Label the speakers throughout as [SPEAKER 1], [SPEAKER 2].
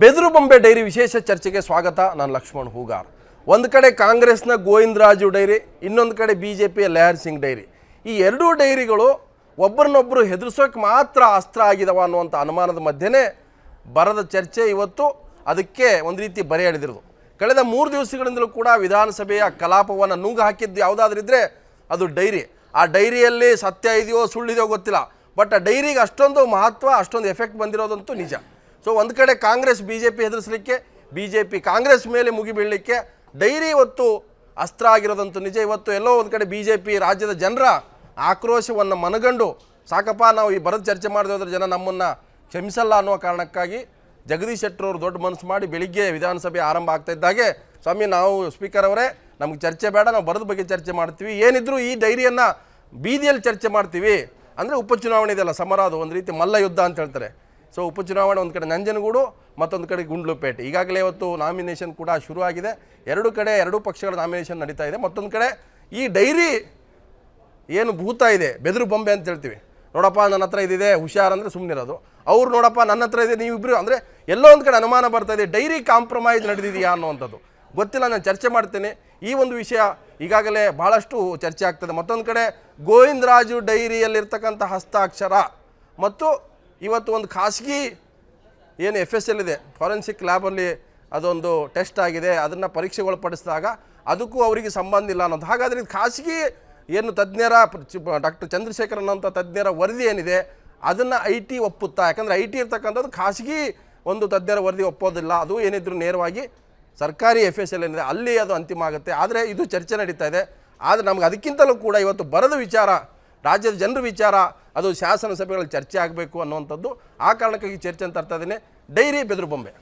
[SPEAKER 1] ಬೆದರು ಬೊಂಬೆ dairy ವಿಶೇಷ ಚರ್ಚೆಗೆ ಸ್ವಾಗತ ನಾನು ಲಕ್ಷ್ಮಣ್ ಹೂಗಾರ್ ಒಂದು ಕಡೆ ಕಾಂಗ್ರೆಸ್ನ ಗೋವಿಂದರಾಜು ಡೈರಿ ಇನ್ನೊಂದು ಕಡೆ ಬಿ ಜೆ ಪಿಯ ಲೆಹರ್ ಸಿಂಗ್ ಡೈರಿ ಈ ಎರಡೂ ಡೈರಿಗಳು ಒಬ್ಬರನ್ನೊಬ್ಬರು ಹೆದರ್ಸೋಕೆ ಮಾತ್ರ ಅಸ್ತ್ರ ಆಗಿದವ ಅನ್ನುವಂಥ ಅನುಮಾನದ ಮಧ್ಯೆನೇ ಬರದ ಚರ್ಚೆ ಇವತ್ತು ಅದಕ್ಕೆ ಒಂದು ರೀತಿ ಬರೆ ಎಳೆದಿರೋದು ಕಳೆದ ಮೂರು ದಿವಸಗಳಿಂದಲೂ ಕೂಡ ವಿಧಾನಸಭೆಯ ಕಲಾಪವನ್ನು ನುಂಗು ಹಾಕಿದ್ದು ಯಾವುದಾದ್ರೂ ಇದ್ದರೆ ಅದು ಡೈರಿ ಆ ಡೈರಿಯಲ್ಲಿ ಸತ್ಯ ಇದೆಯೋ ಸುಳ್ಳಿದೆಯೋ ಗೊತ್ತಿಲ್ಲ ಬಟ್ ಆ ಡೈರಿಗೆ ಅಷ್ಟೊಂದು ಮಹತ್ವ ಅಷ್ಟೊಂದು ಎಫೆಕ್ಟ್ ಬಂದಿರೋದಂತೂ ನಿಜ ಸೊ ಒಂದು ಕಡೆ ಕಾಂಗ್ರೆಸ್ ಬಿ ಜೆ ಪಿ ಹೆದರಿಸಲಿಕ್ಕೆ ಬಿ ಜೆ ಪಿ ಕಾಂಗ್ರೆಸ್ ಮೇಲೆ ಮುಗಿ ಬೀಳಲಿಕ್ಕೆ ಡೈರಿ ಇವತ್ತು ಅಸ್ತ್ರ ಆಗಿರೋದಂತೂ ನಿಜ ಇವತ್ತು ಎಲ್ಲೋ ಒಂದು ಕಡೆ ಬಿ ಜೆ ಪಿ ರಾಜ್ಯದ ಜನರ ಆಕ್ರೋಶವನ್ನು ಮನಗಂಡು ಸಾಕಪ್ಪ ನಾವು ಈ ಬರದ ಚರ್ಚೆ ಮಾಡದೆ ಹೋದ್ರೆ ಜನ ನಮ್ಮನ್ನು ಕ್ಷಮಿಸಲ್ಲ ಅನ್ನುವ ಕಾರಣಕ್ಕಾಗಿ ಜಗದೀಶ್ ಶೆಟ್ಟರ್ ಅವರು ದೊಡ್ಡ ಮನಸ್ಸು ಮಾಡಿ ಬೆಳಿಗ್ಗೆ ವಿಧಾನಸಭೆ ಆರಂಭ ಆಗ್ತಾ ಇದ್ದಾಗೆ ಸ್ವಾಮಿ ನಾವು ಸ್ಪೀಕರ್ ಅವರೇ ನಮ್ಗೆ ಚರ್ಚೆ ಬೇಡ ನಾವು ಬರದ ಬಗ್ಗೆ ಚರ್ಚೆ ಮಾಡ್ತೀವಿ ಏನಿದ್ರು ಈ ಡೈರಿಯನ್ನು ಬೀದಿಯಲ್ಲಿ ಚರ್ಚೆ ಮಾಡ್ತೀವಿ ಅಂದರೆ ಉಪಚುನಾವಣೆ ಇದೆಯಲ್ಲ ಸಮರ ಅದು ಒಂದು ರೀತಿ ಮಲ್ಲ ಯುದ್ಧ ಅಂತ ಹೇಳ್ತಾರೆ ಸೊ ಉಪಚುನಾವಣೆ ಒಂದು ಕಡೆ ನಂಜನಗೂಡು ಮತ್ತೊಂದು ಕಡೆ ಗುಂಡ್ಲುಪೇಟೆ ಈಗಾಗಲೇ ಇವತ್ತು ನಾಮಿನೇಷನ್ ಕೂಡ ಶುರುವಾಗಿದೆ ಎರಡು ಕಡೆ ಎರಡೂ ಪಕ್ಷಗಳ ನಾಮಿನೇಷನ್ ನಡೀತಾ ಇದೆ ಮತ್ತೊಂದು ಕಡೆ ಈ ಡೈರಿ ಏನು ಭೂತ ಇದೆ ಬೆದರು ಬೊಂಬೆ ಅಂತ ಹೇಳ್ತೀವಿ ನೋಡಪ್ಪ ನನ್ನ ಹತ್ರ ಇದಿದೆ ಹುಷಾರ್ ಅಂದರೆ ಸುಮ್ಮನಿರೋದು ಅವ್ರು ನೋಡಪ್ಪ ನನ್ನ ಹತ್ರ ಇದೆ ನೀವಿಬ್ಬರು ಅಂದರೆ ಎಲ್ಲೋ ಒಂದು ಕಡೆ ಅನುಮಾನ ಬರ್ತಾ ಇದೆ ಡೈರಿ ಕಾಂಪ್ರಮೈಸ್ ನಡೆದಿದೆಯಾ ಅನ್ನುವಂಥದ್ದು ಗೊತ್ತಿಲ್ಲ ನಾನು ಚರ್ಚೆ ಮಾಡ್ತೇನೆ ಈ ಒಂದು ವಿಷಯ ಈಗಾಗಲೇ ಭಾಳಷ್ಟು ಚರ್ಚೆ ಆಗ್ತದೆ ಮತ್ತೊಂದು ಕಡೆ ಗೋವಿಂದರಾಜು ಡೈರಿಯಲ್ಲಿರ್ತಕ್ಕಂಥ ಹಸ್ತಾಕ್ಷರ ಮತ್ತು ಇವತ್ತು ಒಂದು ಖಾಸಗಿ ಏನು ಎಫ್ ಎಸ್ ಎಲ್ ಇದೆ ಫಾರೆನ್ಸಿಕ್ ಲ್ಯಾಬಲ್ಲಿ ಅದೊಂದು ಟೆಸ್ಟ್ ಆಗಿದೆ ಅದನ್ನು ಪರೀಕ್ಷೆಗೊಳಪಡಿಸಿದಾಗ ಅದಕ್ಕೂ ಅವರಿಗೆ ಸಂಬಂಧ ಇಲ್ಲ ಅನ್ನೋದು ಹಾಗಾದರೆ ಇದು ಖಾಸಗಿ ಏನು ತಜ್ಞರ ಡಾಕ್ಟರ್ ಚಂದ್ರಶೇಖರ್ ಅನ್ನೋಂಥ ತಜ್ಞರ ವರದಿ ಏನಿದೆ ಅದನ್ನು ಐ ಟಿ ಒಪ್ಪುತ್ತಾ ಯಾಕಂದರೆ ಐ ಟಿ ಇರ್ತಕ್ಕಂಥದ್ದು ಖಾಸಗಿ ಒಂದು ತಜ್ಞರ ವರದಿ ಒಪ್ಪೋದಿಲ್ಲ ಅದು ಏನಿದ್ರು ನೇರವಾಗಿ ಸರ್ಕಾರಿ ಎಫ್ ಎಸ್ ಎಲ್ ಏನಿದೆ ಅಲ್ಲಿ ಅದು ಅಂತಿಮ ಆಗುತ್ತೆ ಆದರೆ ಇದು ಚರ್ಚೆ ನಡೀತಾ ಇದೆ ಆದರೆ ನಮ್ಗೆ ಅದಕ್ಕಿಂತಲೂ ಕೂಡ ಇವತ್ತು ಬರದ ವಿಚಾರ ರಾಜ್ಯದ ಜನರ ವಿಚಾರ ಅದು ಶಾಸನಸಭೆಗಳಲ್ಲಿ ಚರ್ಚೆ ಆಗಬೇಕು ಅನ್ನುವಂಥದ್ದು ಆ ಕಾರಣಕ್ಕಾಗಿ ಚರ್ಚೆ ಅಂತ ತರ್ತಾ ಇದ್ದೀನಿ ಡೈರಿ ಬೆದರು ಬೊಂಬೆ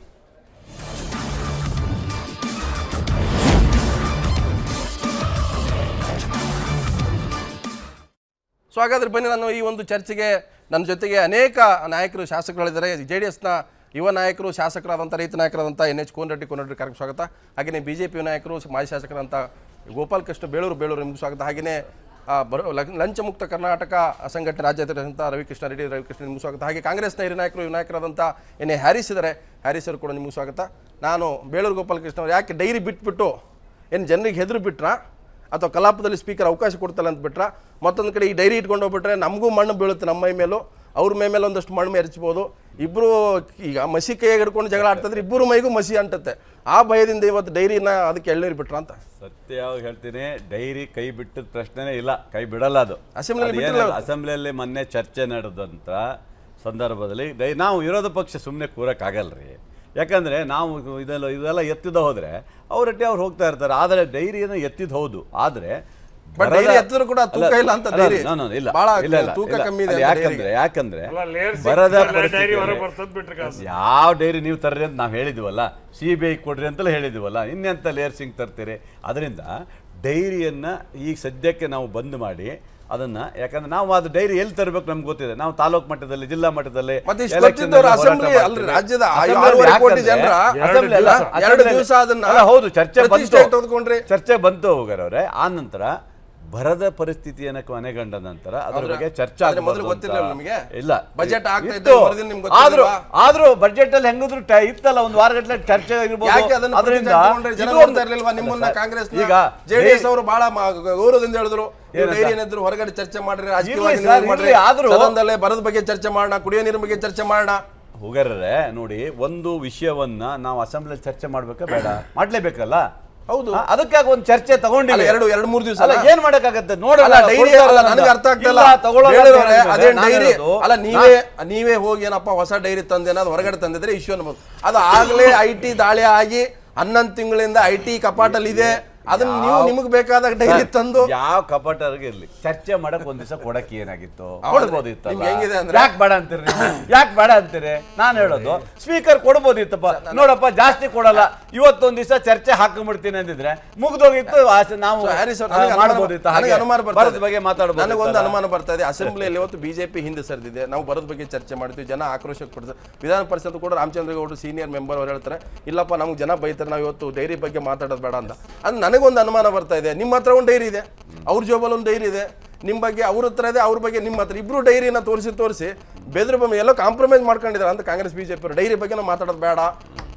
[SPEAKER 1] ಸೊ ಹಾಗಾದ್ರೆ ಬನ್ನಿ ನಾನು ಈ ಒಂದು ಚರ್ಚೆಗೆ ನನ್ನ ಜೊತೆಗೆ ಅನೇಕ ನಾಯಕರು ಶಾಸಕರುಗಳಿದ್ದಾರೆ ಜೆ ಡಿ ಎಸ್ನ ಯುವ ನಾಯಕರು ಶಾಸಕರಾದಂಥ ರೈತ ನಾಯಕರಾದಂಥ ಎನ್ ಎಚ್ ಕೋನರೆಡ್ಡಿ ಕೋನರೆಡ್ಡಿ ಕಾರ್ಯಕ್ರಮ ಸ್ವಾಗತ ಹಾಗೆಯೇ ಬಿ ಜೆ ಪಿ ನಾಯಕರು ಮಾಜಿ ಶಾಸಕರಂತ ಗೋಪಾಲ್ ಕೃಷ್ಣ ಬೇಳೂರು ಬೇಳೂರು ನಿಮ್ಗೆ ಸ್ವಾಗತ ಹಾಗೆಯೇ ಆ, ಬರೋ ಲಂ- ಲಂಚ ಮುಕ್ತ ಕರ್ನಾಟಕ ಸಂಘಟನೆ ರಾಜ್ಯಾಧ್ಯಕ್ಷರಂತ ರವಿಕೃಷ್ಣ ರೆಡ್ಡಿ ರವಿಕೃಷ್ಣ ನಿಮ್ಗೆ ಸ್ವಾಗತ ಹಾಗೆ ಕಾಂಗ್ರೆಸ್ನ ಹಿರಿಯ ನಾಯಕರು ಯುವ ನಾಯಕರಾದಂಥ ಎನ್ ಎ ಹ್ಯಾರಿಸ್ ಇದ್ದಾರೆ ಹ್ಯಾರಿಸ್ ಅವರು ಕೂಡ ನಿಮ್ಗೆ ಸ್ವಾಗತ ನಾನು ಬೇಳೂರು ಗೋಪಾಲ್ ಕೃಷ್ಣ ಅವ್ರು ಯಾಕೆ ಡೈರಿ ಬಿಟ್ಬಿಟ್ಟು ಏನು ಜನರಿಗೆ ಹೆದರು ಬಿಟ್ರಾ ಅಥವಾ ಕಲಾಪದಲ್ಲಿ ಸ್ಪೀಕರ್ ಅವಕಾಶ ಕೊಡ್ತಲ್ಲ ಅಂತ ಬಿಟ್ರ ಮತ್ತೊಂದು ಕಡೆ ಈ ಡೈರಿ ಇಟ್ಕೊಂಡು ಹೋಗ್ಬಿಟ್ರೆ ನಮಗೂ ಮಣ್ಣು ಬೀಳುತ್ತೆ ನಮ್ಮ ಮೈ ಮೇಲೂ ಅವ್ರ ಮೈ ಮೇಲೆ ಒಂದಷ್ಟು ಮಣ್ಣು ಎರಚ್ಬೋದು ಇಬ್ಬರು ಈಗ ಮಸಿ ಕೈಯಾಗ ಹಿಡ್ಕೊಂಡು ಜಗಳ ಆಡ್ತಿದ್ರೆ ಇಬ್ಬರು ಮೈಗೂ ಮಸಿ ಅಂಟುತ್ತೆ ಆ ಭಯದಿಂದ ಇವತ್ತು ಡೈರಿನ ಅದಕ್ಕೆ ಎಳ್ನೀರು ಬಿಟ್ರ ಅಂತ
[SPEAKER 2] ಸತ್ಯವಾಗಿ ಹೇಳ್ತೀನಿ ಡೈರಿ ಕೈ ಬಿಟ್ಟದ ಪ್ರಶ್ನೆನೇ ಇಲ್ಲ ಕೈ ಬಿಡಲ್ಲ ಅದು
[SPEAKER 1] ಅಸೆಂಬ್ಲಿಯಲ್ಲಿ
[SPEAKER 2] ಅದೇನು
[SPEAKER 1] ಬಿಟ್ಟಿಲ್ಲ
[SPEAKER 2] ಅಸೆಂಬ್ಲಿಯಲ್ಲಿ ಮೊನ್ನೆ ಚರ್ಚೆ ನಡೆದಂಥ ಸಂದರ್ಭದಲ್ಲಿ ಡೈ ನಾವು ವಿರೋಧ ಪಕ್ಷ ಸುಮ್ಮನೆ ಕೂರಕ್ಕಾಗಲ್ರಿ ಯಾಕಂದ್ರೆ ನಾವು ಇದೆಲ್ಲ ಇದೆಲ್ಲ ಎತ್ತಿದ ಹೋದ್ರೆ ಅವರೊಟ್ಟೆ ಅವ್ರು ಹೋಗ್ತಾ ಇರ್ತಾರೆ ಆದರೆ ಡೈರಿಯನ್ನು ಎತ್ತಿದ ಹೌದು ಆದರೆ
[SPEAKER 1] But
[SPEAKER 2] ಬರದ-
[SPEAKER 1] ಡೈರಿ ಎತ್ತಿದ್ರು ಕೂಡ ತೂಕ
[SPEAKER 2] ಅಲ್ಲ,
[SPEAKER 1] ಇಲ್ಲ ಅಂತ
[SPEAKER 2] ಅಲ್ಲ,
[SPEAKER 1] ಡೈರಿ.
[SPEAKER 2] no, no, ಇಲ್ಲ
[SPEAKER 1] ಭಾಳ
[SPEAKER 2] ಇಲ್ಲ, ಇಲ್ಲ,
[SPEAKER 1] ತೂಕ
[SPEAKER 2] ಇಲ್ಲ.
[SPEAKER 1] ಕಮ್ಮಿ ಇದೆ
[SPEAKER 2] ಅದು
[SPEAKER 1] ಅಂತ
[SPEAKER 2] ಯಾಕಂದ್ರೆ ಯಾಕಂದ್ರೆ
[SPEAKER 3] ಲೇಯರ್
[SPEAKER 2] ಬರದ
[SPEAKER 3] ಡೈರಿ
[SPEAKER 2] ಪರಿಸ್ಥಿತಿಯಲ್ಲಿ-
[SPEAKER 3] ಹೊರಗೆ ಬರ್ತದ್ ಬಿಟ್ರಿ ಕಾಸು
[SPEAKER 2] ಯಾವ ಡೈರಿ ನೀವು ತರ್ರಿ ಅಂತ ನಾವು ಹೇಳಿದ್ವಲ್ಲ ಸಿ ಬಿ ಐ ಕೊಡ್ರಿ ಅಂತಲೇ ಹೇಳಿದ್ವಲ್ಲ ಇನ್ನೆಂತ ಲೇಯರ್ ಸಿಂಗ್ ತರ್ತೀರಿ ಅದರಿಂದ ಡೈರಿಯನ್ನು ಈಗ ಸದ್ಯಕ್ಕೆ ನಾವು ಬಂದ್ ಮಾಡಿ ಅದನ್ನ ಯಾಕಂದ್ರೆ ನಾವು ಅದು ಡೈರಿ ಎಲ್ಲಿ ತರಬೇಕು ನಮ್ಗೆ ಗೊತ್ತಿದೆ ನಾವು ತಾಲೂಕು ಮಟ್ಟದಲ್ಲಿ ಜಿಲ್ಲಾ ಮಟ್ಟದಲ್ಲಿ
[SPEAKER 1] ಮತ್ತೆ ಇಷ್ಟು
[SPEAKER 2] election
[SPEAKER 1] ಗೊತ್ತಿದ್ದವ್ರು
[SPEAKER 2] ಅಲ್ಲಿ ಹೋರಾಟ
[SPEAKER 1] ಅಸೆಂಬ್ಲಿ
[SPEAKER 2] ಮಾಡ್ತೀವಿ.
[SPEAKER 1] ಅಲ್ರಿ, ರಾಜ್ಯದ
[SPEAKER 2] ಅಸೆಂಬ್ಲಿ
[SPEAKER 1] ಆರೂವರೆ
[SPEAKER 2] ಯಾಕಂದ್ರೆ-
[SPEAKER 1] ಕೋಟಿ ಜನರ
[SPEAKER 2] ಅಸೆಂಬ್ಲಿ ಅಲ್ಲ,
[SPEAKER 1] ಎರಡು
[SPEAKER 2] ಅಸೆಂಬ್ಲಿ
[SPEAKER 1] ದಿವಸ ಅದನ್ನ
[SPEAKER 2] ಅಲ್ಲ, ಹೌದು ಚರ್ಚೆ ಬಂತು
[SPEAKER 1] ಪ್ರತಿಷ್ಠೆ ತೆಗೆದುಕೊಂಡ್ರಿ.
[SPEAKER 2] ಚರ್ಚೆ ಬಂತು ಹೋಗರವ್ರೆ ಆ ನಂತರ ಬರದ ಪರಿಸ್ಥಿತಿಯನ್ನು ಕೊನೆಗಂಡ ನಂತರ ಅದ್ರ
[SPEAKER 1] ಆದ್ರೆ-
[SPEAKER 2] ಬಗ್ಗೆ ಚರ್ಚೆ
[SPEAKER 1] ಆದ್ರೆ ಮೊದಲು
[SPEAKER 2] ಆಗ್ಬಾರ್ದು
[SPEAKER 1] ಗೊತ್ತಿರ್ಲಿಲ್ಲ
[SPEAKER 2] ಅಂತ.
[SPEAKER 1] ನಿಮಗೆ?
[SPEAKER 2] ಇಲ್ಲ
[SPEAKER 1] ಬಜೆಟ್ ಆಗ್ತಾ ಇದ್ದ
[SPEAKER 2] ಇತ್ತು.
[SPEAKER 1] ವರದಿ ನಿಮ್ಗೆ
[SPEAKER 2] ಆದ್ರೂ
[SPEAKER 1] ಗೊತ್ತಿರ್ಲಿಲ್ವಾ?
[SPEAKER 2] ಆದ್ರೂ ಬಜೆಟ್ ಅಲ್ಲಿ ಹೆಂಗಿದ್ರು ಟೈ- ಇತ್ತಲ್ಲ ಒಂದು ವಾರಗಟ್ಟಲೆ ಚರ್ಚೆ ಇರ್ಬೋದು
[SPEAKER 1] ಯಾಕೆ ಅದನ್ನ
[SPEAKER 2] ಅದರಿಂದ
[SPEAKER 1] ಪ್ರತಿಷ್ಠೆ ತಗೊಂಡ್ರೆ ಜನ
[SPEAKER 2] ಇದು
[SPEAKER 1] ನೋಡ್ತಾ
[SPEAKER 2] ಒಂದು-
[SPEAKER 1] ಇರ್ಲಿಲ್ವಾ ನಿಮ್ಮನ್ನ
[SPEAKER 2] ಅಲ್ಲ ಸರ್,
[SPEAKER 1] ಕಾಂಗ್ರೆಸ್
[SPEAKER 2] ಈಗ
[SPEAKER 1] ಜೆಡಿಎಸ್ ಅವರು ಬಹಳ ಮ- ಗೌರವದಿಂದ ಹೇಳಿದ್ರು ನೀವು
[SPEAKER 2] ಏನಂತ?
[SPEAKER 1] ಡೈರಿ ಏನಿದ್ರು ಹೊರಗಡೆ ಚರ್ಚೆ ಮಾಡ್ರಿ ರಾಜಕೀಯವಾಗಿ
[SPEAKER 2] ಇರ್ಲಿ
[SPEAKER 1] ನೀವು
[SPEAKER 2] ಸರ್,
[SPEAKER 1] ಮಾಡ್ರಿ
[SPEAKER 2] ಇರ್ಲಿ, ಆದ್ರೂ-
[SPEAKER 1] ಸದನದಲ್ಲೇ ಬರದ ಬಗ್ಗೆ ಚರ್ಚೆ ಮಾಡೋಣ ಕುಡಿಯೋ ನೀರಿನ ಬಗ್ಗೆ ಚರ್ಚೆ ಮಾಡೋಣ
[SPEAKER 2] ಹೋಗರರೆ ನೋಡಿ ಒಂದು ವಿಷಯವನ್ನ ನಾವು ಅಸೆಂಬ್ಲಿ ಚರ್ಚೆ ಮಾಡ್ಬೇಕಾ ಬೇಡ ಮಾಡ್ಲೇಬೇಕಲ್ಲ
[SPEAKER 1] ಹೌದು.
[SPEAKER 2] ಆ, ಅದಕ್ಕಾಗಿ ಒಂದು ಚರ್ಚೆ ತಗೊಂಡಿಲ್ಲ
[SPEAKER 1] ಅಲ್ಲ, ಎರಡು- ಎರಡು ಮೂರು ದಿವ್ಸ
[SPEAKER 2] ಅಲ್ಲ
[SPEAKER 1] ಅಲ್ಲ?
[SPEAKER 2] ಏನ್ ಮಾಡಕ್ಕಾಗತ್ತೆ ನೋಡಲ್ಲ
[SPEAKER 1] ಅಲ್ಲ ಡೈರಿ ಅಲ್ಲ ನನಗೆ ಅರ್ಥ ಆಗ್ತಿಲ್ಲ ಹೇಳಿರೋರೆ, ಅದೇ ಡೈರಿ ಅಲ್ಲ ನೀವೇ ನೀವೇ ಹೋಗಿ ಏನಪ್ಪ ಹೊಸ ಡೈರಿ ತಂದೇನ ಅದು ಹೊರಗಡೆ ತಂದಿದ್ರೆ ಇಶ್ಯೂ ಅನ್ಬೋದು ಅದು ಆಗ್ಲೇ ಐ ಟಿ ದಾಳಿ ಆಗಿ ಹನ್ನೊಂದು ತಿಂಗಳಿಂದ ಐ ಟಿ ಕಪಾಟಲ್ಲಿ ಇದೆ ಅದನ್ನ ನೀವು ನಿಮಗೆ ಬೇಕಾದಾಗ ಡೈರಿ ತಂದು
[SPEAKER 2] ಯಾವ ಕಪಟರ್ಗೆ ಇರ್ಲಿ ಚರ್ಚೆ ಮಾಡಕ್ ಒಂದ್ ದಿವಸ ಕೊಡಕ್ಕೆ ಏನಾಗಿತ್ತು
[SPEAKER 1] ಹೌದು.
[SPEAKER 2] ಕೊಡ್ಬೋದಿತ್ತಲ್ಲ
[SPEAKER 1] ನಿಮ್ಗೆ ಹೆಂಗಿದೆ ಅಂದ್ರೆ-
[SPEAKER 2] ಯಾಕೆ ಬೇಡ ಅಂತೀರಿ ಯಾಕೆ ಬೇಡ ಅಂತೀರಿ ನಾನು ಹೇಳೋದು ಸ್ಪೀಕರ್ ಕೊಡ್ಬೋದಿತ್ತಪ್ಪ ನೋಡಪ್ಪ ಜಾಸ್ತಿ ಕೊಡಲ್ಲ ಇವತ್ತೊಂದ್ ದಿವಸ ಚರ್ಚೆ ಹಾಕೊಂಡ್ಬಿಡ್ತೀನಿ ಅಂದಿದ್ರೆ ಮುಗ್ದೋಗಿತ್ತು ಆಸೆ ನಾವು
[SPEAKER 1] ಸೊ, ಹ್ಯಾರಿಸ್ ಅವ್ರೆ,
[SPEAKER 2] ಆ,
[SPEAKER 1] ನನಗೆ ಅನುಮಾನ-
[SPEAKER 2] ಮಾಡ್ಬೋದಿತ್ತು
[SPEAKER 1] ನನಗೆ
[SPEAKER 2] ಹಾಗೆ
[SPEAKER 1] ಅನುಮಾನ ಬರ್ತಾ
[SPEAKER 2] ಬರದ
[SPEAKER 1] ಇದೆ.
[SPEAKER 2] ಬಗ್ಗೆ ಮಾತಾಡ್ಬೋದು
[SPEAKER 1] ನನಗೊಂದು ಅನುಮಾನ ಬರ್ತಾ ಇದೆ ಅಸೆಂಬ್ಲಿಯಲ್ಲಿ ಇವತ್ತು ಬಿಜೆಪಿ ಹಿಂದೆ ಸರಿದಿದೆ ನಾವು ಬರೋದ್ ಬಗ್ಗೆ ಚರ್ಚೆ ಮಾಡ್ತೀವಿ ಜನ ಆಕ್ರೋಶಕ್ಕೆ ಪಡ್ತಾರೆ ವಿಧಾನ ಪರಿಷತ್ ಕೂಡ ರಾಮಚಂದ್ರ ಗೌಡರು ಸೀನಿಯರ್ ಮೆಂಬರ್ ಅವ್ರು ಹೇಳ್ತಾರೆ ಇಲ್ಲಪ್ಪ ನಮ್ಗೆ ಜನ ಬೈತಾರೆ ನಾವು ಇವತ್ತು ಡೈರಿ ಬಗ್ಗೆ ಮಾತಾಡೋದು ಬೇಡ ಅಂತ ಅದು ನನಗೊಂದು ಅನುಮಾನ ಬರ್ತಾ ಇದೆ ನಿಮ್ಮ ಹತ್ರ ಒಂದು ಡೈರಿ ಇದೆ ಅವ್ರ ಜೋಬಲ್ಲಿ ಒಂದು ಡೈರಿ ಇದೆ ನಿಮ್ಮ ಬಗ್ಗೆ ಅವ್ರ ಹತ್ರ ಇದೆ ಅವ್ರ ಬಗ್ಗೆ ನಿಮ್ಮ ಹತ್ರ ಇಬ್ರು ಡೈರಿನ ತೋರಿಸಿ ತೋರಿಸಿ ಬೆದ್ರ ಬೊಮ್ಮೆ ಎಲ್ಲೋ ಕಾಂಪ್ರಮೈಸ್ ಮಾಡ್ಕೊಂಡಿದ್ದಾರೆ ಅಂತ ಕಾಂಗ್ರೆಸ್ ಬಿಜೆಪಿ ಅವರು ಡೈರಿ ಬಗ್ಗೆ ನಾವು ಮಾತಾಡೋದು ಬೇಡ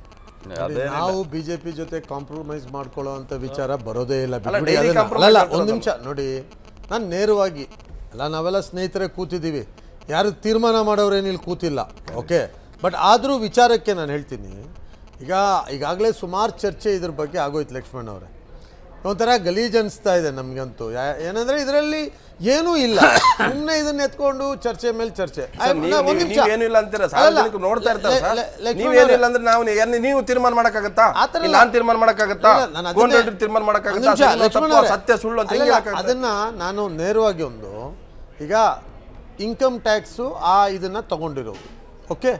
[SPEAKER 2] ಅದೇ
[SPEAKER 3] ನಾವು ಬಿಜೆಪಿ ಜೊತೆ ಕಾಂಪ್ರಮೈಸ್ ಮಾಡ್ಕೊಳ್ಳೋ ಅಂತ ವಿಚಾರ ಬರೋದೇ ಇಲ್ಲ
[SPEAKER 1] ಅಲ್ಲ,
[SPEAKER 3] ಬಿಟ್ಬಿಡಿ
[SPEAKER 1] daily
[SPEAKER 3] ಅದನ್ನ.
[SPEAKER 1] compromise
[SPEAKER 3] ಅಲ್ಲ
[SPEAKER 1] ಮಾಡ್ಕೊಳ್ಳೋದು
[SPEAKER 3] ಒಂದು ನಿಮಿಷ ನೋಡಿ ನಾನು ನೇರವಾಗಿ ಅಲ್ಲ ನಾವೆಲ್ಲ ಸ್ನೇಹಿತರೆ ಕೂತಿದ್ದೀವಿ ಯಾರು ತೀರ್ಮಾನ ಮಾಡೋರೇನು ಇಲ್ಲಿ ಕೂತಿಲ್ಲ ಓಕೆ ಬಟ್ ಆದರೂ ವಿಚಾರಕ್ಕೆ ನಾನು ಹೇಳ್ತೀನಿ ಈಗ ಈಗಾಗಲೇ ಸುಮಾರು ಚರ್ಚೆ ಇದ್ರ ಬಗ್ಗೆ ಆಗೋಯ್ತು ಲಕ್ಷ್ಮಣ್ ಅವರೇ ಒಂಥರ ಗಲೀಜ್ ಅನಿಸ್ತಾ ಇದೆ ನಮಗಂತೂ ಯಾ- ಏನಂದ್ರೆ ಇದರಲ್ಲಿ ಏನೂ ಇಲ್ಲ ಸುಮ್ಮನೆ ಇದನ್ನ ಎತ್ಕೊಂಡು ಚರ್ಚೆ ಮೇಲೆ ಚರ್ಚೆ ಆ,
[SPEAKER 1] ಸರ್, ನೀವು-
[SPEAKER 3] ಒಂದ್
[SPEAKER 1] ನೀವು-
[SPEAKER 3] ನಿಮಿಷ.
[SPEAKER 1] ನೀವೇನಿಲ್ಲ ಅಂತೀರಾ
[SPEAKER 3] ಅಲ್ಲ,
[SPEAKER 1] ಸಾರ್ವಜನಿಕರು ನೋಡ್ತಾ ಇರ್ತಾರೆ
[SPEAKER 3] ಲೆ-
[SPEAKER 1] ಸರ್
[SPEAKER 3] ಲೆ- ಲಕ್ಷ್ಮಣ್
[SPEAKER 1] ನೀವೇನಿಲ್ಲ
[SPEAKER 3] ಅವರೇ,
[SPEAKER 1] ಅಂದ್ರೆ ನಾವು ಏನ್- ನೀವು ತೀರ್ಮಾನ ಮಾಡಕ್ಕಾಗತ್ತಾ
[SPEAKER 3] ಆ ಥರ
[SPEAKER 1] ಇಲ್ಲ ನಾನು ತೀರ್ಮಾನ ಮಾಡಕ್ಕಾಗತ್ತಾ
[SPEAKER 3] ಇಲ್ಲ, ನಾನು ಅದನ್ನೇ-
[SPEAKER 1] ಗೋವಿಂದ ರೆಡ್ಡಿ ತೀರ್ಮಾನ
[SPEAKER 3] ಒಂದ್
[SPEAKER 1] ಮಾಡಕ್ಕಾಗತ್ತಾ
[SPEAKER 3] ನಿಮಿಷ,
[SPEAKER 1] ಸರಿ,
[SPEAKER 3] ಲಕ್ಷ್ಮಣ್
[SPEAKER 1] ತಪ್ಪು,
[SPEAKER 3] ಅವರೇ.
[SPEAKER 1] ಸತ್ಯ ಸುಳ್ಳು ಅಂತ
[SPEAKER 3] ಅಲ್ಲಲ್ಲ,
[SPEAKER 1] ಹೆಂಗೆ ಹೇಳಕ್ಕಾಗತ್ತೆ?
[SPEAKER 3] ಅದನ್ನ ನಾನು ನೇರವಾಗಿ ಒಂದು ಈಗ ಇನ್ಕಮ್ ಟ್ಯಾಕ್ಸು ಆ ಇದನ್ನ ತಗೊಂಡಿರೋದು ಓಕೆ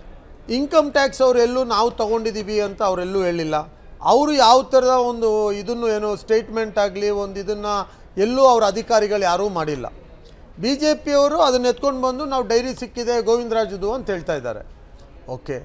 [SPEAKER 3] ಇನ್ಕಮ್ ಟ್ಯಾಕ್ಸ್ ಅವ್ರು ಎಲ್ಲೂ ನಾವು ತಗೊಂಡಿದ್ದೀವಿ ಅಂತ ಅವರೆಲ್ಲೂ ಹೇಳಿಲ್ಲ ಅವರು ಯಾವ ಥರದ ಒಂದು ಇದನ್ನು ಏನೋ ಸ್ಟೇಟ್ಮೆಂಟ್ ಆಗಲಿ ಒಂದು ಇದನ್ನು ಎಲ್ಲೂ ಅವ್ರ ಅಧಿಕಾರಿಗಳು ಯಾರೂ ಮಾಡಿಲ್ಲ ಬಿ ಜೆ ಪಿಯವರು ಅದನ್ನ ಎತ್ಕೊಂಡು ಬಂದು ನಾವು ಡೈರಿ ಸಿಕ್ಕಿದೆ ಗೋವಿಂದರಾಜದು ಅಂತ ಹೇಳ್ತಾ ಇದ್ದಾರೆ okay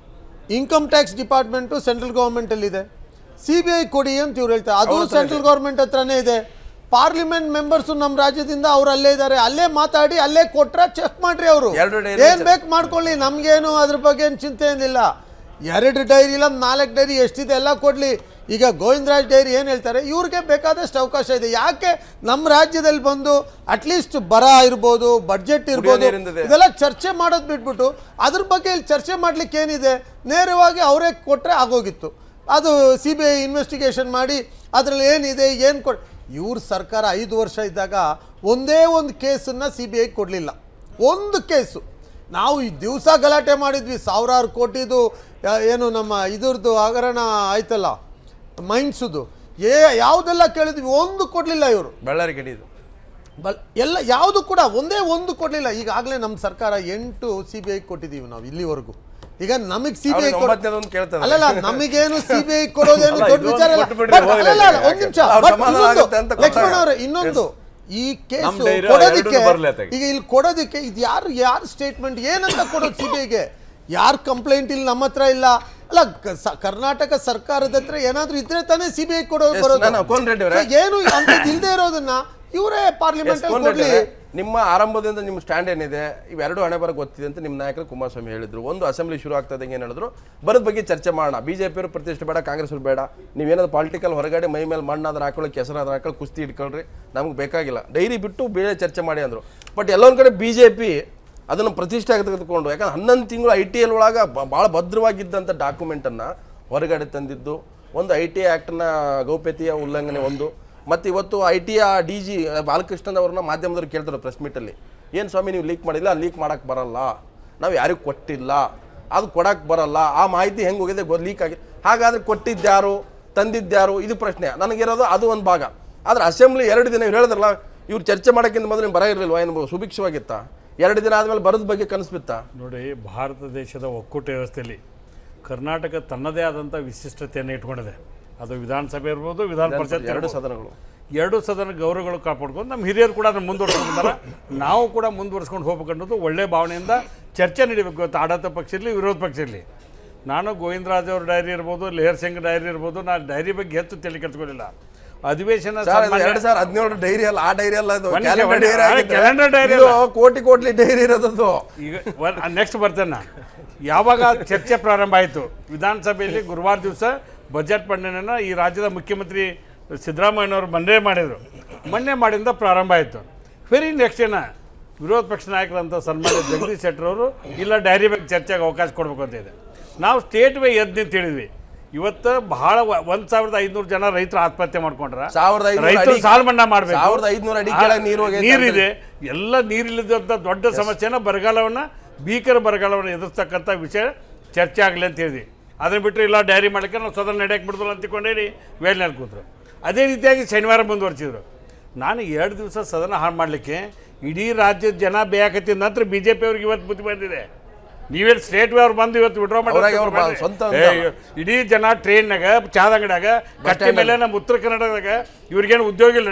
[SPEAKER 3] income tax department central ಗೌರ್ಮೆಂಟಲ್ಲಿದೆ ಸಿ ಬಿ ಐ ಕೊಡಿ ಅಂತ ಇವ್ರು ಹೇಳ್ತಾರೆ ಅದು ಸೆಂಟ್ರಲ್ ಗೌರ್ಮೆಂಟ್ ಹತ್ರನೇ ಇದೆ ಪಾರ್ಲಿಮೆಂಟ್ ಮೆಂಬರ್ಸು ನಮ್ಮ ರಾಜ್ಯದಿಂದ ಅವ್ರು ಅಲ್ಲೇ ಇದ್ದಾರೆ ಅಲ್ಲೇ ಮಾತಾಡಿ ಅಲ್ಲೇ ಕೊಟ್ರೆ ಚೆಕ್ ಮಾಡ್ರಿ ಅವರು
[SPEAKER 1] ಎರಡು ಡೈರಿ
[SPEAKER 3] ಏನ್ ಬೇಕು ಮಾಡ್ಕೊಳ್ಳಿ ನಮ್ಗೇನು ಅದ್ರ ಬಗ್ಗೆ ಏನು ಚಿಂತೆ ಏನಿಲ್ಲ ಎರಡು ಡೈರಿ ಇಲ್ಲ ನಾಲ್ಕು ಡೈರಿ ಎಷ್ಟಿದೆ ಎಲ್ಲ ಕೊಡ್ಲಿ ಈಗ ಗೋವಿಂದರಾಜ್ ಡೈರಿ ಏನು ಹೇಳ್ತಾರೆ ಇವ್ರಿಗೆ ಬೇಕಾದಷ್ಟು ಅವಕಾಶ ಇದೆ ಯಾಕೆ ನಮ್ಮ ರಾಜ್ಯದಲ್ಲಿ ಬಂದು ಅಟ್ಲೀಸ್ಟ್ ಬರ ಇರ್ಬೋದು ಬಡ್ಜೆಟ್ ಇರ್ಬೋದು
[SPEAKER 1] ನೀರಿಂದಿದೆ.
[SPEAKER 3] ಇದೆಲ್ಲ ಚರ್ಚೆ ಮಾಡೋದು ಬಿಟ್ಬಿಟ್ಟು ಅದ್ರ ಬಗ್ಗೆ ಇಲ್ಲಿ ಚರ್ಚೆ ಮಾಡ್ಲಿಕ್ಕೆ ಏನಿದೆ ನೇರವಾಗಿ ಅವರೇ ಕೊಟ್ಟರೆ ಆಗೋಗಿತ್ತು ಅದು ಸಿ ಬಿ ಐ ಇನ್ವೆಸ್ಟಿಗೇಷನ್ ಮಾಡಿ ಅದರಲ್ಲಿ ಏನಿದೆ ಏನು ಕೊಡ್ ಇವ್ರ ಸರ್ಕಾರ ಐದು ವರ್ಷ ಇದ್ದಾಗ ಒಂದೇ ಒಂದು ಕೇಸನ್ನು ಸಿ ಬಿ ಐ ಕೊಡಲಿಲ್ಲ ಒಂದು ಕೇಸು ನಾವು ಈ ದಿವಸ ಗಲಾಟೆ ಮಾಡಿದ್ವಿ ಸಾವಿರಾರು ಕೋಟಿದು ಯಾ- ಏನು ನಮ್ಮ ಇದ್ರದ್ದು ಹಗರಣ ಆಯ್ತಲ್ಲ ಮೈನ್ಸುದು ಏ ಯಾವುದೆಲ್ಲ ಕೇಳಿದ್ವಿ ಒಂದು ಕೊಡಲಿಲ್ಲ ಇವರು
[SPEAKER 1] ಬಳ್ಳಾರಿ ಗಡಿದು
[SPEAKER 3] ಬಲ್ ಎಲ್ಲ ಯಾವುದು ಕೂಡ ಒಂದೇ ಒಂದು ಕೊಡಲಿಲ್ಲ ಈಗಾಗಲೇ ನಮ್ಮ ಸರ್ಕಾರ ಎಂಟು ಸಿ ಬಿ ಐ ಕೊಟ್ಟಿದ್ದೀವಿ ನಾವು ಇಲ್ಲಿವರೆಗೂ ಈಗ ನಮಗೆ ಸಿ ಬಿ ಐ
[SPEAKER 1] ಅವ್ರಿಗೆ ಒಂಬತ್ತನೇದು ಒಂದು ಕೇಳ್ತಾರೆ.
[SPEAKER 3] ಅಲ್ಲಲ್ಲ ನಮಗೇನು ಸಿ ಬಿ ಐ ಕೊಡೋದೇನು
[SPEAKER 2] ಅಲ್ಲ,
[SPEAKER 3] ದೊಡ್ಡ
[SPEAKER 2] ಇದೊಂದು
[SPEAKER 3] ವಿಚಾರ ಇಲ್ಲ
[SPEAKER 2] ಕೊಟ್ಬಿಡ್ರಿ,
[SPEAKER 3] But
[SPEAKER 2] ಹೋಗ್ಲಿ
[SPEAKER 3] ಅಲ್ಲಲ್ಲ, ಅಲ್ಲ,
[SPEAKER 2] ಯಾಕೆ?
[SPEAKER 3] ಒಂದ್ ನಿಮಿಷ
[SPEAKER 1] ಅವ್ರ
[SPEAKER 3] But
[SPEAKER 1] ಸಮಾಧಾನ
[SPEAKER 3] ಇನ್ನೊಂದು,
[SPEAKER 1] ಆಗುತ್ತೆ ಅಂತ
[SPEAKER 3] ಲಕ್ಷ್ಮಣ್
[SPEAKER 1] ಗೊತ್ತಾಗ-
[SPEAKER 3] ಅವರೇ ಇನ್ನೊಂದು ಈ ಕೇಸು
[SPEAKER 2] ನಮ್ ಧೈರ್ಯ
[SPEAKER 3] ಕೊಡೋದಕ್ಕೆ
[SPEAKER 2] ಎರಡನ್ನೂ ಬರ್ಲಿ ಆತಗೆ.
[SPEAKER 3] ಈಗ ಇಲ್ಲಿ ಕೊಡೋದಕ್ಕೆ ಇದು ಯಾರು ಯಾರು ಸ್ಟೇಟ್ಮೆಂಟ್ ಏನಂತ ಕೊಡೋದು ಸಿ ಬಿ ಐಗೆ ಯಾರು ಕಂಪ್ಲೇಂಟ್ ಇಲ್ಲಿ ನಮ್ಮ ಹತ್ರ ಇಲ್ಲ ಅಲ್ಲ ಕ- ಸ- ಕರ್ನಾಟಕ ಸರ್ಕಾರದ ಹತ್ರ ಏನಾದ್ರೂ ಇದ್ರೆ ತಾನೇ ಸಿ ಬಿ ಐ ಕೊಡೋದು
[SPEAKER 1] Yes,
[SPEAKER 3] ಬರೋದು
[SPEAKER 1] ನಾನು ಕೋನ್ ರೆಡ್ಡಿ ಅವರೇ.
[SPEAKER 3] So, ಏನು ಅಂತದ್ದು ಇಲ್ದೇ ಇರೋದನ್ನ ಇವರೇ ಪಾರ್ಲಿಮೆಂಟ್ ಅಲ್ಲಿ
[SPEAKER 1] ಎಸ್ಕೋನ್
[SPEAKER 3] ಕೊಡ್ಲಿ
[SPEAKER 1] ರೆಡ್ಡಿ, ನಿಮ್ಮ ಆರಂಭದಿಂದ ನಿಮ್ಮ ಸ್ಟ್ಯಾಂಡ್ ಏನಿದೆ ಇವೆರಡು ಹಣೆ ಬರ ಗೊತ್ತಿದೆ ಅಂತ ನಿಮ್ಮ ನಾಯಕರು ಕುಮಾರಸ್ವಾಮಿ ಹೇಳಿದ್ರು ಒಂದು ಅಸೆಂಬ್ಲಿ ಶುರು ಆಗ್ತದೆ ಏನು ಹೇಳಿದ್ರು ಬರೋದ್ ಬಗ್ಗೆ ಚರ್ಚೆ ಮಾಡೋಣ ಬಿಜೆಪಿಯವರು ಪ್ರತಿಷ್ಠೆ ಬೇಡ ಕಾಂಗ್ರೆಸ್ ಅವ್ರು ಬೇಡ ನೀವೇನಾದ್ರು ಪಾಲಿಟಿಕಲ್ ಹೊರಗಡೆ ಮೈ ಮೇಲೆ ಮಣ್ಣಾದ್ರೆ ಹಾಕೊಳ್ಳಿ ಕೆಸರಾದ್ರೆ ಹಾಕೊಳ್ಳಿ ಕುಸ್ತಿ ಇಟ್ಕೊಳ್ರಿ ನಮ್ಗೆ ಬೇಕಾಗಿಲ್ಲ ಡೈರಿ ಬಿಟ್ಟು ಬೇರೆ ಚರ್ಚೆ ಮಾಡಿ ಅಂದರು ಬಟ್ ಎಲ್ಲೊಂದು ಕಡೆ ಬಿ ಜೆ ಪಿ ಅದನ್ನು ಪ್ರತಿಷ್ಠೆ ತೆಗೆದುಕೊಂಡು ಯಾಕಂದ್ರೆ ಹನ್ನೊಂದು ತಿಂಗಳು ಐ ಟಿ ಎಲ್ ಒಳಗೆ ಭಾಳ ಭದ್ರವಾಗಿದ್ದಂಥ ಡಾಕ್ಯುಮೆಂಟನ್ನು ಹೊರಗಡೆ ತಂದಿದ್ದು ಒಂದು ಐ ಟಿ ಆ್ಯಕ್ಟ್ನ ಗೌಪ್ಯತೆಯ ಉಲ್ಲಂಘನೆ ಒಂದು ಮತ್ತು ಇವತ್ತು ಐ ಟಿಯ ಡಿ ಜಿ ಬಾಲಕೃಷ್ಣನ್ ಅವ್ರನ್ನ ಮಾಧ್ಯಮದವ್ರು ಕೇಳ್ತಾರೆ ಪ್ರೆಸ್ ಮೀಟಲ್ಲಿ ಏನು ಸ್ವಾಮಿ ನೀವು ಲೀಕ್ ಮಾಡಿಲ್ಲ ಲೀಕ್ ಮಾಡೋಕ್ಕೆ ಬರಲ್ಲ ನಾವು ಯಾರಿಗೂ ಕೊಟ್ಟಿಲ್ಲ ಅದು ಕೊಡಕ್ಕೆ ಬರಲ್ಲ ಆ ಮಾಹಿತಿ ಹೆಂಗೆ ಹೋಗಿದೆ ಲೀಕ್ ಆಗಿ ಹಾಗಾದ್ರೆ ಕೊಟ್ಟಿದ್ದ್ಯಾರು ತಂದಿದ್ದ್ಯಾರು ಇದು ಪ್ರಶ್ನೆ ನನಗಿರೋದು ಅದು ಒಂದು ಭಾಗ ಆದ್ರೆ ಅಸೆಂಬ್ಲಿ ಎರಡು ದಿನ ಇವ್ರು ಹೇಳಿದ್ರಲ್ಲ ಇವ್ರು ಚರ್ಚೆ ಮಾಡೋಕ್ಕಿಂತ ಮೊದಲು ಬರ ಇರಲಿಲ್ವಾ ಏನು ಸುಭಿಕ್ಷವಾಗಿತ್ತ ಎರಡು ದಿನ ಆದಮೇಲೆ ಬರದ ಬಗ್ಗೆ ಕನಸ್ಬಿತ್ತಾ
[SPEAKER 4] ನೋಡಿ ಭಾರತ ದೇಶದ ಒಕ್ಕೂಟ ವ್ಯವಸ್ಥೆಯಲ್ಲಿ ಕರ್ನಾಟಕ ತನ್ನದೇ ಆದಂಥ ವಿಶಿಷ್ಟತೆಯನ್ನು ಇಟ್ಕೊಂಡಿದೆ ಅದು ವಿಧಾನಸಭೆ ಇರ್ಬೋದು ವಿಧಾನ ಪರಿಷತ್
[SPEAKER 1] ಎರಡು
[SPEAKER 4] ಇರ್ಬೋದು.
[SPEAKER 1] ಸದನಗಳು
[SPEAKER 4] ಎರಡು ಸದನ ಗೌರವಗಳು ಕಾಪಾಡ್ಕೊಂಡು ನಮ್ಮ ಹಿರಿಯರು ಕೂಡ ಅದನ್ನು ಮುಂದುವರ್ಸ್ಕೊಂಡು ಬಂದಾರ ನಾವು ಕೂಡ ಮುಂದುವರ್ಸ್ಕೊಂಡು ಹೋಗ್ಬೇಕು ಅನ್ನೋದು ಒಳ್ಳೆ ಭಾವನೆಯಿಂದ ಚರ್ಚೆ ನಡೀಬೇಕು ಇವತ್ತು ಆಡಳಿತ ಪಕ್ಷ ಇರಲಿ ವಿರೋಧ ಪಕ್ಷ ಇರಲಿ ನಾನು ಗೋವಿಂದರಾಜ್ ಅವ್ರ ಡೈರಿ ಇರ್ಬೋದು ಲೇಹರ್ ಸಿಂಗ್ ಡೈರಿ ಇರ್ಬೋದು ನಾನು ಡೈರಿ ಬಗ್ಗೆ ಹೆಚ್ಚು ತಲೆ ಕೆಡ್ಸ್ಕೊಳ್ಳಿಲ್ಲ ಅಧಿವೇಶನ
[SPEAKER 1] ಸರ್
[SPEAKER 4] ಸಾಮಾನ್ಯ-
[SPEAKER 1] ಎರಡು ಸಾವಿರದ ಹದಿನೇಳು ಡೈರಿ ಅಲ್ಲ ಆ ಡೈರಿ ಅಲ್ಲ ಅದು
[SPEAKER 4] ಒಂದ್
[SPEAKER 1] ಕ್ಯಾಲೆಂಡರ್
[SPEAKER 4] ನಿಮಿಷ,
[SPEAKER 1] ಡೈರಿ
[SPEAKER 4] ಒಂದ್
[SPEAKER 1] ಆಗಿದ್ರೆ
[SPEAKER 4] ಕ್ಯಾಲೆಂಡರ್ ಡೈರಿ
[SPEAKER 1] ಇದು
[SPEAKER 4] ಅಲ್ಲ.
[SPEAKER 1] ಕೋಟಿ ಕೋಟಿ ಡೈರಿ ಇರೋದದು
[SPEAKER 4] ಈಗ ನೆಕ್ಸ್ಟ್ ಬರ್ತೇನೆ ನಾನು ಯಾವಾಗ ಚರ್ಚೆ ಪ್ರಾರಂಭ ಆಯಿತು ವಿಧಾನಸಭೆಯಲ್ಲಿ ಗುರುವಾರ ದಿವಸ ಬಜೆಟ್ ಮಂಡನೆಯನ್ನು ಈ ರಾಜ್ಯದ ಮುಖ್ಯಮಂತ್ರಿ ಸಿದ್ದರಾಮಯ್ಯನವರು ಮೊನ್ನೆ ಮಾಡಿದರು ಮೊನ್ನೆ ಮಾಡಿಂದ ಪ್ರಾರಂಭ ಆಯಿತು ವೆರಿ ನೆಕ್ಸ್ಟ್ ಏನ ವಿರೋಧ ಪಕ್ಷ ನಾಯಕರಂತ ಸನ್ಮಾನ್ಯ ಜಗದೀಶ್ ಶೆಟ್ಟರ್ ಅವರು ಇಲ್ಲ ಡೈರಿ ಬಗ್ಗೆ ಚರ್ಚೆಗೆ ಅವಕಾಶ ಕೊಡಬೇಕು ಅಂತ ಇದೆ ನಾವು ಸ್ಟೇಟ್ ವೇ ಎದ್ದು ನಿಂತು ಹೇಳಿದ್ವಿ ಇವತ್ತು ಬಹಳ ಒಂದು ಸಾವಿರದ ಐದುನೂರು ಜನ ರೈತರು ಆತ್ಮಹತ್ಯೆ ಮಾಡ್ಕೊಂಡ್ರ
[SPEAKER 1] ಸಾವಿರದ ಐದ್ನೂರು
[SPEAKER 4] ರೈತರು
[SPEAKER 1] ಅಡಿ-
[SPEAKER 4] ಸಾಲ ಮನ್ನಾ ಮಾಡಬೇಕು
[SPEAKER 1] ಸಾವಿರದ ಐದ್ನೂರು ಅಡಿ ಕೆಳಗೆ ನೀರು ಹೋಗೈತೆ
[SPEAKER 4] ನೀರಿದೆ ಎಲ್ಲ ನೀರಿಲ್ಲದಂಥ ದೊಡ್ಡ ಸಮಸ್ಯೆನ ಬರಗಾಲವನ್ನು ಭೀಕರ ಬರಗಾಲವನ್ನು ಎದುರಿಸ್ತಕ್ಕಂಥ ವಿಷಯ ಚರ್ಚೆ ಆಗಲಿ ಅಂತ ಹೇಳಿದ್ವಿ ಅದನ್ನ ಬಿಟ್ಟರೆ ಇಲ್ಲ ಡೈರಿ ಮಾಡಕ್ಕೆ ನಾವು ಸದನ ನಡೆಯಕ್ಕೆ ಬಿಡೋಲ್ಲ ಅಂತ ತಿಳ್ಕೊಂಡೇಳಿ ವೇಲ್ನಲ್ಲಿ ಕೂತರು ಅದೇ ರೀತಿಯಾಗಿ ಶನಿವಾರ ಮುಂದುವರ್ಸಿದ್ರು ನಾನು ಎರಡು ದಿವಸ ಸದನ ಹಾಳು ಮಾಡಲಿಕ್ಕೆ ಇಡೀ ರಾಜ್ಯದ ಜನ ಬೇಕತ್ತಿದ ನಂತರ ಬಿ ಜೆ ಪಿ ಅವ್ರಿಗೆ ಇವತ್ತು ಬುದ್ಧಿ ಬಂದಿದೆ ನೀವೇನು ಸ್ಟೇಟ್ ಅವ್ರು ಬಂದು ಇವತ್ತು ವಿಡ್ರಾ
[SPEAKER 1] ಅವ್ರಾಗೆ ಅವ್ರು ಬಾ- ಸ್ವಂತ ಅಂತ ಅಲ್ಲ.
[SPEAKER 4] ಇಡೀ ಜನ ಟ್ರೈನ್ನಾಗ ಚಾದ ಅಂಗಡ್ಯಾಗ ಕಟ್ಟೆ ಮೇಲೆ ನಮ್ಮ ಉತ್ತರ ಕನ್ನಡದಾಗ ಇವ್ರಿಗೇನು ಉದ್ಯೋಗ ಇಲ್ಲನ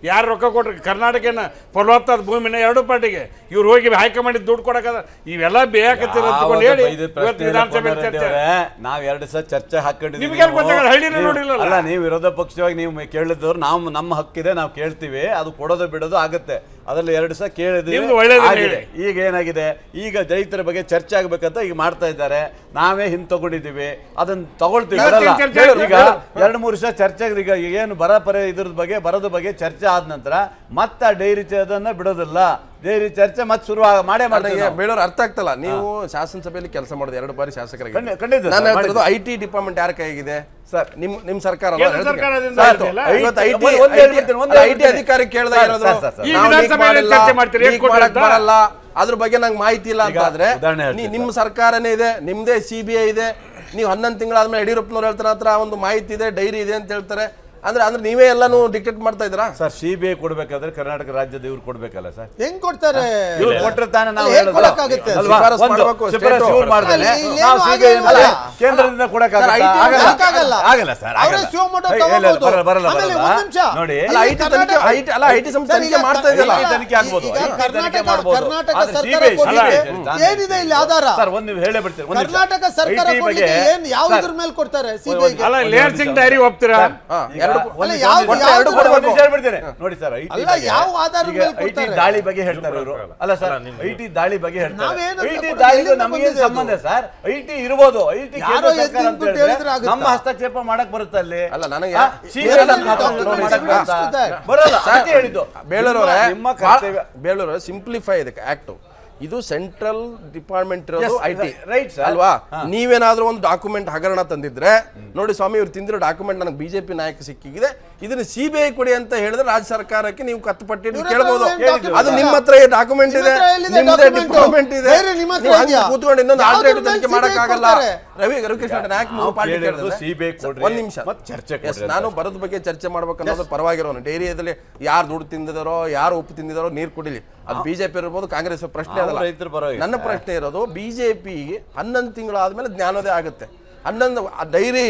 [SPEAKER 4] ಯಾರು ರೊಕ್ಕ ಕೊಟ್ರು ಕರ್ನಾಟಕನ ಫಲವತ್ತಾದ ಭೂಮಿನ ಎರಡು ಪಾರ್ಟಿಗೆ ಇವ್ರು ಹೋಗಿ ಹೈಕಮಾಂಡ್ ದುಡ್ಡು ಕೊಡಕದ ಇವೆಲ್ಲ ಬೇಕತ್ತಿರ ಅಂತಕೊಂಡು ಹೇಳಿ ಇವತ್ತು ವಿಧಾನಸಭೆ ಚರ್ಚೆ
[SPEAKER 2] ನಾವ್ ಎರಡು ಸಲ ಚರ್ಚೆ ಹಾಕೊಂಡಿದ್ದೀವಿ
[SPEAKER 4] ನಿಮ್ಗೇನ್ ಗೊತ್ತಾಗಲ್ಲ?
[SPEAKER 2] ನೀವು-
[SPEAKER 4] ಹಳ್ಳಿನೇ
[SPEAKER 2] ನೀವು-
[SPEAKER 4] ನೋಡಿಲ್ಲಲ್ಲ?
[SPEAKER 2] ಅಲ್ಲ ನೀವು ವಿರೋಧ ಪಕ್ಷವಾಗಿ ನೀವು ಕೇಳಿದವ್ರು ನಾವು ನಮ್ಮ ಹಕ್ಕಿದೆ ನಾವು ಕೇಳ್ತೀವಿ ಅದು ಕೊಡೋದು ಬಿಡೋದು ಆಗುತ್ತೆ ಅದ್ರಲ್ಲಿ ಎರಡು ಸಲ ಕೇಳಿದ್ವಿ
[SPEAKER 4] ನಿಮ್ದು ಒಳ್ಳೇದನ್ನ
[SPEAKER 2] ಆಗಿದೆ.
[SPEAKER 4] ಹೇಳಿ.
[SPEAKER 2] ಈಗ ಏನಾಗಿದೆ ಈಗ ರೈತರ ಬಗ್ಗೆ ಚರ್ಚೆ ಆಗ್ಬೇಕಂತ ಈಗ ಮಾಡ್ತಾ ಇದ್ದಾರೆ ನಾವೇ ಹಿಂದ್ ತಗೊಂಡಿದ್ದೀವಿ ಅದನ್ನ ತಗೊಳ್ತೀವಿ
[SPEAKER 4] ಇವತ್ತೇನ್
[SPEAKER 2] ಬಿಡಲ್ಲ.
[SPEAKER 4] ಚರ್ಚೆ ಆಯ್ತು?
[SPEAKER 2] ಈಗ ಎರಡು ಮೂರು ವರ್ಷ ಚರ್ಚೆ ಈಗ ಏನು ಬರ ಪರ ಇದ್ರದ್ ಬಗ್ಗೆ ಬರದ ಬಗ್ಗೆ ಚರ್ಚೆ ಆದ ನಂತರ ಮತ್ತೆ ಆ ಡೈರಿ ಅದನ್ನ ಬಿಡೋದಿಲ್ಲ ಡೈರಿ ಚರ್ಚೆ ಮತ್ತೆ ಶುರು ಆಗ- ಮಾಡೇ ಮಾಡ್ತೀವಿ
[SPEAKER 1] ನನಗೆ
[SPEAKER 2] ನಾವು.
[SPEAKER 1] ಬೇಳೂರು ಅರ್ಥ ಆಗ್ತಲ್ಲ ನೀವು ಶಾಸನಸಭೆಯಲ್ಲಿ ಕೆಲಸ ಮಾಡೋದು ಎರಡು ಬಾರಿ ಶಾಸಕರಾಗಿ
[SPEAKER 2] ಖಂಡಿತ- ಖಂಡಿತ ಸರ್,
[SPEAKER 1] ನಾನು ಹೇಳ್ತಿರೋದು
[SPEAKER 2] ಮಾಡಿದ್ದೀನಿ.
[SPEAKER 1] ಐ ಟಿ ಡಿಪಾರ್ಟ್ಮೆಂಟ್ ಯಾರ ಕೈಗಿದೆ
[SPEAKER 2] ಸರ್.
[SPEAKER 1] ನಿಮ್ ನಿಮ್ ಸರ್ಕಾರ ಅಲ್ವಾ?
[SPEAKER 4] ಕೇಂದ್ರ
[SPEAKER 1] ಹೇಳ್ತೀನಿ.
[SPEAKER 4] ಸರ್ಕಾರದಿಂದ
[SPEAKER 1] ಸರ್,
[SPEAKER 4] ಇದೆಯಲ್ಲ?
[SPEAKER 1] ಇವತ್ತು
[SPEAKER 2] ಐ-
[SPEAKER 1] ಐ ಟಿ
[SPEAKER 2] ಒಂದ್- ಒಂದ್ ಹೇಳ್ಬಿಡ್ತೀನಿ, ಒಂದ್
[SPEAKER 1] ಐ ಟಿ
[SPEAKER 2] ಹೇಳ್ಬಿಡ್ತೀನಿ.
[SPEAKER 1] ಅಧಿಕಾರಿ ಕೇಳಿದಾಗ
[SPEAKER 2] ಸರ್,
[SPEAKER 1] ಹೇಳಿದ್ರು,
[SPEAKER 2] ಸರ್, ಸರ್,
[SPEAKER 4] ಈ
[SPEAKER 1] ನಾವು leak
[SPEAKER 4] ವಿಧಾನಸಭೆಯಲ್ಲಿ
[SPEAKER 1] ಮಾಡಿಲ್ಲ,
[SPEAKER 4] ಚರ್ಚೆ ಮಾಡ್ತೀರಿ,
[SPEAKER 1] leak
[SPEAKER 4] ಏನ್ ಕೊಡ್ರಿ
[SPEAKER 1] ಮಾಡಕ್
[SPEAKER 4] ಅಂತ?
[SPEAKER 1] ಬರಲ್ಲ ಅದ್ರ ಬಗ್ಗೆ ನಂಗೆ ಮಾಹಿತಿ ಇಲ್ಲ ಅಂತ
[SPEAKER 2] ಈಗ
[SPEAKER 1] ಆದ್ರೆ
[SPEAKER 2] ಉದಾಹರಣೆ
[SPEAKER 1] ನೀ-
[SPEAKER 2] ಹೇಳ್ತೀನಿ
[SPEAKER 1] ನಿಮ್ಮ ಸರ್ಕಾರನೇ ಇದೆ ನಿಮ್ದೇ ಸಿ ಬಿ ಐ ಇದೆ ನೀವು ಹನ್ನೊಂದು ತಿಂಗಳಾದ್ಮೇಲೆ ಯಡಿಯೂರಪ್ಪನವ್ರು ಹೇಳ್ತಾರೆ ಹತ್ರ ಒಂದು ಮಾಹಿತಿ ಇದೆ ಡೈರಿ ಇದೆ ಅಂತ ಹೇಳ್ತಾರೆ ಅಂದ್ರೆ ಅಂದ್ರೆ ನೀವೇ ಎಲ್ಲಾನು ಡಿಕ್ಟೇಟ್ ಮಾಡ್ತಾ ಇದ್ದೀರಾ
[SPEAKER 2] ಸರ್ ಸಿ ಬಿ ಐ ಕೊಡ್ಬೇಕಾದ್ರೆ ಕರ್ನಾಟಕ ರಾಜ್ಯದ ಇವ್ರು ಕೊಡ್ಬೇಕಲ್ಲ ಸರ್
[SPEAKER 3] ಹೆಂಗ್ ಕೊಡ್ತಾರೆ
[SPEAKER 2] ಇವ್ರು ಕೊಟ್ರೆ ತಾನೇ ನಾವು
[SPEAKER 3] ಅಲ್ಲಿ ಹೇಗ್
[SPEAKER 2] ಹೇಳೋದು.
[SPEAKER 3] ಕೊಡಕ್ಕಾಗುತ್ತೆ?
[SPEAKER 2] ಅಲ್ವಾ?
[SPEAKER 1] ಶಿಫಾರಸು
[SPEAKER 2] ಒಂದು
[SPEAKER 1] ಮಾಡ್ಬೇಕು,
[SPEAKER 2] ಶಿಫಾರಸು
[SPEAKER 1] state.
[SPEAKER 2] ಇವ್ರು ಮಾಡ್ತಾರೆ.
[SPEAKER 3] ಅಲ್ಲಿ ಇಲ್ಲಿ
[SPEAKER 2] ನಾವು
[SPEAKER 3] ಏನು
[SPEAKER 2] CBI
[SPEAKER 3] ಆಗಲ್ಲ.
[SPEAKER 2] ಅಲ್ಲ, ಕೇಂದ್ರದಿಂದ ಕೊಡಕ್ಕಾಗತ್ತಾ?
[SPEAKER 1] ಸರ್, IT
[SPEAKER 2] ಆಗಲ್ಲ.
[SPEAKER 3] ಆಗಲ್ಲ.
[SPEAKER 2] ಆಗಲ್ಲ ಸರ್
[SPEAKER 3] ಅವರೇ
[SPEAKER 2] ಆಗಲ್ಲ.
[SPEAKER 3] ಶಿವಮೊಗ್ಗ
[SPEAKER 2] ಏ, ಇಲ್ಲ, ಇಲ್ಲ,
[SPEAKER 3] ತಗೋಬಹುದು.
[SPEAKER 2] ಬರಲ್ಲ, ಬರಲ್ಲ,
[SPEAKER 3] ಆಮೇಲೆ
[SPEAKER 2] ಬರಲ್ಲ.
[SPEAKER 3] ಒಂದ್ ನಿಮಿಷ.
[SPEAKER 2] ನೋಡಿ
[SPEAKER 1] ಅಲ್ಲ ಐ ಟಿ ತನಿಖೆ
[SPEAKER 3] ಕರ್ನಾಟಕ-
[SPEAKER 1] ಐ ಟಿ ಅಲ್ಲ ಐ ಟಿ ಸಂಸ್ಥೆ
[SPEAKER 3] ಸರ್,
[SPEAKER 1] ತನಿಖೆ
[SPEAKER 3] ಈಗ
[SPEAKER 1] ಮಾಡ್ತಾ ಇದೆಯಲ್ಲ
[SPEAKER 2] ಈ ತನಿಖೆ ಆಗ್ಬೋದು.
[SPEAKER 3] ಈಗ
[SPEAKER 2] ಈ ತನಿಖೆ
[SPEAKER 3] ಕರ್ನಾಟಕ
[SPEAKER 2] ಮಾಡ್ಬೋದು.
[SPEAKER 3] ಕರ್ನಾಟಕ
[SPEAKER 2] ಆದ್ರೆ
[SPEAKER 3] ಸರ್ಕಾರ
[SPEAKER 2] CBI
[SPEAKER 3] ಕೊಟ್ಟಿದೆ.
[SPEAKER 2] ಅಲ್ಲ,
[SPEAKER 3] ಏನಿದೆ ಇಲ್ಲಿ ಆಧಾರ
[SPEAKER 2] ಸರ್ ಒಂದು ಹೇಳೇ ಬಿಡ್ತೀನಿ ಒಂದು ನಿಮಿಷ.
[SPEAKER 3] ಕರ್ನಾಟಕ ಸರ್ಕಾರ
[SPEAKER 2] IT ಬಗ್ಗೆ-
[SPEAKER 3] ಕೊಡ್ಲಿಕ್ಕೆ ಏನ್ ಯಾವ
[SPEAKER 2] ಸರ್,
[SPEAKER 3] ಇದ್ರ ಮೇಲೆ ಕೊಡ್ತಾರೆ
[SPEAKER 2] ಒಂದು-
[SPEAKER 3] ಸಿಬಿಐಗೆ
[SPEAKER 4] ಅಲ್ಲ
[SPEAKER 2] ಒಂದು
[SPEAKER 4] ಲೇಯರ್
[SPEAKER 2] ನಿಮಿಷ.
[SPEAKER 4] ಸಿಂಗ್ ಡೈರಿ ಒಪ್ತೀರಾ
[SPEAKER 1] ಹಾ,
[SPEAKER 2] ಈಗ
[SPEAKER 1] ಎರಡು
[SPEAKER 2] ಒಂದು
[SPEAKER 3] ಅಲ್ಲ,
[SPEAKER 2] ನಿಮಿಷ,
[SPEAKER 3] ಯಾವ್ದು-
[SPEAKER 2] ಒಂದು
[SPEAKER 3] ಯಾವ್ದು
[SPEAKER 2] ನಿಮಿಷ, ಒಂದು
[SPEAKER 3] ಕೊಡ್ಬೇಕು?
[SPEAKER 2] ನಿಮಿಷ ಹೇಳ್ಬಿಡ್ತೀನಿ. ನೋಡಿ ಸರ್ ಐಟಿ
[SPEAKER 3] ಅಲ್ಲ, ಯಾವ ಆಧಾರದ ಮೇಲೆ
[SPEAKER 2] ಐಟಿ
[SPEAKER 3] ಕೊಡ್ತಾರೆ?
[SPEAKER 2] ದಾಳಿ ಬಗ್ಗೆ ಹೇಳ್ತಾರೆ ಇವರು ಅಲ್ಲ ಸರ್ ಐಟಿ ದಾಳಿ ಬಗ್ಗೆ ಹೇಳ್ತಾರೆ
[SPEAKER 3] ನಾವೇನಂತ
[SPEAKER 2] ಐಟಿ
[SPEAKER 3] ಕೊಡೋದು?
[SPEAKER 2] ದಾಳಿಗೂ
[SPEAKER 3] ಎಲ್ಲಿಂದ
[SPEAKER 2] ನಮಗೆ
[SPEAKER 3] ಬಂದಿದೆ ಅದು?
[SPEAKER 2] ಸಂಬಂಧ ಸರ್ ಐಟಿ ಇರ್ಬೋದು ಐಟಿ
[SPEAKER 3] ಯಾರೋ
[SPEAKER 2] ಕೇಂದ್ರ ಸರ್ಕಾರ
[SPEAKER 3] ಎದ್ದು
[SPEAKER 2] ಅಂತ
[SPEAKER 3] ನಿಂತ್ಬಿಟ್ಟು
[SPEAKER 2] ಹೇಳಿದ್ರೆ
[SPEAKER 3] ಹೇಳಿದ್ರೆ ಆಗುತ್ತಾ?
[SPEAKER 2] ನಮ್ಮ ಹಸ್ತಕ್ಷೇಪ ಮಾಡಕ್ ಬರುತ್ತೆ ಅಲ್ಲಿ
[SPEAKER 1] ಅಲ್ಲ, ನನಗೆ
[SPEAKER 2] ಆ,
[SPEAKER 1] ಯಾ-
[SPEAKER 2] CBI
[SPEAKER 3] ಬೇರೆ
[SPEAKER 2] ನಮ್ಮ ಹಸ್ತಕ್ಷೇಪ
[SPEAKER 3] ಡಾಕ್ಯುಮೆಂಟ್
[SPEAKER 2] ಮಾಡಕ್ ಬರುತ್ತಾ?
[SPEAKER 3] ಎವಿಡೆನ್ಸ್
[SPEAKER 2] ಬರಲ್ಲ ಅದಕ್ಕೆ ಹೇಳಿದ್ದು
[SPEAKER 1] ಬೇಳೂರವರೇ
[SPEAKER 2] ನಿಮ್ಮ- ನಿಮ್ಮ ಕರ್ತವ್ಯ
[SPEAKER 1] ಬೇಳೂರು ಸಿಂಪ್ಲಿಫೈ ಇದಕ್ಕೆ ಆಕ್ಟ್ ಇದು ಸೆಂಟ್ರಲ್ ಡಿಪಾರ್ಟ್ಮೆಂಟ್ ಇರೋದು
[SPEAKER 2] Yes,
[SPEAKER 1] I T
[SPEAKER 2] right, sir.
[SPEAKER 1] ಅಲ್ವಾ
[SPEAKER 2] ಹಾ.
[SPEAKER 1] ನೀವೇನಾದ್ರೂ ಒಂದು ಡಾಕ್ಯುಮೆಂಟ್ ಹಗರಣ ತಂದಿದ್ರೆ ನೋಡಿ ಸ್ವಾಮಿ ಇವ್ರು ತಿಂದಿರೋ ಡಾಕ್ಯುಮೆಂಟ್ ನನಗೆ ಬಿಜೆಪಿ ನಾಯಕ ಸಿಕ್ಕಿಗಿದೆ ಇದನ್ನ ಸಿ ಬಿ ಐ ಕೊಡಿ ಅಂತ ಹೇಳಿದ್ರೆ ರಾಜ್ಯ ಸರ್ಕಾರಕ್ಕೆ ನೀವು ಕತ್ತು ಪಟ್ಟಿ
[SPEAKER 3] ಇವ್ರ ಹತ್ರ
[SPEAKER 1] ಕೇಳಬಹುದು
[SPEAKER 3] ಏನ್ document
[SPEAKER 1] ಅದು ನಿಮ್ಮ
[SPEAKER 3] ಇಲ್ಲ?
[SPEAKER 1] ಹತ್ರ ಡಾಕ್ಯುಮೆಂಟ್
[SPEAKER 3] ನಿಮ್ಮ
[SPEAKER 1] ಇದೆ
[SPEAKER 3] ಹತ್ರ ಎಲ್ಲಿದೆ
[SPEAKER 1] ನಿಮ್ಮದೇ
[SPEAKER 3] document?
[SPEAKER 1] ಡಿಪಾರ್ಟ್ಮೆಂಟ್ ಇದೆ
[SPEAKER 3] ಬೇರೆ ನಿಮ್ಮ ಹತ್ರ
[SPEAKER 1] ನೀವು ಹಂಗೆ
[SPEAKER 3] ಇದೆಯಾ?
[SPEAKER 1] ಕೂತ್ಕೊಂಡು ಇನ್ನೊಂದು
[SPEAKER 3] ಯಾವ್ದ್ರ
[SPEAKER 1] ಆಲ್ಟರ್ನೇಟಿವ್
[SPEAKER 3] ಮೇಲೆ
[SPEAKER 1] ತನಿಖೆ
[SPEAKER 3] CBI
[SPEAKER 1] ಮಾಡಕ್ಕಾಗಲ್ಲ
[SPEAKER 3] ಕೊಡ್ತಾರೆ?
[SPEAKER 1] ರವಿ ರವಿಕೃಷ್ಣ ನಾಯಕ್ ಮೂರು
[SPEAKER 2] ನಾವು
[SPEAKER 1] ಪಾರ್ಟಿ
[SPEAKER 2] ಕೇಳಿರೋದು
[SPEAKER 1] ಕೇಳಿದ್ರೆ
[SPEAKER 2] CBI ಕೊಡ್ರಿ,
[SPEAKER 1] ಒಂದ್ ನಿಮಿಷ
[SPEAKER 2] ಮತ್ತೆ ಚರ್ಚೆ
[SPEAKER 1] Yes,
[SPEAKER 2] ಕೊಡ್ರಿ ಅಂತ.
[SPEAKER 1] ನಾನು ಬರದ ಬಗ್ಗೆ ಚರ್ಚೆ ಮಾಡ್ಬೇಕನ್ನೋದು ಪರವಾಗಿರೋನು ಡೈರಿಯಲ್ಲಿ ಯಾರು ದುಡ್ಡು ತಿಂದಿದಾರೋ ಯಾರು ಉಪ್ಪು ತಿಂದಿದಾರೋ ನೀರು ಕುಡಿಲಿ ಅದು ಬಿಜೆಪಿ ಇರ್ಬೋದು ಕಾಂಗ್ರೆಸ್ ಪ್ರಶ್ನೆ
[SPEAKER 2] ನಾವು
[SPEAKER 1] ಅದಲ್ಲ
[SPEAKER 2] ರೈತರ ಪರವಾಗಿ
[SPEAKER 1] ನನ್ನ ಪ್ರಶ್ನೆ ಇರೋದು ಬಿಜೆಪಿ ಹನ್ನೊಂದು ತಿಂಗಳಾದ್ಮೇಲೆ ಜ್ಞಾನೋದಯ ಆಗುತ್ತೆ ಹನ್ನೊಂದು ಆ ಡೈರಿ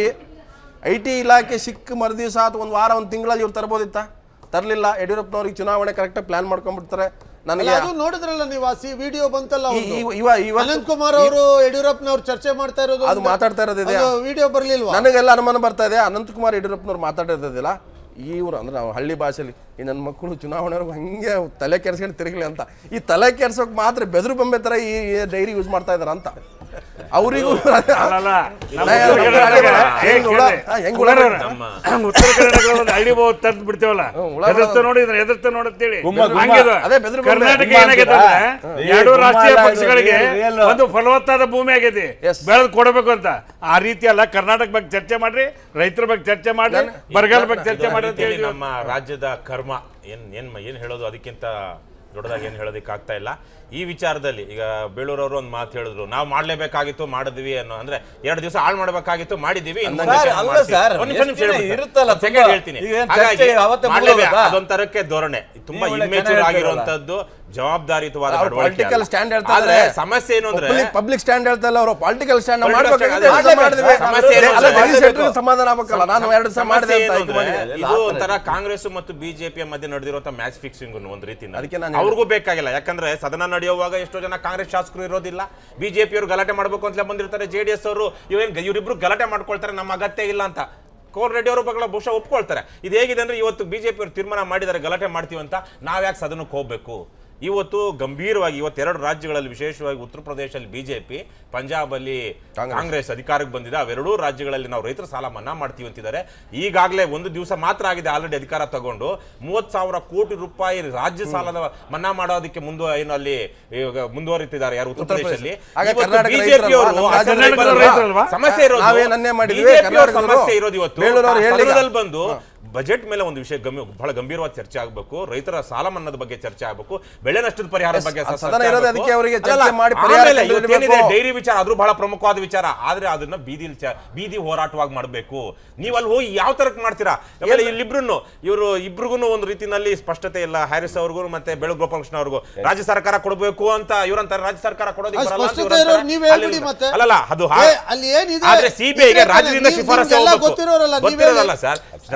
[SPEAKER 1] ಐ ಟಿ ಇಲಾಖೆ ಸಿಕ್ಕ ಮರುದಿವಸ ಅಥವಾ ಒಂದು ವಾರ ಒಂದು ತಿಂಗಳಲ್ಲಿ ಇವ್ರು ತರ್ಬೋದಿತ್ತ ತರಲಿಲ್ಲ ಯಡಿಯೂರಪ್ಪನವ್ರಿಗೆ ಚುನಾವಣೆ ಕರೆಕ್ಟಾಗಿ ಪ್ಲಾನ್ ಮಾಡ್ಕೊಂಡ್ಬಿಡ್ತಾರೆ
[SPEAKER 3] ಅಲ್ಲ,
[SPEAKER 1] ನನಗೆ
[SPEAKER 3] ಅದು ನೋಡಿದ್ರಲ್ಲ ನೀವು ಆ ಸಿ ವಿಡಿಯೋ ಬಂತಲ್ಲ
[SPEAKER 1] ಈ-
[SPEAKER 3] ಒಂದು.
[SPEAKER 1] ಈ- ಇವ- ಇವತ್ತು-
[SPEAKER 3] ಅನಂತ್ ಕುಮಾರ್ ಅವರು ಯಡಿಯೂರಪ್ಪನವ್ರು ಚರ್ಚೆ ಮಾಡ್ತಾ ಇರೋದು
[SPEAKER 1] ಅದು ಮಾತಾಡ್ತಾ ಇರೋದಿದೆ
[SPEAKER 3] ವಿಡಿಯೋ ಬರ್ಲಿಲ್ವಾ
[SPEAKER 1] ನನಗೆಲ್ಲ ಅನುಮಾನ ಬರ್ತಾ ಇದೆ ಅನಂತಕುಮಾರ್ ಯಡಿಯೂರಪ್ಪನವ್ರು ಮಾತಾಡಿರೋದಿಲ್ಲ ಇವ್ರು ಅಂದ್ರೆ ನಾವು ಹಳ್ಳಿ ಭಾಷೆಲಿ ಈ ನನ್ನ ಮಕ್ಕಳು ಚುನಾವಣೆವರೆಗೂ ಹಂಗೆ ತಲೆ ಕೆರ್ಸ್ಕೊಂಡು ತಿರುಗಲಿ ಅಂತ ಈ ತಲೆ ಕೆರ್ಸೋಕೆ ಮಾತ್ರ ಬೆದರು ಬೊಂಬೆ ಥರ ಈ ಡೈರಿ ಯೂಸ್ ಮಾಡ್ತಾ ಇದಾರೆ ಅಂತ ಅವರಿಗೂ
[SPEAKER 4] ಅಲ್ಲಲ್ಲ, ನಮ್ಮ
[SPEAKER 1] ನಾ
[SPEAKER 4] ಉತ್ತರ
[SPEAKER 1] ಯಾರು
[SPEAKER 4] ಕರ್ನಾಟಕ
[SPEAKER 1] ಹೆಂಗ್ ಹುಳ-
[SPEAKER 4] ಕೇಳಿ.
[SPEAKER 1] ಹಾ, ಹೆಂಗ್ ಹುಳ
[SPEAKER 4] ಹುಳರವ್ರೆ.
[SPEAKER 1] ನಮ್ಮ-
[SPEAKER 4] ಉತ್ತರ ಕರ್ನಾಟಕ ಒಂದು ಹಳ್ಳಿ ಬಹು ತಂದು ಬಿಡ್ತೇವಲ್ಲ
[SPEAKER 1] ಹುಳ
[SPEAKER 4] ಎದುರ್ತ ನೋಡಿ ಇದನ್ನ ಎದುರ್ತ ನೋಡತ್ತೇಳಿ
[SPEAKER 2] ಗುಮ್ಮ, ಗುಮ್ಮ.
[SPEAKER 4] ಹಂಗಿದು
[SPEAKER 1] ಅದೇ ಬೆದ್ರು ಬೊಂಬೆ.
[SPEAKER 4] ಕರ್ನಾಟಕ
[SPEAKER 2] ಗುಮ್ಮ
[SPEAKER 4] ಏನಾಗೈತೆ
[SPEAKER 2] ಅಂತೀರಾ?
[SPEAKER 4] ಅಂದ್ರೆ
[SPEAKER 2] ಏ,
[SPEAKER 4] ಎರಡು
[SPEAKER 2] ಗುಮ್ಮ
[SPEAKER 4] ರಾಷ್ಟ್ರೀಯ
[SPEAKER 2] ಅಲ್ಲ,
[SPEAKER 4] ಪಕ್ಷಗಳಿಗೆ
[SPEAKER 2] ಇದು real.
[SPEAKER 4] ಒಂದು ಫಲವತ್ತಾದ ಭೂಮಿ ಆಗೈತಿ
[SPEAKER 1] Yes.
[SPEAKER 4] ಬೆಳೆದು ಕೊಡಬೇಕು ಅಂತ ಆ ರೀತಿ ಅಲ್ಲ ಕರ್ನಾಟಕ ಬಗ್ಗೆ ಚರ್ಚೆ ಮಾಡ್ರಿ ರೈತರ ಬಗ್ಗೆ ಚರ್ಚೆ ಮಾಡ್ರಿ ಬರಗಾಲ ಬಗ್ಗೆ ಚರ್ಚೆ
[SPEAKER 5] ಇದು
[SPEAKER 4] ಮಾಡ್ರಿ ಅಂತ
[SPEAKER 5] ರೀತಿಯಲ್ಲಿ
[SPEAKER 4] ಹೇಳಿ
[SPEAKER 5] ನಮ್ಮ ರಾಜ್ಯದ ಕರ್ಮ ಏನ್ ಏನ್ ಏನ್ ಹೇಳೋದು ಅದಕ್ಕಿಂತ ದೊಡ್ಡದಾಗಿ ಏನ್ ಹೇಳೋದಕ್ಕೆ ಆಗ್ತಾ ಇಲ್ಲ ಈ ವಿಚಾರದಲ್ಲಿ ಈಗ ಬೇಳೂರವರು ಒಂದು ಮಾತು ಹೇಳಿದ್ರು ನಾವು ಮಾಡ್ಲೇಬೇಕಾಗಿತ್ತು ಮಾಡಿದ್ವಿ ಅನ್ನೋ ಅಂದ್ರೆ ಎರಡು ದಿವಸ ಹಾಳು ಮಾಡಬೇಕಾಗಿತ್ತು ಮಾಡಿದೀವಿ ಇನ್ನು ಮುಂದೆ
[SPEAKER 2] ಸರ್,
[SPEAKER 5] ಚೆನ್ನಾಗ್
[SPEAKER 2] ಅಲ್ಲ
[SPEAKER 5] ಮಾಡ್ತೀವಿ.
[SPEAKER 2] ಸರ್,
[SPEAKER 5] ಒಂದ್ ನಿಮಿಷ, ನಿಮಿಷ
[SPEAKER 2] ಎಷ್ಟು ದಿನ
[SPEAKER 5] ಹೇಳ್ಬಿಡಿ ಸರ್.
[SPEAKER 2] ಇರುತ್ತಲ್ಲ
[SPEAKER 5] ಒಂದ್ second
[SPEAKER 2] ತುಂಬಾ.
[SPEAKER 5] ಹೇಳ್ತೀನಿ
[SPEAKER 2] ಈಗ ಏನ್
[SPEAKER 5] ಹಾಗಾಗಿ
[SPEAKER 2] ಚರ್ಚೆ ಅವತ್ತೇ
[SPEAKER 5] ಮಾಡ್ಲೇಬೇಕು.
[SPEAKER 2] ಮುಗ್ದೋಗತ್ತಾ?
[SPEAKER 5] ಅದೊಂಥರಕ್ಕೆ ಧೋರಣೆ ತುಂಬಾ
[SPEAKER 2] ನೀವು ಒಳ್ಳೆ
[SPEAKER 5] ಇಮ್ಮೆಚೂರ್
[SPEAKER 2] ಚೆನ್ನಾಗಿ
[SPEAKER 5] ಆಗಿರುವಂತದ್ದು ಜವಾಬ್ದಾರಿಯುತವಾದ
[SPEAKER 1] ಅವ್ರು
[SPEAKER 5] ನಡವಳಿಕೆ
[SPEAKER 1] ಪೊಲಿಟಿಕಲ್
[SPEAKER 5] ಅಲ್ಲ.
[SPEAKER 1] ಸ್ಟ್ಯಾಂಡ್ ಹೇಳ್ತಾ
[SPEAKER 5] ಆದ್ರೆ
[SPEAKER 1] ಇದ್ದಾರೆ
[SPEAKER 5] ಸಮಸ್ಯೆ ಏನು ಅಂದ್ರೆ
[SPEAKER 1] ಪಬ್ಲಿಕ್ ಸ್ಟ್ಯಾಂಡ್ ಹೇಳ್ತಾ ಇಲ್ಲ ಅವರು ಪೊಲಿಟಿಕಲ್ ಸ್ಟ್ಯಾಂಡ್
[SPEAKER 5] Political
[SPEAKER 1] ಮಾಡ್ಬೇಕಾಗಿದೆ
[SPEAKER 5] stand
[SPEAKER 1] ಅದನ್ನ ಮಾಡಿದ್ವಿ
[SPEAKER 5] ಸಮಸ್ಯೆ ಏನು
[SPEAKER 1] ಅಲ್ಲ
[SPEAKER 5] ಅಂದ್ರೆ
[SPEAKER 1] ಜಗದೀಶ್ ಶೆಟ್ಟರ್ಗೆ ಸಮಾಧಾನ ಆಗ್ಬೇಕಲ್ಲ ನಾನು ಎರಡು ದಿವಸ ಮಾಡಿದೆ
[SPEAKER 5] ಸಮಸ್ಯೆ
[SPEAKER 1] ಅಂತ
[SPEAKER 5] ಏನು ಅಂದ್ರೆ,
[SPEAKER 1] ಹೈಕಮಾಂಡ್ಗೆ.
[SPEAKER 5] ಇದು ಒಂಥರ ಕಾಂಗ್ರೆಸ್ ಮತ್ತು ಬಿಜೆಪಿಯ ಮಧ್ಯೆ ನಡೆದಿರುವಂತ ಮ್ಯಾಚ್ ಫಿಕ್ಸಿಂಗ್ ಒಂದು ರೀತಿ
[SPEAKER 1] ಅದಕ್ಕೆ ನಾನು
[SPEAKER 5] ಅವ್ರಿಗೂ ಬೇಕಾಗಿಲ್ಲ ಯಾಕಂದ್ರೆ ಸದನ ನಡೆಯುವಾಗ ಎಷ್ಟೋ ಜನ ಕಾಂಗ್ರೆಸ್ ಶಾಸಕರು ಇರೋದಿಲ್ಲ ಬಿಜೆಪಿ ಅವರು ಗಲಾಟೆ ಮಾಡಬೇಕು ಅಂತ ಬಂದಿರ್ತಾರೆ ಜೆ ಡಿ ಎಸ್ ಅವರು ಇವೇನ್ ಇವರಿಬ್ರು ಗಲಾಟೆ ಮಾಡ್ಕೊಳ್ತಾರೆ ನಮ್ಮ ಅಗತ್ಯ ಇಲ್ಲ ಅಂತ ಕೋರ್ ರೆಡ್ಡಿ ಅವರು ಬಗ್ಗೆ ಬಹುಶಃ ಒಪ್ಕೊಳ್ತಾರೆ ಇದು ಹೇಗಿದೆ ಅಂದ್ರೆ ಇವತ್ತು ಬಿಜೆಪಿ ಅವರು ತೀರ್ಮಾನ ಮಾಡಿದ್ದಾರೆ ಗಲಾಟೆ ಮಾಡ್ತೀವಿ ಅಂತ ನಾವ್ಯಾಕೆ ಸದನಕ್ಕೆ ಹೋಗ್ಬೇಕು ಇವತ್ತು ಗಂಭೀರವಾಗಿ ಇವತ್ತೆರಡು ರಾಜ್ಯಗಳಲ್ಲಿ ವಿಶೇಷವಾಗಿ ಉತ್ತರ ಪ್ರದೇಶದಲ್ಲಿ ಬಿಜೆಪಿ ಪಂಜಾಬ್ ಅಲ್ಲಿ ಕಾಂಗ್ರೆಸ್ ಅಧಿಕಾರಕ್ಕೆ ಬಂದಿದೆ ಅವೆರಡೂ ರಾಜ್ಯಗಳಲ್ಲಿ ನಾವು ರೈತರ ಸಾಲ ಮನ್ನಾ ಮಾಡ್ತೀವಿ ಅಂತಿದ್ದಾರೆ ಈಗಾಗಲೇ ಒಂದು ದಿವಸ ಮಾತ್ರ ಆಗಿದೆ ಆಲ್ರೆಡಿ ಅಧಿಕಾರ ತಗೊಂಡು ಮೂವತ್ ಸಾವಿರ ಕೋಟಿ ರೂಪಾಯಿ ರಾಜ್ಯ ಸಾಲದ ಮನ್ನಾ ಮಾಡೋದಕ್ಕೆ ಮುಂದೆ ಏನು ಅಲ್ಲಿ ಇವಾಗ ಮುಂದುವರಿತಿದ್ದಾರೆ ಯಾರು ಉತ್ತರ
[SPEAKER 1] ಉತ್ತರ
[SPEAKER 5] ಪ್ರದೇಶದಲ್ಲಿ
[SPEAKER 1] ಪ್ರದೇಶ. ಹಾಗೆ
[SPEAKER 5] ಇವತ್ತು
[SPEAKER 1] ಕರ್ನಾಟಕ
[SPEAKER 5] BJP
[SPEAKER 1] ರೈತರಲ್ವಾ?
[SPEAKER 5] ಅವರು
[SPEAKER 1] ನಮ್ಮ
[SPEAKER 5] ಆ
[SPEAKER 1] ರಾಜ್ಯದ
[SPEAKER 5] ಸಂದರ್ಭದಲ್ಲಿ
[SPEAKER 4] ರೈತರಲ್ವಾ? ರೈತರಲ್ವಾ?
[SPEAKER 5] ಸಮಸ್ಯೆ ಇರೋದು
[SPEAKER 1] ನಾವೇ ನನ್ನೇ ಮಾಡಿದ್ವಿ,
[SPEAKER 5] BJP ಅವ್ರ
[SPEAKER 1] ಕರ್ನಾಟಕದವರು
[SPEAKER 5] ಸಮಸ್ಯೆ ಇರೋದು ಇವತ್ತು
[SPEAKER 1] ಬೇಲೂರವ್ರು ಹೇಳಿಲ್ಲ.
[SPEAKER 5] ಸದನದಲ್ಲಿ ಬಂದು ಬಜೆಟ್ ಮೇಲೆ ಒಂದು ವಿಷಯ ಗಂಭೀರ ಬಹಳ ಗಂಭೀರವಾದ ಚರ್ಚೆ ಆಗಬೇಕು ರೈತರ ಸಾಲ ಮನ್ನಾದ ಬಗ್ಗೆ ಚರ್ಚೆ ಆಗಬೇಕು ಬೆಳೆ ನಷ್ಟದ ಪರಿಹಾರದ
[SPEAKER 1] Yes,
[SPEAKER 5] ಬಗ್ಗೆ
[SPEAKER 1] ಆ
[SPEAKER 5] ಚರ್ಚೆ
[SPEAKER 1] ಸದನ ಇರೋದೇ
[SPEAKER 5] ಆಗ್ಬೇಕು.
[SPEAKER 1] ಅದಕ್ಕೆ ಅವರಿಗೆ ಚರ್ಚೆ
[SPEAKER 5] ಅಲ್ಲಲ್ಲ,
[SPEAKER 1] ಮಾಡಿ ಪರಿಹಾರ
[SPEAKER 5] ಆಮೇಲೆ
[SPEAKER 1] ಕಂಡುಹಿಡಿಬೇಕು.
[SPEAKER 5] ಇವತ್ತೇನಿದೆ ಡೈರಿ ವಿಚಾರ ಅದು ಬಹಳ ಪ್ರಮುಖವಾದ ವಿಚಾರ ಆದ್ರೆ ಅದನ್ನ ಬೀದಿ ಬೀದಿ ಹೋರಾಟವಾಗಿ ಮಾಡಬೇಕು ನೀವು ಅಲ್ಲಿ ಹೋಗಿ ಯಾವ ತರಕ್ ಮಾಡ್ತೀರಾ ಆಮೇಲೆ ಇಲ್ಲಿಬ್ರು ಇವರು ಇಬ್ರಿಗೂ ಒಂದು ರೀತಿನಲ್ಲಿ ಸ್ಪಷ್ಟತೆ ಇಲ್ಲ ಹ್ಯಾರಿಸ್ ಅವ್ರಿಗೂ ಮತ್ತೆ ಬೆಳಗ್ ಗೋಪಾಲಕೃಷ್ಣ ಅವ್ರಿಗೂ ರಾಜ್ಯ ಸರ್ಕಾರ ಕೊಡಬೇಕು ಅಂತ ಇವ್ರಂತಾರೆ ರಾಜ್ಯ ಸರ್ಕಾರ ಕೊಡೋದಕ್ಕೆ
[SPEAKER 3] ಆ
[SPEAKER 5] ಬರಲ್ಲ ಅಂತ
[SPEAKER 3] ಸ್ಪಷ್ಟತೆ
[SPEAKER 5] ಇವ್ರಂತಾರೆ.
[SPEAKER 3] ಇರೋರು ನೀವ್ ಹೇಳ್ಬಿಡಿ
[SPEAKER 5] ಅಲ್ಲಿಂದ-
[SPEAKER 3] ಮತ್ತೆ.
[SPEAKER 5] ಅಲ್ಲಲ್ಲ ಅದು ಹಾ-
[SPEAKER 3] ಏ, ಅಲ್ಲಿ ಏನಿದೆ?
[SPEAKER 5] ಆದ್ರೆ ಸಿಬಿಐಗೆ
[SPEAKER 3] ಇದ್ರೆ ತಾನೇ,
[SPEAKER 5] ರಾಜ್ಯದಿಂದ
[SPEAKER 3] ನೀವು-
[SPEAKER 5] ಶಿಫಾರಸು
[SPEAKER 3] ನಿಮ್ಗೆಲ್ಲ
[SPEAKER 5] ಹೋಗ್ಬೇಕು.
[SPEAKER 3] ಗೊತ್ತಿರೋರಲ್ಲ, ನೀವ್
[SPEAKER 5] ಗೊತ್ತಿರೋದಲ್ಲ
[SPEAKER 3] ಹೇಳಿ.
[SPEAKER 5] ಸರ್ ರಾಜ್ಯದಿಂದ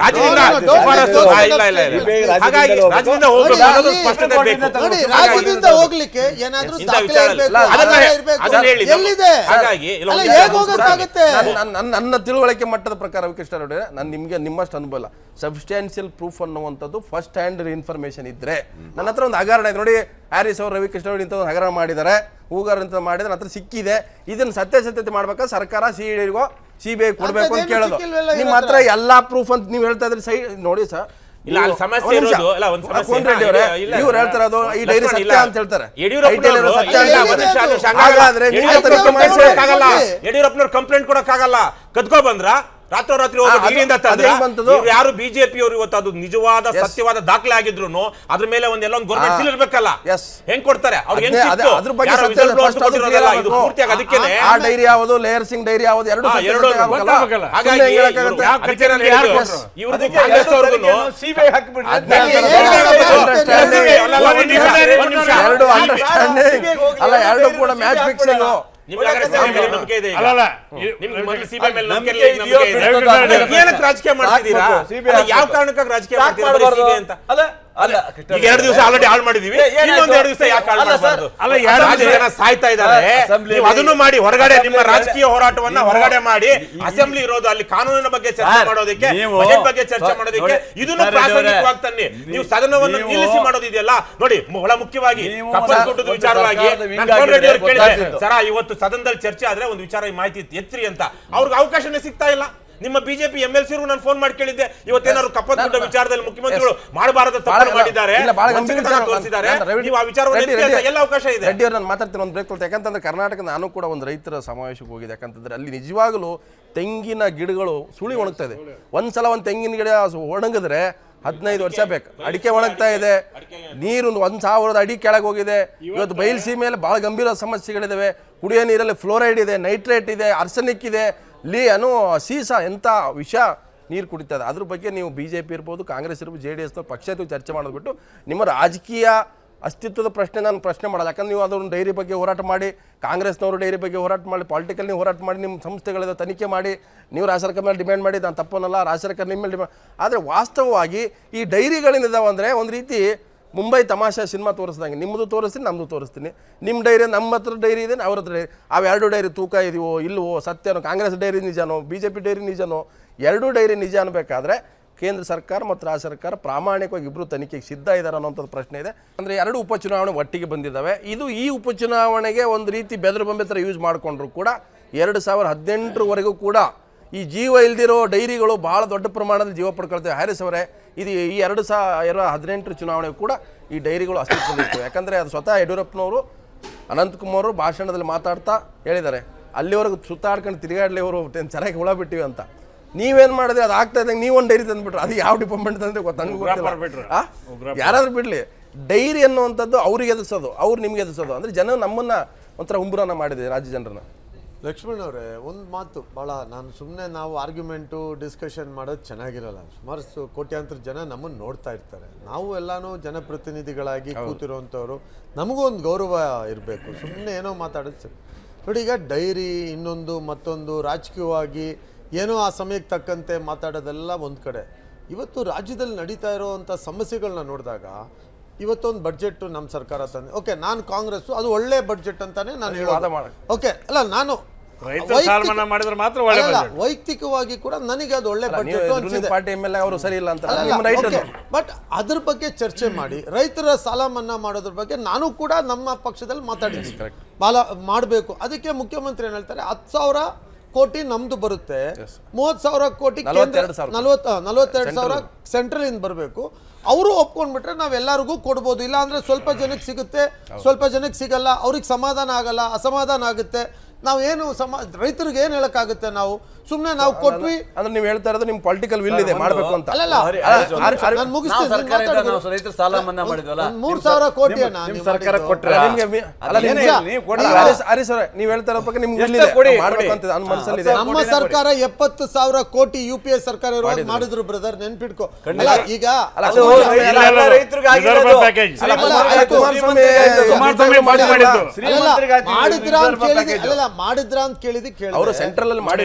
[SPEAKER 3] don't
[SPEAKER 5] ಶಿಫಾರಸು-
[SPEAKER 3] those
[SPEAKER 5] ಆ,
[SPEAKER 3] kind
[SPEAKER 5] ಇಲ್ಲ
[SPEAKER 3] of
[SPEAKER 5] ಇಲ್ಲ ಇಲ್ಲ
[SPEAKER 3] statements.
[SPEAKER 5] ಹಾಗಾಗಿ ರಾಜ್ಯದಿಂದ ಹೋಗ್ಬೇಕು
[SPEAKER 3] ನೋಡಿ,
[SPEAKER 5] ಅನ್ನೋದು
[SPEAKER 3] ಅಲ್ಲಿ-
[SPEAKER 5] ಸ್ಪಷ್ಟತೆ ಬೇಕು
[SPEAKER 3] ನೋಡಿ
[SPEAKER 5] ಹಾಗಾಗಿ
[SPEAKER 3] ರಾಜ್ಯದಿಂದ ಹೋಗ್ಲಿಕ್ಕೆ ಏನಾದ್ರೂ
[SPEAKER 5] ಇಂಥ
[SPEAKER 3] ದಾಖಲೆ
[SPEAKER 5] ವಿಚಾರ
[SPEAKER 3] ಇರ್ಬೇಕು
[SPEAKER 5] ಇಲ್ಲ. ಅದನ್ನ
[SPEAKER 3] ಆಧಾರ
[SPEAKER 5] ಹೇ-
[SPEAKER 3] ಇರ್ಬೇಕು
[SPEAKER 5] ಅದನ್ನ ಹೇಳಿ.
[SPEAKER 3] ಎಲ್ಲಿದೆ
[SPEAKER 5] ಹಾಗಾಗಿ ಇಲ್ಲ,
[SPEAKER 3] ಅಲ್ಲ
[SPEAKER 5] ಒಂದು
[SPEAKER 3] ಹೇಗ್
[SPEAKER 5] ವಿಚಾರ
[SPEAKER 3] ಹೋಗಕ್ಕಾಗತ್ತೆ
[SPEAKER 1] ನನ್ನ- ನನ್ನ ನನ್ನ ತಿಳುವಳಿಕೆ ಮಟ್ಟದ ಪ್ರಕಾರ ರವಿಕೃಷ್ಣ ಅವರೇ ನಾನು ನಿಮಗೆ ನಿಮ್ಮಷ್ಟು ಅನುಭವ ಇಲ್ಲ ಸಬ್ಸ್ಟ್ಯಾನ್ಷಿಯಲ್ ಪ್ರೂಫ್ ಅನ್ನುವಂಥದ್ದು ಫಸ್ಟ್ ಹ್ಯಾಂಡ್ ಇನ್ಫಾರ್ಮೇಶನ್ ಇದ್ರೆ ನನ್ನ ಹತ್ರ ಒಂದು ಹಗರಣ ಇದೆ ನೋಡಿ ಹ್ಯಾರಿಸ್ ಅವರು ರವಿಕೃಷ್ಣ ಅವರು ಇಂಥ ಒಂದು ಹಗರಣ ಮಾಡಿದ್ದಾರೆ ಹೂಗಾರ್ ಅಂತ ಮಾಡಿದ್ರೆ ನನ್ನ ಹತ್ರ ಸಿಕ್ಕಿದೆ ಇದನ್ನ ಸತ್ಯಾಸತ್ಯತೆ ಮಾಡ್ಬೇಕಾದ್ರೆ ಸರ್ಕಾರ ಸಿ ಡಿಗೋ ಸಿ ಬಿ ಐ ಕೊಡಬೇಕು ಅಂತ
[SPEAKER 3] ಅಂಥದ್ದೇನು
[SPEAKER 1] ಕೇಳೋದು
[SPEAKER 3] ಸಿಕ್ಕಿಲ್ವಲ್ಲ
[SPEAKER 1] ನಿಮ್ಮ
[SPEAKER 3] ಇವ್ರ
[SPEAKER 1] ಹತ್ರ ಎಲ್ಲಾ ಪ್ರೂಫ್ ಅಂತ ನೀವು ಹೇಳ್ತಾ ಇದ್ರೆ ಸೈ ನೋಡಿ ಸರ್
[SPEAKER 5] ಇಲ್ಲ, ಅಲ್ಲಿ ಸಮಸ್ಯೆ ಇರೋದು- ಇಲ್ಲ, ಒಂದು ಸಮಸ್ಯೆ
[SPEAKER 1] ರೆಡ್ಡಿ ಅವರೇ
[SPEAKER 5] ಇಲ್ಲ, ಇಲ್ಲ.
[SPEAKER 1] ಇವ್ರು ಹೇಳ್ತಾರೆ ಅದು ಈ ಡೈರಿ
[SPEAKER 5] ಲಕ್ಷ್ಮಣ್,
[SPEAKER 1] ಸತ್ಯ
[SPEAKER 5] ಇಲ್ಲ.
[SPEAKER 1] ಅಂತ ಹೇಳ್ತಾರೆ
[SPEAKER 5] ಯಡಿಯೂರಪ್ಪನವರು
[SPEAKER 1] ಐಟಿಯಲ್ಲಿ ಸತ್ಯ
[SPEAKER 5] ಇಲ್ಲ,
[SPEAKER 1] ಅಂತ
[SPEAKER 5] ಒಂದು ನಿಮಿಷ,
[SPEAKER 1] ಹೇಳ್ತಾರೆ.
[SPEAKER 5] ಒಂದು ನಿಮಿಷ, ಹಂಗಾಗಲ್ಲ.
[SPEAKER 1] ಹಾಗಾದ್ರೆ ನೀವು
[SPEAKER 5] ಯಡಿಯೂರಪ್ಪನವ್ರು
[SPEAKER 1] ತನಿಖೆ
[SPEAKER 5] ಕಂಪ್ಲೇಂಟ್
[SPEAKER 1] ಮಾಡಿಸಿ.
[SPEAKER 5] ಕೊಡಕ್ಕಾಗಲ್ಲ. ಯಡಿಯೂರಪ್ಪನವ್ರು ಕಂಪ್ಲೇಂಟ್ ಕೊಡಕ್ಕಾಗಲ್ಲ ಕದ್ಕೊ ಬಂದ್ರ ರಾತ್ರೋರಾತ್ರಿ ಹೋಗಿ
[SPEAKER 1] ಆ, ಅದು-
[SPEAKER 5] ಇಲ್ಲಿಂದ
[SPEAKER 1] ಅದು ಹೆಂಗ್ ಬಂತದು?
[SPEAKER 5] ಇವ್ರು ಯಾರು ಬಿಜೆಪಿ ಅವರು ಇವತ್ತು ಅದು ನಿಜವಾದ ಸತ್ಯವಾದ ದಾಖಲೆ ಆಗಿದ್ರು ಅದ್ರ ಮೇಲೆ ಒಂದ್ ಎಲ್ಲ ಒಂದು ಗೌರ್ಮೆಂಟ್
[SPEAKER 1] ಆ,
[SPEAKER 5] ಸೀಲ್ ಇರ್ಬೇಕಲ್ಲ
[SPEAKER 1] yes.
[SPEAKER 5] ಹೆಂಗ್ ಕೊಡ್ತಾರೆ ಅವ್ರಿಗೆ ಹೆಂಗ್
[SPEAKER 1] ಅದೇ- ಅದೇ-
[SPEAKER 5] ಸಿಕ್ತು
[SPEAKER 1] ಅದ್ರ ಬಗ್ಗೆ
[SPEAKER 5] ಯಾರೋ
[SPEAKER 1] ಸತ್ಯ
[SPEAKER 5] whistle blowers
[SPEAKER 1] first ಅದು
[SPEAKER 5] ಕೊಟ್ಟಿರೋದಲ್ಲ,
[SPEAKER 1] clear
[SPEAKER 5] ಇದು
[SPEAKER 1] ಆಗ್ಬೇಕು.
[SPEAKER 5] ಪೂರ್ತಿಯಾಗಿ ಅದಕ್ಕೇನೆ
[SPEAKER 1] ಆ ಡೈರಿ ಯಾವುದು ಲೇಯರ್ ಸಿಂಗ್ ಡೈರಿ ಯಾವುದು ಎರಡು
[SPEAKER 5] ಆ,
[SPEAKER 1] ಸತ್ಯ
[SPEAKER 5] ಎರಡು
[SPEAKER 1] ಸತ್ಯ ಆಗ್ಬೇಕಲ್ಲ?
[SPEAKER 4] ಗೊತ್ತಾಗ್ಬೇಕಲ್ಲ.
[SPEAKER 5] ಹಾಗಾಗಿ
[SPEAKER 1] ಸುಮ್ನೆ ಹೆಂಗ್ ಹೇಳಕ್ಕಾಗತ್ತೆ?
[SPEAKER 5] ಇವ್ರು-
[SPEAKER 4] ಯಾವ
[SPEAKER 5] ಅದಕ್ಕೆ ನಾನು
[SPEAKER 4] ಕಚೇರಿಯಲ್ಲಿ ಯಾರು
[SPEAKER 5] ಹೇಳಿದ್ದು,
[SPEAKER 4] ಕೊಟ್ರು?
[SPEAKER 5] ಇವ್ರದ್ದು
[SPEAKER 2] ಅದಕ್ಕೆ
[SPEAKER 5] ಕಾಂಗ್ರೆಸ್ ಅವ್ರಿಗೂ
[SPEAKER 2] ಸಿಬಿಐ ಹಾಕ್ಬಿಡ್ರಿ ಅಂತ
[SPEAKER 1] ಅದ್ನೇ
[SPEAKER 2] ಹೇಳಿ.
[SPEAKER 1] ಹೇಳ್ತಾರೆ.
[SPEAKER 3] ಎರಡು
[SPEAKER 5] ಅಲ್ಲ, ಅಲ್ಲ, ಒಂದ್ ನಿಮಿಷ, ಒಂದ್ ನಿಮಿಷ.
[SPEAKER 1] ಎರಡು ಅಂಡರ್ಸ್ಟ್ಯಾಂಡಿಂಗ್ ಅಲ್ಲ ಎರಡು ಕೂಡ ಮ್ಯಾಚ್ ಫಿಕ್ಸಿಂಗ್
[SPEAKER 5] ನಿಮ್ಗೆ ಹಾಗಾದ್ರೆ CBI ಮೇಲೆ ನಂಬಿಕೆ ಇದೆ ಈಗ?
[SPEAKER 4] ಅಲ್ಲಲ್ಲ
[SPEAKER 5] ನಿಮ್ಗೆ ಮೊದಲು ಸಿಬಿಐ ಮೇಲೆ ನಂಬಿಕೆ
[SPEAKER 2] ನಂಬಿಕೆ
[SPEAKER 5] ಇಲ್ಲ,
[SPEAKER 2] ಇದೆಯೋ
[SPEAKER 5] ನಂಬಿಕೆ ಇದೆ.
[SPEAKER 2] ಬಿಡೋದು
[SPEAKER 4] ಅದೇ.
[SPEAKER 5] ಅದಕ್ಕೆ ಏನಕ್ಕೆ ರಾಜಕೀಯ ಮಾಡ್ತಿದ್ದೀರಾ
[SPEAKER 2] ಸಾಕು, CBI
[SPEAKER 5] ಅಲ್ಲ, ಯಾವ
[SPEAKER 2] ಹಾಕ್ಬೇಕು.
[SPEAKER 5] ಕಾರಣಕ್ಕಾಗಿ ರಾಜಕೀಯ
[SPEAKER 2] ಯಾಕ್
[SPEAKER 5] ಮಾಡ್ತಿದ್ದೀರಾ ಬರೀ
[SPEAKER 2] ಮಾಡ್ಬಾರ್ದು?
[SPEAKER 5] CBI ಅಂತ
[SPEAKER 2] ಅಲ್ಲ ಅಲ್ಲ
[SPEAKER 5] ಈಗ ಎರಡು ದಿವಸ ಆಲ್ರೆಡಿ ಹಾಳು ಮಾಡಿದೀವಿ
[SPEAKER 2] ಏನಾಯ್ತು?
[SPEAKER 5] ಇನ್ನೊಂದ್ ಎರಡು ದಿವಸ ಯಾಕೆ ಹಾಳು
[SPEAKER 2] ಅಲ್ಲ ಸರ್,
[SPEAKER 5] ಮಾಡಬಾರ್ದು
[SPEAKER 4] ಅಲ್ಲ, ಎರಡು
[SPEAKER 5] ರಾಜ್ಯ
[SPEAKER 4] ದಿವಸ-
[SPEAKER 5] ಜನ ಸಾಯ್ತಾ ಇದ್ದಾರೆ
[SPEAKER 2] ಅಸೆಂಬ್ಲಿಯಲ್ಲಿ-
[SPEAKER 5] ನೀವು ಅದನ್ನು ಮಾಡಿ ಹೊರಗಡೆ ನಿಮ್ಮ
[SPEAKER 2] ಅಸೆಂಬ್ಲಿಯಲ್ಲಿ-
[SPEAKER 5] ರಾಜಕೀಯ ಹೋರಾಟವನ್ನ
[SPEAKER 2] ನೀವು-
[SPEAKER 5] ಹೊರಗಡೆ ಮಾಡಿ
[SPEAKER 2] ಈ-
[SPEAKER 5] ಅಸೆಂಬ್ಲಿ ಇರೋದು ಅಲ್ಲಿ ಕಾನೂನಿನ ಬಗ್ಗೆ ಚರ್ಚೆ
[SPEAKER 2] ಸರ್,
[SPEAKER 5] ಮಾಡೋದಕ್ಕೆ
[SPEAKER 2] ನೀವು-
[SPEAKER 5] ಬಜೆಟ್ ಬಗ್ಗೆ ಚರ್ಚೆ
[SPEAKER 2] ಸರ್,
[SPEAKER 5] ಮಾಡೋದಕ್ಕೆ
[SPEAKER 2] ನೋಡಿ,
[SPEAKER 5] ಇದನ್ನು
[SPEAKER 2] ಸರ್,
[SPEAKER 5] ಪ್ರಾಸಂಗಿಕವಾಗಿ
[SPEAKER 2] ಅವರೇ,
[SPEAKER 5] ತನ್ನಿ ನೀವು
[SPEAKER 2] ನೀವು-
[SPEAKER 5] ಸದನವನ್ನು
[SPEAKER 2] ನೀವು-
[SPEAKER 5] ನಿಲ್ಲಿಸಿ ಮಾಡೋದಿದೆಯಲ್ಲ ನೋಡಿ ಬಹಳ ಮುಖ್ಯವಾಗಿ
[SPEAKER 2] ನೀವು
[SPEAKER 5] ಕಪ್ಪಲ್
[SPEAKER 2] ಒಂದು
[SPEAKER 5] ಗುಡ್ಡದ
[SPEAKER 2] ಒಂದು
[SPEAKER 5] ವಿಚಾರವಾಗಿ
[SPEAKER 2] ಸರ್ಕಾರದ
[SPEAKER 5] ನಾನು
[SPEAKER 2] ವಿಂಗ್
[SPEAKER 5] ಕೋನ್ ರೆಡ್ಡಿ ಅವ್ರು
[SPEAKER 2] ಆಗಿದ್ರೆ
[SPEAKER 5] ಕೇಳಿದೆ
[SPEAKER 2] ಗೊತ್ತಾಗ್ತಿತ್ತು.
[SPEAKER 5] ಸರ ಇವತ್ತು ಸದನದಲ್ಲಿ ಚರ್ಚೆ ಆದ್ರೆ ಒಂದು ವಿಚಾರ ಈ ಮಾಹಿತಿ ಎತ್ರಿ ಅಂತ ಅವ್ರಿಗೆ ಅವಕಾಶನೇ ಸಿಗ್ತಾ ಇಲ್ಲ ನಿಮ್ಮ ಬಿಜೆಪಿ ಎಂ ಎಲ್ ಸಿ ನಾನು ಫೋನ್ ಮಾಡಿ ಕೇಳಿದ್ದೆ ಇವತ್ತೇನಾದ್ರು ಕಪ್ಪತ್ ಗುಡ್ಡ ವಿಚಾರದಲ್ಲಿ ಮುಖ್ಯಮಂತ್ರಿಗಳು ಮಾಡಬಾರದ ತಪ್ಪು
[SPEAKER 1] ಬಹಳ-
[SPEAKER 5] ಮಾಡಿದ್ದಾರೆ
[SPEAKER 1] ಇಲ್ಲ, ಬಹಳ ಗಂಭೀರ
[SPEAKER 5] ವಂಚಕತನ
[SPEAKER 1] ವಿಚಾರ.
[SPEAKER 5] ತೋರಿಸಿದ್ದಾರೆ
[SPEAKER 1] ನಾನು ರವಿ-
[SPEAKER 5] ನೀವು ಆ ವಿಚಾರವನ್ನು
[SPEAKER 1] ರೆಡ್ಡಿ-
[SPEAKER 5] ಎತ್ತಿ ಅಂತ
[SPEAKER 1] ರೆಡ್ಡಿ-
[SPEAKER 5] ಎಲ್ಲ ಅವಕಾಶ ಇದೆ
[SPEAKER 1] ರೆಡ್ಡಿ ಅವ್ರು ನಾನು ಮಾತಾಡ್ತೀನಿ ಒಂದು ಬ್ರೇಕ್ ಕೊಡ್ತೀನಿ ಯಾಕಂತಂದ್ರೆ ಕರ್ನಾಟಕ ನಾನು ಕೂಡ ಒಂದು ರೈತರ ಸಮಾವೇಶಕ್ಕೆ ಹೋಗಿದೆ ಯಾಕಂತಂದ್ರೆ ಅಲ್ಲಿ ನಿಜವಾಗಲೂ ತೆಂಗಿನ ಗಿಡಗಳು ಸುಳಿ ಒಣಗ್ತಾ ಇದೆ ಒಂದ್ಸಲ ಒಂದು ತೆಂಗಿನ ಗಿಡ ಸು- ಒಣಗಿದ್ರೆ ಹದಿನೈದು ವರ್ಷ ಬೇಕು ಅಡಿಕೆ ಒಣಗ್ತಾ ಇದೆ ನೀರು ಒಂದು ಸಾವಿರದ ಅಡಿ ಕೆಳಗೆ ಹೋಗಿದೆ ಇವತ್ತು ಬಯಲು ಮೇಲೆ ಬಹಳ ಗಂಭೀರ ಸಮಸ್ಯೆಗಳಿದಾವೆ ಕುಡಿಯೋ ನೀರಲ್ಲಿ ಫ್ಲೋರೈಡ್ ಇದೆ ನೈಟ್ರೇಟ್ ಇದೆ ಆರ್ಸೆನಿಕ್ ಇದೆ ಲೀ ಅನು ಸೀಸ ಎಂಥ ವಿಷ ನೀರು ಕುಡಿತದೆ ಅದ್ರ ಬಗ್ಗೆ ನೀವು ಬಿ ಜೆ ಪಿ ಇರ್ಬೋದು ಕಾಂಗ್ರೆಸ್ ಇರ್ಬೋದು ಜೆ ಡಿ ಎಸ್ನ ಪಕ್ಷದ ಚರ್ಚೆ ಮಾಡೋದು ಬಿಟ್ಟು ನಿಮ್ಮ ರಾಜಕೀಯ ಅಸ್ತಿತ್ವದ ಪ್ರಶ್ನೆ ನಾನು ಪ್ರಶ್ನೆ ಮಾಡಲ್ಲ ಯಾಕಂದ್ರೆ ನೀವು ಅದೊಂದು ಡೈರಿ ಬಗ್ಗೆ ಹೋರಾಟ ಮಾಡಿ ಕಾಂಗ್ರೆಸ್ನವರು ಡೈರಿ ಬಗ್ಗೆ ಹೋರಾಟ ಮಾಡಿ ಪಾಲಿಟಿಕಲ್ ನೀವು ಹೋರಾಟ ಮಾಡಿ ನಿಮ್ಮ ಸಂಸ್ಥೆಗಳಿಂದ ತನಿಖೆ ಮಾಡಿ ನೀವು ರಾಜ್ಯ ಸರ್ಕಾರ ಮೇಲೆ ಡಿಮ್ಯಾಂಡ್ ಮಾಡಿ ನಾನು ತಪ್ಪನಲ್ಲ ರಾಜ್ಯ ಸರ್ಕಾರ ನಿಮ್ಮ ಮೇಲೆ ಡಿಮ್ಯಾಂಡ್ ಆದರೆ ವಾಸ್ತವವಾಗಿ ಈ ಡೈರಿಗಳೇನಿದಾವೆ ಅಂದರೆ ಒಂದು ರೀತಿ ಮುಂಬೈ ತಮಾಷೆ ಸಿನಿಮಾ ತೋರಿಸ್ದಂಗೆ ನಿಮ್ಮದು ತೋರಿಸ್ತೀನಿ ನಮ್ಮದು ತೋರಿಸ್ತೀನಿ ನಿಮ್ಮ ಡೈರಿ ನಮ್ಮ ಹತ್ರ ಡೈರಿ ಇದೆ ಅವ್ರ ಹತ್ರ ಡೈರಿ ಅವೆರಡು ಡೈರಿ ತೂಕ ಇದೆಯೋ ಇಲ್ವೋ ಸತ್ಯನೋ ಕಾಂಗ್ರೆಸ್ ಡೈರಿ ನಿಜನೋ ಬಿ ಜೆ ಪಿ ಡೈರಿ ನಿಜನೋ ಎರಡೂ ಡೈರಿ ನಿಜ ಅನ್ಬೇಕಾದ್ರೆ ಕೇಂದ್ರ ಸರ್ಕಾರ ಮತ್ತು ರಾಜ್ಯ ಸರ್ಕಾರ ಪ್ರಾಮಾಣಿಕವಾಗಿ ಇಬ್ಬರು ತನಿಖೆಗೆ ಸಿದ್ಧ ಇದ್ದಾರೆ ಅನ್ನೋಂಥದ್ದು ಪ್ರಶ್ನೆ ಇದೆ ಅಂದರೆ ಎರಡು ಉಪಚುನಾವಣೆ ಒಟ್ಟಿಗೆ ಬಂದಿದ್ದಾವೆ ಇದು ಈ ಉಪಚುನಾವಣೆಗೆ ಒಂದು ರೀತಿ ಬೆದರು ಬೊಂಬೆ ಥರ ಯೂಸ್ ಮಾಡಿಕೊಂಡ್ರು ಕೂಡ ಎರಡು ಸಾವಿರ ಹದಿನೆಂಟರವರೆಗೂ ಕೂಡ ಈ ಜೀವ ಇಲ್ದಿರೋ ಡೈರಿಗಳು ಭಾಳ ದೊಡ್ಡ ಪ್ರಮಾಣದಲ್ಲಿ ಜೀವ ಪಡ್ಕೊಳ್ತೇವೆ ಹ್ಯಾರಿಸ್ ಅವರೇ ಇದು ಈ ಎರಡು ಸಾವಿರ ಹದಿನೆಂಟರ ಚುನಾವಣೆ ಕೂಡ ಈ ಡೈರಿಗಳು ಅಸ್ತಿತ್ವದಲ್ಲಿರ್ತವೆ ಯಾಕಂದರೆ ಅದು ಸ್ವತಃ ಯಡಿಯೂರಪ್ಪನವರು ಅನಂತಕುಮಾರ್ ಭಾಷಣದಲ್ಲಿ ಮಾತಾಡ್ತಾ ಹೇಳಿದ್ದಾರೆ ಅಲ್ಲಿವರೆಗೂ ಸುತ್ತಾಡ್ಕೊಂಡು ತಿರುಗಾಡ್ಲಿ ಅವರು ಚೆನ್ನಾಗಿ ಹುಳ ಬಿಟ್ಟಿವಿ ಅಂತ ನೀವೇನ್ ಮಾಡಿದ್ರೆ ಅದು ಆಗ್ತಾ ಇದ್ದಂಗೆ ನೀವು ಒಂದು ಡೈರಿ ತಂದ್ಬಿಟ್ರೆ ಅದು ಯಾವ ಡಿಪಾರ್ಟ್ಮೆಂಟ್ ತಂದ್ರೆ ಗೊತ್ತಂಗೆ
[SPEAKER 4] ಉಗ್ರಪ್ಪ ಬಿಟ್ರು.
[SPEAKER 1] ಗೊತ್ತಿಲ್ಲ ಆ? ಯಾರಾದ್ರೂ ಬಿಡ್ಲಿ ಡೈರಿ ಅನ್ನುವಂಥದ್ದು ಅವ್ರಿಗೆ ಎದುರಿಸೋದು ಅವ್ರು ನಿಮ್ಗೆ ಎದುರಿಸೋದು ಅಂದ್ರೆ ಜನ ನಮ್ಮನ್ನ ಒಂಥರ ಹುಂಬುರನ್ನ ಮಾಡಿದೆ ರಾಜ್ಯ ಜನರನ್ನ
[SPEAKER 3] ಲಕ್ಷ್ಮಣ್ ಅವರೇ ಒಂದು ಮಾತು ಭಾಳ ನಾನು ಸುಮ್ಮನೆ ನಾವು ಆರ್ಗ್ಯುಮೆಂಟು ಡಿಸ್ಕಷನ್ ಮಾಡೋದು ಚೆನ್ನಾಗಿರಲ್ಲ ಸುಮಾರು ಸು- ಕೋಟ್ಯಾಂತರ ಜನ ನಮ್ಮನ್ನು ನೋಡ್ತಾ ಇರ್ತಾರೆ ನಾವು ಎಲ್ಲಾನು ಜನಪ್ರತಿನಿಧಿಗಳಾಗಿ ಕೂತಿರೋವಂಥವ್ರು ನಮಗೂ ಒಂದು ಗೌರವ ಇರಬೇಕು ಸುಮ್ಮನೆ ಏನೋ ಮಾತಾಡೋದು ಸರಿ ನೋಡಿ ಈಗ ಡೈರಿ ಇನ್ನೊಂದು ಮತ್ತೊಂದು ರಾಜಕೀಯವಾಗಿ ಏನೋ ಆ ಸಮಯಕ್ಕೆ ತಕ್ಕಂತೆ ಮಾತಾಡೋದೆಲ್ಲ ಒಂದು ಕಡೆ ಇವತ್ತು ರಾಜ್ಯದಲ್ಲಿ ನಡೀತಾ ಇರೋವಂಥ ಸಮಸ್ಯೆಗಳನ್ನ ನೋಡಿದಾಗ ಇವತ್ತೊಂದು ಬಡ್ಜೆಟ್ ನಮ್ಮ ಸರ್ಕಾರ ತಂದೆ ಓಕೆ ನಾನು ಕಾಂಗ್ರೆಸ್ ಅದು ಒಳ್ಳೆ ಬಡ್ಜೆಟ್ ಅಂತಾನೆ ನಾನು
[SPEAKER 1] ವಾದ
[SPEAKER 3] ಹೇಳೋದು
[SPEAKER 1] ಮಾಡಕ್ಕೆ.
[SPEAKER 3] ಓಕೆ ಅಲ್ಲ ನಾನು
[SPEAKER 4] ರೈತರ
[SPEAKER 3] ವೈಯಕ್ತಿಕ-
[SPEAKER 4] ಸಾಲ ಮನ್ನಾ ಮಾಡಿದ್ರೆ ಮಾತ್ರ ಒಳ್ಳೆ
[SPEAKER 3] ಅಲ್ಲ,
[SPEAKER 4] budget.
[SPEAKER 3] ವೈಯಕ್ತಿಕವಾಗಿ ಕೂಡ ನನಗೆ ಅದು ಒಳ್ಳೆ
[SPEAKER 1] ನೀವು
[SPEAKER 3] ಬಡ್ಜೆಟ್
[SPEAKER 1] ರೂಲಿಂಗ್
[SPEAKER 3] ಅನ್ಸಿದೆ
[SPEAKER 1] ಪಾರ್ಟಿ ಎಮ್ ಎಲ್ ಅವರು ಸರಿ ಇಲ್ಲ ಅಂತ ನಿಮ್ಮ ರೈಟ್ ಅದು
[SPEAKER 3] ಬಟ್ ಅದ್ರ ಬಗ್ಗೆ ಚರ್ಚೆ ಮಾಡಿ ರೈತರ ಸಾಲ ಮನ್ನಾ ಮಾಡೋದ್ರ ಬಗ್ಗೆ ನಾನು ಕೂಡ ನಮ್ಮ ಪಕ್ಷದಲ್ಲಿ ಮಾತಾಡಿದ್ದೀನಿ ಬಾಲ ಮಾಡಬೇಕು ಅದಕ್ಕೆ ಮುಖ್ಯಮಂತ್ರಿ ಏನ್ ಹೇಳ್ತಾರೆ ಹತ್ತು ಸಾವಿರ ಕೋಟಿ ನಮ್ದು ಬರುತ್ತೆ ಮೂವತ್ತು ಸಾವಿರ ಕೋಟಿ ಕೇಂದ್ರ
[SPEAKER 1] ನಲವತ್ತೆರಡು ಸಾವಿರ.
[SPEAKER 3] ನಲವತ್ತ ನಲವತ್ತೆರಡು ಸಾವಿರ ಸೆಂಟ್ರಲ್ ಇಂದ ಬರಬೇಕು ಅವರು ಒಪ್ಕೊಂಡ್ಬಿಟ್ರೆ ನಾವೆಲ್ಲರಿಗೂ ಕೊಡ್ಬೋದು ಇಲ್ಲ ಅಂದ್ರೆ ಸ್ವಲ್ಪ ಜನಕ್ಕೆ ಸಿಗುತ್ತೆ ಸ್ವಲ್ಪ ಜನಕ್ಕೆ ಸಿಗಲ್ಲ ಅವ್ರಿಗೆ ಸಮಾಧಾನ ಆಗಲ್ಲ ಅಸಮಾಧಾನ ಆಗುತ್ತೆ ನಾವೇನು ಸಮ ರೈತರಿಗೆ ಏನು ಹೇಳಕ್ಕಾಗುತ್ತೆ ನಾವು ಸುಮ್ಮನೆ ನಾವು ಕೊಟ್ವಿ
[SPEAKER 1] ಅಂದ್ರೆ ನೀವು ಹೇಳ್ತಾ ಇರೋದು ನಿಮ್ ಪೊಲಿಟಿಕಲ್ ವಿಲ್ ಇದೆ ಮಾಡಬೇಕು ಅಂತ
[SPEAKER 3] ಅಲ್ಲಲ್ಲ
[SPEAKER 2] ಹರಿ-
[SPEAKER 1] ಅಲ್ಲ,
[SPEAKER 2] ಹರಿ-
[SPEAKER 1] ಹರಿ- ಹರಿ-
[SPEAKER 3] ನಾನು ಮುಗಿಸ್ತೀನಿ,
[SPEAKER 2] ನಾವು ಸರ್ಕಾರ
[SPEAKER 3] ನೀನು
[SPEAKER 2] ಇದ್ದಾಗ
[SPEAKER 3] ಮಾತಾಡು.
[SPEAKER 2] ನಾವು ರೈತರ ಸಾಲ ಮನ್ನಾ ಮಾಡಿದ್ವಲ್ಲ
[SPEAKER 3] ಒಂದ್ ಮೂರ್
[SPEAKER 2] ನಿಮ್
[SPEAKER 3] ಸಾವಿರ
[SPEAKER 2] ಸರ್-
[SPEAKER 3] ಕೋಟಿಯನ್ನ
[SPEAKER 2] ನಿಮ್- ನಿಮ್
[SPEAKER 3] ನೀವು
[SPEAKER 2] ಸರ್ಕಾರ
[SPEAKER 3] ಮಾಡಿದ್ದು.
[SPEAKER 2] ಕೊಟ್ರೆ
[SPEAKER 1] ಅಲ್ಲ, ನಿಮ್ಗೆ ವಿ- ಅಲ್ಲ,
[SPEAKER 2] ಅದೇನೇ
[SPEAKER 1] ನಿಮ್ಗೆ-
[SPEAKER 2] ಇರ್ಲಿ, ನೀವು ಕೊಡಿ.
[SPEAKER 1] ಅಲ್ಲ, ಹರೀಶ್ ಹರೀಶ್ ಅವರೇ ನೀವು ಹೇಳ್ತಾ ಇರೋ ಬಗ್ಗೆ ನಿಮ್ಗೆ will
[SPEAKER 2] ಎಷ್ಟೋ
[SPEAKER 1] ಇದೆ
[SPEAKER 2] ಕೊಡಿ,
[SPEAKER 1] ಮಾಡ್ಬೇಕು
[SPEAKER 2] ಕೊಡಿ.
[SPEAKER 1] ಅಂತ ನನ್ನ
[SPEAKER 2] ಹಾ,
[SPEAKER 1] ಮನಸ್ಸಲ್ಲಿದೆ
[SPEAKER 2] ಹತ್ತು
[SPEAKER 3] ನಮ್ಮ
[SPEAKER 2] ಕೋಟಿನೇ
[SPEAKER 3] ಸರ್ಕಾರ ಎಪ್ಪತ್ತು ಸಾವಿರ ಕೋಟಿ ಯು ಪಿ ಎ ಸರ್ಕಾರ ಇರುವಾಗ ಮಾಡಿದ್ರು ಬ್ರದರ್ ನೆನ್ಪಿಟ್ಕೋ ಅಲ್ಲ ಈಗ
[SPEAKER 1] ಅಲ್ಲ,
[SPEAKER 2] ಅದು
[SPEAKER 1] ಅದು
[SPEAKER 2] ಎಲ್ಲ
[SPEAKER 4] ಇಲ್ಲ, ಇಲ್ಲ,
[SPEAKER 2] ರೈತರಿಗೆ ಆಗಿರೋದು.
[SPEAKER 4] ವಿದರ್ಭ ಪ್ಯಾಕೇಜ್.
[SPEAKER 1] ಅಲ್ಲ,
[SPEAKER 3] ಅಲ್ಲ,
[SPEAKER 1] ಅಲ್ಲ,
[SPEAKER 3] ಆಯ್ತು.
[SPEAKER 1] ಕುಮಾರಸ್ವಾಮಿ
[SPEAKER 4] ಕುಮಾರಸ್ವಾಮಿ
[SPEAKER 1] ಮಾಡಿಲ್ಲ.
[SPEAKER 4] ಮಾಡಿದ್ದು.
[SPEAKER 3] ಅಲ್ಲಲ್ಲ,
[SPEAKER 2] ಶ್ರೀಮಂತರಿಗಾಯ್ತು
[SPEAKER 3] ಮಾಡಿದ್ರ ಅಂತ
[SPEAKER 2] ವಿದರ್ಭ
[SPEAKER 3] ಕೇಳಿದಿ
[SPEAKER 2] ಪ್ಯಾಕೇಜ್.
[SPEAKER 3] ಅಲ್ಲಲ್ಲ ಮಾಡಿದ್ರ ಅಂತ ಕೇಳಿದಿ
[SPEAKER 1] ಅವರು
[SPEAKER 3] ಕೇಳಿದೆ
[SPEAKER 1] ಸೆಂಟ್ರಲ್ ಅಲ್ಲಿ ಮಾಡಿದ್ರು ಅಂತ ಅವ್ರು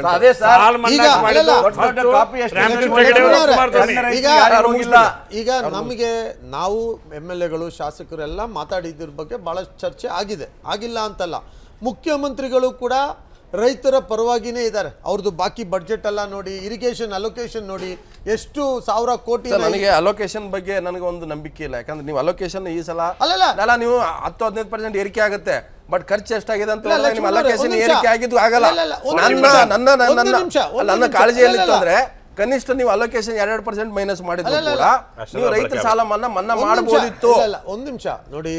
[SPEAKER 1] ಪರ್ಸೆಂಟ್
[SPEAKER 2] ಅದೇ ಸರ್
[SPEAKER 4] ಸಾಲ ಮನ್ನಾ
[SPEAKER 3] ಈಗ
[SPEAKER 4] ಮಾಡಿದ್ದು
[SPEAKER 3] ಅಲ್ಲಲ್ಲ,
[SPEAKER 2] ದೊಡ್ಡ ದೊಡ್ಡ ಕಾಪಿ ಎಷ್ಟು
[SPEAKER 4] ರಾಮಕೃಷ್ಣ
[SPEAKER 2] ಜನ
[SPEAKER 4] ಹೆಗಡೆ ಅವರು,
[SPEAKER 3] ಮಾಡಿದ್ದಾರೆ?
[SPEAKER 4] ಕುಮಾರಸ್ವಾಮಿ.
[SPEAKER 2] ಸಣ್ಣ
[SPEAKER 3] ಈಗ
[SPEAKER 2] ರೈತರಿಗೆ ಯಾರು ಹೋಗಿಲ್ಲ
[SPEAKER 3] ಈಗ ನಮಗೆ ನಾವು ಎಮ್ ಎಲ್ ಎಗಳು ಶಾಸಕರೆಲ್ಲ ಮಾತಾಡಿದ್ರ ಬಗ್ಗೆ ಬಹಳಷ್ಟು ಚರ್ಚೆ ಆಗಿದೆ ಆಗಿಲ್ಲ ಅಂತಲ್ಲ ಮುಖ್ಯಮಂತ್ರಿಗಳು ಕೂಡ ರೈತರ ಪರವಾಗಿನೇ ಇದ್ದಾರೆ ಅವ್ರದ್ದು ಬಾಕಿ ಬಡ್ಜೆಟ್ ಎಲ್ಲ ನೋಡಿ ಇರಿಗೇಷನ್ ಅಲೋಕೇಶನ್ ನೋಡಿ ಎಷ್ಟು ಸಾವಿರ ಕೋಟಿ
[SPEAKER 1] ಸರ್ ನನಗೆ ಅಲೋಕೇಶನ್ ಬಗ್ಗೆ ನನಗೆ ಒಂದು ನಂಬಿಕೆ ಇಲ್ಲ ಯಾಕಂದ್ರೆ ನೀವು ಅಲೋಕೇಶನ್ ಈ ಸಲ
[SPEAKER 3] ಅಲ್ಲಲ್ಲ.
[SPEAKER 1] ಅಲ್ಲ ನೀವು ಹತ್ತು ಹದಿನೈದು ಪರ್ಸೆಂಟ್ ಏರಿಕೆ ಆಗುತ್ತೆ ಬಟ್ ಖರ್ಚು ಎಷ್ಟಾಗಿದೆ ಅಂತ
[SPEAKER 3] ಇಲ್ಲ,
[SPEAKER 1] ಹೇಳಿದ್ರೆ ನಿಮ್ಮ
[SPEAKER 3] ಲಕ್ಷ್ಮಣ್ ಅವರೇ,
[SPEAKER 1] ಅಲೋಕೇಶನ್
[SPEAKER 3] ಒಂದು ನಿಮಿಷ.
[SPEAKER 1] ಏರಿಕೆ ಆಗಿದ್ದು ಆಗಲ್ಲ
[SPEAKER 3] ಇಲ್ಲ, ಇಲ್ಲ, ಒಂದು
[SPEAKER 1] ನನ್ನ
[SPEAKER 3] ನಿಮಿಷ.
[SPEAKER 1] ನನ್ನ ನನ್ನ
[SPEAKER 3] ಒಂದು
[SPEAKER 1] ನನ್ನ
[SPEAKER 3] ನಿಮಿಷ, ಒಂದು
[SPEAKER 1] ಅಲ್ಲ, ನನ್ನ
[SPEAKER 3] ನಿಮಿಷ.
[SPEAKER 1] ಕಾಳಜಿ
[SPEAKER 3] ಇಲ್ಲ, ಇಲ್ಲ.
[SPEAKER 1] ಎಲ್ಲಿತ್ತಂದ್ರೆ ಕನಿಷ್ಠ ನೀವು ಅಲೋಕೇಶನ್ ಎರಡೆರಡು ಪರ್ಸೆಂಟ್ ಮೈನಸ್ ಮಾಡಿದ್ರು
[SPEAKER 3] ಅಲ್ಲ,
[SPEAKER 1] ಕೂಡ
[SPEAKER 3] ಅಲ್ಲ.
[SPEAKER 1] ನೀವು ರೈತರ ಸಾಲ ಮನ್ನಾ ಮನ್ನಾ
[SPEAKER 3] ಒಂದ್ ನಿಮಿಷ,
[SPEAKER 1] ಮಾಡಬಹುದಿತ್ತು
[SPEAKER 3] ಇಲ್ಲ, ಇಲ್ಲ, ಒಂದ್ ನಿಮಿಷ ನೋಡಿ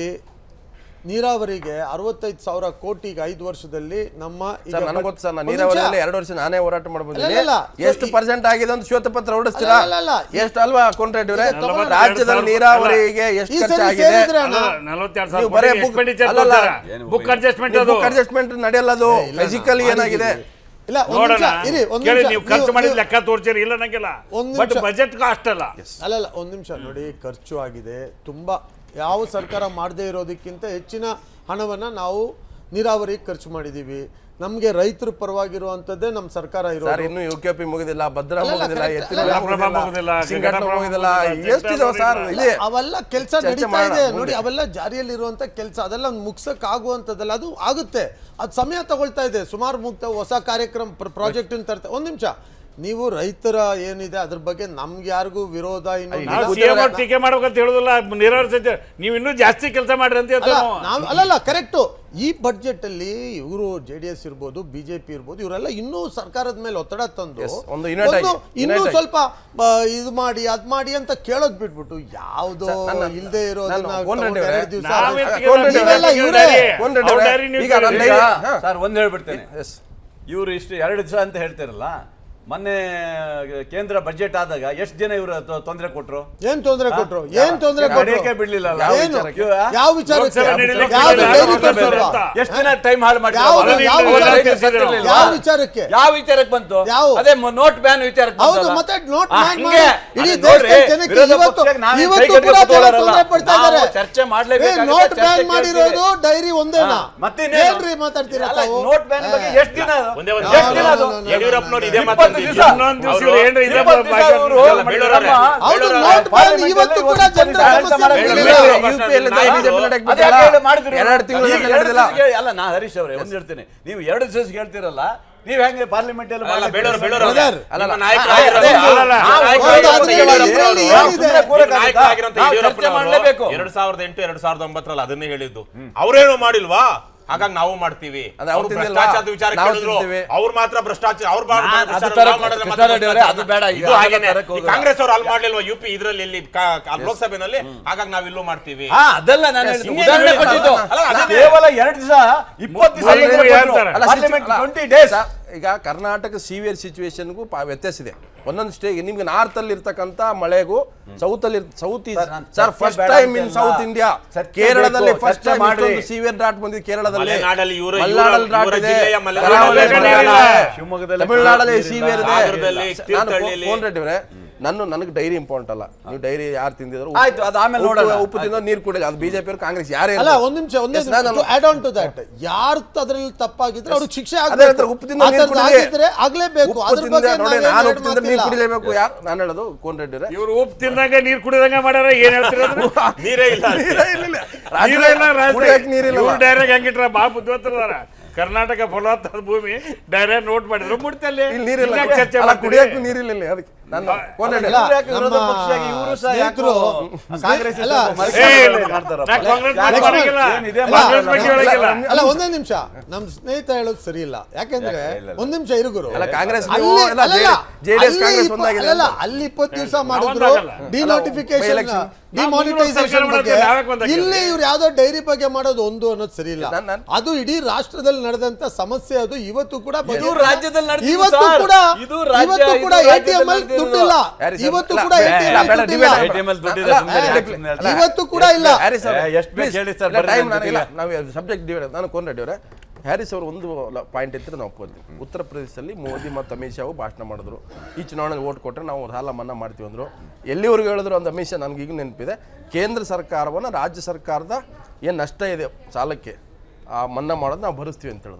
[SPEAKER 3] ನೀರಾವರಿಗೆ ಅರವತ್ತೈದು ಸಾವಿರ ಕೋಟಿಗೆ ಐದು ವರ್ಷದಲ್ಲಿ ನಮ್ಮ ಈಗ
[SPEAKER 1] ಸರ್ ನನಗೆ
[SPEAKER 3] ಬಟ್-
[SPEAKER 1] ಗೊತ್ತು ಸರ್ ನಾನು
[SPEAKER 3] ಒಂದ್ ನಿಮಿಷ.
[SPEAKER 1] ನೀರಾವರಿಯಲ್ಲಿ ಎರಡು ವರ್ಷ ನಾನೇ ಹೋರಾಟ ಮಾಡ್ಬೋದು
[SPEAKER 3] ಅಲ್ಲ, ಅಲ್ಲ, ಅಲ್ಲ.
[SPEAKER 1] ಎಷ್ಟು
[SPEAKER 3] ಈ-
[SPEAKER 1] ಪರ್ಸೆಂಟ್ ಆಗಿದೆ ಅಂತ ಶ್ವೇತಪತ್ರ ಹೊರಡಿಸ್ತೀರಾ
[SPEAKER 3] ಅಲ್ಲ, ಅಲ್ಲ, ಅಲ್ಲ.
[SPEAKER 1] ಎಷ್ಟು ಅಲ್ವಾ ಕೊಂಡ್ರೆಡ್ಡಿವ್ರೆ
[SPEAKER 3] ಈಗ ತಗೊಳ್ಳಿ.
[SPEAKER 1] ರಾಜ್ಯದಲ್ಲಿ ನೀರಾವರಿಗೆ ಎಷ್ಟು
[SPEAKER 3] ಈ
[SPEAKER 1] ಖರ್ಚು
[SPEAKER 3] ಸರಿ
[SPEAKER 1] ಆಗಿದೆ
[SPEAKER 3] ಸೇರಿದ್ರೆ ಅಣ್ಣ,
[SPEAKER 4] ನಲವತ್ತೆರಡು
[SPEAKER 1] ನೀವು
[SPEAKER 4] ಸಾವಿರ
[SPEAKER 1] ಬರೇ
[SPEAKER 4] ಕೋಟಿ
[SPEAKER 1] book-
[SPEAKER 4] expenditure
[SPEAKER 1] ಅಲ್ಲಲ್ಲ.
[SPEAKER 4] ತೋರ್ತಾರೆ. ಬುಕ್ ಅಡ್ಜಸ್ಟ್ಮೆಂಟ್ ಅದು
[SPEAKER 1] ಬುಕ್ ಅಡ್ಜಸ್ಟ್ಮೆಂಟ್ ನಡೆಯಲ್ಲ ಅದು
[SPEAKER 3] ಇಲ್ಲ, ನಾ
[SPEAKER 1] ಫಿಸಿಕಲಿ ಏನಾಗಿದೆ
[SPEAKER 3] ಮಾಡಿದ್ದೀವಿ. ಇಲ್ಲ ಒಂದ್
[SPEAKER 4] ನೋಡೋಣ
[SPEAKER 3] ನಿಮಿಷ ಇರಿ ಒಂದ್
[SPEAKER 4] ಕೇಳಿ
[SPEAKER 3] ನಿಮಿಷ
[SPEAKER 4] ನೀವು ಖರ್ಚು
[SPEAKER 3] ನೀವು-
[SPEAKER 4] ಮಾಡಿದ
[SPEAKER 3] ನೀವು-
[SPEAKER 4] ಲೆಕ್ಕ ತೋರ್ಸಿರಿ ಇಲ್ಲ ನಂಗಿಲ್ಲ
[SPEAKER 3] ಒಂದ್
[SPEAKER 4] ಬಟ್
[SPEAKER 3] ನಿಮಿಷ.
[SPEAKER 4] ಬಜೆಟ್ ಅಷ್ಟಲ್ಲ
[SPEAKER 3] ಅಲ್ಲಲ್ಲ ಒಂದ್ ನಿಮಿಷ ನೋಡಿ ಖರ್ಚು ಆಗಿದೆ ತುಂಬಾ ಯಾವ ಸರ್ಕಾರ ಮಾಡದೇ ಇರೋದಕ್ಕಿಂತ ಹೆಚ್ಚಿನ ಹಣವನ್ನ ನಾವು ನೀರಾವರಿಗೆ ಖರ್ಚು ಮಾಡಿದೀವಿ ನಮ್ಗೆ ರೈತರ ಪರವಾಗಿರುವಂತದ್ದೇ ನಮ್ಮ ಸರ್ಕಾರ
[SPEAKER 1] ಸರ್
[SPEAKER 3] ಇರೋದು
[SPEAKER 1] ಇನ್ನು ಯು ಕೆ ಪಿ ಮುಗಿದಿಲ್ಲ ಭದ್ರಾ
[SPEAKER 3] ಅಲ್ಲ, ಅಲ್ಲ,
[SPEAKER 1] ಮುಗಿದಿಲ್ಲ
[SPEAKER 3] correct.
[SPEAKER 1] ಎತ್ತಿನ
[SPEAKER 3] ಅಲ್ಲ,
[SPEAKER 1] ಹೊಳೆ
[SPEAKER 4] ಅಲ್ಲ, ಮುಗಿದಿಲ್ಲ,
[SPEAKER 1] ಮುಗಿದಿಲ್ಲ
[SPEAKER 4] ಗಗನ
[SPEAKER 1] ಸಿಂಗಟ್ನ
[SPEAKER 4] ಪ್ರಭಾ
[SPEAKER 1] ಮುಗಿದಿಲ್ಲ
[SPEAKER 4] ಮುಗಿದಿಲ್ಲ,
[SPEAKER 1] ಎಷ್ಟಿದಾವೆ ಸರ್
[SPEAKER 4] ಚಂದ್ರಪ್ರಭಾ
[SPEAKER 1] ಇದೆ
[SPEAKER 3] ಅವೆಲ್ಲ ಕೆಲಸ
[SPEAKER 1] ಚರ್ಚೆ
[SPEAKER 3] ನಡೀತಾ
[SPEAKER 1] ಮಾಡೋಣ
[SPEAKER 3] ಇದೆ
[SPEAKER 1] ಮುಂದೆ.
[SPEAKER 3] ನೋಡಿ ಅವೆಲ್ಲ ಜಾರಿಯಲ್ಲಿರುವಂತ ಕೆಲಸ ಅದೆಲ್ಲ ಮುಗ್ಸಕ್ ಆಗುವಂತದ್ದಲ್ಲ ಅದು ಆಗುತ್ತೆ ಅದು ಸಮಯ ತಗೊಳ್ತಾ ಇದೆ ಸುಮಾರು ಮುಗ್ತ ಹೊಸ ಕಾರ್ಯಕ್ರಮ ಪ್ರಾಜೆಕ್ಟ್ ತರ್ತಾ ಒಂದ್ ನಿಮಿಷ ನೀವು ರೈತರ ಏನಿದೆ ಅದ್ರ ಬಗ್ಗೆ ನಮ್ಗೆ ಯಾರಿಗೂ ವಿರೋಧ ಇನ್ನು
[SPEAKER 4] ನಾವು
[SPEAKER 3] ಇಲ್ಲ.
[SPEAKER 4] ಸಿಎಂ ಅವ್ರು ಟೀಕೆ ಮಾಡ್ಬೇಕಂತ ಹೇಳುದಿಲ್ಲ ನೀರಾವರಿ ಸಚಿವ ನೀವು ಇನ್ನೂ ಜಾಸ್ತಿ ಕೆಲಸ ಮಾಡ್ರಿ ಅಂತ
[SPEAKER 3] ಅಲ್ಲ
[SPEAKER 4] ಹೇಳ್ತೇವೆ ನಾವು.
[SPEAKER 3] ನಾವು ಅಲ್ಲಲ್ಲ ಕರೆಕ್ಟು ಈ ಬಡ್ಜೆಟ್ ಅಲ್ಲಿ ಇವರು ಜೆ ಡಿ ಎಸ್ ಇರ್ಬೋದು ಬಿಜೆಪಿ ಇರ್ಬೋದು ಇವರೆಲ್ಲ ಇನ್ನೂ ಸರ್ಕಾರದ ಮೇಲೆ ಒತ್ತಡ ತಂದು
[SPEAKER 1] Yes, ಒಂದು unite ಆಗಿ,
[SPEAKER 3] ಇನ್ನೂ
[SPEAKER 1] unite ಆಗಿ.
[SPEAKER 3] ಸ್ವಲ್ಪ ಆ, ಇದು ಮಾಡಿ ಅದ್ ಮಾಡಿ ಅಂತ ಕೇಳೋದ್ ಬಿಟ್ಬಿಟ್ಟು ಯಾವ್ದೋ
[SPEAKER 1] ಸರ್, ನನ್ನ-
[SPEAKER 3] ಇಲ್ದೇ ಇರೋದನ್ನ
[SPEAKER 1] ನಾನು ಕೋನ್
[SPEAKER 3] ತಗೊಂಡು
[SPEAKER 1] ರೆಡ್ಡಿ
[SPEAKER 3] ಎರಡು
[SPEAKER 1] ಅವರೇ,
[SPEAKER 3] ದಿವ್ಸ
[SPEAKER 4] ನಾವ್
[SPEAKER 3] ಆದ್ರೆ-
[SPEAKER 4] ಎತ್ತಿಗೆ
[SPEAKER 1] ಕೋನ್ ರೆಡ್ಡಿ
[SPEAKER 3] ನೀವೆಲ್ಲ
[SPEAKER 4] ಅವ್ರ
[SPEAKER 3] ಇವ್ರೇ.
[SPEAKER 4] ಡೈರಿ,
[SPEAKER 1] ಕೋನ್ ರೆಡ್ಡಿ
[SPEAKER 4] ಅವ್ರ
[SPEAKER 1] ಅವರೇ,
[SPEAKER 4] ಡೈರಿ ನೀವು
[SPEAKER 1] ಈಗ ನನ್ನ
[SPEAKER 4] ಕೇಳಿ.
[SPEAKER 1] ಡೈರಿ-
[SPEAKER 2] ಈಗ
[SPEAKER 1] ಹಾ.
[SPEAKER 2] ಸರ್ ಒಂದ್ ಹೇಳ್ಬಿಡ್ತೇನೆ
[SPEAKER 1] ಎಸ್
[SPEAKER 2] ಇವರು ಇಷ್ಟು ಎರಡು ದಿವಸ ಅಂತ ಹೇಳ್ತಿರಲ್ಲ ಮೊನ್ನೆ ಕೇಂದ್ರ ಬಜೆಟ್ ಆದಾಗ ಎಷ್ಟು ಜನ ಇವರು ತೊಂದರೆ ಕೊಟ್ರು
[SPEAKER 3] ಏನ್ ತೊಂದ್ರೆ ಕೊಟ್ರು ಏನ್ ತೊಂದ್ರೆ
[SPEAKER 2] ನಡೆಯಕ್ಕೆ
[SPEAKER 3] ಕೊಟ್ರು
[SPEAKER 2] ಬಿಡ್ಲಿಲ್ಲ ಅಲ್ಲ?
[SPEAKER 1] ಯಾವ
[SPEAKER 3] ಏನು?
[SPEAKER 1] ವಿಚಾರಕ್ಕೆ?
[SPEAKER 3] ಯಾವ ವಿಚಾರಕ್ಕೆ
[SPEAKER 4] ಲೋಕಸಭೆ ನಡೀಲಿಕ್ಕೆ
[SPEAKER 3] ಯಾವ್ದು
[SPEAKER 4] ಬಿಡಲಿಲ್ಲ,
[SPEAKER 3] ಡೈರಿ
[SPEAKER 4] ಲೋಕಸಭೆ
[SPEAKER 3] ತೋರ್ಸಲ್ವಾ?
[SPEAKER 4] ಅಂತ.
[SPEAKER 2] ಎಷ್ಟು ದಿನ ಟೈಮ್ ಹಾಳು ಮಾಡಿ
[SPEAKER 3] ಯಾವ-
[SPEAKER 4] ಅದನ್ನ
[SPEAKER 3] ಯಾವ
[SPEAKER 4] ಇಟ್ಟು
[SPEAKER 3] ವಿಚಾರಕ್ಕೆ?
[SPEAKER 4] ರೈತರು ಸೇರಿಲ್ವಾ?
[SPEAKER 3] ಯಾವ ವಿಚಾರಕ್ಕೆ
[SPEAKER 2] ಯಾವ ವಿಚಾರಕ್ಕೆ ಬಂತು
[SPEAKER 3] ಯಾವ?
[SPEAKER 2] ಅದೇ ನೋಟ್ ಬ್ಯಾನ್ ವಿಚಾರಕ್ಕೆ
[SPEAKER 3] ಹೌದು
[SPEAKER 2] ಬಂತಲ್ಲ?
[SPEAKER 3] ಮತ್ತೆ ನೋಟ್
[SPEAKER 2] ಆ,
[SPEAKER 3] ಬ್ಯಾನ್
[SPEAKER 2] ಹಂಗೆ.
[SPEAKER 3] ಮಾಡಿ ಇಡೀ
[SPEAKER 2] ಅದು ನೋಡ್ರಿ,
[SPEAKER 3] ದೇಶದ ಜನಕ್ಕೆ
[SPEAKER 2] ವಿರೋಧ
[SPEAKER 3] ಇವತ್ತು
[SPEAKER 2] ಪಕ್ಷಕ್ಕೆ ನಾವೇ
[SPEAKER 3] ಇವತ್ತು
[SPEAKER 2] ಕೈಗಟ್ಟಿ
[SPEAKER 3] ಕೂಡ ಜನ
[SPEAKER 2] ಕೂತ್ಕೊಳ್ಳೋರಲ್ಲ.
[SPEAKER 3] ತೊಂದ್ರೆ ಪಡ್ತಾ
[SPEAKER 2] ನಾವು
[SPEAKER 3] ಇದ್ದಾರೆ
[SPEAKER 2] ಚರ್ಚೆ
[SPEAKER 3] ಏ,
[SPEAKER 2] ಮಾಡ್ಲೇಬೇಕಾಗುತ್ತೆ,
[SPEAKER 3] ನೋಟ್
[SPEAKER 2] ಚರ್ಚೆ
[SPEAKER 3] ಬ್ಯಾನ್
[SPEAKER 2] ಕೇಳ್ತೀವಿ.
[SPEAKER 3] ಮಾಡಿರೋದು ಡೈರಿ ಒಂದೇನಾ
[SPEAKER 2] ಮತ್ತಿನ್ನೇನು?
[SPEAKER 3] ಏನ್ರಿ ಮಾತಾಡ್ತೀರಾ
[SPEAKER 2] ಅಲ್ಲ,
[SPEAKER 3] ತಾವು?
[SPEAKER 2] ನೋಟ್ ಬ್ಯಾನ್ ಬಗ್ಗೆ
[SPEAKER 3] ಏ,
[SPEAKER 2] ಎಷ್ಟು ದಿನ ಅದು?
[SPEAKER 5] ಒಂದೇ ಒಂದು
[SPEAKER 2] ಎಷ್ಟು ದಿನ ಅದು?
[SPEAKER 3] no, no, no, no.
[SPEAKER 5] ಯಡಿಯೂರಪ್ಪನವರು ಇದೇ
[SPEAKER 2] ಇಪ್ಪತ್ತು
[SPEAKER 5] ಮಾತಾಡ್ತಿದ್ರು.
[SPEAKER 2] ದಿವ್ಸ.
[SPEAKER 4] ಇನ್ನೊಂದು ದಿವ್ಸ
[SPEAKER 5] ಅವ್ರು-
[SPEAKER 4] ಏನ್ರಿ ಇದೇ
[SPEAKER 2] ಇಪ್ಪತ್ತು ದಿವ್ಸ
[SPEAKER 4] ಭಾಷೆ
[SPEAKER 2] ಅವ್ರು
[SPEAKER 5] ಇಲ್ಲ, ಬೇಡೂರವ್ರೆ.
[SPEAKER 2] ನಮ್ಮ
[SPEAKER 3] ಹೌದು
[SPEAKER 5] ಬೇಡೂರವ್ರೆ.
[SPEAKER 3] ನೋಟ್ ಬ್ಯಾನ್
[SPEAKER 2] ಪಾರ್ಲಿಮೆಂಟ್
[SPEAKER 3] ಇವತ್ತು
[SPEAKER 2] ಅಲ್ಲಿ
[SPEAKER 3] ಕೂಡ
[SPEAKER 2] ಇವತ್ತು
[SPEAKER 3] ಜನರ
[SPEAKER 2] ಕೆಲಸ
[SPEAKER 3] ಸಮಸ್ಯೆ
[SPEAKER 2] ಮಾಡಕ್ಕೆ
[SPEAKER 3] ನಡೆದಿಲ್ಲ.
[SPEAKER 2] ಬಿಡಲಿಲ್ಲ.
[SPEAKER 1] UP ಅಲ್ಲಿ
[SPEAKER 2] ನಾವು-
[SPEAKER 1] BJP ನಡೆಯಕ್ಕೆ
[SPEAKER 2] ಅದೇ
[SPEAKER 1] ಬಿಟ್ಟಿಲ್ಲ.
[SPEAKER 2] ಯಾಕೆ ಮಾಡಿದ್ರು?
[SPEAKER 1] ಎರಡು ತಿಂಗಳು
[SPEAKER 2] ನೀವು
[SPEAKER 1] ಗಂಟೆ
[SPEAKER 2] ಎರಡು
[SPEAKER 1] ನಡೆದಿಲ್ಲ.
[SPEAKER 2] ದಿವ್ಸಕ್ಕೆ- ಅಲ್ಲ ನಾ ಹರೀಶ್ ಅವರೇ ಒಂದು ಹೇಳ್ತೇನೆ ನೀವು ಎರಡು ದಿವಸ ಹೇಳ್ತಿರಲ್ಲ ನೀವ್ ಹೆಂಗೆ ಪಾರ್ಲಿಮೆಂಟ್ ಅಲ್ಲಿ
[SPEAKER 5] ಅಲ್ಲ,
[SPEAKER 2] ಮಾಡ್ಲಿಕ್ಕೆ
[SPEAKER 5] ಬೇಡೂರು, ಬೇಡೂರು
[SPEAKER 3] Brother.
[SPEAKER 5] ಅವ್ರೆ.
[SPEAKER 1] ಅಲ್ಲ,
[SPEAKER 5] ನಿಮ್ಮ
[SPEAKER 1] ಅಲ್ಲ.
[SPEAKER 5] ನಾಯಕರಾಗಿರೋ-
[SPEAKER 2] ಅದೇ,
[SPEAKER 5] ನಾವು-
[SPEAKER 4] ಅಲ್ಲ,
[SPEAKER 5] ನಾವು
[SPEAKER 4] ಹೌದು,
[SPEAKER 5] ನಾಯಕರಾಗಿರೋ
[SPEAKER 3] ಅದ್ರಲ್ಲಿ
[SPEAKER 5] ಯಡಿಯೂರಪ್ಪನವರು-
[SPEAKER 3] ಇದ್ರಲ್ಲಿ
[SPEAKER 2] ನಾವು
[SPEAKER 3] ಏನಿದೆ?
[SPEAKER 2] ಸುಮ್ನೆ ಕೂರಕ್ಕಾಗತ್ತಾ?
[SPEAKER 5] ನಾಯಕರಾಗಿರೋಂಥ
[SPEAKER 2] ನಾವು ಚರ್ಚೆ
[SPEAKER 5] ಯಡಿಯೂರಪ್ಪನವರು
[SPEAKER 2] ಮಾಡ್ಲೇಬೇಕು
[SPEAKER 5] ಎರಡ್ ಸಾವಿರದ ಎಂಟು ಎರಡ್ ಸಾವಿರದ ಒಂಬತ್ತರಲ್ಲಿ ಅದನ್ನೇ ಹೇಳಿದ್ದು ಅವ್ರೇನು ಮಾಡಿಲ್ವಾ ಹಾಗಾಗಿ ನಾವು ಮಾಡ್ತೀವಿ
[SPEAKER 1] ಅದೇ ಅವ್ರು
[SPEAKER 5] ಅವ್ರು
[SPEAKER 1] ತಿಂದಿಲ್ವಾ?
[SPEAKER 5] ಭ್ರಷ್ಟಾಚಾರದ ವಿಚಾರ
[SPEAKER 1] ನಾವು
[SPEAKER 5] ಕೇಳಿದ್ರು
[SPEAKER 1] ತಿಂತೀವಿ.
[SPEAKER 5] ಅವ್ರು ಮಾತ್ರ ಭ್ರಷ್ಟಾಚಾರ ಅವ್ರು ಮಾತ್ರ
[SPEAKER 2] ನಾನ್ ಅದು
[SPEAKER 5] ಭ್ರಷ್ಟಾಚಾರ
[SPEAKER 2] ತರ
[SPEAKER 5] ನಾವು ಮಾಡಿದ್ರೆ
[SPEAKER 2] ಕೃಷ್ಣ
[SPEAKER 5] ಮಾತ್ರ
[SPEAKER 2] ರೆಡ್ಡಿ ಅವರೇ, ಅದು ಬೇಡ ಈಗ.
[SPEAKER 5] ಇದು ಹಾಗೇನೆ
[SPEAKER 2] ಅದಕ್ಕೆ ಹೋಗಲ್ಲ.
[SPEAKER 5] ಈ ಕಾಂಗ್ರೆಸ್ ಅವ್ರು ಅಲ್ಲಿ ಮಾಡ್ಲಿಲ್ವಾ ಯು ಪಿ ಇದ್ರಲ್ಲಿ ಇಲ್ಲಿ ಕಾ- ಕಾ- ಲೋಕಸಭೆನಲ್ಲಿ ಹಾಗಾಗಿ ನಾವು ಇಲ್ಲೂ ಮಾಡ್ತೀವಿ
[SPEAKER 2] ಹಾ ಅದೆಲ್ಲ ನಾನು ಹೇಳಿದ್ದು.
[SPEAKER 5] ಹಿಂಗೆ
[SPEAKER 2] ಉದಾಹರಣೆ
[SPEAKER 5] ಹೇಳಿದ್ದು.
[SPEAKER 2] ಕೊಟ್ಟಿದ್ದು
[SPEAKER 5] ಅಲ್ಲ, ಅದನ್ನೇ.
[SPEAKER 2] ಕೇವಲ ಎರಡು ದಿವಸ ಇಪ್ಪತ್ತು ದಿವಸ
[SPEAKER 4] ಮೂರು ಮೂರು ಹೇಳ್ತಾರೆ.
[SPEAKER 1] ಅಲ್ಲ,
[SPEAKER 2] ಪಾರ್ಲಿಮೆಂಟ್
[SPEAKER 1] ಅಲ್ಲ,
[SPEAKER 2] ಟ್ವೆಂಟಿ ಡೇಸ್
[SPEAKER 1] ಸರ್, ಈಗ ಕರ್ನಾಟಕ ಸಿವಿಯರ್ ಸಿಚುವೇಶನ್ಗೂ ವ್ಯತ್ಯಾಸ ಇದೆ ಒಂದೊಂದು ಸ್ಟೇ ನಿಮ್ಗೆ ನಾರ್ತ್ ಅಲ್ಲಿ ಇರ್ತಕ್ಕಂಥ ಮಳೆಗೂ ಸೌತ್ ಅಲ್ಲಿ ಸೌತ್
[SPEAKER 2] ಸರ್, ನಾನ್
[SPEAKER 1] ಸರ್
[SPEAKER 2] ಚರ್ಚೆ
[SPEAKER 1] ಫಸ್ಟ್
[SPEAKER 2] ಬೇಡ
[SPEAKER 1] ಟೈಮ್ ಇನ್
[SPEAKER 2] ಅಂತಿಲ್ಲ.
[SPEAKER 1] ಸೌತ್ ಇಂಡಿಯಾ
[SPEAKER 2] ಚರ್ಚೆ
[SPEAKER 1] ಕೇರಳದಲ್ಲಿ
[SPEAKER 2] ಬೇಕು,
[SPEAKER 1] ಫಸ್ಟ್
[SPEAKER 2] ಚರ್ಚೆ
[SPEAKER 1] ಟೈಮ್
[SPEAKER 2] ಮಾಡ್ರಿ.
[SPEAKER 1] ಸಿವಿಯರ್ ಡ್ರಾಟ್ ಬಂದಿದೆ ಕೇರಳದಲ್ಲಿ
[SPEAKER 5] ಮಲೆನಾಡಲ್ಲಿ ಇವ್ರ-
[SPEAKER 1] ಮಲೆನಾಡಲ್ಲಿ
[SPEAKER 5] ಇವರ-
[SPEAKER 1] drought
[SPEAKER 5] ಇವರ
[SPEAKER 1] ಇದೆ
[SPEAKER 5] ಜಿಲ್ಲೆಯ ಮಲೆನಾಡು
[SPEAKER 1] ಕರಾವಳಿಯಲ್ಲಿ
[SPEAKER 4] ಮಲೆನಾಡು
[SPEAKER 1] drought ಇದೆ.
[SPEAKER 4] ಇದೆ.
[SPEAKER 2] ಶಿವಮೊಗ್ಗದಲ್ಲಿ
[SPEAKER 1] ತಮಿಳುನಾಡಲ್ಲಿ
[SPEAKER 2] ನೀರಿಲ್ಲ.
[SPEAKER 1] ಸಿವಿಯರ್ ಇದೆ
[SPEAKER 5] ಸಾಗರದಲ್ಲಿ,
[SPEAKER 1] ನಾನು
[SPEAKER 5] ತೀರ್ಥಹಳ್ಳಿಯಲ್ಲಿ.
[SPEAKER 1] ಫೋನ್ ರೆಡ್ಡಿ ಅವರೇ ನಾನು ನನಗೆ ಡೈರಿ ಇಂಪಾರ್ಟೆಂಟ್ ಅಲ್ಲ ನೀವು ಡೈರಿ ಯಾರು ತಿಂದಿದ್ರು
[SPEAKER 2] ಆಯ್ತು, ಅದು ಆಮೇಲೆ
[SPEAKER 1] ಉಪ್ಪು-
[SPEAKER 2] ನೋಡೋಣ.
[SPEAKER 1] ಉಪ್ಪು ತಿಂದ ನೀರು ಕುಡಿಲ್ಲ ಅದು ಬಿಜೆಪಿ ಅವರು ಕಾಂಗ್ರೆಸ್ ಯಾರೇ
[SPEAKER 3] ಅಲ್ಲ
[SPEAKER 1] ಇರ್ಬೋದು.
[SPEAKER 3] ಒಂದ್ ನಿಮಿಷ ಒಂದೇ
[SPEAKER 1] Yes, ನಾನು-
[SPEAKER 3] ಆಡ್ ಆನ್ ಟು ದಟ್ ಯಾರು ಅದ್ರಲ್ಲಿ ತಪ್ಪಾಗಿದ್ರೆ ಅವ್ರಿಗೆ ಶಿಕ್ಷೆ
[SPEAKER 1] ಅದೇ
[SPEAKER 3] ಆಗ್ಬೇಕು
[SPEAKER 1] ಹೇಳ್ತಾರೆ, ಉಪ್ಪು ತಿಂದ
[SPEAKER 3] ಆ
[SPEAKER 1] ನೀರು
[SPEAKER 3] ಥರದ್ದು
[SPEAKER 1] ಕುಡಿಲಿ.
[SPEAKER 3] ಆಗಿದ್ರೆ ಆಗ್ಲೇಬೇಕು
[SPEAKER 1] ಉಪ್ಪು
[SPEAKER 3] ಅದ್ರ
[SPEAKER 1] ತಿಂದ
[SPEAKER 3] ಬಗ್ಗೆ
[SPEAKER 1] ನೋಡಿ
[SPEAKER 3] ನಾವೇನ್
[SPEAKER 1] ನಾನು
[SPEAKER 3] ಎರಡು
[SPEAKER 1] ಉಪ್ಪು ತಿಂದ ನೀರು
[SPEAKER 3] ಮಾತಿಲ್ಲ.
[SPEAKER 1] ಕುಡಿಲೇಬೇಕು ಯಾರು ನಾನು ಹೇಳೋದು ಕೋನ್ ರೆಡ್ಡಿ ಅವರೇ
[SPEAKER 4] ಇವ್ರು ಉಪ್ಪು ತಿಂದಂಗ ನೀರ್ ಕುಡಿದಂಗ ಮಾಡ್ಯಾರ ಏನ್ ಹೇಳ್ತಿರೋದು
[SPEAKER 5] ನೀರೇ ಇಲ್ಲ
[SPEAKER 1] ನೀರೇ ಇಲ್ಲ.
[SPEAKER 4] ನೀರೇ ಇಲ್ಲ
[SPEAKER 1] ಕುಡಿಯಕ್ಕೆ ನೀರಿಲ್ಲ
[SPEAKER 4] ಇವ್ರು ಡೈರೆಕ್ಟ್ ಹೆಂಗಿಟ್ರ ಬಾ ಬುದ್ಧಿವಂತರದಾರ ಕರ್ನಾಟಕ ಫಲವತ್ತಾದ ಭೂಮಿ ಡೈರೆಕ್ಟ್ ನೋಟ್ ಮಾಡಿದ್ರು ಮುಡ್ತಲ್ಲಿ
[SPEAKER 1] ಇಲ್ಲಿ ನೀರಿಲ್ಲ
[SPEAKER 4] ಇನ್ಯಾಕ್ ಚರ್ಚೆ
[SPEAKER 1] ಅಲ್ಲ
[SPEAKER 4] ಮಾಡ್ತೀರಿ?
[SPEAKER 1] ಕುಡಿಯಕ್ಕೆ ನೀರಿಲ್ಲ ಇಲ್ಲಿ ಅದಕ್ಕೆ ನಾನು ಕೋನ್ ರೆಡ್ಡಿ
[SPEAKER 3] ಅಲ್ಲ,
[SPEAKER 2] ಯಾಕೆ ವಿರೋಧ
[SPEAKER 3] ನಮ್ಮ
[SPEAKER 2] ಪಕ್ಷವಾಗಿ ಇವರು ಸಹ ಯಾಕೋ
[SPEAKER 3] ಸ್ನೇಹಿತರು-
[SPEAKER 2] ಕಾಂಗ್ರೆಸ್
[SPEAKER 3] ಅಲ್ಲ,
[SPEAKER 4] ಏ, ಇಲ್ಲ, ಇಲ್ಲ.
[SPEAKER 2] ಮಾಡ್ತಾರಪ್ಪ.
[SPEAKER 4] ನಾ ಕಾಂಗ್ರೆಸ್ ಬಗ್ಗೆ
[SPEAKER 2] ಯಾಕೆ?
[SPEAKER 4] ಒಳಗಿಲ್ಲ.
[SPEAKER 2] ಏನಿದೆ
[SPEAKER 4] ಕಾಂಗ್ರೆಸ್ ಬಗ್ಗೆ ಒಳಗಿಲ್ಲ.
[SPEAKER 3] ಅಲ್ಲ ಒಂದೇ ನಿಮಿಷ ನಮ್ ಸ್ನೇಹಿತ ಹೇಳೋದು ಸರಿ ಇಲ್ಲ ಯಾಕೆಂದ್ರೆ
[SPEAKER 2] ಯಾಕೆ? ಇಲ್ಲ, ಇಲ್ಲ.
[SPEAKER 3] ಒಂದ್ ನಿಮಿಷ ಇರುಗುರು
[SPEAKER 1] ಅಲ್ಲ, ಕಾಂಗ್ರೆಸ್
[SPEAKER 3] ಅಲ್ಲಿ
[SPEAKER 1] ನೀವು ಎಲ್ಲ
[SPEAKER 3] ಅಲ್ಲಲ್ಲ,
[SPEAKER 1] JDS
[SPEAKER 3] ಅಲ್ಲಿ
[SPEAKER 1] ಕಾಂಗ್ರೆಸ್
[SPEAKER 3] ಇಪ್ಪ-
[SPEAKER 1] ಒಂದಾಗಿದೆ
[SPEAKER 3] ಅಲ್ಲಲ್ಲ,
[SPEAKER 1] ಅಂತ.
[SPEAKER 3] ಅಲ್ಲಿ ಇಪ್ಪತ್ತು ದಿವಸ ಮಾಡಿದ್ರು
[SPEAKER 4] ಒಂದಾಗಲ್ಲ.
[SPEAKER 3] Denotification
[SPEAKER 1] election.
[SPEAKER 3] ಡಿಮಾನಿಟೈಸೇಷನ್
[SPEAKER 4] ಸರ್ಕಾರ
[SPEAKER 3] ಬಗ್ಗೆ
[SPEAKER 4] ಮಾಡೋದು ನಾವ್ಯಾಕ್ ಒಂದಾಗಿಲ್ಲ?
[SPEAKER 3] ಇಲ್ಲಿ ಇವ್ರು ಯಾವ್ದೋ ಡೈರಿ ಬಗ್ಗೆ ಮಾಡೋದು ಒಂದು ಅನ್ನೋದು ಸರಿ ಇಲ್ಲ
[SPEAKER 1] ನಾನ್- ನಾನ್-
[SPEAKER 3] ಅದು ಇಡೀ ರಾಷ್ಟ್ರದಲ್ಲಿ ನಡೆದಂತ ಸಮಸ್ಯೆ ಅದು ಇವತ್ತು ಕೂಡ ಬಗೆಹರಿಲ್ಲ.
[SPEAKER 2] ರಾಜ್ಯದಲ್ಲಿ ನಡೆದಿದ್ದು
[SPEAKER 3] ಇವತ್ತು
[SPEAKER 2] ಸರ್.
[SPEAKER 3] ಕೂಡ
[SPEAKER 2] ಇದು ರಾಜ್ಯ,
[SPEAKER 3] ಇವತ್ತು
[SPEAKER 2] ಇದು
[SPEAKER 3] ಕೂಡ
[SPEAKER 2] ರಾಜ್ಯದಲ್ಲಿ
[SPEAKER 3] ಎಟಿಎಂ ಅಲ್ಲಿ
[SPEAKER 2] ನಡೆದಿರೋದು.
[SPEAKER 3] ದುಡ್ಡಿಲ್ಲ
[SPEAKER 1] ಯಾರು ಸರ್?
[SPEAKER 3] ಇವತ್ತು
[SPEAKER 1] ಇಲ್ಲ,
[SPEAKER 3] ಕೂಡ
[SPEAKER 1] ಬೇಡ,
[SPEAKER 3] ATM
[SPEAKER 1] ಇಲ್ಲ,
[SPEAKER 3] ಅಲ್ಲಿ
[SPEAKER 1] ಬೇಡ,
[SPEAKER 3] ದುಡ್ಡಿಲ್ಲ.
[SPEAKER 1] debate
[SPEAKER 2] ATM ಅಲ್ಲಿ ದುಡ್ಡಿದೆ,
[SPEAKER 1] ಅಲ್ಲ,
[SPEAKER 2] ಸುಮ್ನೆ
[SPEAKER 1] ಅಲ್ಲ,
[SPEAKER 2] ಯಾಕೆ ಸುಮ್ನೆ ಹೇಳ್ತಾರೆ?
[SPEAKER 3] ಇವತ್ತು ಕೂಡ ಇಲ್ಲ
[SPEAKER 1] ಹ್ಯಾರಿಸ್ ಅವರೇ,
[SPEAKER 2] ಏ, ಎಷ್ಟು ಬೇಕು
[SPEAKER 1] please,
[SPEAKER 2] ಹೇಳಿ ಸರ್,
[SPEAKER 1] ಇಲ್ಲ,
[SPEAKER 2] ಬರ್ರಿ
[SPEAKER 1] time
[SPEAKER 2] ನನ್ನ
[SPEAKER 1] ನಾನು ಇಲ್ಲ,
[SPEAKER 2] ಜೊತೆಗೆ.
[SPEAKER 1] ನಾವು ಸಬ್ಜೆಕ್ಟ್ ಡಿವೈಡ್ ನಾನು ಕೋನ್ ರೆಡ್ಡಿ ಅವರೇ ಹ್ಯಾರಿಸ್ ಅವರು ಒಂದು ಪಾಯಿಂಟ್ ಇದ್ರೆ ನಾವು ಒಪ್ಕೋತೀವಿ ಉತ್ತರ ಪ್ರದೇಶದಲ್ಲಿ ಮೋದಿ ಮತ್ತು ಅಮಿತ್ ಶಾ ಭಾಷಣ ಮಾಡಿದ್ರು ಈ ಚುನಾವಣೆಯಲ್ಲಿ ಓಟ್ ಕೊಟ್ಟರೆ ನಾವು ಸಾಲ ಮನ್ನಾ ಮಾಡ್ತೀವಿ ಅಂದರು ಎಲ್ಲಿವರೆಗೂ ಹೇಳಿದ್ರು ಒಂದು ಅಮಿತ್ ಶಾ ನನಗೆ ಈಗ ನೆನಪಿದೆ ಕೇಂದ್ರ ಸರ್ಕಾರವನ್ನು ರಾಜ್ಯ ಸರ್ಕಾರದ ಏನು ನಷ್ಟ ಇದೆ ಸಾಲಕ್ಕೆ ಆ ಮನ್ನಾ ಮಾಡೋದು ನಾವು ಭರಿಸ್ತೀವಿ ಅಂತ ಹೇಳಿದ್ರು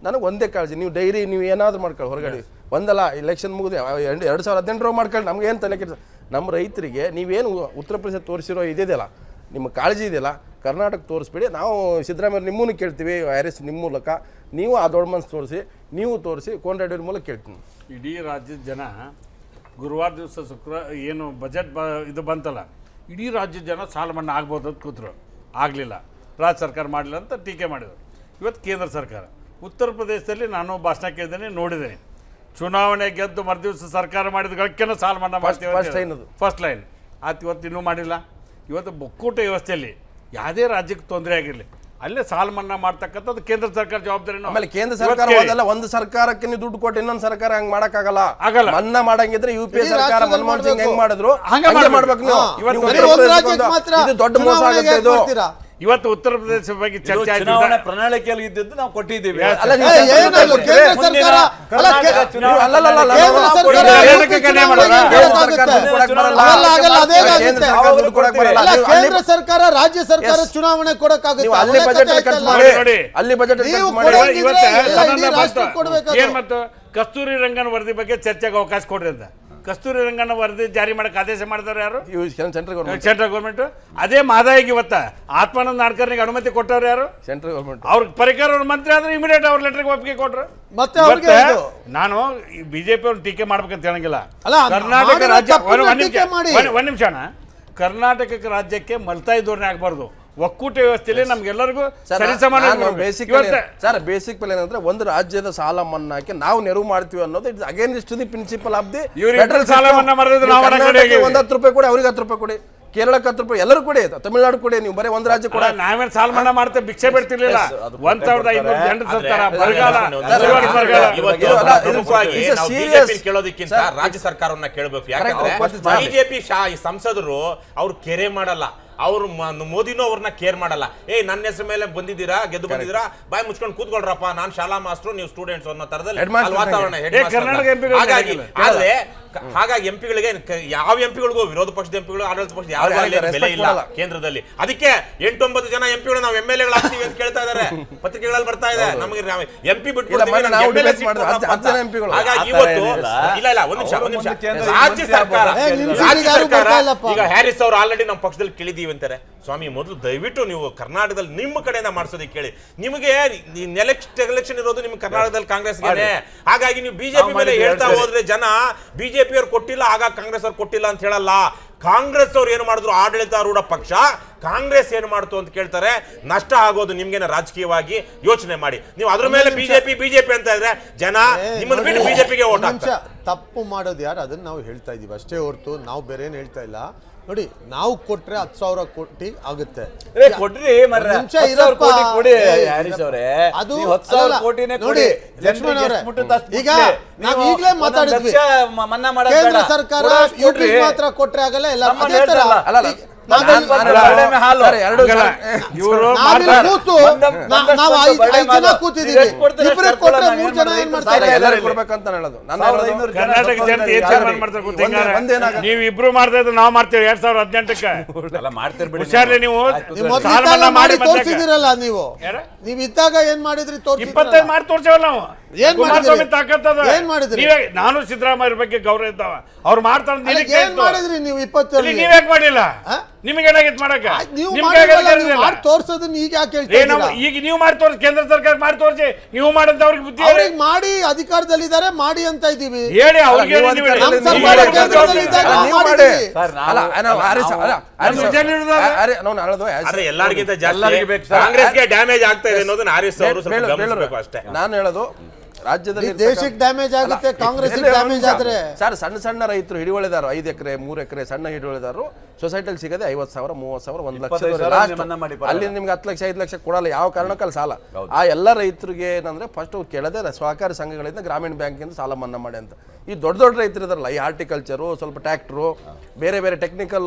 [SPEAKER 1] ನನಗೆ ಒಂದೇ ಕಾಳಜಿ ನೀವು ಡೈರಿ ನೀವು ಏನಾದರೂ ಮಾಡ್ಕೊಳ್ಳಿ ಹೊರಗಡೆ ಒಂದಲ್ಲ ಇಲೆಕ್ಷನ್ ಮುಗಿದು ಎರಡು ಎರಡು ಸಾವಿರದ ಹದಿನೆಂಟರ ಮಾಡ್ಕೊಳ್ಳಿ ನಮ್ಗೆ ಏನು ತಲೆ ಕೆಡಿಸ ನಮ್ಮ ರೈತರಿಗೆ ನೀವೇನು ಉತ್ತರ ಪ್ರದೇಶ ತೋರಿಸಿರೋ ಇದಿದೆಯಲ್ಲ ನಿಮ್ಮ ಕಾಳಜಿ ಇದೆಯಲ್ಲ ಕರ್ನಾಟಕ ತೋರಿಸ್ಬೇಡಿ ನಾವು ಸಿದ್ದರಾಮಯ್ಯ ನಿಮ್ಮನ್ನು ಕೇಳ್ತೀವಿ ವೈರಸ್ ನಿಮ್ಮ ಮೂಲಕ ನೀವು ಆ ದೊಡ್ಡ ಮನಸ್ಸು ತೋರಿಸಿ ನೀವು ತೋರಿಸಿ ಕೋನ್ ಮೂಲಕ ಕೇಳ್ತೀನಿ
[SPEAKER 4] ಇಡೀ ರಾಜ್ಯದ ಜನ ಗುರುವಾರ ದಿವಸ ಶುಕ್ರ ಏನು ಬಜೆಟ್ ಬ ಇದು ಬಂತಲ್ಲ ಇಡೀ ರಾಜ್ಯದ ಜನ ಸಾಲ ಮನ್ನಾ ಆಗ್ಬೋದು ಅಂತ ಕೂತರು ಆಗಲಿಲ್ಲ ರಾಜ್ಯ ಸರ್ಕಾರ ಮಾಡಲಿಲ್ಲ ಅಂತ ಟೀಕೆ ಮಾಡಿದರು ಇವತ್ತು ಕೇಂದ್ರ ಸರ್ಕಾರ ಉತ್ತರ ಪ್ರದೇಶದಲ್ಲಿ ನಾನು ಭಾಷಣ ಕೇಳಿದ್ದೇನೆ ನೋಡಿದ್ದೇನೆ ಚುನಾವಣೆ ಗೆದ್ದು ಮರುದಿವಸ ಸರ್ಕಾರ ಮಾಡಿದ ಗಳಿಕೆನೂ ಸಾಲ ಮನ್ನಾ ಮಾಡ್ತೀವಿ
[SPEAKER 1] first line ಅದು.
[SPEAKER 4] ಫಸ್ಟ್ ಲೈನ್ ಆತ ಇವತ್ತು ಇನ್ನೂ ಮಾಡಿಲ್ಲ ಇವತ್ತು ಒಕ್ಕೂಟ ವ್ಯವಸ್ಥೆಯಲ್ಲಿ ಯಾವುದೇ ರಾಜ್ಯಕ್ಕೆ ತೊಂದರೆ ಆಗಿರಲಿ ಅಲ್ಲೇ ಸಾಲ ಮನ್ನಾ ಮಾಡ್ತಕ್ಕಂಥದ್ದು ಕೇಂದ್ರ ಸರ್ಕಾರ ಜವಾಬ್ದಾರಿ
[SPEAKER 1] ಆಮೇಲೆ ಕೇಂದ್ರ ಸರ್ಕಾರ ಹೋದಲ್ಲ ಒಂದು ಸರ್ಕಾರಕ್ಕೆ ನೀವು ದುಡ್ಡು ಕೊಟ್ಟು ಇನ್ನೊಂದು ಸರ್ಕಾರ ಹಂಗ್ ಮಾಡಕ್ಕಾಗಲ್ಲ
[SPEAKER 4] ಆಗಲ್ಲ.
[SPEAKER 1] ಮನ್ನಾ ಮಾಡಂಗಿದ್ರೆ ಯು ಪಿ ಎ
[SPEAKER 3] ಇಡೀ
[SPEAKER 1] ಸರ್ಕಾರ
[SPEAKER 3] ರಾಜ್ಯದಲ್ಲಿ
[SPEAKER 1] ಮನಮೋಹನ್ ಸಿಂಗ್ ಹೆಂಗ್
[SPEAKER 3] ಮಾಡ್ಬೇಕು.
[SPEAKER 1] ಮಾಡಿದ್ರು
[SPEAKER 4] ಹಂಗೆ
[SPEAKER 1] ಹಂಗೆ
[SPEAKER 4] ಮಾಡ್ಬೇಕು.
[SPEAKER 1] ಮಾಡ್ಬೇಕು ನೀವು
[SPEAKER 3] ಹಾ.
[SPEAKER 4] ಇವತ್ತು
[SPEAKER 1] ನೀವು
[SPEAKER 3] ಬರೀ
[SPEAKER 1] ಉತ್ತರ
[SPEAKER 3] ಒಂದು
[SPEAKER 1] ಪ್ರದೇಶಕ್ಕೆ
[SPEAKER 3] ರಾಜ್ಯಕ್ಕೆ
[SPEAKER 1] ಒಂದು-
[SPEAKER 3] ಮಾತ್ರ
[SPEAKER 1] ಇದು ದೊಡ್ಡ ಮೋಸ
[SPEAKER 3] ಚುನಾವಣೆಗೆ
[SPEAKER 1] ಆಗುತ್ತೆ ಇದು
[SPEAKER 3] ಕೊಡ್ತೀರಾ?
[SPEAKER 4] ಇವತ್ತು ಉತ್ತರ ಪ್ರದೇಶ ಬಗ್ಗೆ
[SPEAKER 2] ಇದು
[SPEAKER 4] ಚರ್ಚೆ ಆಯ್ತು
[SPEAKER 2] ಚುನಾವಣಾ ಪ್ರಣಾಳಿಕೆಯಲ್ಲಿ ಇದ್ದದ್ದು ನಾವು ಕೊಟ್ಟಿದ್ದೀವಿ
[SPEAKER 4] Yes.
[SPEAKER 1] ಅಲ್ಲ, ನೀವು
[SPEAKER 3] ಏ,
[SPEAKER 1] ಸರ್ಕಾರ
[SPEAKER 3] ಏನದು?
[SPEAKER 1] ಕೊಡ್ತೀರಿ.
[SPEAKER 3] ಕೇಂದ್ರ
[SPEAKER 2] ಮುಂದಿನ
[SPEAKER 3] ಸರ್ಕಾರ ಅಲ್ಲ,
[SPEAKER 2] ಕರ್ನಾಟಕ
[SPEAKER 3] ಕೇ-
[SPEAKER 2] ಚುನಾವಣಾ
[SPEAKER 1] ಅಲ್ಲ, ಅಲ್ಲ, ಅಲ್ಲ,
[SPEAKER 3] ಕೇಂದ್ರ
[SPEAKER 1] ನಾವು
[SPEAKER 3] ಸರ್ಕಾರ
[SPEAKER 1] ಕೊಡ್ತೀವಿ.
[SPEAKER 3] ಯುಪಿ
[SPEAKER 4] ಏನಕ್ಕೆ ಕಡಿಮೆ
[SPEAKER 3] ಚುನಾವಣೆಗೆ
[SPEAKER 4] ಮಾಡಲ್ಲ?
[SPEAKER 1] ಕೇಂದ್ರ
[SPEAKER 3] ಕೊಡಕ್ಕಾಗುತ್ತೆ?
[SPEAKER 1] ಸರ್ಕಾರ ದುಡ್ಡು ಕೊಡಕ್ ಬರಲ್ಲ.
[SPEAKER 3] ಅಲ್ಲ, ಆಗಲ್ಲ, ಅದೇ
[SPEAKER 1] ಕೇಂದ್ರ
[SPEAKER 3] ಆಗುತ್ತೆ.
[SPEAKER 1] ಸರ್ಕಾರ ದುಡ್ಡು ಕೊಡಕ್ ಬರಲ್ಲ.
[SPEAKER 3] ಅಲ್ಲ
[SPEAKER 1] ನೀವು
[SPEAKER 3] ಕೇಂದ್ರ
[SPEAKER 1] ಅಲ್ಲಿ-
[SPEAKER 3] ಸರ್ಕಾರ ರಾಜ್ಯ ಸರ್ಕಾರ
[SPEAKER 1] Yes.
[SPEAKER 3] ಚುನಾವಣೆ ಕೊಡಕ್ಕಾಗುತ್ತೆ
[SPEAKER 1] ನೀವು ಅಲ್ಲೇ
[SPEAKER 3] ಅವರೇ
[SPEAKER 1] ಬಜೆಟ್
[SPEAKER 3] ಕಥೆ
[SPEAKER 1] ಖರ್ಚು
[SPEAKER 3] ಆಯ್ತಲ್ಲ.
[SPEAKER 1] ಮಾಡಿ
[SPEAKER 4] ನೋಡಿ.
[SPEAKER 1] ಅಲ್ಲಿ ಬಜೆಟ್
[SPEAKER 3] ನೀವು
[SPEAKER 1] ಖರ್ಚು ಮಾಡಿ
[SPEAKER 3] ಕೊಡೋ-
[SPEAKER 4] ಇವತ್ತು
[SPEAKER 3] ಎಲ್ಲ
[SPEAKER 4] ಸದನ
[SPEAKER 3] ಇಡೀ
[SPEAKER 4] ಬಂತು.
[SPEAKER 3] ರಾಷ್ಟ್ರಕ್ಕೆ ಕೊಡ್ಬೇಕದು.
[SPEAKER 4] ಏನ್ ಮತ್ತು ಕಸ್ತೂರಿ ರಂಗನ್ ವರದಿ ಬಗ್ಗೆ ಚರ್ಚೆಗೆ ಅವಕಾಶ ಕೊಡ್ರಿ ಅಂತ ಕಸ್ತೂರಿ ರಂಗನ್ ವರದಿ ಜಾರಿ ಮಾಡಕ್ಕೆ ಆದೇಶ ಮಾಡಿದವರು ಯಾರು
[SPEAKER 1] ಇವು ಸೆಂಟ್ರಲ್ ಗೌರ್ಮೆಂಟ್
[SPEAKER 4] ಸೆಂಟ್ರಲ್ ಗೌರ್ಮೆಂಟ್ ಅದೇ ಮಾದಾಯಿಗೆ ಇವತ್ತ ಆತ್ಮಾನಂದ ನಾಡ್ಕರ್ನಿಗೆ ಅನುಮತಿ ಕೊಟ್ಟವ್ರು ಯಾರು
[SPEAKER 1] ಸೆಂಟ್ರಲ್ ಗೌರ್ಮೆಂಟ್
[SPEAKER 4] ಅವ್ರ ಪರಿಕರ ಅವ್ರ ಮಂತ್ರಿ ಆದ್ರೆ ಇಮಿಡಿಯೇಟ್ ಅವ್ರ ಲೆಟರ್ಗೆ ಒಪ್ಪಿಗೆ ಕೊಟ್ರು
[SPEAKER 3] ಮತ್ತೆ ಅವ್ರಿಗೆ
[SPEAKER 4] ಇವತ್ತು
[SPEAKER 3] ಇದು.
[SPEAKER 4] ನಾನು ಬಿಜೆಪಿ ಅವ್ರನ್ನ ಟೀಕೆ ಮಾಡ್ಬೇಕಂತ ಹೇಳಂಗಿಲ್ಲ
[SPEAKER 3] ಅಲ್ಲ,
[SPEAKER 4] ಕರ್ನಾಟಕ
[SPEAKER 3] ಮಾಡಿರೋ
[SPEAKER 4] ರಾಜ್ಯ
[SPEAKER 3] ತಪ್ಪನ್ನ
[SPEAKER 4] ಒಂದ್- ಒಂದ್ ನಿಮಿಷ
[SPEAKER 3] ಟೀಕೆ ಮಾಡಿ.
[SPEAKER 4] ಒಂದ್- ಒಂದ್ ನಿಮಿಷ ಅಣ್ಣ ಕರ್ನಾಟಕ ರಾಜ್ಯಕ್ಕೆ ಮಲ್ತಾಯಿ ಧೋರಣೆ ಆಗ್ಬಾರ್ದು ಒಕ್ಕೂಟ ವ್ಯವಸ್ಥೆಯಲ್ಲಿ ನಮ್ಗೆಲ್ಲರಿಗೂ ಸರಿ ಸಮಾನ
[SPEAKER 1] ಬೇಸಿಕ್
[SPEAKER 4] ಇವತ್ತು
[SPEAKER 1] ಸರ್ ಬೇಸಿಕ್ ಬೆಲೆ ಏನಂದ್ರೆ ಒಂದು ರಾಜ್ಯದ ಸಾಲ ಮನ್ನಾಕ್ಕೆ ನಾವು ನೆರವು ಮಾಡ್ತೀವಿ ಅನ್ನೋದು it's against the principle of the
[SPEAKER 4] ಇವ್ರಿಬ್ರು ಸಾಲ ಮನ್ನಾ ಮಾಡಿದ್ರೆ ನಾವು ಹೊರಗಡೆ
[SPEAKER 1] ಕರ್ನಾಟಕಕ್ಕೆ
[SPEAKER 4] ಹೋಗಿವಿ.
[SPEAKER 1] ಒಂದು ಹತ್ತು ರೂಪಾಯಿ ಕೊಡಿ ಅವ್ರಿಗೆ ಹತ್ತು ರೂಪಾಯಿ ಕೊಡಿ ಕೇರಳಕ್ಕೆ ಹತ್ತು ರೂಪಾಯಿ ಎಲ್ಲರೂ ಕೊಡಿ ತಮಿಳ್ನಾಡು ಕೊಡಿ ನೀವು ಬರೀ ಒಂದು ರಾಜ್ಯ ಕೊಡ
[SPEAKER 4] ಅಲ್ಲ, ನಾವೇನ್ ಸಾಲ ಮನ್ನಾ ಮಾಡ್ತೇವೆ ಭಿಕ್ಷೆ ಬಿಡ್ತಿರ್ಲಿಲ್ಲ
[SPEAKER 2] ಅದು
[SPEAKER 4] ಒಂದ್ ಸಾವಿರದ ಐನೂರು ಜನರು ಸತ್ತಾರ
[SPEAKER 5] ಆದ್ರೆ
[SPEAKER 4] ಬರಗಾಲ
[SPEAKER 5] ಅದನ್ನ
[SPEAKER 4] ಸುವರ್ಣ ಬರಗಾಲ.
[SPEAKER 5] ಇವತ್ತು
[SPEAKER 1] ಇದು ಅಲ್ಲ, ಇದು
[SPEAKER 5] ಪ್ರಮುಖವಾಗಿ
[SPEAKER 1] it's a
[SPEAKER 5] ನಾವು
[SPEAKER 1] serious-
[SPEAKER 5] ಬಿಜೆಪಿ ಕೇಳೋದಕ್ಕಿಂತ
[SPEAKER 1] ಸರ್,
[SPEAKER 5] ರಾಜ್ಯ ಸರ್ಕಾರವನ್ನ ಕೇಳಬೇಕು ಯಾಕಂದ್ರೆ
[SPEAKER 1] Correct. ಸರ್.
[SPEAKER 5] ಬಿಜೆಪಿ ಶಾ ಈ ಸಂಸದರು ಅವ್ರು ಕೆರೆ ಮಾಡಲ್ಲ ಅವ್ರು ಮ- ಮೋದಿನೂ ಅವ್ರನ್ನ ಕೇರ್ ಮಾಡಲ್ಲ ಏ ನನ್ನ ಹೆಸರು ಮೇಲೆ ಬಂದಿದ್ದೀರಾ ಗೆದ್ದು ಬಂದಿದ್ದೀರಾ ಬಾಯಿ ಮುಚ್ಕೊಂಡು ಕೂತ್ಕೊಳ್ರಪ್ಪ ನಾನ್ ಶಾಲಾ ಮಾಸ್ಟ್ರು ನೀವು ಸ್ಟೂಡೆಂಟ್ಸ್ ಅನ್ನೋ ತರದಲ್ಲಿ
[SPEAKER 1] Headmaster
[SPEAKER 5] ಅಲ್ಲಿ ವಾತಾವರಣ
[SPEAKER 1] ಇದ್ದಂಗೆ.
[SPEAKER 5] headmaster
[SPEAKER 4] ಏ, ಕರ್ನಾಟಕ
[SPEAKER 5] ಅಲ್ಲ.
[SPEAKER 4] MP ಗಳು
[SPEAKER 5] ಹಾಗಾಗಿ
[SPEAKER 4] ಆಗಿಲ್ಲ.
[SPEAKER 5] ಆದ್ರೆ ಕ- ಹಾಗಾಗಿ ಎಂಪಿಗಳಿಗೆ ಯಾವ ಎಂಪಿಗಳಿಗೂ ವಿರೋಧ ಪಕ್ಷದ ಎಂಪಿಗಳು ಆಡಳಿತ ಪಕ್ಷದ ಯಾರಿಗೂ
[SPEAKER 1] ಅವ್ರಿಗೆ
[SPEAKER 5] ಅಲ್ಲಿ ಬೆಲೆ
[SPEAKER 1] respect
[SPEAKER 5] ಇಲ್ಲ
[SPEAKER 1] ಕೊಡಲ್ಲ.
[SPEAKER 5] ಕೇಂದ್ರದಲ್ಲಿ ಅದಕ್ಕೆ ಎಂಟೊಂಬತ್ತು ಜನ ಎಂಪಿಗಳು ನಾವು ಎಂ ಎಲ್ ಎಗಳಾಗ್ತೀವಿ ಅಂತ ಕೇಳ್ತಾ ಇದಾರೆ ಪತ್ರಿಕೆಗಳಲ್ಲಿ ಬರ್ತಾ ಇದೆ ನಮಗೆ ಎಂಪಿ
[SPEAKER 1] ಇಲ್ಲ, ಮೊನ್ನೆ ನಾವು debate ಮಾಡಿದ್ವಿ. ಹತ್ತು- ಹತ್ತು ಜನ MP ಗಳು.
[SPEAKER 5] ಹಾಗಾಗಿ
[SPEAKER 2] ಆ ಥರ
[SPEAKER 5] ಇವತ್ತು
[SPEAKER 2] ಏನಿಲ್ಲ.
[SPEAKER 5] ಇಲ್ಲ ಇಲ್ಲ ಒಂದ್ ನಿಮಿಷ
[SPEAKER 2] ಅವ್ರು
[SPEAKER 5] ಒಂದ್ ನಿಮಿಷ
[SPEAKER 2] ಮುಂದೆ ಕೇಂದ್ರ
[SPEAKER 5] ರಾಜ್ಯ
[SPEAKER 2] ಮಂತ್ರಿ
[SPEAKER 5] ಸರ್ಕಾರ
[SPEAKER 2] ಆಗ್ಬೋದು.
[SPEAKER 3] ಏ, ನಿಮ್
[SPEAKER 5] ರಾಜ್ಯ
[SPEAKER 3] ಸೀಟಿಗೆ ಯಾರು
[SPEAKER 5] ಸರ್ಕಾರ
[SPEAKER 3] ಬರ್ತಾ ಇಲ್ಲಪ್ಪ.
[SPEAKER 5] ಈಗ ಹ್ಯಾರಿಸ್ ಅವರು ಆಲ್ರೆಡಿ ನಮ್ಮ ಪಕ್ಷದಲ್ಲಿ ಕೇಳಿದೀವಿ ಅಂತಾರೆ ಸ್ವಾಮಿ ಮೊದಲು ದಯವಿಟ್ಟು ನೀವು ಕರ್ನಾಟಕದಲ್ಲಿ ನಿಮ್ಮ ಕಡೆಯಿಂದ ಮಾಡಿಸೋದಕ್ಕೆ ಕೇಳಿ ನಿಮಗೆ ನೆಕ್ಸ್ಟ್ ಎಲೆಕ್ಷನ್ ಇರೋದು ನಿಮ್ಮ ಕರ್ನಾಟಕದಲ್ಲಿ ಕಾಂಗ್ರೆಸ್ಗೆ ಹಾಗಾಗಿ ನೀವು ಬಿಜೆಪಿ
[SPEAKER 2] ನಾವು
[SPEAKER 5] ಮೇಲೆ
[SPEAKER 2] ಮಾಡಿದ್ವಿ
[SPEAKER 5] ಹೇಳ್ತಾ
[SPEAKER 2] ಎರಡು ಸರಿ.
[SPEAKER 5] ಹೋದ್ರೆ ಜನ ಬಿಜೆಪಿ ಅವ್ರು ಕೊಟ್ಟಿಲ್ಲ ಆಗ ಕಾಂಗ್ರೆಸ್ ಅವ್ರು ಕೊಟ್ಟಿಲ್ಲ ಅಂತ ಹೇಳಲ್ಲ ಕಾಂಗ್ರೆಸ್ ಅವ್ರು ಏನು ಮಾಡಿದ್ರು ಆಡಳಿತಾರೂಢ ಪಕ್ಷ ಕಾಂಗ್ರೆಸ್ ಏನು ಮಾಡ್ತು ಅಂತ ಕೇಳ್ತಾರೆ ನಷ್ಟ ಆಗೋದು ನಿಮ್ಗೇನೆ ರಾಜಕೀಯವಾಗಿ ಯೋಚನೆ ಮಾಡಿ ನೀವು ಅದ್ರ ಮೇಲೆ
[SPEAKER 3] ಒಂದು ನಿಮಿಷ.
[SPEAKER 5] ಬಿಜೆಪಿ ಬಿಜೆಪಿ ಅಂತ ಇದ್ರೆ ಜನ
[SPEAKER 3] ಏ,
[SPEAKER 5] ನಿಮ್ಮನ್ನು ಬಿಟ್ಟು
[SPEAKER 3] ನೋಡಿ,
[SPEAKER 5] ಬಿಜೆಪಿಗೆ ಓಟ್
[SPEAKER 3] ಒಂದ್ ನಿಮಿಷ
[SPEAKER 5] ಹಾಕ್ತಾರೆ
[SPEAKER 3] ತಪ್ಪು ಮಾಡೋದು ಯಾರು ಅದನ್ನ ನಾವು ಹೇಳ್ತಾ ಇದೀವಿ ಅಷ್ಟೇ ಹೊರತು ನಾವು ಬೇರೆ ಏನು ಹೇಳ್ತಾ ಇಲ್ಲ ನೋಡಿ ನಾವು ಕೊಟ್ರೆ ಹತ್ತು ಸಾವಿರ ಕೋಟಿ ಆಗುತ್ತೆ
[SPEAKER 2] ಏ, ಕೊಡ್ರಿ ಮರ್ರೆ.
[SPEAKER 3] ಒಂದ್ ನಿಮಿಷ
[SPEAKER 2] ಹತ್ತು ಸಾವಿರ
[SPEAKER 3] ಇರಪ್ಪ.
[SPEAKER 2] ಕೋಟಿ ಕೊಡಿ
[SPEAKER 3] ಏ,
[SPEAKER 2] ಹ್ಯಾರಿಸ್ ಅವರೇ
[SPEAKER 3] ಅದು
[SPEAKER 2] ನೀವು ಹತ್ತು ಸಾವಿರ
[SPEAKER 3] ಅಲ್ಲಲ್ಲ,
[SPEAKER 2] ಕೋಟಿನೇ
[SPEAKER 3] ನೋಡಿ,
[SPEAKER 2] ಕೊಡಿ
[SPEAKER 3] ಲಕ್ಷ್ಮಣ್
[SPEAKER 2] ಜನರಿಗೆ
[SPEAKER 3] ಅವರೇ,
[SPEAKER 2] ಎಷ್ಟು ಮುಟ್ಟುತ್ತೆ ಅಷ್ಟು
[SPEAKER 3] ಈಗ
[SPEAKER 2] ಮುಟ್ಲಿ.
[SPEAKER 3] ನಾವು
[SPEAKER 2] ನೀವು
[SPEAKER 3] ಈಗ್ಲೇ
[SPEAKER 2] ಒಂದೊಂದು
[SPEAKER 3] ಮಾತಾಡಿದ್ವಿ.
[SPEAKER 2] ಲಕ್ಷ ಮ- ಮನ್ನಾ ಮಾಡೋದು
[SPEAKER 3] ಕೇಂದ್ರ
[SPEAKER 2] ಬೇಡ.
[SPEAKER 3] ಸರ್ಕಾರ
[SPEAKER 2] ಕೊಡೋಷ್ಟು
[SPEAKER 3] ಯುಪಿ
[SPEAKER 2] ಕೊಡ್ರಿ.
[SPEAKER 3] ಮಾತ್ರ ಕೊಟ್ರೆ ಆಗಲ್ಲ ಎಲ್ಲ
[SPEAKER 2] ನಮ್ಮನ್ನ
[SPEAKER 3] ಅದೇ ತರ
[SPEAKER 2] ಹೇಳ್ತಾರಲ್ಲ.
[SPEAKER 1] ಅಲ್ಲ ಅಲ್ಲ
[SPEAKER 3] ನಾನು-
[SPEAKER 1] ನಾನು-
[SPEAKER 2] ಬಂದು
[SPEAKER 1] ನಾನು-
[SPEAKER 2] ಕಡಿಮೆ ಹಾಲು.
[SPEAKER 1] ಸರ್, ಎರಡು
[SPEAKER 4] ಹಂಗಲ್ಲ.
[SPEAKER 1] ಸರ್-
[SPEAKER 4] ಇವರು
[SPEAKER 3] ನಾವಿಲ್ಲಿ
[SPEAKER 4] ಮಾತಾಡ-
[SPEAKER 3] ಕೂತು
[SPEAKER 2] ಒಂದೊಂದು-
[SPEAKER 3] ನಾ-
[SPEAKER 2] ಒಂದೊಂದು
[SPEAKER 3] ನಾವು ಐದು
[SPEAKER 2] ಬಳೆ
[SPEAKER 3] ಐದು ಜನ
[SPEAKER 2] ಮಾಲು.
[SPEAKER 3] ಕೂತಿದ್ದೀವಿ
[SPEAKER 2] ಎಷ್ಟು ಕೊಡ್ತಾರೆ
[SPEAKER 3] ಇಬ್ಬರಿಗೆ
[SPEAKER 2] ಅಷ್ಟು
[SPEAKER 3] ಕೊಟ್ರೆ
[SPEAKER 2] ಕೊಡೋಣ,
[SPEAKER 3] ಮೂರು
[SPEAKER 2] ಏನ್
[SPEAKER 3] ಜನ
[SPEAKER 2] ಮಾಡೋದು?
[SPEAKER 3] ಏನ್
[SPEAKER 2] ರೈತರು
[SPEAKER 3] ಮಾಡ್ತಾರೆ
[SPEAKER 2] ಸಾಲ
[SPEAKER 1] ಎಲ್ಲರಿಗೂ
[SPEAKER 2] ಇಲ್ಲ.
[SPEAKER 1] ಕೊಡ್ಬೇಕಂತ ನಾನು ಹೇಳೋದು ನಾನು
[SPEAKER 2] ಸಾವಿರದ
[SPEAKER 1] ಹೇಳೋದು-
[SPEAKER 2] ಐನೂರು ಜನ
[SPEAKER 4] ಕರ್ನಾಟಕ ಜನತೆ
[SPEAKER 2] ಸತ್ತೋಗಿದ್ದಾರೆ.
[SPEAKER 4] ಏನ್ ತೀರ್ಮಾನ ಮಾಡ್ತಾರೆ ಗೊತ್ತಾ
[SPEAKER 1] ಒಂದೇ-
[SPEAKER 4] ಹಿಂಗಾರೆ?
[SPEAKER 1] ಒಂದೇನಾಗುತ್ತೆ?
[SPEAKER 4] ನೀವು ಇಬ್ರು ಮಾಡ್ತಾ ಇದ್ರೆ ನಾವು ಮಾಡ್ತೇವೆ ಎರಡ್ ಸಾವಿರದ ಹದಿನೆಂಟಕ್ಕೆ
[SPEAKER 2] ಎಲ್ಲ ಮಾಡ್ತೀರಿ ಬಿಡಿ
[SPEAKER 4] ಹುಷಾರ್ಲಿ ನೀವು
[SPEAKER 2] ಆಯ್ತು,
[SPEAKER 3] ನೀವು
[SPEAKER 2] ಕೂತ್ಕೊಳ್ಳಿ.
[SPEAKER 3] ಮೊದ್ಲು
[SPEAKER 4] ಸಾಲ
[SPEAKER 3] ಇದ್ದಾಗ
[SPEAKER 4] ಮನ್ನಾ
[SPEAKER 3] ಮಾಡಿ
[SPEAKER 4] ಮಾಡಿ
[SPEAKER 3] ತೋರಿಸಿದಿರಲ್ಲ ನೀವು
[SPEAKER 4] ಯಾರ?
[SPEAKER 3] ನೀವು ಇದ್ದಾಗ ಏನ್ ಮಾಡಿದ್ರಿ
[SPEAKER 4] ಇಪ್ಪತ್ತೈದು
[SPEAKER 3] ತೋರಿಸಿ
[SPEAKER 4] ಮಾಡಿ ತೋರ್ಸೇವಲ್ಲ ನಾವು
[SPEAKER 3] ಏನ್
[SPEAKER 4] ಕುಮಾರಸ್ವಾಮಿ
[SPEAKER 3] ಮಾಡಿದ್ರಿ?
[SPEAKER 4] ತಾಕತ್ತದ
[SPEAKER 3] ಏನ್ ಮಾಡಿದ್ರಿ?
[SPEAKER 4] ನೀವೇ ನಾನು ಸಿದ್ದರಾಮಯ್ಯ ಬಗ್ಗೆ ಗೌರವ ಇದ್ದಾವ ಅವ್ರು ಮಾಡ್ತಾರೆ ಅಂತ ನಿನಗೆ
[SPEAKER 3] ಏನ್
[SPEAKER 4] ಕೇಳ್ತು.
[SPEAKER 3] ಮಾಡಿದ್ರಿ ನೀವು
[SPEAKER 4] ಇಲ್ಲಿ
[SPEAKER 3] ಇಪ್ಪತ್ತರಲ್ಲಿ
[SPEAKER 4] ನೀವ್ಯಾಕ್ ಮಾಡಿಲ್ಲ
[SPEAKER 3] ಆ?
[SPEAKER 4] ನಿಮ್ಗೆ ಏನಾಗಿತ್ತು ಮಾಡಕ
[SPEAKER 3] ಆಯ್ತ್, ನೀವು
[SPEAKER 4] ನಿಮ್ಗೆ
[SPEAKER 3] ಮಾಡಿದ್ರಲ್ಲ,
[SPEAKER 4] ಹೇಗಾಗಿದೆ
[SPEAKER 3] ನೀವು
[SPEAKER 4] ಇಲ್ಲ?
[SPEAKER 3] ಮಾಡಿ ತೋರ್ಸೋದನ್ನ ಈಗ ಯಾಕೆ
[SPEAKER 4] ಏ,
[SPEAKER 3] ಹೇಳ್ತಾ
[SPEAKER 4] ನಾವು
[SPEAKER 3] ಇದ್ದೀರಾ?
[SPEAKER 4] ಈಗ ನೀವು ಮಾಡಿ ತೋರಿಸಿ ಕೇಂದ್ರ ಸರ್ಕಾರ ಮಾಡಿ ತೋರಿಸಿ ನೀವು ಮಾಡಂತ ಅವ್ರಿಗೆ ಬುದ್ಧಿ ಹೇಳಿ.
[SPEAKER 3] ಅವ್ರಿಗೆ ಮಾಡಿ ಅಧಿಕಾರದಲ್ಲಿದ್ದಾರೆ ಮಾಡಿ ಅಂತ ಇದ್ದೀವಿ
[SPEAKER 4] ಹೇಳಿ ಅವ್ರಿಗೆ
[SPEAKER 1] ನೀವು
[SPEAKER 4] ಹೇಳಿ ನೀವು ಹೇಳಿ.
[SPEAKER 1] ಅಧಿಕಾರದಲ್ಲಿ
[SPEAKER 3] ನಮ್ಮ
[SPEAKER 1] ನೀವು
[SPEAKER 3] ಸರ್ಕಾರ
[SPEAKER 1] ಮಾಡಿ.
[SPEAKER 3] ಕೇಂದ್ರದಲ್ಲಿ ಇದ್ದಾಗ
[SPEAKER 1] ಅಲ್ಲ,
[SPEAKER 3] ನಾವು
[SPEAKER 1] ನೀವು ಮಾಡಿ.
[SPEAKER 3] ಮಾಡಿದ್ದೀವಿ.
[SPEAKER 2] ಸರ್, ನಾವು-
[SPEAKER 1] ಅಲ್ಲ, ನಾವು ಹ್ಯಾರಿಸ್-
[SPEAKER 2] ನಾವು-
[SPEAKER 1] ಅಲ್ಲ, ಹ್ಯಾರಿಸ್
[SPEAKER 4] ನಮ್ಮ ಜನ ಇರೋದು ಅದು.
[SPEAKER 1] ಹ್ಯಾರಿ- ನಾವು ಹೇಳೋದು ಹ್ಯಾರಿಸ್-
[SPEAKER 5] ಆದ್ರೆ ಎಲ್ಲರಿಗಿಂತ
[SPEAKER 2] ಎಲ್ಲರಿಗೂ ಬೇಕು
[SPEAKER 5] ಜಾಸ್ತಿ
[SPEAKER 2] ಸರ್.
[SPEAKER 5] ಕಾಂಗ್ರೆಸ್ಗೆ ಡ್ಯಾಮೇಜ್ ಆಗ್ತಾ ಇದೆ ಅನ್ನೋದನ್ನ ಆರಿಸ್ ಅವರು ಸ್ವಲ್ಪ
[SPEAKER 1] ಬೇಳೂರು,
[SPEAKER 5] ಗಮನಿಸಬೇಕು
[SPEAKER 1] ಬೇಳೂರು.
[SPEAKER 5] ಅಷ್ಟೇ
[SPEAKER 1] ನಾನು ಹೇಳೋದು ರಾಜ್ಯದಲ್ಲಿ
[SPEAKER 3] ಈ ದೇಶಕ್ಕೆ ಡ್ಯಾಮೇಜ್ ಆಗುತ್ತೆ ಕಾಂಗ್ರೆಸ್ ಡ್ಯಾಮೇಜ್ ಆದ್ರೆ
[SPEAKER 1] ಸರ್ ಸಣ್ಣ ಸಣ್ಣ ರೈತರು ಹಿಡುವಳಿದಾರರು ಐದು ಎಕರೆ ಮೂರು ಎಕರೆ ಸಣ್ಣ ಹಿಡುವಳಿದಾರರು ಸೊಸೈಟಿಲಿ ಸಿಗದೆ ಐವತ್ತು ಸಾವಿರ ಮೂವತ್ತು ಸಾವಿರ ಒಂದು ಲಕ್ಷ
[SPEAKER 2] ಇಪ್ಪತ್ತೈದು ಸಾವಿರ
[SPEAKER 1] ಲಾಸ್ಟ್
[SPEAKER 2] ಮನ್ನಾ ಮಾಡಿ ಪರವಾಗಿಲ್ಲ.
[SPEAKER 1] ಅಲ್ಲಿ ನಿಮ್ಗೆ ಹತ್ತು ಲಕ್ಷ ಐದು ಲಕ್ಷ ಕೊಡಲ್ಲ ಯಾವ ಕಾರಣಕ್ಕಲ್ಲಿ ಸಾಲ ಆ ಎಲ್ಲ ರೈತರಿಗೆ ಏನಂದ್ರೆ ಫಸ್ಟ್ ಕೇಳದೆ ಸಹಕಾರಿ ಸಂಘಗಳಿಂದ ಗ್ರಾಮೀಣ ಬ್ಯಾಂಕಿಂದ ಸಾಲ ಮನ್ನಾ ಮಾಡಿ ಅಂತ ಈ ದೊಡ್ಡ ದೊಡ್ಡ ರೈತರು ಇದಾರಲ್ಲ ಈ ಹಾರ್ಟಿಕಲ್ಚರು ಸ್ವಲ್ಪ ಟ್ರ್ಯಾಕ್ಟ್ರು ಬೇರೆ ಬೇರೆ ಟೆಕ್ನಿಕಲ್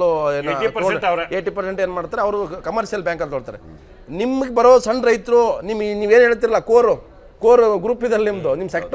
[SPEAKER 4] 80% ಅವ್ರೆ.
[SPEAKER 1] ಏಯ್ಟಿ ಪರ್ಸೆಂಟ್ ಏನು ಮಾಡ್ತಾರೆ ಅವರು ಕಮರ್ಷಿಯಲ್ ಬ್ಯಾಂಕಲ್ಲಿ ತೊಗೊಳ್ತಾರೆ ನಿಮ್ಗೆ ಬರೋ ಸಣ್ಣ ರೈತರು ನಿಮ್ ನೀವೇನು ಹೇಳ್ತಿರಲ್ಲ ಕೋರು ಕೋರ್ ಗ್ರೂಪ್ ಇದಲ್ಲ ನಿಮ್ದು ನಿಮ್ಮ ಸೆಕ್ಟ್ರು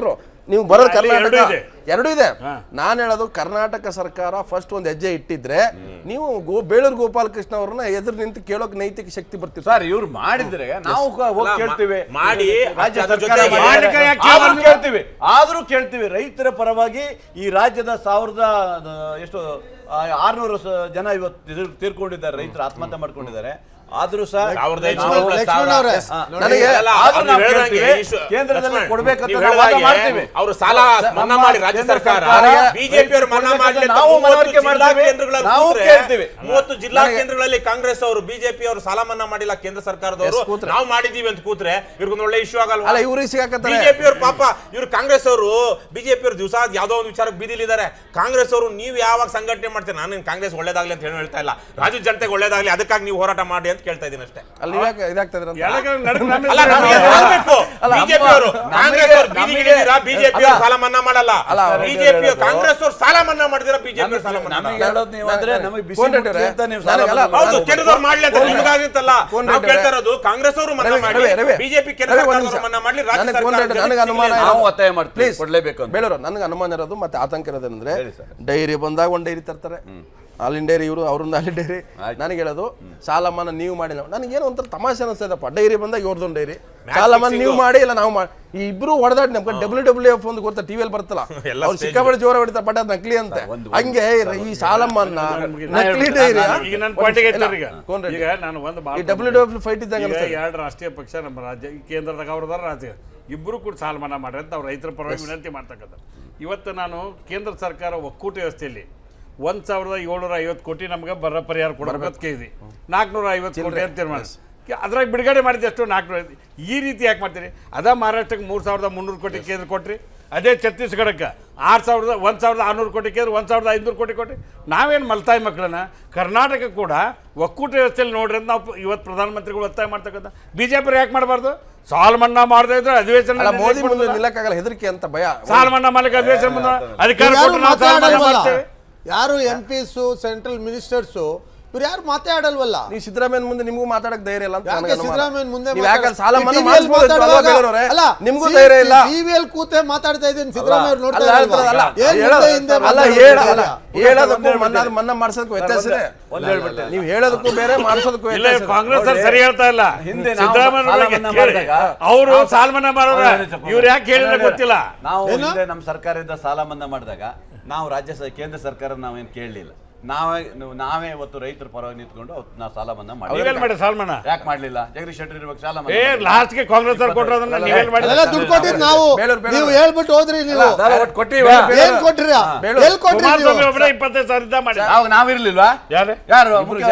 [SPEAKER 1] ನೀವು ಬರೋದು
[SPEAKER 4] ಅಲ್ಲಿ
[SPEAKER 1] ಕರ್ನಾಟಕ
[SPEAKER 4] ಎರಡೂ ಇದೆ.
[SPEAKER 1] ಎರಡೂ ಇದೆ
[SPEAKER 4] ಹಾ.
[SPEAKER 1] ನಾನು ಹೇಳೋದು ಕರ್ನಾಟಕ ಸರ್ಕಾರ ಫಸ್ಟ್ ಒಂದು ಹೆಜ್ಜೆ ಇಟ್ಟಿದ್ರೆ ನೀವು ಗೋ ಬೇಳೂರು ಗೋಪಾಲಕೃಷ್ಣ ಅವ್ರನ್ನ ಎದುರು ನಿಂತು ಕೇಳೋಕೆ ನೈತಿಕ ಶಕ್ತಿ ಬರ್ತಿತ್ತು
[SPEAKER 2] ಸರ್ ಇವ್ರು ಮಾಡಿದ್ರೆ ನಾವು ಕ- ಹೋಗಿ
[SPEAKER 5] ಅಲ್ಲ,
[SPEAKER 2] ಕೇಳ್ತೀವಿ
[SPEAKER 5] ಮಾಡಿ,
[SPEAKER 2] ರಾಜ್ಯ
[SPEAKER 5] ಅದ್ರ
[SPEAKER 2] ಸರ್ಕಾರ
[SPEAKER 5] ಜೊತೆಗೆ
[SPEAKER 2] ಮಾಡಿದ್ರೆ
[SPEAKER 4] ಮಾಡಿ ಯಾಕೆ
[SPEAKER 2] ಆದ್ರೂ
[SPEAKER 4] ಕೇಳಲ್ಲ?
[SPEAKER 2] ಕೇಳ್ತೀವಿ ಆದ್ರೂ ಕೇಳ್ತೀವಿ ರೈತರ ಪರವಾಗಿ ಈ ರಾಜ್ಯದ ಸಾವಿರದ ಆ, ಎಷ್ಟು ಆರ್ನೂರು ಜನ ಇವತ್ತು ತೀರ್- ತೀರ್ಕೊಂಡಿದ್ದಾರೆ ರೈತರು ಆತ್ಮಹತ್ಯೆ ಮಾಡ್ಕೊಂಡಿದ್ದಾರೆ ಆದ್ರೂ ಸಹ
[SPEAKER 5] ಸಾವಿರದ
[SPEAKER 2] ನಾವು-
[SPEAKER 5] ಐನೂರು
[SPEAKER 3] ಲಕ್ಷ್ಮಣ್ ಅವರೇ
[SPEAKER 2] ಹಾ,
[SPEAKER 1] ನನಗೆ
[SPEAKER 5] ಅಲ್ಲ,
[SPEAKER 2] ಆದ್ರೂ
[SPEAKER 5] ಅದು
[SPEAKER 2] ನಾವು
[SPEAKER 5] ನೀವು ಹೇಳ್ದಂಗೆ
[SPEAKER 2] ಕೇಳ್ತೀವಿ.
[SPEAKER 5] ಇಷ್ಟು-
[SPEAKER 2] ಕೇಂದ್ರದಲ್ಲಿ
[SPEAKER 5] ಲಕ್ಷ್ಮಣ್,
[SPEAKER 2] ಕೊಡ್ಬೇಕಂತ
[SPEAKER 5] ನೀವು
[SPEAKER 2] ನಾವು ವಾದ
[SPEAKER 5] ಹೇಳ್ದಂಗೆ
[SPEAKER 2] ಮಾಡ್ತೀವಿ.
[SPEAKER 5] ಅವರು ಸಾಲ ಮನ್ನಾ ಮಾಡಿ ರಾಜ್ಯ
[SPEAKER 2] ಕೇಂದ್ರ
[SPEAKER 5] ಸರ್ಕಾರ
[SPEAKER 2] ಸರ್ಕಾರ
[SPEAKER 5] ಬಿಜೆಪಿ ಅವರು ಮನ್ನಾ
[SPEAKER 2] ಕೊಡ್ಬೇಕಂತ
[SPEAKER 5] ಮಾಡಲಿ ಅಂತ
[SPEAKER 2] ನಾವು
[SPEAKER 5] ಮೂವತ್ತು
[SPEAKER 2] ಮನವರಿಕೆ
[SPEAKER 5] ಜಿಲ್ಲಾ
[SPEAKER 2] ಮಾಡ್ತೀವಿ.
[SPEAKER 5] ಕೇಂದ್ರಗಳಲ್ಲಿ
[SPEAKER 2] ನಾವು
[SPEAKER 5] ಕೂತ್ರೆ,
[SPEAKER 2] ಕೇಳ್ತೀವಿ.
[SPEAKER 5] ಮೂವತ್ತು ಜಿಲ್ಲಾ
[SPEAKER 1] ನನಗೆ-
[SPEAKER 5] ಕೇಂದ್ರಗಳಲ್ಲಿ ಕಾಂಗ್ರೆಸ್ ಅವರು ಬಿಜೆಪಿ ಅವರು ಸಾಲ ಮನ್ನಾ ಮಾಡಿಲ್ಲ ಕೇಂದ್ರ ಸರ್ಕಾರದವರು
[SPEAKER 1] ಎಸ್, ಕೂತ್ರೆ.
[SPEAKER 5] ನಾವು ಮಾಡಿದೀವಿ ಅಂತ ಕೂತ್ರೆ ಇವ್ರಿಗೊಂದು ಒಳ್ಳೆ ಇಶ್ಯೂ ಆಗಲ್ವಾ
[SPEAKER 1] ಅಲ್ಲ ಇವ್ರಿಗೆ ಸಿಗಾಕತ್ತಾರೆ
[SPEAKER 5] ಬಿಜೆಪಿ ಅವರು ಪಾಪ ಇವ್ರು ಕಾಂಗ್ರೆಸ್ ಅವರು ಬಿಜೆಪಿ ಅವರು ದಿವಸ ಯಾವ್ದೋ ಒಂದು ವಿಚಾರಕ್ಕೆ ಬೀದಿಲಿದ್ದಾರೆ ಕಾಂಗ್ರೆಸ್ ಅವರು ನೀವು ಯಾವಾಗ ಸಂಘಟನೆ ಮಾಡ್ತೀರಿ ನಾನು ಕಾಂಗ್ರೆಸ್ ಒಳ್ಳೇದಾಗ್ಲಿ ಅಂತ ಹೇಳಿ ಹೇಳ್ತಾ ಇಲ್ಲ ರಾಜ್ಯ ಜನತೆಗೆ ಒಳ್ಳೇದಾಗ್ಲಿ ಅದಕ್ಕಾಗಿ ನೀವು ಹೋರಾಟ ಮಾಡಿ ಅಂತ ಕೇಳ್ತಾ ಇದ್ದೀನಿ ಅಷ್ಟೇ
[SPEAKER 1] ಅಲ್ಲಿ ಇವಾಗ ಇದಾಗ್ತದೆ ಅಂತ
[SPEAKER 4] ಎಳಗ ನಡುಕ್ ನಮ್ಮ
[SPEAKER 5] ಅಲ್ಲ
[SPEAKER 4] ಹೆಸರು
[SPEAKER 5] ನಮಗೆ
[SPEAKER 4] ಹೇಳ್ತಾರೆ.
[SPEAKER 5] ಹೇಳ್ಬೇಕು
[SPEAKER 1] ಅಲ್ಲ,
[SPEAKER 5] ಬಿಜೆಪಿ ಅವರು
[SPEAKER 2] ನಮಗೆ-
[SPEAKER 5] ಕಾಂಗ್ರೆಸ್ ಅವರು
[SPEAKER 2] ನಮಗೆ-
[SPEAKER 5] ಬೀದಿಗಿಳಿದಿರಾ ಬಿಜೆಪಿ ಅವರು ಸಾಲ ಮನ್ನಾ ಮಾಡಲ್ಲ
[SPEAKER 1] ಅಲ್ಲ,
[SPEAKER 5] ಬಿಜೆಪಿ ಕಾಂಗ್ರೆಸ್ ಅವರು ಸಾಲ ಮನ್ನಾ ಮಾಡಿದಿರಾ ಬಿಜೆಪಿ ಸಾಲ ಮನ್ನಾ
[SPEAKER 2] ನಮಗೆ
[SPEAKER 5] ಮಾಡಲ್ಲ.
[SPEAKER 2] ಹೇಳೋದು ನೀವು ಅಂದ್ರೆ ನಮಗೆ ಬಿಸಿ
[SPEAKER 1] ಕೋನ್
[SPEAKER 2] ಮುಟ್ಟಿ
[SPEAKER 1] ರೆಡ್ಡಿ
[SPEAKER 2] ಅಂತ ನೀವು ಸಾಲ
[SPEAKER 1] ನನಗಲ್ಲ,
[SPEAKER 2] ಮನ್ನಾ
[SPEAKER 5] ಹೌದು
[SPEAKER 1] ನಾನು-
[SPEAKER 5] ಕೇಂದ್ರದವ್ರು ಮಾಡ್ಲಿ ಅಂತ ನಿಮಗಾಗಿತ್ತಲ್ಲ
[SPEAKER 1] ಕೋನ್
[SPEAKER 5] ನಾವು
[SPEAKER 1] ರೆಡ್ಡಿ
[SPEAKER 5] ಕೇಳ್ತಾ ಇರೋದು ಕಾಂಗ್ರೆಸ್ ಅವರು ಮನ್ನಾ
[SPEAKER 1] ರವಿ,
[SPEAKER 5] ಮಾಡಿ
[SPEAKER 1] ರವಿ, ರವಿ.
[SPEAKER 5] ಬಿಜೆಪಿ ಕೇಂದ್ರ
[SPEAKER 1] ರವಿ, ಒಂದ್
[SPEAKER 5] ಸರ್ಕಾರದವರು
[SPEAKER 1] ನಿಮಿಷ.
[SPEAKER 5] ಮನ್ನಾ ಮಾಡ್ಲಿ ರಾಜ್ಯ
[SPEAKER 1] ನನಗೆ ಕೋನ್ ರೆಡ್ಡಿ,
[SPEAKER 5] ಸರ್ಕಾರ
[SPEAKER 1] ನನಗೆ ಅನುಮಾನ
[SPEAKER 5] ಜನತೆಗೆ
[SPEAKER 2] ನಾವು
[SPEAKER 1] ಇರೋದು-
[SPEAKER 2] ಒತ್ತಾಯ ಮಾಡ್ತೀವಿ
[SPEAKER 1] Please.
[SPEAKER 2] ಕೊಡ್ಲೇಬೇಕು ಅಂತ
[SPEAKER 1] ಬೇಳೂರು ನನಗೆ ಅನುಮಾನ ಇರೋದು ಮತ್ತೆ ಆತಂಕ ಇರೋದೇನಂದ್ರೆ
[SPEAKER 2] ಹೇಳಿ ಸರ್.
[SPEAKER 1] ಡೈರಿ ಬಂದಾಗ ಒಂದು ಡೈರಿ ತರ್ತಾರೆ ಹಾಲಿನ ಡೈರಿ ಇವರು ಅವ್ರನ್ನ ಹಾಲಿನ ಡೈರಿ
[SPEAKER 2] ಆಯ್ತು.
[SPEAKER 1] ನನಗೆ ಹೇಳೋದು ಸಾಲ ಮನ್ನಾ ನೀವು ಮಾಡಿಲ್ಲ ನನಗೇನೋ ಒಂಥರ ತಮಾಷೆ ಅನಿಸ್ತದಪ್ಪ ಡೈರಿ ಬಂದಾಗ ಇವ್ರದೊಂದು ಡೈರಿ ಸಾಲ ಮನ್ನಾ
[SPEAKER 5] fixing.
[SPEAKER 1] ನೀವು ಮಾಡಿ ಇಲ್ಲ ನಾವು ಮಾಡಿ ಈ ಇಬ್ರು ಹೊಡೆದಾಡಿ ನಮ್ಗೆ ಡಬ್ಲ್ಯೂ ಡಬ್ಲ್ಯೂ ಎಫ್ ಒಂದು ಗೊತ್ತಾ ಟಿವಿಯಲ್ಲಿ ಬರ್ತಲ್ಲ
[SPEAKER 5] ಎಲ್ಲ
[SPEAKER 1] ಅವ್ರು
[SPEAKER 5] stage.
[SPEAKER 1] ಸಿಕ್ಕಾಪಟ್ಟೆ ಜೋರ ಹೊಡಿತಾರೆ ಬಟ್ ಅದು ನಕಲಿ ಅಂತೆ
[SPEAKER 2] ಒಂದು-
[SPEAKER 1] ಹಂಗೆ ಈ ಸಾಲ ಮನ್ನಾ
[SPEAKER 4] ನಾನು
[SPEAKER 1] ನಕಲಿ
[SPEAKER 4] ಹೇಳ್ಬಿಡ್ತೀನಿ.
[SPEAKER 1] ಡೈರಿ
[SPEAKER 4] ನಾನು- ಈಗ ನನ್ನ ಪಾಯಿಂಟಿಗೆ ಎತ್ತಾರೆ ಈಗ
[SPEAKER 1] ಕೋನ್ ರೆಡ್ಡಿ.
[SPEAKER 4] ಈಗ ನಾನು ಒಂದು
[SPEAKER 1] ಈ
[SPEAKER 4] ಮಾತು
[SPEAKER 1] ಡಬ್ಲ್ಯೂ ಡಬ್ಲ್ಯೂ ಫೈಟ್ ಇದ್ದಾಗ
[SPEAKER 4] ಈಗ
[SPEAKER 1] ಅನ್ಸ್ತದೆ.
[SPEAKER 4] ಎರಡು ರಾಷ್ಟ್ರೀಯ ಪಕ್ಷ ನಮ್ಮ ರಾಜ್ಯ ಈ ಕೇಂದ್ರದಾಗ ಅವ್ರದಾರ ರಾಜ್ಯ ಇಬ್ಬರು ಕೂಡ ಸಾಲ ಮನ್ನಾ ಮಾಡ್ರಿ ಅಂತ ಅವ್ರು ರೈತರ ಪರವಾಗಿ ವಿನಂತಿ ಮಾಡ್ತಕ್ಕಂಥ ಇವತ್ತು ನಾನು ಕೇಂದ್ರ ಸರ್ಕಾರ ಒಕ್ಕೂಟ ವ್ಯವಸ್ಥೆಯಲ್ಲಿ ಒಂದ್ ಸಾವಿರದ ಏಳ್ನೂರ ಐವತ್ತು ಕೋಟಿ ನಮ್ಗೆ ಬರ ಪರಿಹಾರ ಕೊಡಬೇಕು ಕೇಳಿದ್ವಿ ನಾಲ್ಕುನೂರ ಐವತ್ತು ಕೋಟಿ ಅಂತ ತೀರ್ಮಾನ ಅದ್ರಾಗ ಬಿಡುಗಡೆ ಮಾಡಿದಷ್ಟು ನಾಲ್ಕುನೂರ ಈ ರೀತಿ ಯಾಕೆ ಮಾಡ್ತೀರಿ ಅದ ಮಹಾರಾಷ್ಟ್ರಕ್ಕೆ ಮೂರು ಸಾವಿರದ ಮುನ್ನೂರು ಕೋಟಿ ಕೇಂದ್ರ ಕೊಟ್ರಿ ಅದೇ ಛತ್ತೀಸ್ಗಢಕ್ಕೆ ಆರು ಸಾವಿರದ ಒಂದು ಸಾವಿರದ ಆರುನೂರು ಕೋಟಿ ಕೇಂದ್ರ ಒಂದು ಸಾವಿರದ ಐನೂರು ಕೋಟಿ ಕೊಟ್ರಿ ನಾವೇನು ಮಲ್ತಾಯಿ ಮಕ್ಕಳನ್ನ ಕರ್ನಾಟಕ ಕೂಡ ಒಕ್ಕೂಟ ವ್ಯವಸ್ಥೆಯಲ್ಲಿ ನೋಡ್ರಿ ಅಂತ ನಾವು ಇವತ್ತು ಪ್ರಧಾನಮಂತ್ರಿಗಳು ಒತ್ತಾಯ ಮಾಡ್ತಕ್ಕಂಥ ಬಿ ಜೆ ಪಿ ಯಾಕೆ ಮಾಡಬಾರ್ದು ಸಾಲ ಮನ್ನಾ ಮಾಡದೇ ಇದ್ರೆ ಅಧಿವೇಶನ
[SPEAKER 1] ಅಲ್ಲ ಮೋದಿ ಮುಂದೆ
[SPEAKER 4] ನಡೆಸ್ಬಿಡ್ಬೋದಾ?
[SPEAKER 1] ನಿಲ್ಲಕ್ಕಾಗಲ್ಲ ಹೆದರಿಕೆ ಅಂತ ಭಯ
[SPEAKER 4] ಸಾಲ ಮನ್ನಾ ಮಾಡಲಿಕ್ಕೆ ಅಧಿವೇಶನ ಬಂದ ಅಧಿಕಾರ
[SPEAKER 3] ಯಾರು
[SPEAKER 4] ಕೊಟ್ಟು ನಾವು ಸಾಲ ಮನ್ನಾ
[SPEAKER 3] ಮಾತಾಡಲ್ವಲ್ಲ
[SPEAKER 4] ಮಾಡ್ತೇವೆ
[SPEAKER 3] ಯಾರು ಎಂ ಪಿಸು ಸೆಂಟ್ರಲ್ ಮಿನಿಸ್ಟರ್ಸು ಇವ್ರು ಯಾರು ಮಾತಾಡಲ್ವಲ್ಲ
[SPEAKER 1] ನೀವು ಸಿದ್ದರಾಮಯ್ಯ ಮುಂದೆ ನಿಮಗೂ ಮಾತಾಡಕ್ ಧೈರ್ಯ ಇಲ್ಲ ಅಂತ
[SPEAKER 3] ಯಾಕೆ
[SPEAKER 1] ನನಗೆ ಅನುಮಾನ.
[SPEAKER 3] ಸಿದ್ದರಾಮಯ್ಯ ಮುಂದೆ
[SPEAKER 1] ನೀವು ಯಾಕೆ
[SPEAKER 3] ಮಾತಾಡ-
[SPEAKER 1] ಸಾಲ
[SPEAKER 3] ಈ
[SPEAKER 1] ಮನ್ನಾ
[SPEAKER 3] TVL
[SPEAKER 1] ಮಾಡಿಸ್ಬೋದಿತ್ತು ಅಲ್ವಾ
[SPEAKER 3] ಮಾತಾಡುವಾಗ-
[SPEAKER 1] ಬೇರೆಯವ್ರೆ?
[SPEAKER 3] ಅಲ್ಲ,
[SPEAKER 1] ನಿಮ್ಗೂ
[SPEAKER 3] ಸಿ-
[SPEAKER 1] ಧೈರ್ಯ ಇಲ್ಲ
[SPEAKER 3] TVL ಕೂತೆ ಮಾತಾಡ್ತಾ ಇದ್ದೀನಿ ಸಿದ್ದರಾಮಯ್ಯ ಅವ್ರು ನೋಡ್ತಾ
[SPEAKER 1] ಅಲ್ಲ
[SPEAKER 3] ಇಲ್ವಾ?
[SPEAKER 1] ಅಲ್ಲ
[SPEAKER 3] ಏನ್
[SPEAKER 1] ಹೇಳೋದು-
[SPEAKER 3] ಮುಂದೆ ಹಿಂದೆ
[SPEAKER 1] ಅಲ್ಲ
[SPEAKER 3] ಮಾತಾಡೋದು
[SPEAKER 1] ಹೇಳ
[SPEAKER 3] ಗೊತ್ತಿಲ್ಲ.
[SPEAKER 1] ಅಲ್ಲ ಹೇಳೋದಕ್ಕೂ ಮನ್ನಾ ಮನ್ನಾ ಮಾಡ್ಸೋದಕ್ಕೂ ವ್ಯತ್ಯಾಸ ಇದೆ
[SPEAKER 2] ಒಂದು ಹೇಳ್ಬಿಟ್ಟೆ
[SPEAKER 1] ನೀವು ಹೇಳೋದಕ್ಕೂ ಬೇರೆ ಮಾಡಿಸೋದಕ್ಕೂ
[SPEAKER 4] ಇಲ್ಲ
[SPEAKER 1] ವ್ಯತ್ಯಾಸ ಇದೆ.
[SPEAKER 4] ಕಾಂಗ್ರೆಸ್ ಅವ್ರು ಸರಿ ಹೇಳ್ತಾ ಇಲ್ಲ
[SPEAKER 2] ಹಿಂದೆ ನಾವು
[SPEAKER 4] ಸಿದ್ದರಾಮಯ್ಯ
[SPEAKER 2] ಸಾಲ
[SPEAKER 4] ಬಗ್ಗೆ
[SPEAKER 2] ಮನ್ನಾ
[SPEAKER 4] ಕೇಳಿ.
[SPEAKER 2] ಮಾಡಿದಾಗ
[SPEAKER 4] ಅವರು
[SPEAKER 2] ನಾವು
[SPEAKER 4] ಸಾಲ ಮನ್ನಾ ಮಾಡೋರ ಇವ್ರು ಯಾಕೆ ಹೇಳಿದ್ರೆ ಗೊತ್ತಿಲ್ಲ
[SPEAKER 2] ನಾವು
[SPEAKER 3] ಏನು?
[SPEAKER 2] ಹಿಂದೆ ನಮ್ಮ ಸರ್ಕಾರದಿಂದ ಸಾಲ ಮನ್ನಾ ಮಾಡಿದಾಗ ನಾವು ರಾಜ್ಯ ಸ- ಕೇಂದ್ರ ಸರ್ಕಾರ ನಾವೇನು ಕೇಳಲಿಲ್ಲ ನಾವೇ ನಾವು- ನಾವೇ ಇವತ್ತು ರೈತರ ಪರವಾಗಿ ನಿಂತ್ಕೊಂಡು ಅವತ್ತು ನಾವು ಸಾಲ ಮನ್ನಾ
[SPEAKER 4] ನೀವೇನ್
[SPEAKER 2] ಮಾಡಿ
[SPEAKER 4] ಮಾಡಿ ಸಾಲ ಮನ್ನಾ
[SPEAKER 2] ಯಾಕೆ ಮಾಡ್ಲಿಲ್ಲ ಜಗದೀಶ್ ಶೆಟ್ಟರ್ ಇರ್ಬೇಕು ಸಾಲ
[SPEAKER 4] ಏ
[SPEAKER 2] ಮನ್ನಾ
[SPEAKER 4] ಲಾಸ್ಟ್ಗೆ ಕಾಂಗ್ರೆಸ್ ಅವ್ರು ಕೊಟ್ಟಿರೋದನ್ನ ನೀವೇನ್ ಮಾಡಿ
[SPEAKER 3] ಅದೆಲ್ಲ ದುಡ್ಡು ಕೊಟ್ಟಿದ್ ನಾವು
[SPEAKER 1] ಬೇಲೂರು, ಬೇಲೂರು.
[SPEAKER 3] ನೀವು ಹೇಳ್ಬಿಟ್ಟು ಹೋದ್ರಿ ನೀವು
[SPEAKER 2] ಸಾಲ ಒಟ್ಟು ಕೊಟ್ಟಿವ
[SPEAKER 3] ಏನ್ ಕೊಟ್ರಿ
[SPEAKER 1] ಬೇಲೂರು.
[SPEAKER 3] ಎಲ್ಲಿ ಕೊಟ್ರಿ ನೀವು
[SPEAKER 4] ಕುಮಾರಸ್ವಾಮಿ ಒಬ್ಬರೇ ಇಪ್ಪತ್ತೈದು ಸಾವಿರ ಇದ್ದ ಮಾಡಿ
[SPEAKER 2] ನಾವು ನಾವಿರ್ಲಿಲ್ವಾ
[SPEAKER 4] ಯಾರು
[SPEAKER 2] ಯಾರು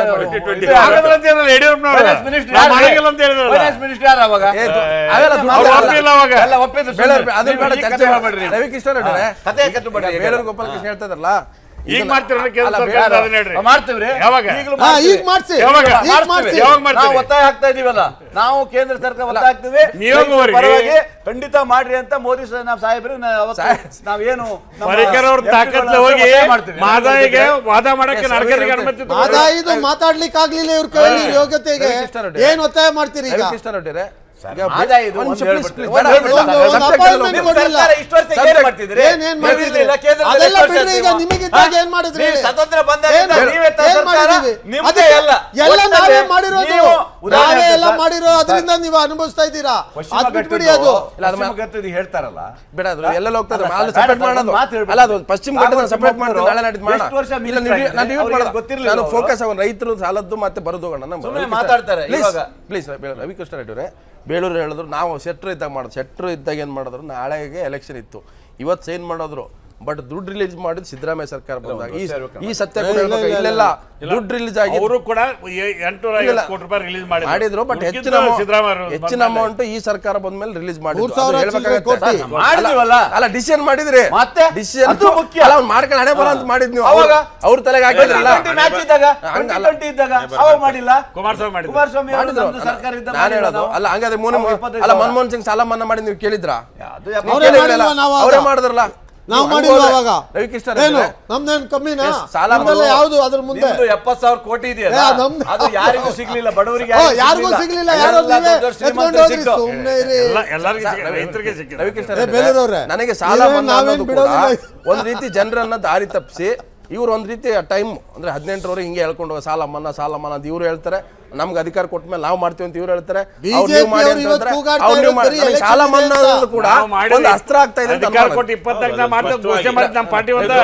[SPEAKER 4] ಆಗಲ್ಲ ಅಂತ ಹೇಳಿದ್ರಲ್ಲ ಯಡಿಯೂರಪ್ಪನವರು.
[SPEAKER 2] ಫೈನಾನ್ಸ್ ಮಿನಿಸ್ಟರ್
[SPEAKER 4] ನಾವು ಮಾಡಂಗಿಲ್ಲ ಅಂತ ಹೇಳಿದ್ರಲ್ಲ.
[SPEAKER 2] ಫೈನಾನ್ಸ್ ಮಿನಿಸ್ಟರ್ ಯಾರು ಅವಾಗ
[SPEAKER 1] ಏ, ದು- ಅವೆಲ್ಲ ದುಡ್ಡು
[SPEAKER 4] ಅವ್ರು
[SPEAKER 1] ಅಲ್ಲ.
[SPEAKER 4] ಒಪ್ಪಿಲ್ಲ ಅವಾಗ.
[SPEAKER 2] ಎಲ್ಲ ಒಪ್ಪಿದ್ರು
[SPEAKER 1] ಬೇಲೂರು,
[SPEAKER 2] ಸುಮ್ನೆ.
[SPEAKER 1] ಅದನ್ನ ಬೇಡ
[SPEAKER 2] ನೀವು ಈ
[SPEAKER 1] ಚರ್ಚೆ
[SPEAKER 2] ಕಥೆ
[SPEAKER 1] ಮಾಡ್ಬೇಡ್ರಿ
[SPEAKER 2] ಮಾಡ್ಬೇಡ್ರಿ.
[SPEAKER 1] ರವಿಕೃಷ್ಣ ರೆಡ್ಡಿ
[SPEAKER 2] ಕಥೆ ಕಟ್ಟಬೇಡ್ರಿ ಈಗ.
[SPEAKER 1] ಬೇಲೂರು ಗೋಪಾಲಕೃಷ್ಣ ಹೇಳ್ತಾ ಇದ್ರಲ್ಲ
[SPEAKER 4] ಈಗ
[SPEAKER 1] ಇದನ್ನ-
[SPEAKER 4] ಮಾಡ್ತೀರ ಕೇಂದ್ರ
[SPEAKER 1] ಅಲ್ಲ,
[SPEAKER 4] ಸರ್ಕಾರ
[SPEAKER 1] ಬೇಡ.
[SPEAKER 4] ಅದನ್ನ ಹೇಳ್ರಿ.
[SPEAKER 2] ಮಾಡ್ತೀವ್ರಿ
[SPEAKER 4] ಯಾವಾಗ?
[SPEAKER 2] ಈಗಲೂ
[SPEAKER 3] ಹಾ
[SPEAKER 2] ಮಾಡ್ತೀವಿ.
[SPEAKER 3] ಈಗ ಮಾಡ್ಸಿ
[SPEAKER 4] ಯಾವಾಗ?
[SPEAKER 3] ಈಗ
[SPEAKER 2] ಮಾಡ್ತೀವಿ.
[SPEAKER 3] ಮಾಡ್ಸಿ
[SPEAKER 4] ಯಾವಾಗ ಮಾಡ್ತೀರಿ?
[SPEAKER 2] ನಾವು ಒತ್ತಾಯ ಹಾಕ್ತಾ ಇದೀವಲ್ಲ ನಾವು ಕೇಂದ್ರ ಸರ್ಕಾರ ಒತ್ತಾಯ ಹಾಕ್ತೀವಿ
[SPEAKER 4] ನೀವು
[SPEAKER 2] ರೈತರ
[SPEAKER 4] ಹೋಗ್ರಿ.
[SPEAKER 2] ಪರವಾಗಿ ಖಂಡಿತ ಮಾಡ್ರಿ ಅಂತ ಮೋದಿ ಸ- ನಾವು ಸಾಹೇಬ್ರು ನಾ- ಅವತ್ತು ನಾವೇನು ನಮ್ಮ
[SPEAKER 4] ಪರಿಕರ್ ಅವ್ರ
[SPEAKER 2] MP
[SPEAKER 4] ತಾಕತ್ಲೆ
[SPEAKER 2] ಗಳನ್ನ
[SPEAKER 4] ಹೋಗಿ
[SPEAKER 2] ಒತ್ತಾಯ ಮಾಡ್ತೀವಿ.
[SPEAKER 4] ಮಾದಾಯಿಗೆ ವಾದ ಮಾಡಕ್ಕೆ
[SPEAKER 1] Yes,
[SPEAKER 4] ನಡ್ಕರಿಗೆ
[SPEAKER 1] ರವಿ
[SPEAKER 4] ಅನುಮತಿ
[SPEAKER 3] ಆದ ಇದು ಮಾತಾಡ್ಲಿಕ್ಕೆ ಆಗ್ಲಿಲ್ಲ ಇವ್ರ ಕೈಲಿ ಇವ್ರ ಯೋಗ್ಯತೆಗೆ
[SPEAKER 1] ರವಿಕೃಷ್ಣ ರೆಡ್ಡಿ.
[SPEAKER 3] ಏನ್ ಒತ್ತಾಯ ಮಾಡ್ತೀರಿ ಈಗ
[SPEAKER 1] ರವಿಕೃಷ್ಣ ರೆಡ್ಡಿ ಈಗ
[SPEAKER 2] ಆದಾಯ ಇದು
[SPEAKER 1] ಒಂದ್
[SPEAKER 2] ಒಂದು
[SPEAKER 1] ನಿಮಿಷ,
[SPEAKER 2] ಹೇಳ್ಬಿಟ್ಟು.
[SPEAKER 1] please,
[SPEAKER 2] ಒಂದು
[SPEAKER 1] ಬೇಡ,
[SPEAKER 2] ಹೇಳ್ಬಿಟ್ಟು.
[SPEAKER 1] ಬೇಡ,
[SPEAKER 3] ಒಂದು- ಒಂದು
[SPEAKER 1] subject
[SPEAKER 3] appointment
[SPEAKER 1] ಅಲ್ಲಿ
[SPEAKER 2] ನಿಮ್ಮ
[SPEAKER 3] ಕೊಡ್ಲಿಲ್ಲ.
[SPEAKER 2] ಸರ್ಕಾರ ಇಷ್ಟು ವರ್ಷ ಏನ್
[SPEAKER 1] Subject-
[SPEAKER 2] ಮಾಡ್ತಿದ್ರಿ?
[SPEAKER 3] ಏನ್ ಏನ್ ಮಾಡಿದ್ರಿ?
[SPEAKER 2] ಇರ್ಲಿಲ್ಲ, ಕೇಂದ್ರದಲ್ಲಿ
[SPEAKER 3] ಅದೆಲ್ಲ
[SPEAKER 2] ಎಷ್ಟು ವರ್ಷ
[SPEAKER 3] ಬಿಡ್ರಿ, ಈಗ
[SPEAKER 2] ನೀವು?
[SPEAKER 3] ನಿಮಗಿದ್ದಾಗ
[SPEAKER 2] ಹಾ?
[SPEAKER 3] ಏನ್ ಮಾಡಿದ್ರಿ?
[SPEAKER 2] ನೀವು ಸ್ವತಂತ್ರ ಬಂದಾಗ
[SPEAKER 3] ಏನ್
[SPEAKER 2] ನೀವೇ ತ-
[SPEAKER 3] ಏನ್
[SPEAKER 2] ಸರ್ಕಾರ,
[SPEAKER 3] ಮಾಡಿದ್ರಿ?
[SPEAKER 2] ನಿಮ್ದೇ
[SPEAKER 3] ಅದಕ್ಕೆ
[SPEAKER 2] ಎಲ್ಲ.
[SPEAKER 3] ಎಲ್ಲ
[SPEAKER 2] ಒಟ್ಟಿನಲ್ಲಿ
[SPEAKER 3] ನಾವೇ ಮಾಡಿರೋದು
[SPEAKER 2] ನೀವು ಉದಾಹರಣೆ
[SPEAKER 3] ನಾವೇ ಎಲ್ಲ
[SPEAKER 2] ಸರ್,
[SPEAKER 3] ಮಾಡಿರೋ ಅದರಿಂದ ನೀವು ಅನುಭವಿಸ್ತಾ ಇದ್ದೀರಾ
[SPEAKER 2] ಪಶ್ಚಿಮ
[SPEAKER 3] ಅದ್ ಬಿಟ್ಬಿಡಿ
[SPEAKER 2] ಘಟ್ಟದ್ದು-
[SPEAKER 3] ಅದು
[SPEAKER 1] ಇಲ್ಲ, ಅದು
[SPEAKER 2] ಪಶ್ಚಿಮ ಘಟ್ಟದ್ದು ಹೇಳ್ತಾರಲ್ಲ
[SPEAKER 1] ಬೇಡ ಅದು ಎಲ್ಲೆಲ್ಲ ಹೋಗ್ತದೆ
[SPEAKER 2] ಅಲ್ಲ,
[SPEAKER 1] ಅಲ್ಲಿ
[SPEAKER 2] ಬೇಡ,
[SPEAKER 1] ಸಪರೇಟ್
[SPEAKER 2] ಬೇಡ,
[SPEAKER 1] ಮಾಡೋದು
[SPEAKER 2] ಮಾತು ಹೇಳ್ಬಿಡಿ.
[SPEAKER 1] ಅಲ್ಲ ಅದು ಪಶ್ಚಿಮ ಘಟ್ಟದ
[SPEAKER 2] ಕಾಂಗ್ರೆಸ್
[SPEAKER 1] ಸಪರೇಟ್ ಮಾಡ್ತಾರೆ
[SPEAKER 2] ಒಬ್ಬರು
[SPEAKER 1] ನಾಳೆ ನಾಡಿದ್ದು ಮಾಡೋಣ
[SPEAKER 2] ಎಷ್ಟು ವರ್ಷ
[SPEAKER 1] ಇಲ್ಲ
[SPEAKER 2] minister
[SPEAKER 1] ನೀವು-
[SPEAKER 2] ಆಗಿದ್ದಾರೆ?
[SPEAKER 1] ನಾನು divide
[SPEAKER 2] ಅವ್ರಿಗೆ
[SPEAKER 1] ಮಾಡಲ್ಲ.
[SPEAKER 2] ಗೊತ್ತಿರ್ಲಿಲ್ಲ
[SPEAKER 1] ನಾನು
[SPEAKER 2] ಅವರು.
[SPEAKER 1] ಫೋಕಸ್ ಆಗೋಣ ರೈತರು ಸಾಲದ್ದು ಮತ್ತೆ ಬರೋದು ಹೋಗೋಣ ನಮ್ಮ
[SPEAKER 2] ಸುಮ್ನೆ
[SPEAKER 1] ರವಿಕೃಷ್ಣ-
[SPEAKER 2] ಮಾತಾಡ್ತಾರೆ
[SPEAKER 1] Please,
[SPEAKER 2] ಇವಾಗ.
[SPEAKER 1] ಪ್ಲೀಸ್ ರವಿಕೃಷ್ಣ ರೆಡ್ಡಿ ಅವರೇ ಬೇಳೂರು ಹೇಳಿದ್ರು ನಾವು ಶೆಟ್ರು ಇದ್ದಾಗ ಮಾಡೋದು ಶೆಟ್ರು ಇದ್ದಾಗ ಏನು ಮಾಡಿದ್ರು ನಾಳೆಗೆ ಎಲೆಕ್ಷನ್ ಇತ್ತು ಇವತ್ತು ಸೈನ್ ಮಾಡಿದ್ರು ಬಟ್ ದುಡ್ಡು ರಿಲೀಸ್ ಮಾಡಿದ್ ಸಿದ್ದರಾಮಯ್ಯ ಸರ್ಕಾರ ಬಂದಾಗ ಈ ಈ ಸತ್ಯ ಕೂಡ ಹೇಳ್ಬೇಕು. ಇಲ್ಲೆಲ್ಲ ದುಡ್ಡು ರಿಲೀಸ್ ಆಗಿ
[SPEAKER 4] ಅವರು ಕೂಡ ಎ- ಎಂಟುನೂರ
[SPEAKER 1] ಇಲ್ಲ.
[SPEAKER 4] ಐವತ್ತು ಕೋಟಿ ರೂಪಾಯಿ ರಿಲೀಸ್
[SPEAKER 1] ಮಾಡಿದ್ರು ಬಟ್ ಹೆಚ್ಚಿನ
[SPEAKER 4] ಉಳ್ಕಿದ್ದು
[SPEAKER 1] amount-
[SPEAKER 4] ಸಿದ್ದರಾಮಯ್ಯ ಅವರು
[SPEAKER 1] ಹೆಚ್ಚಿನ
[SPEAKER 4] ಬಂದ್ಮೇಲೆ.
[SPEAKER 1] ಅಮೌಂಟ್ ಈ ಸರ್ಕಾರ ಬಂದ್ಮೇಲೆ ರಿಲೀಸ್ ಮಾಡಿದ್ರು
[SPEAKER 3] ಮೂರ್ ಸಾವಿರ
[SPEAKER 1] ಅದು ಹೇಳ್ಬೇಕಾಗತ್ತೆ.
[SPEAKER 3] ಚಿಲ್ಲರೆ ಕೋಟಿ.
[SPEAKER 1] ಅಲ್ಲ,
[SPEAKER 2] ಮಾಡಿದ್ವಲ್ಲ?
[SPEAKER 1] ಅಲ್ಲ ಡಿಸಿಷನ್ ಮಾಡಿದ್ರಿ
[SPEAKER 2] ಮತ್ತೆ?
[SPEAKER 1] ಡಿಸಿಷನ್
[SPEAKER 2] ಅದು ಮುಖ್ಯ.
[SPEAKER 1] ಅಲ್ಲ ಅವ್ನು ಮಾಡ್ಕೊಂಡು ಹಣೆ ಬರ ಅಂತ ಮಾಡಿದ್ ನೀವು
[SPEAKER 2] ಅವಾಗ?
[SPEAKER 1] ಅವ್ರ ತಲೆಗೆ ಹಾಕಿದ್ರಲ್ಲ
[SPEAKER 2] 2020 ಮ್ಯಾಚ್ ಇದ್ದಾಗ
[SPEAKER 1] ಹಂಗಲ್ಲ.
[SPEAKER 2] 2020 ಇದ್ದಾಗ ಅವಾಗ ಮಾಡಿಲ್ಲ
[SPEAKER 4] ಕುಮಾರಸ್ವಾಮಿ ಮಾಡಿದ್ರು.
[SPEAKER 2] ಕುಮಾರಸ್ವಾಮಿ ಅವರು
[SPEAKER 1] ಮಾಡಿದ್ರು
[SPEAKER 2] ನಮ್ದು ಸರ್ಕಾರ ಇದ್ದಾಗ
[SPEAKER 1] ನಾನು
[SPEAKER 2] ಮಾಡಿಲ್ಲ
[SPEAKER 1] ಹೇಳೋದು
[SPEAKER 2] ನಾವು.
[SPEAKER 1] ಅಲ್ಲ ಹಂಗಾದ್ರೆ ಮೂನೆ
[SPEAKER 2] ಅವಾಗ ಇಪ್ಪತ್ತೈದು
[SPEAKER 1] ಅಲ್ಲ
[SPEAKER 2] ಸಾವಿರ.
[SPEAKER 1] ಮನಮೋಹನ್ ಸಿಂಗ್ ಸಾಲ ಮನ್ನಾ ಮಾಡಿ ನೀವು ಕೇಳಿದ್ರಾ
[SPEAKER 2] ಅದು
[SPEAKER 1] ನೀವು
[SPEAKER 2] ಯಾಕೆ-
[SPEAKER 3] ಅವ್ರೇ
[SPEAKER 1] ಕೇಳಿದ್ರಲ್ಲ?
[SPEAKER 3] ಮಾಡಿಲ್ವಾ ನಾವು
[SPEAKER 1] ಅವರೇ
[SPEAKER 3] ಆಗ?
[SPEAKER 1] ಮಾಡಿದ್ರಲ್ಲ
[SPEAKER 3] ನಾವು
[SPEAKER 1] ನೀವು
[SPEAKER 3] ಮಾಡಿಲ್ವಾ
[SPEAKER 1] ಅನುಭವ-
[SPEAKER 3] ಅವಾಗ
[SPEAKER 1] ರವಿಕೃಷ್ಣ
[SPEAKER 3] ಏನು
[SPEAKER 1] ಅವರೇ,
[SPEAKER 3] ನಮ್ದೇನ್ ಕಮ್ಮಿನಾ
[SPEAKER 1] ಎಸ್, ಸಾಲ
[SPEAKER 3] ನಮ್ದೆಲ್ಲ
[SPEAKER 1] ಮನ್ನಾ-
[SPEAKER 3] ಯಾವ್ದು ಅದ್ರ ಮುಂದೆ
[SPEAKER 2] ನಿಮ್ದು ಎಪ್ಪತ್ತು ಸಾವಿರ ಕೋಟಿ ಇದೆಯಲ್ಲ
[SPEAKER 3] ಏ, ನಮ್ದು-
[SPEAKER 2] ಅದು ಯಾರಿಗೂ ಸಿಗ್ಲಿಲ್ಲ ಬಡವರಿಗೆ
[SPEAKER 3] ಓ, ಯಾರಿಗೂ ಸಿಗ್ಲಿಲ್ಲ ಯಾರೋ
[SPEAKER 2] ಎಲ್ಲ
[SPEAKER 3] ನೀವೇ
[SPEAKER 2] ದೊಡ್ಡ ದೊಡ್ಡ
[SPEAKER 3] ಎತ್ಕೊಂಡು
[SPEAKER 2] ಶ್ರೀಮಂತರಿಗೆ
[SPEAKER 3] ಹೋದ್ರಿ
[SPEAKER 2] ಸಿಕ್ತು.
[SPEAKER 3] ಸುಮ್ನೆ ಇರಿ
[SPEAKER 4] ಎಲ್ಲ ಎಲ್ಲರಿಗೂ ಸಿಕ್ಕಿದೆ, ರೈತರಿಗೆ ಸಿಕ್ಕಿದೆ
[SPEAKER 1] ರವಿಕೃಷ್ಣ
[SPEAKER 3] ಏ,
[SPEAKER 1] ಅವರೇ,
[SPEAKER 3] ಬೇಲೂರವ್ರೆ,
[SPEAKER 1] ನನಗೆ ಸಾಲ
[SPEAKER 3] ನೀವೇನ್
[SPEAKER 1] ಮನ್ನಾ
[SPEAKER 3] ನಾವೇನ್
[SPEAKER 1] ಅನ್ನೋದು ಕೂಡ
[SPEAKER 3] ಬಿಡೋದಿಲ್ಲ.
[SPEAKER 1] ಒಂದ್ ರೀತಿ ಜನರನ್ನ ದಾರಿ ತಪ್ಪಿಸಿ ಇವ್ರು ಒಂದ್ ರೀತಿ ಟೈಮ್ ಅಂದ್ರೆ ಹದಿನೆಂಟರವರೆಗೆ ಹಿಂಗೆ ಹೇಳ್ಕೊಂಡು ಹೋಗಿ ಸಾಲ ಮನ್ನಾ ಸಾಲ ಮನ್ನಾ ಅಂತ ಇವ್ರು ಹೇಳ್ತಾರೆ ನಮ್ಗೆ ಅಧಿಕಾರ ಕೊಟ್ಟ ಮೇಲೆ ನಾವು ಮಾಡ್ತೀವಿ ಅಂತ ಇವ್ರು ಹೇಳ್ತಾರೆ ಅವ್ರು ನೀವು ಮಾಡಿ
[SPEAKER 3] BJP
[SPEAKER 1] ಅಂತ
[SPEAKER 3] ಇವತ್ತು
[SPEAKER 1] ಹೇಳ್ತಾರೆ,
[SPEAKER 3] ಕೂಗಾಡ್ತಾ
[SPEAKER 1] ಅವ್ರು ನೀವು
[SPEAKER 3] ಇರೋದು
[SPEAKER 1] ಮಾಡಿ
[SPEAKER 3] ಬರೀ
[SPEAKER 1] ನಮಗೆ ಸಾಲ
[SPEAKER 3] election
[SPEAKER 1] ಮನ್ನಾ
[SPEAKER 3] ಇದೆ ಅಂತ.
[SPEAKER 1] ಅನ್ನೋದು ಕೂಡ
[SPEAKER 4] ನಾವು ಮಾಡಿದ್ವಿ.
[SPEAKER 1] ಒಂದು ಅಸ್ತ್ರ ಆಗ್ತಾ ಇದೆ ಅಂತ
[SPEAKER 4] ಅಧಿಕಾರ
[SPEAKER 1] ಅನ್ಕೊಳ್ಳೋದು.
[SPEAKER 4] ಕೊಟ್ಟು ಇಪ್ಪತ್ನಾಲ್ಕು ನಾ
[SPEAKER 5] ಹೌದು,
[SPEAKER 4] ಮಾಡ್ತೇವೆ
[SPEAKER 5] ಸ್ಪಷ್ಟವಾಗಿ
[SPEAKER 4] ಘೋಷಣೆ ಮಾಡಿದ್ದು ನಮ್ಮ ಪಾರ್ಟಿ ಒಂದ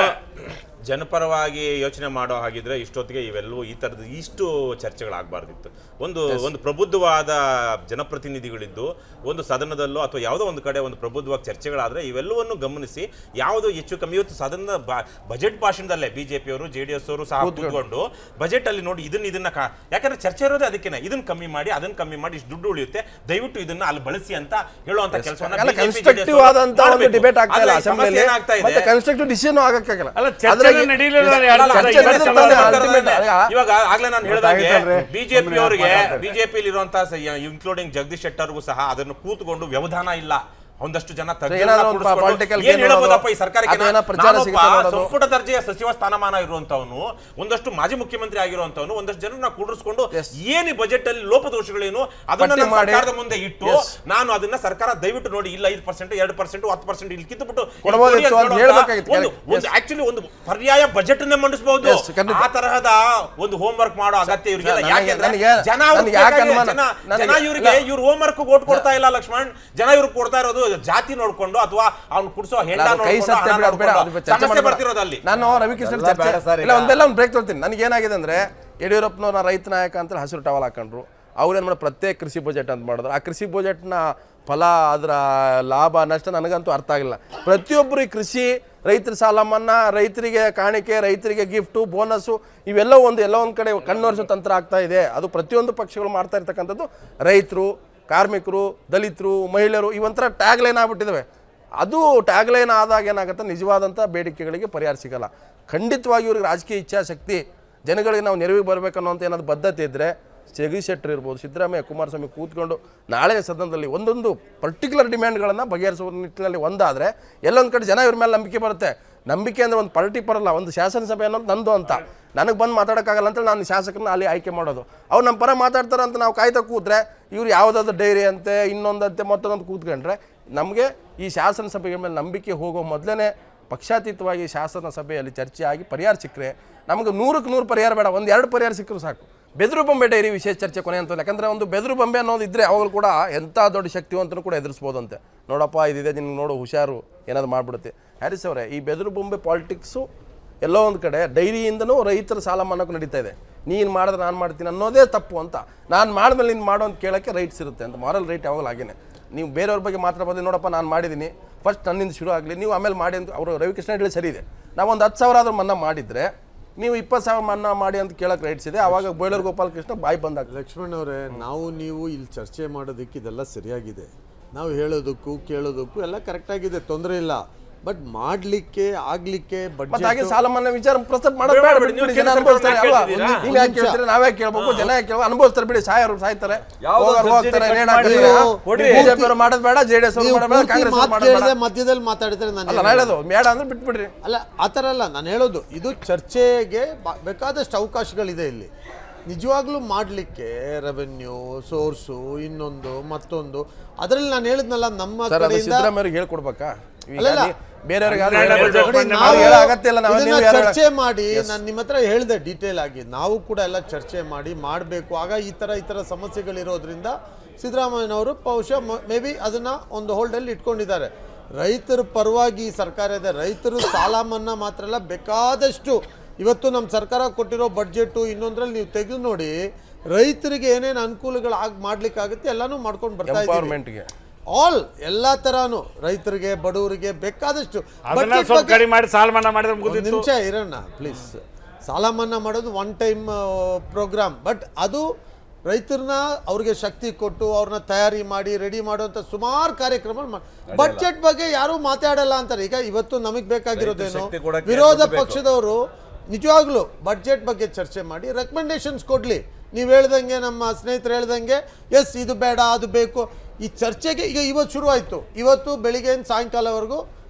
[SPEAKER 5] ಜನಪರವಾಗಿ ಯೋಚನೆ ಮಾಡೋ ಹಾಗಿದ್ರೆ ಇಷ್ಟೊತ್ತಿಗೆ ಇವೆಲ್ಲವೂ ಈ ಥರದ ಇಷ್ಟು ಚರ್ಚೆಗಳಾಗಬಾರ್ದಿತ್ತು ಒಂದು ಒಂದು ಪ್ರಬುದ್ಧವಾದ ಜನಪ್ರತಿನಿಧಿಗಳಿದ್ದು ಒಂದು ಸದನದಲ್ಲೋ ಅಥವಾ ಯಾವುದೋ ಒಂದು ಕಡೆ ಒಂದು ಪ್ರಬುದ್ಧವಾಗಿ ಚರ್ಚೆಗಳಾದ್ರೆ ಇವೆಲ್ಲವನ್ನು ಗಮನಿಸಿ ಯಾವುದು ಹೆಚ್ಚು ಕಮ್ಮಿ ಇವತ್ತು ಸದನದ ಬಜೆಟ್ ಭಾಷಣದಲ್ಲೇ ಬಿಜೆಪಿಯವರು ಜೆ ಡಿ ಎಸ್ ಅವರು ಸಹ ಕೂತ್ಕೊಂಡು ಬಜೆಟ್ ಅಲ್ಲಿ ನೋಡಿ ಇದನ್ನ ಇದನ್ನ ಕಾ- ಯಾಕಂದ್ರೆ ಚರ್ಚೆ ಇರೋದೇ ಅದಕ್ಕೇನೆ ಇದನ್ನ ಕಮ್ಮಿ ಮಾಡಿ ಅದನ್ನ ಕಮ್ಮಿ ಮಾಡಿ ಇಷ್ಟು ದುಡ್ಡು ಉಳಿಯುತ್ತೆ ದಯವಿಟ್ಟು ಇದನ್ನ ಅಲ್ಲಿ ಬಳಸಿ ಅಂತ ಹೇಳುವಂತ ಕೆಲಸವನ್ನ
[SPEAKER 1] ಅಲ್ಲ
[SPEAKER 5] BJP,
[SPEAKER 1] ಕನ್ಸ್ಟ್ರಕ್ಟಿವ್
[SPEAKER 5] JDS
[SPEAKER 1] ಆದಂತ ಒಂದು
[SPEAKER 5] ಮಾಡ್ಬೇಕು.
[SPEAKER 1] ಡಿಬೇಟ್ ಆಗ್ತಾ ಇಲ್ಲ
[SPEAKER 5] ಆದ್ರೆ ಈ ಸಮಸ್ಯೆ
[SPEAKER 1] ಅಸೆಂಬ್ಲಿಯಲ್ಲಿ
[SPEAKER 5] ಏನಾಗ್ತಾ ಇದೆ
[SPEAKER 1] ಮತ್ತೆ ಕನ್ಸ್ಟ್ರಕ್ಟಿವ್ ಡಿಸಿಷನ್ ಆಗಕ್ಕಾಗಲ್ಲ
[SPEAKER 4] ಅಲ್ಲ, ಚರ್ಚೆನೇ
[SPEAKER 1] ಅದ್ರಾಗೆ-
[SPEAKER 4] ನಡೀಲಿಲ್ಲ
[SPEAKER 1] ಇಲ್ಲ,
[SPEAKER 4] ಎರಡು
[SPEAKER 1] ಅಲ್ಲ,
[SPEAKER 4] ದಿವಸ.
[SPEAKER 1] ಚರ್ಚೆ
[SPEAKER 4] ಇವತ್ತು
[SPEAKER 1] ನಡೀತಾ
[SPEAKER 4] ಸಮಸ್ಯೆ
[SPEAKER 1] ಇದೆ,
[SPEAKER 4] ಬರ್ತಾರೆ
[SPEAKER 1] ultimate ಆಗಿ.
[SPEAKER 5] ಇವಾಗ ಆಗ್ಲೇ ನಾನು ಹೇಳಿದಾಗೆ
[SPEAKER 2] ಗೊತ್ತಾಯ್ತಲ್ರಿ?
[SPEAKER 5] ಬಿಜೆಪಿ
[SPEAKER 2] ಸುಮ್ನೆ
[SPEAKER 5] ಅವರಿಗೆ
[SPEAKER 2] ಮಾತಾಡ್ತಾರೆ.
[SPEAKER 5] ಬಿಜೆಪಿ ಇರುವಂತಹ ಇನ್ಕ್ಲೂಡಿಂಗ್ ಜಗದೀಶ್ ಶೆಟ್ಟರ್ಗೂ ಸಹ ಅದನ್ನು ಕೂತ್ಕೊಂಡು ವ್ಯವಧಾನ ಇಲ್ಲ ಒಂದಷ್ಟು ಜನ ತಜ್ಞರನ್ನ
[SPEAKER 1] ಏನಾದ್ರು ಒಂದು
[SPEAKER 5] ಕೂಡಿಸ್ಕೊಂಡು
[SPEAKER 1] political
[SPEAKER 5] ಏನ್
[SPEAKER 1] game
[SPEAKER 5] ಹೇಳ್ಬೋದಪ್ಪ ಈ
[SPEAKER 1] ನೋಡೋದು,
[SPEAKER 5] ಸರ್ಕಾರಕ್ಕೆ
[SPEAKER 1] ಅಥವಾ ಏನೋ
[SPEAKER 5] ನಾನು-
[SPEAKER 1] ಪ್ರಚಾರ
[SPEAKER 5] ನಾನೊಬ್ಬ
[SPEAKER 1] ಸಿಗುತ್ತೆ ನೋಡೋದು.
[SPEAKER 5] ಸಂಪುಟ ದರ್ಜೆಯ ಸಚಿವ ಸ್ಥಾನಮಾನ ಇರುವಂತವನು ಒಂದಷ್ಟು ಮಾಜಿ ಮುಖ್ಯಮಂತ್ರಿ ಆಗಿರುವಂತವನು ಒಂದಷ್ಟು ಜನರನ್ನ ಕೂಡಿಸ್ಕೊಂಡು
[SPEAKER 1] Yes.
[SPEAKER 5] ಏನು ಬಜೆಟ್ ಅಲ್ಲಿ ಲೋಪದೋಷಗಳೇನು ಅದನ್ನ
[SPEAKER 1] ಪಟ್ಟಿ
[SPEAKER 5] ನಾನು
[SPEAKER 1] ಮಾಡಿ.
[SPEAKER 5] ಸರ್ಕಾರದ ಮುಂದೆ ಇಟ್ಟು
[SPEAKER 1] Yes.
[SPEAKER 5] ನಾನು ಅದನ್ನ ಸರ್ಕಾರ ದಯವಿಟ್ಟು ನೋಡಿ ಇಲ್ಲ ಐದು ಪರ್ಸೆಂಟ್ ಎರಡು ಪರ್ಸೆಂಟ್ ಹತ್ತು ಪರ್ಸೆಂಟ್ ಇಲ್ಲಿ ಕಿತ್ತುಬಿಟ್ಟು ಇಲ್ಲಿ
[SPEAKER 1] ಕೊಡ್ಬೋದಿತ್ತು
[SPEAKER 5] ಕೊಡಿ ಅಂತ
[SPEAKER 1] ಅಂತ
[SPEAKER 5] ಹೇಳುವಂತ
[SPEAKER 1] ಹೇಳ್ಬೇಕಾಗಿತ್ತು.
[SPEAKER 5] ಒಂದು
[SPEAKER 1] Yes.
[SPEAKER 5] ಒಂದು ಆಕ್ಚುಲಿ ಒಂದು ಪರ್ಯಾಯ ಬಜೆಟ್ ಅನ್ನೇ ಮಂಡಿಸಬಹುದು
[SPEAKER 1] Yes, ಖಂಡಿತ.
[SPEAKER 5] ಆ ತರಹದ ಒಂದು ಹೋಮ್ ವರ್ಕ್ ಮಾಡೋ ಅಗತ್ಯ ಇವ್ರಿಗೆ
[SPEAKER 1] ನನಗೆ-
[SPEAKER 5] ಯಾಕೆಂದ್ರೆ
[SPEAKER 1] ನನಗೆ-
[SPEAKER 5] ಜನ ಅವ್ರಿಗೆ
[SPEAKER 1] ನನಗೆ ಯಾಕೆ
[SPEAKER 5] ಬೇಕಾಗಿದೆ.
[SPEAKER 1] ಅನುಮಾನ?
[SPEAKER 5] ಜನ ಜನ
[SPEAKER 1] ನನಗೆ-
[SPEAKER 5] ಇವ್ರಿಗೆ
[SPEAKER 1] ಇಲ್ಲ.
[SPEAKER 5] ಇವ್ರ ಹೋಮ್ ವರ್ಕ್ ಓಟ್ ಕೊಡ್ತಾ ಇಲ್ಲ ಲಕ್ಷ್ಮಣ್ ಜನ ಇವ್ರಿಗೆ ಕೊಡ್ತಾ ಇರೋದು ಜಾತಿ ನೋಡ್ಕೊಂಡು ಅಥವಾ ಅವ್ನು ಕುಡ್ಸೋ ಹೆಂಡ
[SPEAKER 1] ನಾನು ಕೈ
[SPEAKER 5] ನೋಡ್ಕೊಂಡು,
[SPEAKER 1] ಸತ್ಯ
[SPEAKER 5] ಹಣ
[SPEAKER 1] ಬಿಡ ಬೇಡ
[SPEAKER 5] ನೋಡ್ಕೊಂಡು
[SPEAKER 1] ಅದು ಚರ್ಚೆ
[SPEAKER 5] ಸಮಸ್ಯೆ
[SPEAKER 1] ಮಾಡ್ಬೇಡ.
[SPEAKER 5] ಬರ್ತಿರೋದು ಅಲ್ಲಿ
[SPEAKER 1] ನಾನು ರವಿಕೃಷ್ಣ
[SPEAKER 2] ಎಲ್ಲ
[SPEAKER 1] ಚರ್ಚೆ
[SPEAKER 2] ಬೇಡ ಸರ್ ಈಗ.
[SPEAKER 1] ಇಲ್ಲ ಒಂದೆಲ್ಲ ಒಂದು ಬ್ರೇಕ್ ತೊಳ್ತೀನಿ ನನಗೆ ಏನಾಗಿದೆ ಅಂದ್ರೆ ಯಡಿಯೂರಪ್ಪನವ್ರ ರೈತ ನಾಯಕ ಅಂತ ಹಸಿರು ಟವಲ್ ಹಾಕೊಂಡ್ರು ಅವ್ರೇನು ಮಾಡೋ ಪ್ರತ್ಯೇಕ ಕೃಷಿ ಬಜೆಟ್ ಅಂತ ಮಾಡಿದ್ರು ಆ ಕೃಷಿ ಬಜೆಟ್ನ ಫಲ ಅದರ ಲಾಭ ನಷ್ಟ ನನಗಂತೂ ಅರ್ಥ ಆಗಿಲ್ಲ ಪ್ರತಿಯೊಬ್ಬರು ಈ ಕೃಷಿ ರೈತರ ಸಾಲ ಮನ್ನಾ ರೈತರಿಗೆ ಕಾಣಿಕೆ ರೈತರಿಗೆ ಗಿಫ್ಟು ಬೋನಸ್ಸು ಇವೆಲ್ಲ ಒಂದು ಎಲ್ಲ ಒಂದು ಕಡೆ ಕಣ್ಣೊರೆಸೋ ತಂತ್ರ ಆಗ್ತಾ ಇದೆ ಅದು ಪ್ರತಿಯೊಂದು ಪಕ್ಷಗಳು ಮಾಡ್ತಾ ಇರ್ತಕ್ಕಂಥದ್ದು ರೈತರು ಕಾರ್ಮಿಕರು ದಲಿತರು ಮಹಿಳೆಯರು ಇವಂತರ ಟ್ಯಾಗ್ ಲೈನ್ ಆಗ್ಬಿಟ್ಟಿದ್ದಾವೆ ಅದು ಟ್ಯಾಗ್ ಲೈನ್ ಆದಾಗ ಏನಾಗುತ್ತೆ ನಿಜವಾದಂಥ ಬೇಡಿಕೆಗಳಿಗೆ ಪರಿಹಾರ ಸಿಗಲ್ಲ ಖಂಡಿತವಾಗಿ ಇವ್ರಿಗೆ ರಾಜಕೀಯ ಇಚ್ಛಾಶಕ್ತಿ ಜನಗಳಿಗೆ ನಾವು ನೆರವಿಗೆ ಬರಬೇಕನ್ನೋಂಥ ಏನಾದ್ರು ಬದ್ಧತೆ ಇದ್ದರೆ ಜಗದೀಶ್ ಶೆಟ್ಟರ್ ಇರ್ಬೋದು ಸಿದ್ದರಾಮಯ್ಯ ಕುಮಾರಸ್ವಾಮಿ ಕೂತ್ಕೊಂಡು ನಾಳೆ ಸದನದಲ್ಲಿ ಒಂದೊಂದು ಪರ್ಟಿಕ್ಯುಲರ್ ಡಿಮ್ಯಾಂಡ್ಗಳನ್ನು ಬಗೆಹರಿಸುವ ನಿಟ್ಟಿನಲ್ಲಿ ಒಂದಾದರೆ ಎಲ್ಲೊಂದು ಕಡೆ ಜನ ಇವ್ರ ಮೇಲೆ ನಂಬಿಕೆ ಬರುತ್ತೆ ನಂಬಿಕೆ ಅಂದರೆ ಒಂದು ಪಾರ್ಟಿ ಬರಲ್ಲ ಒಂದು ಶಾಸನಸಭೆ ಅನ್ನೋದು ನಂದು ಅಂತ ನನಗೆ ಬಂದು ಮಾತಾಡೋಕ್ಕಾಗಲ್ಲ ಅಂತೇಳಿ ನಾನು ಶಾಸಕರನ್ನ ಅಲ್ಲಿ ಆಯ್ಕೆ ಮಾಡೋದು ಅವ್ರು ನಮ್ಮ ಪರ ಮಾತಾಡ್ತಾರೆ ಅಂತ ನಾವು ಕಾಯ್ತಾ ಕೂತ್ರೆ ಇವ್ರು ಯಾವುದಾದ್ರು ಡೈರಿ ಅಂತೆ ಇನ್ನೊಂದಂತೆ ಮತ್ತೊಂದು ಕೂತ್ಕೊಂಡ್ರೆ ನಮಗೆ ಈ ಶಾಸನಸಭೆಗಳ ಮೇಲೆ ನಂಬಿಕೆ ಹೋಗೋ ಮೊದಲೇ ಪಕ್ಷಾತೀತವಾಗಿ ಶಾಸನ ಸಭೆಯಲ್ಲಿ ಚರ್ಚೆ ಆಗಿ ಪರಿಹಾರ ಸಿಕ್ಕರೆ ನಮಗೆ ನೂರಕ್ಕೆ ನೂರು ಪರಿಹಾರ ಬೇಡ ಒಂದು ಎರಡು ಪರಿಹಾರ ಸಿಕ್ಕರು ಸಾಕು ಬೆದರು ಬೊಂಬೆ ಡೈರಿ ವಿಶೇಷ ಚರ್ಚೆ ಕೊನೆ ಅಂತ ಯಾಕಂದರೆ ಒಂದು ಬೆದರು ಬೊಂಬೆ ಅನ್ನೋದು ಇದ್ದರೆ ಅವಾಗಲೂ ಕೂಡ ಎಂಥ ದೊಡ್ಡ ಶಕ್ತಿವಂತನು ಕೂಡ ಎದುರಿಸ್ಬೋದಂತೆ ನೋಡಪ್ಪ ಇದಿದೆ ನಿನ್ಗೆ ನೋಡು ಹುಷಾರು ಏನಾದ್ರು ಮಾಡ್ಬಿಡುತ್ತೆ ಹ್ಯಾರಿಸ್ ಅವರೇ ಈ ಬೆದರು ಬೊಂಬೆ ಪಾಲಿಟಿಕ್ಸು ಎಲ್ಲೋ ಒಂದು ಕಡೆ ಡೈರಿಯಿಂದನೂ ರೈತರ ಸಾಲ ಮನ್ನಾಕ್ಕೂ ನಡೀತಾ ಇದೆ ನೀನು ಮಾಡಿದ್ರೆ ನಾನು ಮಾಡ್ತೀನಿ ಅನ್ನೋದೇ ತಪ್ಪು ಅಂತ ನಾನು ಮಾಡಿದ್ಮೇಲೆ ನೀನು ಮಾಡೋ ಅಂತ ಕೇಳೋಕ್ಕೆ ರೈಟ್ಸ್ ಇರುತ್ತೆ ಅಂತ ಮಾರಲ್ ರೈಟ್ ಯಾವಾಗಲೂ ಹಾಗೇನೆ ನೀವು ಬೇರೆಯವ್ರ ಬಗ್ಗೆ ಮಾತಾಡ್ಬೋದು ನೋಡಪ್ಪ ನಾನು ಮಾಡಿದ್ದೀನಿ ಫಸ್ಟ್ ನನ್ನಿಂದ ಶುರು ಆಗಲಿ ನೀವು ಆಮೇಲೆ ಮಾಡಿ ಅಂತ ಅವರು ರವಿಕೃಷ್ಣ ಹೇಳಿ ಸರಿ ಇದೆ ನಾವು ಒಂದು ಹತ್ತು ಸಾವಿರ ಆದ್ರೂ ಮನ್ನಾ ಮಾಡಿದರೆ ನೀವು ಇಪ್ಪತ್ತು ಸಾವಿರ ಮನ್ನಾ ಮಾಡಿ ಅಂತ ಕೇಳೋಕೆ ರೈಟ್ಸ್ ಇದೆ ಆವಾಗ ಬೈಲರ್ ಗೋಪಾಲ್ ಕೃಷ್ಣ ಬಾಯಿ ಬಂದಾಗ
[SPEAKER 3] ಲಕ್ಷ್ಮಣ್ ಅವರೇ ನಾವು ನೀವು ಇಲ್ಲಿ ಚರ್ಚೆ ಮಾಡೋದಕ್ಕೆ ಇದೆಲ್ಲ ಸರಿಯಾಗಿದೆ ನಾವು ಹೇಳೋದಕ್ಕೂ ಕೇಳೋದಕ್ಕೂ ಎಲ್ಲ ಕರೆಕ್ಟಾಗಿದೆ ತೊಂದರೆ ಇಲ್ಲ ಬಟ್ ಮಾಡ್ಲಿಕ್ಕೆ ಆಗ್ಲಿಕ್ಕೆ
[SPEAKER 1] ಮತ್ತೆ ಹಾಗೆ
[SPEAKER 3] ಬಡ್ಜೆಟ್
[SPEAKER 1] ಸಾಲ ಮನ್ನಾ ವಿಚಾರ ಪ್ರಸ್ತಾಪ ಮಾಡೋದು ಬೇಡ
[SPEAKER 5] ಬಿಡಿ, ನೀವು
[SPEAKER 1] ಬಿಟ್ಬಿಡಿ, ಜನ
[SPEAKER 5] ಕೇಂದ್ರ
[SPEAKER 1] ಅನುಭವಿಸ್ತಾರೆ
[SPEAKER 5] ಸರ್ಕಾರನ
[SPEAKER 1] ಅಲ್ವಾ
[SPEAKER 5] ಕೇಳ್ತಿದ್ದೀರಾ?
[SPEAKER 1] ನೀವು ಯಾಕೆ ಕೇಳ್ತೀರಿ ನಾವೇ ಕೇಳ್ಬೇಕು ಜನ ಯಾಕೆ ಕೇಳ್ಬೇಕು ಅನುಭವಿಸ್ತಾರೆ ಬಿಡಿ ಸಾಯರು ಸಾಯ್ತಾರೆ
[SPEAKER 2] ಯಾವ್ದೋ
[SPEAKER 1] ಹೋಗೋರು
[SPEAKER 2] subsidy
[SPEAKER 1] ಹೋಗ್ತಾರೆ
[SPEAKER 2] cut
[SPEAKER 1] ನೇಣು
[SPEAKER 2] ಮಾಡಿ
[SPEAKER 1] ಹಾಕ್ತಾರೆ.
[SPEAKER 3] ನೀವು
[SPEAKER 2] ಕೊಡ್ರಿ.
[SPEAKER 1] ಬಿಜೆಪಿ ಅವರು ಮಾಡೋದು ಬೇಡ ಜೆ ಡಿ ಎಸ್
[SPEAKER 3] ನೀವು
[SPEAKER 1] ಮಾಡೋದು ಬೇಡ
[SPEAKER 3] ಪೂರ್ತಿ
[SPEAKER 1] ಕಾಂಗ್ರೆಸ್
[SPEAKER 3] ಮಾತು
[SPEAKER 1] ಮಾಡೋದು ಬೇಡ
[SPEAKER 3] ಕೇಳದೆ ಮಧ್ಯದಲ್ಲಿ ಮಾತಾಡಿದ್ರೆ ನಾನು
[SPEAKER 1] ಅಲ್ಲ ನಾನು ಹೇಳೋದು ಬೇಡ ಅಂದ್ರೆ ಬಿಟ್ಬಿಡ್ರಿ
[SPEAKER 3] ಅಲ್ಲ ಆ ಥರ ಅಲ್ಲ ನಾನು ಹೇಳೋದು ಇದು ಚರ್ಚೆಗೆ ಬ- ಬೇಕಾದಷ್ಟು ಅವಕಾಶಗಳಿದೆ ಇಲ್ಲಿ ನಿಜವಾಗ್ಲೂ ಮಾಡಲಿಕ್ಕೆ ರೆವೆನ್ಯೂ ಸೋರ್ಸು ಇನ್ನೊಂದು ಮತ್ತೊಂದು ಅದರಲ್ಲಿ ನಾನು ಹೇಳಿದ್ನಲ್ಲ ನಮ್ಮ
[SPEAKER 1] ಸರ್ ಅದು
[SPEAKER 3] ಕಡೆಯಿಂದ
[SPEAKER 1] ಸಿದ್ದರಾಮಯ್ಯವ್ರಿಗೆ ಹೇಳ್ಕೊಡ್ಬೇಕಾ ಈಗ
[SPEAKER 3] ಅಲ್ಲಲ್ಲ.
[SPEAKER 1] ನೀ- ಬೇರೆಯವ್ರಿಗೆ ಯಾರು
[SPEAKER 4] ಹನ್ನೆರಡು
[SPEAKER 1] ಹೇಳ್ಬೇಕು?
[SPEAKER 4] budget
[SPEAKER 3] ನೋಡಿ,
[SPEAKER 4] ಬಂದೆ
[SPEAKER 3] ನಾವು
[SPEAKER 1] ಅವ್ರಿಗೆ ಹೇಳೋ ಅಗತ್ಯ ಇಲ್ಲ ನಾವು
[SPEAKER 3] ಇದನ್ನ
[SPEAKER 1] ನೀವು ಯಾರು
[SPEAKER 3] ಚರ್ಚೆ ಮಾಡಿ ನಾನು ನಿಮ್ಮ ಹತ್ರ ಹೇಳಿದೆ ಡೀಟೇಲ್ ಆಗಿ ನಾವು ಕೂಡ ಎಲ್ಲ ಚರ್ಚೆ ಮಾಡಿ ಮಾಡಬೇಕು ಆಗ ಈ ಥರ ಈ ಥರ ಸಮಸ್ಯೆಗಳಿರೋದ್ರಿಂದ ಸಿದ್ದರಾಮಯ್ಯನವರು ಬಹುಶಃ ಮೇ ಬಿ ಅದನ್ನ ಒಂದು ಹೋಲ್ಡಲ್ಲಿ ಇಟ್ಕೊಂಡಿದ್ದಾರೆ ರೈತರ ಪರವಾಗಿ ಈ ಸರ್ಕಾರ ಇದೆ ರೈತರು ಸಾಲ ಮನ್ನಾ ಮಾತ್ರ ಅಲ್ಲ ಬೇಕಾದಷ್ಟು ಇವತ್ತು ನಮ್ಮ ಸರ್ಕಾರ ಕೊಟ್ಟಿರೋ ಬಡ್ಜೆಟು ಇನ್ನೊಂದ್ರಲ್ಲಿ ನೀವು ತೆಗೆದು ನೋಡಿ ರೈತರಿಗೆ ಏನೇನು ಅನುಕೂಲಗಳು ಆಗಿ ಮಾಡ್ಲಿಕ್ಕಾಗುತ್ತೆ ಎಲ್ಲಾನು ಮಾಡ್ಕೊಂಡು ಬರ್ತಾ ಇದ್ದೀವಿ
[SPEAKER 1] ಎಂಪವರ್ಮೆಂಟ್ಗೆ
[SPEAKER 3] ಆಲ್ ಎಲ್ಲಾ ತರಾನು ರೈತರಿಗೆ ಬಡವರಿಗೆ ಬೇಕಾದಷ್ಟು
[SPEAKER 4] ಅದನ್ನ
[SPEAKER 3] Budget
[SPEAKER 4] ಸ್ವಲ್ಪ
[SPEAKER 3] ಬಗ್ಗೆ-
[SPEAKER 4] ಕಡಿಮೆ ಮಾಡಿ ಸಾಲ ಮನ್ನಾ ಮಾಡಿದ್ರೆ
[SPEAKER 3] ಒಂದು
[SPEAKER 4] ಮುಗಿದಿತ್ತು
[SPEAKER 3] ನಿಮಿಷ ಇರೋಣ ಪ್ಲೀಸ್ ಸಾಲ ಮನ್ನಾ ಮಾಡೋದು ಒನ್ ಟೈಮ್ ಪ್ರೋಗ್ರಾಮ್ ಬಟ್ ಅದು ರೈತರನ್ನ ಅವ್ರಿಗೆ ಶಕ್ತಿ ಕೊಟ್ಟು ಅವ್ರನ್ನ ತಯಾರಿ ಮಾಡಿ ರೆಡಿ ಮಾಡುವಂತ ಸುಮಾರು ಕಾರ್ಯಕ್ರಮ ಬಡ್ಜೆಟ್ ಬಗ್ಗೆ ಯಾರು ಮಾತಾಡಲ್ಲ ಅಂತಾರೆ ಈಗ ಇವತ್ತು ನಮಗೆ ಬೇಕಾಗಿರೋದೇನು
[SPEAKER 2] ಶಕ್ತಿ ಕೊಡಕ್ಕೆ
[SPEAKER 3] ವಿರೋಧ
[SPEAKER 2] ದುಡ್ಡು ಬೇಕು.
[SPEAKER 3] ಪಕ್ಷದವರು ನಿಜವಾಗ್ಲೂ ಬಡ್ಜೆಟ್ ಬಗ್ಗೆ ಚರ್ಚೆ ಮಾಡಿ ರೆಕಮೆಂಡೇಶನ್ಸ್ ಕೊಡ್ಲಿ ನೀವು ಹೇಳ್ದಂಗೆ ನಮ್ಮ ಸ್ನೇಹಿತರು ಹೇಳ್ದಂಗೆ ಎಸ್ ಇದು ಬೇಡ ಅದು ಬೇಕು ಈ ಚರ್ಚೆಗೆ ಈಗ ಇವತ್ತು ಶುರುವಾಯಿತು ಇವತ್ತು ಬೆಳಿಗ್ಗೆಯಿಂದ ಸಾಯಂಕಾಲವರೆಗೂ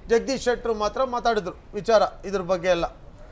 [SPEAKER 3] ಜಗದೀಶ್ ಶೆಟ್ಟರು ಮಾತ್ರ ಮಾತಾಡಿದ್ರು ವಿಚಾರ ಇದ್ರ ಬಗ್ಗೆ ಎಲ್ಲ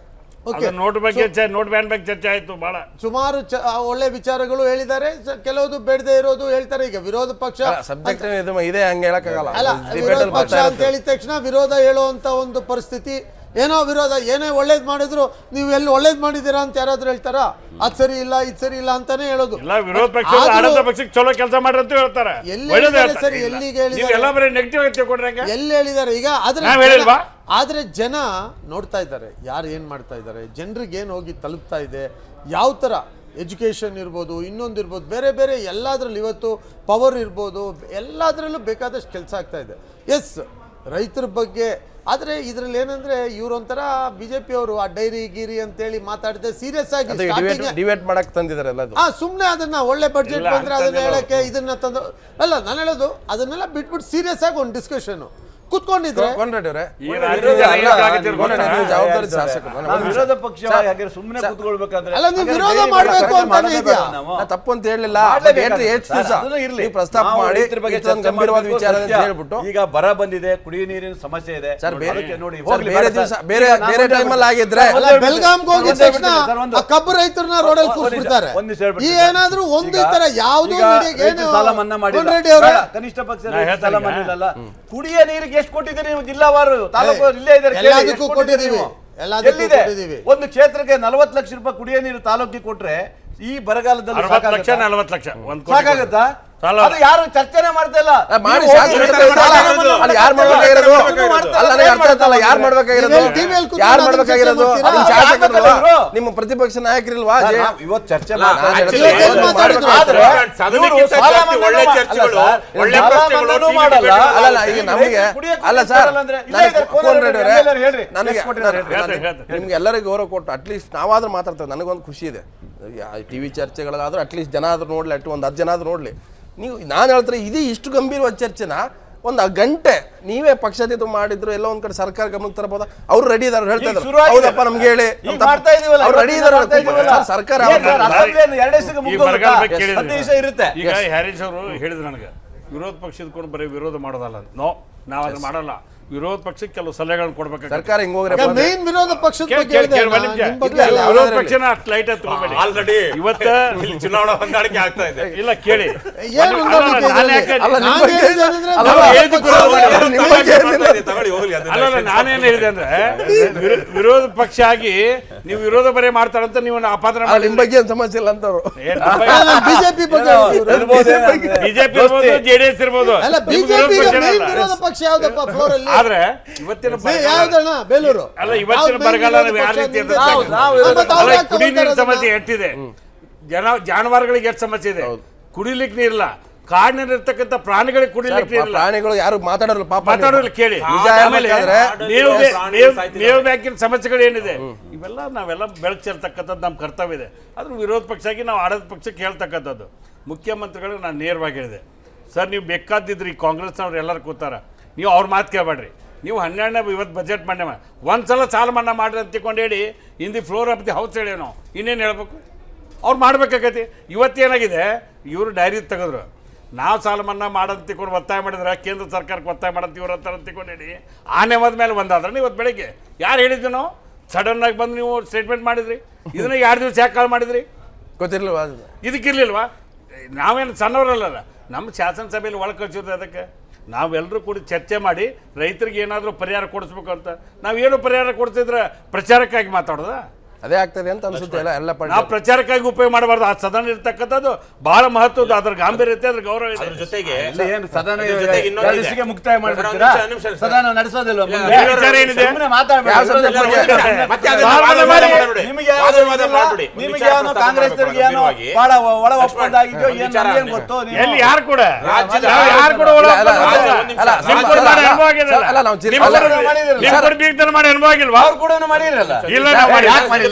[SPEAKER 3] ಓಕೆ
[SPEAKER 4] ಅದು ನೋಟ್ ಬಗ್ಗೆ ಚೆ- ನೋಟ್ ಬ್ಯಾನ್ ಬಗ್ಗೆ ಚರ್ಚೆ ಆಯ್ತು ಬಹಳ
[SPEAKER 3] ಸುಮಾರು ಚ- ಆ, ಒಳ್ಳೆ ವಿಚಾರಗಳು ಹೇಳಿದ್ದಾರೆ ಸ- ಕೆಲವುದು ಬೇಡದೆ ಇರೋದು ಹೇಳ್ತಾರೆ ಈಗ ವಿರೋಧ ಪಕ್ಷ
[SPEAKER 1] ಸಬ್ಜೆಕ್ಟ್ ಇದು ಇದೆ ಹಂಗೆ ಹೇಳಕ್ಕಾಗಲ್ಲ
[SPEAKER 3] ಅಲ್ಲ
[SPEAKER 1] Debate
[SPEAKER 3] ವಿರೋಧ
[SPEAKER 1] ಅಲ್ಲಿ
[SPEAKER 3] ಪಕ್ಷ
[SPEAKER 1] ಬರ್ತಾ
[SPEAKER 3] ಅಂತ ಹೇಳಿದ ತಕ್ಷಣ ವಿರೋಧ ಹೇಳುವಂತ ಒಂದು ಪರಿಸ್ಥಿತಿ ಏನೋ ವಿರೋಧ ಏನೇ ಒಳ್ಳೇದ್ ಮಾಡಿದ್ರು ನೀವು ಎಲ್ಲಿ ಒಳ್ಳೇದ್ ಮಾಡಿದ್ದೀರಾ ಅಂತ ಯಾರಾದ್ರೂ ಹೇಳ್ತಾರಾ ಅದ್ ಸರಿ ಇಲ್ಲ ಇದ್ ಸರಿ ಇಲ್ಲ ಅಂತಾನೆ ಹೇಳೋದು
[SPEAKER 4] ಎಲ್ಲ ವಿರೋಧ ಪಕ್ಷ
[SPEAKER 3] ಆದ್ರೂ
[SPEAKER 4] ಆಡಳಿತ ಪಕ್ಷಕ್ಕೆ ಚಲೋ ಕೆಲಸ ಮಾಡ್ರಿ ಅಂತ ಹೇಳ್ತಾರೆ
[SPEAKER 3] ಎಲ್ಲಿ
[SPEAKER 4] ಒಳ್ಳೇದು
[SPEAKER 3] ಹೇಳಿದ್ದಾರೆ
[SPEAKER 4] ಹೇಳ್ತಾರೆ.
[SPEAKER 3] ಸರಿ,
[SPEAKER 4] ಇಲ್ಲ.
[SPEAKER 3] ಎಲ್ಲಿಗೆ ಹೇಳಿದ್ದಾರೆ?
[SPEAKER 4] ನೀವು ಎಲ್ಲ ಬರೀ ನೆಗೆಟಿವ್ ಆಗಿ ತಿಳ್ಕೊಂಡ್ರೆ ಹೆಂಗೆ?
[SPEAKER 3] ಎಲ್ಲಿ ಹೇಳಿದ್ದಾರೆ ಈಗ ಆದ್ರೆ
[SPEAKER 4] ನಾವ್
[SPEAKER 3] ಜನ-
[SPEAKER 4] ಹೇಳಿಲ್ವಾ?
[SPEAKER 3] ಆದ್ರೆ ಜನ ನೋಡ್ತಾ ಇದ್ದಾರೆ ಯಾರು ಏನ್ ಮಾಡ್ತಾ ಇದ್ದಾರೆ ಜನರಿಗೆ ಏನು ಹೋಗಿ ತಲುಪ್ತಾ ಇದೆ ಯಾವ ತರ ಎಜುಕೇಷನ್ ಇರ್ಬೋದು ಇನ್ನೊಂದು ಇರ್ಬೋದು ಬೇರೆ ಬೇರೆ ಎಲ್ಲಾದ್ರಲ್ಲಿ ಇವತ್ತು ಪವರ್ ಇರ್ಬೋದು ಎಲ್ಲದರಲ್ಲೂ ಬೇಕಾದಷ್ಟು ಕೆಲಸ ಆಗ್ತಾ ಇದೆ ಎಸ್ ರೈತರ ಬಗ್ಗೆ ಆದರೆ ಇದ್ರಲ್ಲಿ ಏನಂದ್ರೆ ಇವ್ರೊಂಥರ ಬಿ ಜೆ ಪಿ ಅವರು ಆ ಡೈರಿ ಗೀರಿ ಅಂತೇಳಿ ಮಾತಾಡಿದೆ ಸೀರಿಯಸ್ ಆಗಿ
[SPEAKER 1] ಅದು
[SPEAKER 3] starting
[SPEAKER 1] ಡಿಬೇಟ್ ಡಿಬೇಟ್ ಮಾಡಕ್ ತಂದಿದ್ದಾರೆ ಎಲ್ಲ ಅದು
[SPEAKER 3] ಆ ಸುಮ್ಮನೆ ಅದನ್ನ ಒಳ್ಳೆ ಬಡ್ಜೆಟ್
[SPEAKER 4] ಇಲ್ಲ,
[SPEAKER 3] ಬಂದ್ರೆ ಅದನ್ನ
[SPEAKER 4] ಅಂತಂದಿಲ್ಲ
[SPEAKER 3] ಹೇಳಕ್ಕೆ ಇದನ್ನ ತಂದು ಅಲ್ಲ ನಾನು ಹೇಳೋದು ಅದನ್ನೆಲ್ಲ ಬಿಟ್ಬಿಟ್ಟು ಸೀರಿಯಸ್ ಆಗಿ ಒಂದು ಡಿಸ್ಕಷನ್ ಕುತ್ಕೊಂಡಿದ್ರೆ
[SPEAKER 1] ಕೊಂಡ್ರೆಡ್ಡಿ ಅವರೇ
[SPEAKER 4] ಈ ರಾಜ್ಯದಲ್ಲಿ
[SPEAKER 1] ಅಲ್ಲ,
[SPEAKER 4] ಏನಾಗತ್ತಿರ್ಬೋದು
[SPEAKER 1] ಕೊಂಡ್ರೆಡ್ಡಿ, ನೀವು ಜವಾಬ್ದಾರಿ ಶಾಸಕರು
[SPEAKER 2] ನಾವು
[SPEAKER 1] ನಾನು
[SPEAKER 2] ವಿರೋಧ ಪಕ್ಷವಾಗಿ ಹಾಗೆ ಸುಮ್ಮನೆ ಕೂತ್ಕೊಳ್ಬೇಕಂದ್ರೆ
[SPEAKER 3] ಅಲ್ಲ, ನೀವು
[SPEAKER 2] ಹಾಗಾದ್ರೆ
[SPEAKER 3] ವಿರೋಧ
[SPEAKER 2] ಡೈರಿ
[SPEAKER 3] ಮಾಡ್ಬೇಕು
[SPEAKER 2] ಕರೆಕ್ಟ್
[SPEAKER 3] ಅಂತಾನೆ
[SPEAKER 2] ಮಾಡೋದೇ
[SPEAKER 3] ಇದೆಯಾ?
[SPEAKER 2] ಬೇಡ ನಾವು.
[SPEAKER 1] ನಾ ತಪ್ಪು ಅಂತ ಹೇಳಿಲ್ಲ
[SPEAKER 2] ಮಾಡ್ಲೇಬೇಕಾಗುತ್ತೆ.
[SPEAKER 1] ಏಟ್ ಏಟ್ ದಿವಸ
[SPEAKER 2] ಸರ್, ಅದನ್ನು ಇರ್ಲಿ.
[SPEAKER 1] ನೀವು ಪ್ರಸ್ತಾಪ
[SPEAKER 2] ನಾವು
[SPEAKER 1] ಮಾಡಿ
[SPEAKER 2] ರೈತರ ಬಗ್ಗೆ
[SPEAKER 1] ಇಷ್ಟೊಂದು
[SPEAKER 2] ಚರ್ಚೆ
[SPEAKER 1] ಗಂಭೀರವಾದ
[SPEAKER 2] ಮಾಡ್ಬೇಕು,
[SPEAKER 1] ವಿಚಾರ ಅಂತ
[SPEAKER 2] ಸತ್ಯ.
[SPEAKER 1] ಹೇಳ್ಬಿಟ್ಟು
[SPEAKER 2] ಈಗ ಬರ ಬಂದಿದೆ ಕುಡಿಯ ನೀರಿನ ಸಮಸ್ಯೆ ಇದೆ
[SPEAKER 1] ಸರ್, ಬೇರೆ-
[SPEAKER 2] ಅದಕ್ಕೆ ನೋಡಿ
[SPEAKER 1] ಸರ್,
[SPEAKER 2] ಹೋಗ್ಲಿ,
[SPEAKER 1] ಬೇರೆ
[SPEAKER 2] ಬೇಡ
[SPEAKER 1] ದಿವ್ಸ-
[SPEAKER 2] ಸರ್.
[SPEAKER 1] ಬೇರೆ-
[SPEAKER 2] ಈಗ ನಾನು
[SPEAKER 1] ಬೇರೆ
[SPEAKER 2] ಒಂದೇ
[SPEAKER 1] time ಅಲ್ಲಿ
[SPEAKER 2] ಬಿಡ್ತೀನಿ.
[SPEAKER 1] ಆಗಿದ್ರೆ-
[SPEAKER 2] ಸರ್,
[SPEAKER 3] ಅಲ್ಲ
[SPEAKER 2] ಒಂದೇ
[SPEAKER 3] ಬೆಳಗಾಂಗೆ ಹೋಗಿದ
[SPEAKER 2] ಒಂದೇ
[SPEAKER 3] ತಕ್ಷಣ
[SPEAKER 2] ಬಿಡ್ತೀನಿ ಸರ್, ಒಂದು-
[SPEAKER 3] ಆ ಕಬ್ಬು ರೈತರನ್ನ ರೋಡಲ್ಲಿ
[SPEAKER 2] ಒಂದ್ ನಿಮಿಷ,
[SPEAKER 3] ಕೂರಿಸ್ಬಿಡ್ತಾರೆ
[SPEAKER 2] ಒಂದ್ ನಿಮಿಷ ಹೇಳ್ಬಿಡ್ತೀನಿ
[SPEAKER 3] ಈ
[SPEAKER 2] ಸರ್.
[SPEAKER 3] ಏನಾದ್ರೂ ಒಂದು ಈ
[SPEAKER 2] ಈಗ-
[SPEAKER 3] ತರ ಯಾವ್ದು
[SPEAKER 2] ಈಗ
[SPEAKER 3] ನಡೆಗೆ
[SPEAKER 2] ರೈತರು
[SPEAKER 3] ಏನು
[SPEAKER 2] ಸಾಲ ಮನ್ನಾ ಮಾಡಿಲ್ಲ
[SPEAKER 3] ರೆಡ್ಡಿ ಅವರೇ
[SPEAKER 2] ಬೇಡ, ಕನಿಷ್ಠ ಪಕ್ಷ
[SPEAKER 4] ನಾ
[SPEAKER 2] ರೈತರು
[SPEAKER 4] ಹೇಳ್ತಾ
[SPEAKER 2] ಸಾಲ
[SPEAKER 4] ಈಗ.
[SPEAKER 2] ಮಾಡಿಲ್ಲಲ್ಲ ಕುಡಿಯ ನೀರಿಗೆ ಎಷ್ಟು ಕೊಟ್ಟಿದ್ದೀರಿ ನೀವು ಜಿಲ್ಲಾವಾರು ತಾಲೂಕು ಇಲ್ಲೇ ಇದ್ದಾರೆ ಕೇಳಿ,
[SPEAKER 3] ಎಲ್ಲದಕ್ಕೂ
[SPEAKER 2] ಎಷ್ಟು ಕೊಟ್ಟಿದ್ದೀರಿ
[SPEAKER 3] ಕೊಟ್ಟಿದ್ದೀವಿ.
[SPEAKER 2] ನೀವು?
[SPEAKER 3] ಎಲ್ಲದಕ್ಕೂ
[SPEAKER 2] ಎಲ್ಲಿದೆ
[SPEAKER 3] ಕೊಟ್ಟಿದ್ದೀವಿ.
[SPEAKER 2] ಒಂದು ಕ್ಷೇತ್ರಕ್ಕೆ ನಲವತ್ತು ಲಕ್ಷ ರೂಪಾಯಿ ಕುಡಿಯ ನೀರು ತಾಲೂಕಿಗೆ ಕೊಟ್ರೆ ಈ ಬರಗಾಲದಲ್ಲಿ
[SPEAKER 4] ಅರವತ್ತು ಲಕ್ಷ
[SPEAKER 2] ಸಾಕಾಗತ್ತಾ?
[SPEAKER 4] ನಲವತ್ತು ಲಕ್ಷ ಒಂದ್ ಕೋಟಿ
[SPEAKER 2] ಸಾಕಾಗತ್ತಾ
[SPEAKER 4] ಸಾಲ
[SPEAKER 2] ಅದು ಯಾರು ಚರ್ಚೆನೆ ಮಾಡ್ತಾ ಇಲ್ಲ
[SPEAKER 1] ಅಲ್ಲ, ಮಾಡಿ
[SPEAKER 2] ನೀವು
[SPEAKER 1] ಶಾಸಕರ
[SPEAKER 2] ಹೋಗಿ
[SPEAKER 1] ಹತ್ರ
[SPEAKER 2] ಸಾಲ
[SPEAKER 1] ಸಾಲ
[SPEAKER 2] ಮನ್ನಾ
[SPEAKER 1] ಅಲ್ಲಿ ಯಾರು ಮಾಡ್ಬೇಕಾಗಿರೋದು
[SPEAKER 2] ನೀವು ಮಾಡ್ತಾ
[SPEAKER 1] ಅಲ್ಲ ನನಗೆ ಅರ್ಥ ಆಯ್ತಲ್ಲ ಯಾರು ಮಾಡ್ಬೇಕಾಗಿರೋದು
[SPEAKER 3] ನೀವೆಲ್ಲಿ TV ಯಲ್ಲಿ ಕೂತ್ಕೊಂಡು
[SPEAKER 1] ಯಾರು
[SPEAKER 3] ಅದನ್ನ
[SPEAKER 1] ಮಾಡ್ಬೇಕಾಗಿರೋದು
[SPEAKER 3] ಚರ್ಚೆ
[SPEAKER 1] ಅದನ್ನ
[SPEAKER 3] ಮಾಡ್ತೀರಾ?
[SPEAKER 1] ಶಾಸಕರಲ್ವಾ
[SPEAKER 2] ಇವ್ರು?
[SPEAKER 1] ನಿಮ್ಮ ಪ್ರತಿಪಕ್ಷ ನಾಯಕರಿಲ್ವಾ
[SPEAKER 2] ಸರ್,
[SPEAKER 1] ಜೆ-
[SPEAKER 2] ನಾವು ಇವತ್ತು ಚರ್ಚೆ
[SPEAKER 5] ಅಲ್ಲ,
[SPEAKER 2] ಮಾಡ್ತಾ ಇದ್ದೀವಿ.
[SPEAKER 5] actually
[SPEAKER 3] ಇವತ್ತೇನ್ ಮಾತಾಡಿದ್ರು?
[SPEAKER 2] ಆದ್ರೆ
[SPEAKER 5] ಸದನಕ್ಕಿಂತ
[SPEAKER 2] ಇವ್ರು ಸಾಲ
[SPEAKER 5] ಜಾಸ್ತಿ
[SPEAKER 2] ಮನ್ನಾ
[SPEAKER 5] ಒಳ್ಳೆ
[SPEAKER 2] ಮಾಡಲ್ಲ
[SPEAKER 5] ಚರ್ಚೆಗಳು,
[SPEAKER 2] ಸರ್.
[SPEAKER 5] ಒಳ್ಳೆ
[SPEAKER 2] ಸಾಲ
[SPEAKER 5] ಪ್ರಶ್ನೆಗಳು,
[SPEAKER 2] ಮನ್ನಾನೂ
[SPEAKER 5] TV
[SPEAKER 2] ಮಾಡಲ್ಲ.
[SPEAKER 5] ಡಿಬೇಟ್ಗಳು
[SPEAKER 1] ಅಲ್ಲ ಅಲ್ಲ ಈಗ ನಮಗೆ
[SPEAKER 2] ಕುಡಿಯಕ್ಕೆ
[SPEAKER 1] ಅಲ್ಲ
[SPEAKER 2] ನೀರು
[SPEAKER 1] ಸರ್
[SPEAKER 2] ಕೊಡಲ್ಲ ಅಂದ್ರೆ ಇಲ್ಲೇ
[SPEAKER 1] ನನಗೆ
[SPEAKER 2] ಇದ್ದಾರೆ, ಕೋಲಾರ
[SPEAKER 1] ಕೋನ್ ರೆಡ್ಡಿ ಅವರೇ,
[SPEAKER 2] ಎಲ್ಲರೂ ಹೇಳ್ರಿ.
[SPEAKER 1] ನನಗೆ
[SPEAKER 2] ಎಷ್ಟು ಕೊಟ್ಟಿದ್ದಾರೆ
[SPEAKER 1] ನಾನು-
[SPEAKER 2] ಹೇಳ್ರಿ.
[SPEAKER 1] ನಾನು-
[SPEAKER 4] ಹೇಳ್ರಿ.
[SPEAKER 1] ನಿಮ್ಗೆ ಎಲ್ಲರಿಗೂ ಗೌರವ ಕೊಟ್ಟು ಅಟ್ಲೀಸ್ಟ್ ನಾವಾದ್ರೂ ಮಾತಾಡ್ತೇವೆ ನನಗೊಂದು ಖುಷಿ ಇದೆ ಟಿವಿ ಚರ್ಚೆಗಳಾದ್ರೂ ಅಟ್ಲೀಸ್ಟ್ ಜನ ಆದ್ರೂ ನೋಡ್ಲಿ ಅಟ್ ಒಂದು ಹತ್ತು ಜನ ಆದ್ರೂ ನೋಡ್ಲಿ ನೀವು ನಾನು ಹೇಳ್ತಾರೆ ಇದು ಇಷ್ಟು ಗಂಭೀರವಾದ ಚರ್ಚೆನ ಒಂದು ಗಂಟೆ ನೀವೇ ಪಕ್ಷಾತೀತ ಮಾಡಿದ್ರು ಎಲ್ಲ ಒಂದ್ ಕಡೆ ಸರ್ಕಾರ ಗಮನಕ್ಕೆ ತರಬಹುದಾ ಅವ್ರು ರೆಡಿ ಇದಾರೆ ಹೇಳ್ತಾ
[SPEAKER 2] ಈಗ
[SPEAKER 1] ಇದ್ದಾರೆ
[SPEAKER 2] ಶುರುವಾಗಿದೆ.
[SPEAKER 1] ಹೌದಪ್ಪ ನಮ್ಗೆ ಹೇಳಿ
[SPEAKER 2] ಈಗ
[SPEAKER 1] ನಮ್ ತಪ್ಪು-
[SPEAKER 2] ಮಾಡ್ತಾ ಇದೀವಲ್ಲ,
[SPEAKER 1] ಅವ್ರು ರೆಡಿ
[SPEAKER 2] ಇವತ್ತಿಂದ
[SPEAKER 1] ಇದಾರೆ
[SPEAKER 2] ಮಾಡ್ತಾ ಇದೀವಲ್ಲ.
[SPEAKER 1] ಸರ್, ಸರ್ಕಾರ
[SPEAKER 2] ಏನ್
[SPEAKER 1] ಅವ್ರು-
[SPEAKER 2] ಸರ್, ಅಸೆಂಬ್ಲಿಯನ್ನು ಎರಡು ದಿವಸಕ್ಕೆ
[SPEAKER 4] ಈ
[SPEAKER 2] ಮುಗ್ದೋಗುತ್ತಾ?
[SPEAKER 4] ಬರಗಾಲ ಬಗ್ಗೆ ಕೇಳಿದ್ರು.
[SPEAKER 2] ಹತ್ತು ದಿವಸ ಇರುತ್ತೆ
[SPEAKER 4] ಈಗ ಹ್ಯಾರಿಸ್ ಅವರು ಹೇಳಿದ್ರು ನನಗೆ ವಿರೋಧ ಪಕ್ಷದ ಕೊಂಡು ಬರೀ ವಿರೋಧ ಮಾಡೋದಲ್ಲ ನೋ ನಾವು ಅದನ್ನ ಮಾಡಲ್ಲ ವಿರೋಧ ಪಕ್ಷಕ್ಕೆ ಕೆಲವು ಸಲಹೆಗಳನ್ನ ಕೊಡ್ಬೇಕಾಗುತ್ತೆ
[SPEAKER 1] ಸರ್ಕಾರ ಹಿಂಗ್ ಹೋಗ್ರಿ
[SPEAKER 3] ಈಗ ಮೇನ್ ವಿರೋಧ ಪಕ್ಷದ
[SPEAKER 4] ಕೇಳ್-
[SPEAKER 3] ಬಗ್ಗೆ
[SPEAKER 4] ಕೇಳ್-
[SPEAKER 3] ಹೇಳಿದೆ
[SPEAKER 4] ಕೇಳ್
[SPEAKER 3] ಅಣ್ಣ,
[SPEAKER 4] ಒಂದ್ ನಿಮಿಷ.
[SPEAKER 3] ನಿಮ್ ಬಗ್ಗೆ
[SPEAKER 1] ಇಲ್ಲ,
[SPEAKER 3] ಅಲ್ಲ.
[SPEAKER 4] ವಿರೋಧ ಪಕ್ಷನ ಅಷ್ಟು ಲೈಟ್ ತಗೋಬೇಡಿ
[SPEAKER 5] ಆಲ್ರೆಡಿ
[SPEAKER 4] ಇವತ್ತ
[SPEAKER 5] ಇಲ್ಲಿ ಚುನಾವಣಾ ಹೊಂದಾಣಿಕೆ ಆಗ್ತಾ ಇದೆ
[SPEAKER 4] ಇಲ್ಲ ಕೇಳಿ
[SPEAKER 3] ಏನ್
[SPEAKER 4] ಅಲ್ಲ,
[SPEAKER 3] ಹೊಂದಾಣಿಕೆ
[SPEAKER 4] ನಾನು
[SPEAKER 3] ಇದೆ?
[SPEAKER 4] ಯಾಕೆ-
[SPEAKER 1] ಅಲ್ಲ,
[SPEAKER 3] ನಾನ್
[SPEAKER 1] ನಿಮ್ಮ ಬಗ್ಗೆ-
[SPEAKER 3] ಹೇಳಿದ್ದು ಏನಂದ್ರೆ
[SPEAKER 1] ಅಲ್ಲ,
[SPEAKER 3] ವಿರೋಧ
[SPEAKER 4] ಹೇಳಿದ್ದು
[SPEAKER 3] ಪಕ್ಷ
[SPEAKER 4] ವಿರೋಧ
[SPEAKER 3] ಅಲ್ಲ.
[SPEAKER 4] ಮಾಡಿ.
[SPEAKER 1] ನಿಮ್ಮ ಬಗ್ಗೆ
[SPEAKER 5] ಮಾಡ್ತಾ ಇದೆ, ತಗೊಳ್ಳಿ ಹೋಗ್ಲಿ ಅದನ್ನ.
[SPEAKER 4] ಅಲ್ಲ ಅಲ್ಲ, ನಾನೇನ್ ಹೇಳಿದೆ ಅಂದ್ರೆ ವಿರೋ- ವಿರೋಧ ಪಕ್ಷ ಆಗಿ ನೀವು ವಿರೋಧ ಬರೀ ಮಾಡ್ತಾರಂತ ನೀವು ಅಪಾದನೆ
[SPEAKER 1] ಅಲ್ಲ, ನಿಮ್ ಬಗ್ಗೆ ಏನ್ ಸಮಸ್ಯೆ ಇಲ್ಲ ಅಂತವ್ರು
[SPEAKER 3] ಬಿಜೆಪಿ ಬಗ್ಗೆ
[SPEAKER 2] ಏನೋ
[SPEAKER 3] ಹೇಳಿದ್ರು.
[SPEAKER 2] ಇರ್ಬೋದು ಏನಂದ್ರೆ.
[SPEAKER 4] ಬಿಜೆಪಿ ಇರ್ಬೋದು ಜೆಡಿಎಸ್ ಇರ್ಬೋದು
[SPEAKER 3] ಅಲ್ಲ
[SPEAKER 4] ನಿಮ್ ವಿರೋಧ
[SPEAKER 3] ಬಿಜೆಪಿ
[SPEAKER 4] ಪಕ್ಷ
[SPEAKER 3] ಮೇನ್
[SPEAKER 4] ಅಲ್ಲ.
[SPEAKER 3] ವಿರೋಧ ಪಕ್ಷ ಯಾವ್ದಪ್ಪ ಫ್ಲೋರ್ ಅಲ್ಲಿ
[SPEAKER 4] ಆದ್ರೆ ಇವತ್ತಿನ
[SPEAKER 3] ಬೇ-
[SPEAKER 4] ಬರಗಾಲ-
[SPEAKER 3] ಯಾವ್ದಣ್ಣ ಬೇಲೂರು
[SPEAKER 4] ಅಲ್ಲ, ಇವತ್ತಿನ
[SPEAKER 3] ಯಾವ್ದು
[SPEAKER 4] ಬರಗಾಲ
[SPEAKER 3] ಮೇನ್
[SPEAKER 4] ನಾವು ಯಾವ
[SPEAKER 3] ವಿರೋಧ
[SPEAKER 4] ರೀತಿ
[SPEAKER 3] ಪಕ್ಷ
[SPEAKER 4] ಅಂತ
[SPEAKER 3] ನಿಮ್ದು?
[SPEAKER 2] ನಾವು- ನಾವು
[SPEAKER 3] ಆ, ಮತ್ತೆ ಅವ್ರು
[SPEAKER 4] ಅಲ್ಲ,
[SPEAKER 3] ಯಾಕೆ
[SPEAKER 4] ಕುಡಿ ನೀರಿನ
[SPEAKER 3] ತಗೊಂತಾರೆ
[SPEAKER 4] ಸಮಸ್ಯೆ
[SPEAKER 3] ಅದನ್ನ?
[SPEAKER 4] ಎಷ್ಟಿದೆ ಜನ ಜಾನುವಾರುಗಳಿಗೆ ಎಷ್ಟು ಸಮಸ್ಯೆ ಇದೆ ಕುಡಿಲಿಕ್ಕೆ ನೀರಿಲ್ಲ ಕಾಡಿನಲ್ಲಿರ್ತಕ್ಕಂಥ ಪ್ರಾಣಿಗಳಿಗೆ ಕುಡಿಲಿಕ್ಕೆ
[SPEAKER 1] ಸರ್,
[SPEAKER 4] ನೀರಿಲ್ಲ
[SPEAKER 1] ಪ್ರಾಣಿಗಳು ಯಾರು ಮಾತಾಡೋಲ್ಲ ಪಾಪ
[SPEAKER 4] ಮಾತಾಡೋಲ್ಲ ಕೇಳಿ
[SPEAKER 1] ನಿಜ
[SPEAKER 4] ಆಮೇಲೆ
[SPEAKER 1] ಹೇಳ್ಬೇಕಾದ್ರೆ
[SPEAKER 4] ಮೇವು ಬೇ-
[SPEAKER 5] ಪ್ರಾಣಿ
[SPEAKER 4] ಮೇವು-
[SPEAKER 5] ಸಾಯ್ತಿದ್ದಾರೆ.
[SPEAKER 4] ಮೇವು ಬ್ಯಾಂಕಿನ ಸಮಸ್ಯೆಗಳು ಏನಿದೆ ಇವೆಲ್ಲ ನಾವೆಲ್ಲ ಬೆಳಕು ಚೆಲ್ತಕ್ಕಂಥದ್ದು ನಮ್ಮ ಕರ್ತವ್ಯ ಇದೆ ಆದ್ರೆ ವಿರೋಧ ಪಕ್ಷ ಆಗಿ ನಾವು ಆಡಳಿತ ಪಕ್ಷಕ್ಕೆ ಹೇಳ್ತಕ್ಕಂಥದ್ದು ಮುಖ್ಯಮಂತ್ರಿಗಳಿಗೆ ನಾನು ನೇರವಾಗಿ ಹೇಳಿದೆ ಸರ್ ನೀವು ಬೇಕಾದಿದ್ರಿ ಕಾಂಗ್ರೆಸ್ನವ್ರು ಎಲ್ಲರೂ ಕೂತಾರ ನೀವು ಅವ್ರ ಮಾತು ಕೇಳಬೇಡ್ರಿ ನೀವು ಹನ್ನೆರಡನೇ ಇವತ್ತು ಬಜೆಟ್ ಮನ್ನಾ ಮಾಡಿ ಒಂದು ಸಲ ಸಾಲ ಮನ್ನಾ ಮಾಡ್ರಿ ಅಂತ ತಿಳ್ಕೊಂಡು ಹೇಳಿ in the floor of the house ಹೇಳಿ ನಾವು ಇನ್ನೇನು ಹೇಳ್ಬೇಕು ಅವ್ರು ಮಾಡ್ಬೇಕಾಗತಿ ಇವತ್ತೇನಾಗಿದೆ ಇವರು ಡೈರಿ ತೆಗೆದ್ರು ನಾವು ಸಾಲ ಮನ್ನಾ ಮಾಡಂತ ತಿಳ್ಕೊಂಡು ಒತ್ತಾಯ ಮಾಡಿದ್ರೆ ಕೇಂದ್ರ ಸರ್ಕಾರಕ್ಕೆ ಒತ್ತಾಯ ಮಾಡಂತ ಇವ್ರ ಹತ್ರ ಅಂತ ತಿಳ್ಕೊಂಡು ಹೇಳಿ ಆನೆ ಹೋದ ಮೇಲೆ ಒಂದಾದ್ರೆ ಇವತ್ತು ಬೆಳಿಗ್ಗೆ ಯಾರು ಹೇಳಿದ್ವಿ ನಾವು ಸಡನ್ ಆಗಿ ಬಂದು ನೀವು ಸ್ಟೇಟ್ಮೆಂಟ್ ಮಾಡಿದ್ರಿ ಇದನ್ನ ಎರಡು ದಿವಸ ಯಾಕೆ ಕಾಲ್ ಮಾಡಿದ್ರಿ
[SPEAKER 1] ಗೊತ್ತಿರ್ಲಿಲ್ವಾ ಅದು?
[SPEAKER 4] ಇದಕ್ಕಿರ್ಲಿಲ್ವಾ ನಾವೇನು ಸಣ್ಣವರಲ್ಲ ನಮ್ಮ ಶಾಸನಸಭೆಯಲ್ಲಿ ಒಳ ಕಳಿಸಿದ್ರೆ ಅದಕ್ಕೆ ನಾವೆಲ್ಲರೂ ಕೂಡಿ ಚರ್ಚೆ ಮಾಡಿ ರೈತರಿಗೆ ಏನಾದರೂ ಪರಿಹಾರ ಕೊಡಿಸ್ಬೇಕು ಅಂತ ನಾವೇನು ಪರಿಹಾರ ಕೊಡ್ತಿದ್ರೆ ಪ್ರಚಾರಕ್ಕಾಗಿ ಮಾತಾಡೋದಾ
[SPEAKER 1] ಅದೇ ಆಗ್ತದೆ ಅಂತ ಅನ್ಸುತ್ತೆ ಎಲ್ಲ ಎಲ್ಲ
[SPEAKER 4] ನಾವು
[SPEAKER 1] ಪಟ್ಟಿ
[SPEAKER 4] ಪ್ರಚಾರಕ್ಕಾಗಿ ಉಪಯೋಗ ಮಾಡಬಾರ್ದು ಆ ಸದನ ಇರ್ತಕ್ಕಂಥದ್ದು ಬಹಳ ಮಹತ್ವದ ಅದ್ರ ಗಾಂಭೀರ್ಯತೆ ಅದ್ರ ಗೌರವ ಇದೆ
[SPEAKER 5] ಅದ್ರ ಜೊತೆಗೆ
[SPEAKER 2] ಇಲ್ಲ, ಏನು ಸದನ
[SPEAKER 5] ಇದ್ರ ಜೊತೆಗೆ ಇನ್ನೊಂದು
[SPEAKER 2] ಎರಡು
[SPEAKER 5] ಇದೆ.
[SPEAKER 2] ದಿವಸಕ್ಕೆ ಮುಕ್ತಾಯ
[SPEAKER 5] ಸರ್,
[SPEAKER 2] ಮಾಡ್ಬಿಡ್ತೀರಾ
[SPEAKER 5] ಒಂದ್ ನಿಮಿಷ, ಒಂದ್ ನಿಮಿಷ, ಸರ್.
[SPEAKER 2] ಸದನ ನಡೆಸೋದಿಲ್ವಾ ಮುಂದೆ?
[SPEAKER 4] ಬೇರೆ ವಿಚಾರ ಏನಿದೆ?
[SPEAKER 2] ಸುಮ್ನೆ ಮಾತಾಡ್ಬೇಡಿ.
[SPEAKER 1] ಯಾವ subject ಬಗ್ಗೆ?
[SPEAKER 5] ಮತ್ತೆ ಅದನ್ನ
[SPEAKER 4] ಸಾಲ
[SPEAKER 5] ವಾದ
[SPEAKER 4] ಮಾಡಿ.
[SPEAKER 5] ಮಾಡ್ಬೇಡಿ.
[SPEAKER 2] ನಿಮಗೆ ಯಾವ
[SPEAKER 5] ವಾದ ವಿವಾದ
[SPEAKER 2] ಗೊತ್ತಿಲ್ಲ?
[SPEAKER 5] ಮಾಡ್ಬೇಡಿ. ಒಂದು
[SPEAKER 2] ನಿಮಗೆ
[SPEAKER 5] ವಿಚಾರ
[SPEAKER 2] ಏನೋ
[SPEAKER 5] ಪ್ರಸ್ತಾಪ
[SPEAKER 2] ಕಾಂಗ್ರೆಸ್ನವ್ರಿಗೆ ಏನೋ
[SPEAKER 5] ಮಾಡ್ಬೇಕು
[SPEAKER 2] ಬಹಳ ಒಳ
[SPEAKER 5] ಲಕ್ಷ್ಮಣ್,
[SPEAKER 2] ಒಪ್ಪಂದ ಆಗಿದೆಯೋ
[SPEAKER 5] ಒಂದು
[SPEAKER 2] ಏನು
[SPEAKER 5] ವಿಚಾರ
[SPEAKER 2] ನಮ್ಗೇನ್
[SPEAKER 5] ಅಂದ್ರೆ.
[SPEAKER 2] ಗೊತ್ತು ನೀವು-
[SPEAKER 4] ಎಲ್ಲಿ ಯಾರು ಕೂಡ
[SPEAKER 5] ರಾಜ್ಯದ-
[SPEAKER 4] ನಾವು ಯಾರು ಕೂಡ ಒಳ
[SPEAKER 1] ಅಲ್ಲ, ಅಲ್ಲ,
[SPEAKER 4] ಒಪ್ಪಂದ
[SPEAKER 1] ಅಲ್ಲ,
[SPEAKER 4] ಇಲ್ಲ.
[SPEAKER 1] ಅಲ್ಲ,
[SPEAKER 4] ನಿಮ್
[SPEAKER 1] ಅಲ್ಲ,
[SPEAKER 4] ಕೂಡ
[SPEAKER 1] ಅಲ್ಲ,
[SPEAKER 4] ಮಾಡಿ ಅನುಭವ ಆಗಿದೆಯಲ್ಲ?
[SPEAKER 1] ಅಲ್ಲ, ನಾವು
[SPEAKER 4] ನಿಮ್
[SPEAKER 1] ಅಲ್ಲ,
[SPEAKER 4] ಕೂಡ-
[SPEAKER 2] ಮಾಡಿದ್ರಲ್ಲ.
[SPEAKER 4] ನಿಮ್ ಕೂಡ ಬೀಗ್ತನ ಮಾಡಿ ಅನುಭವ ಆಗಿಲ್ವಾ
[SPEAKER 2] ಅವ್ರು ಕೂಡ ಮಾಡಿರಲ್ಲ
[SPEAKER 4] ಇಲ್ಲ ನಾವು ಮಾಡಿ
[SPEAKER 2] ಯಾಕೆ ಮಾಡಿಲ್ಲ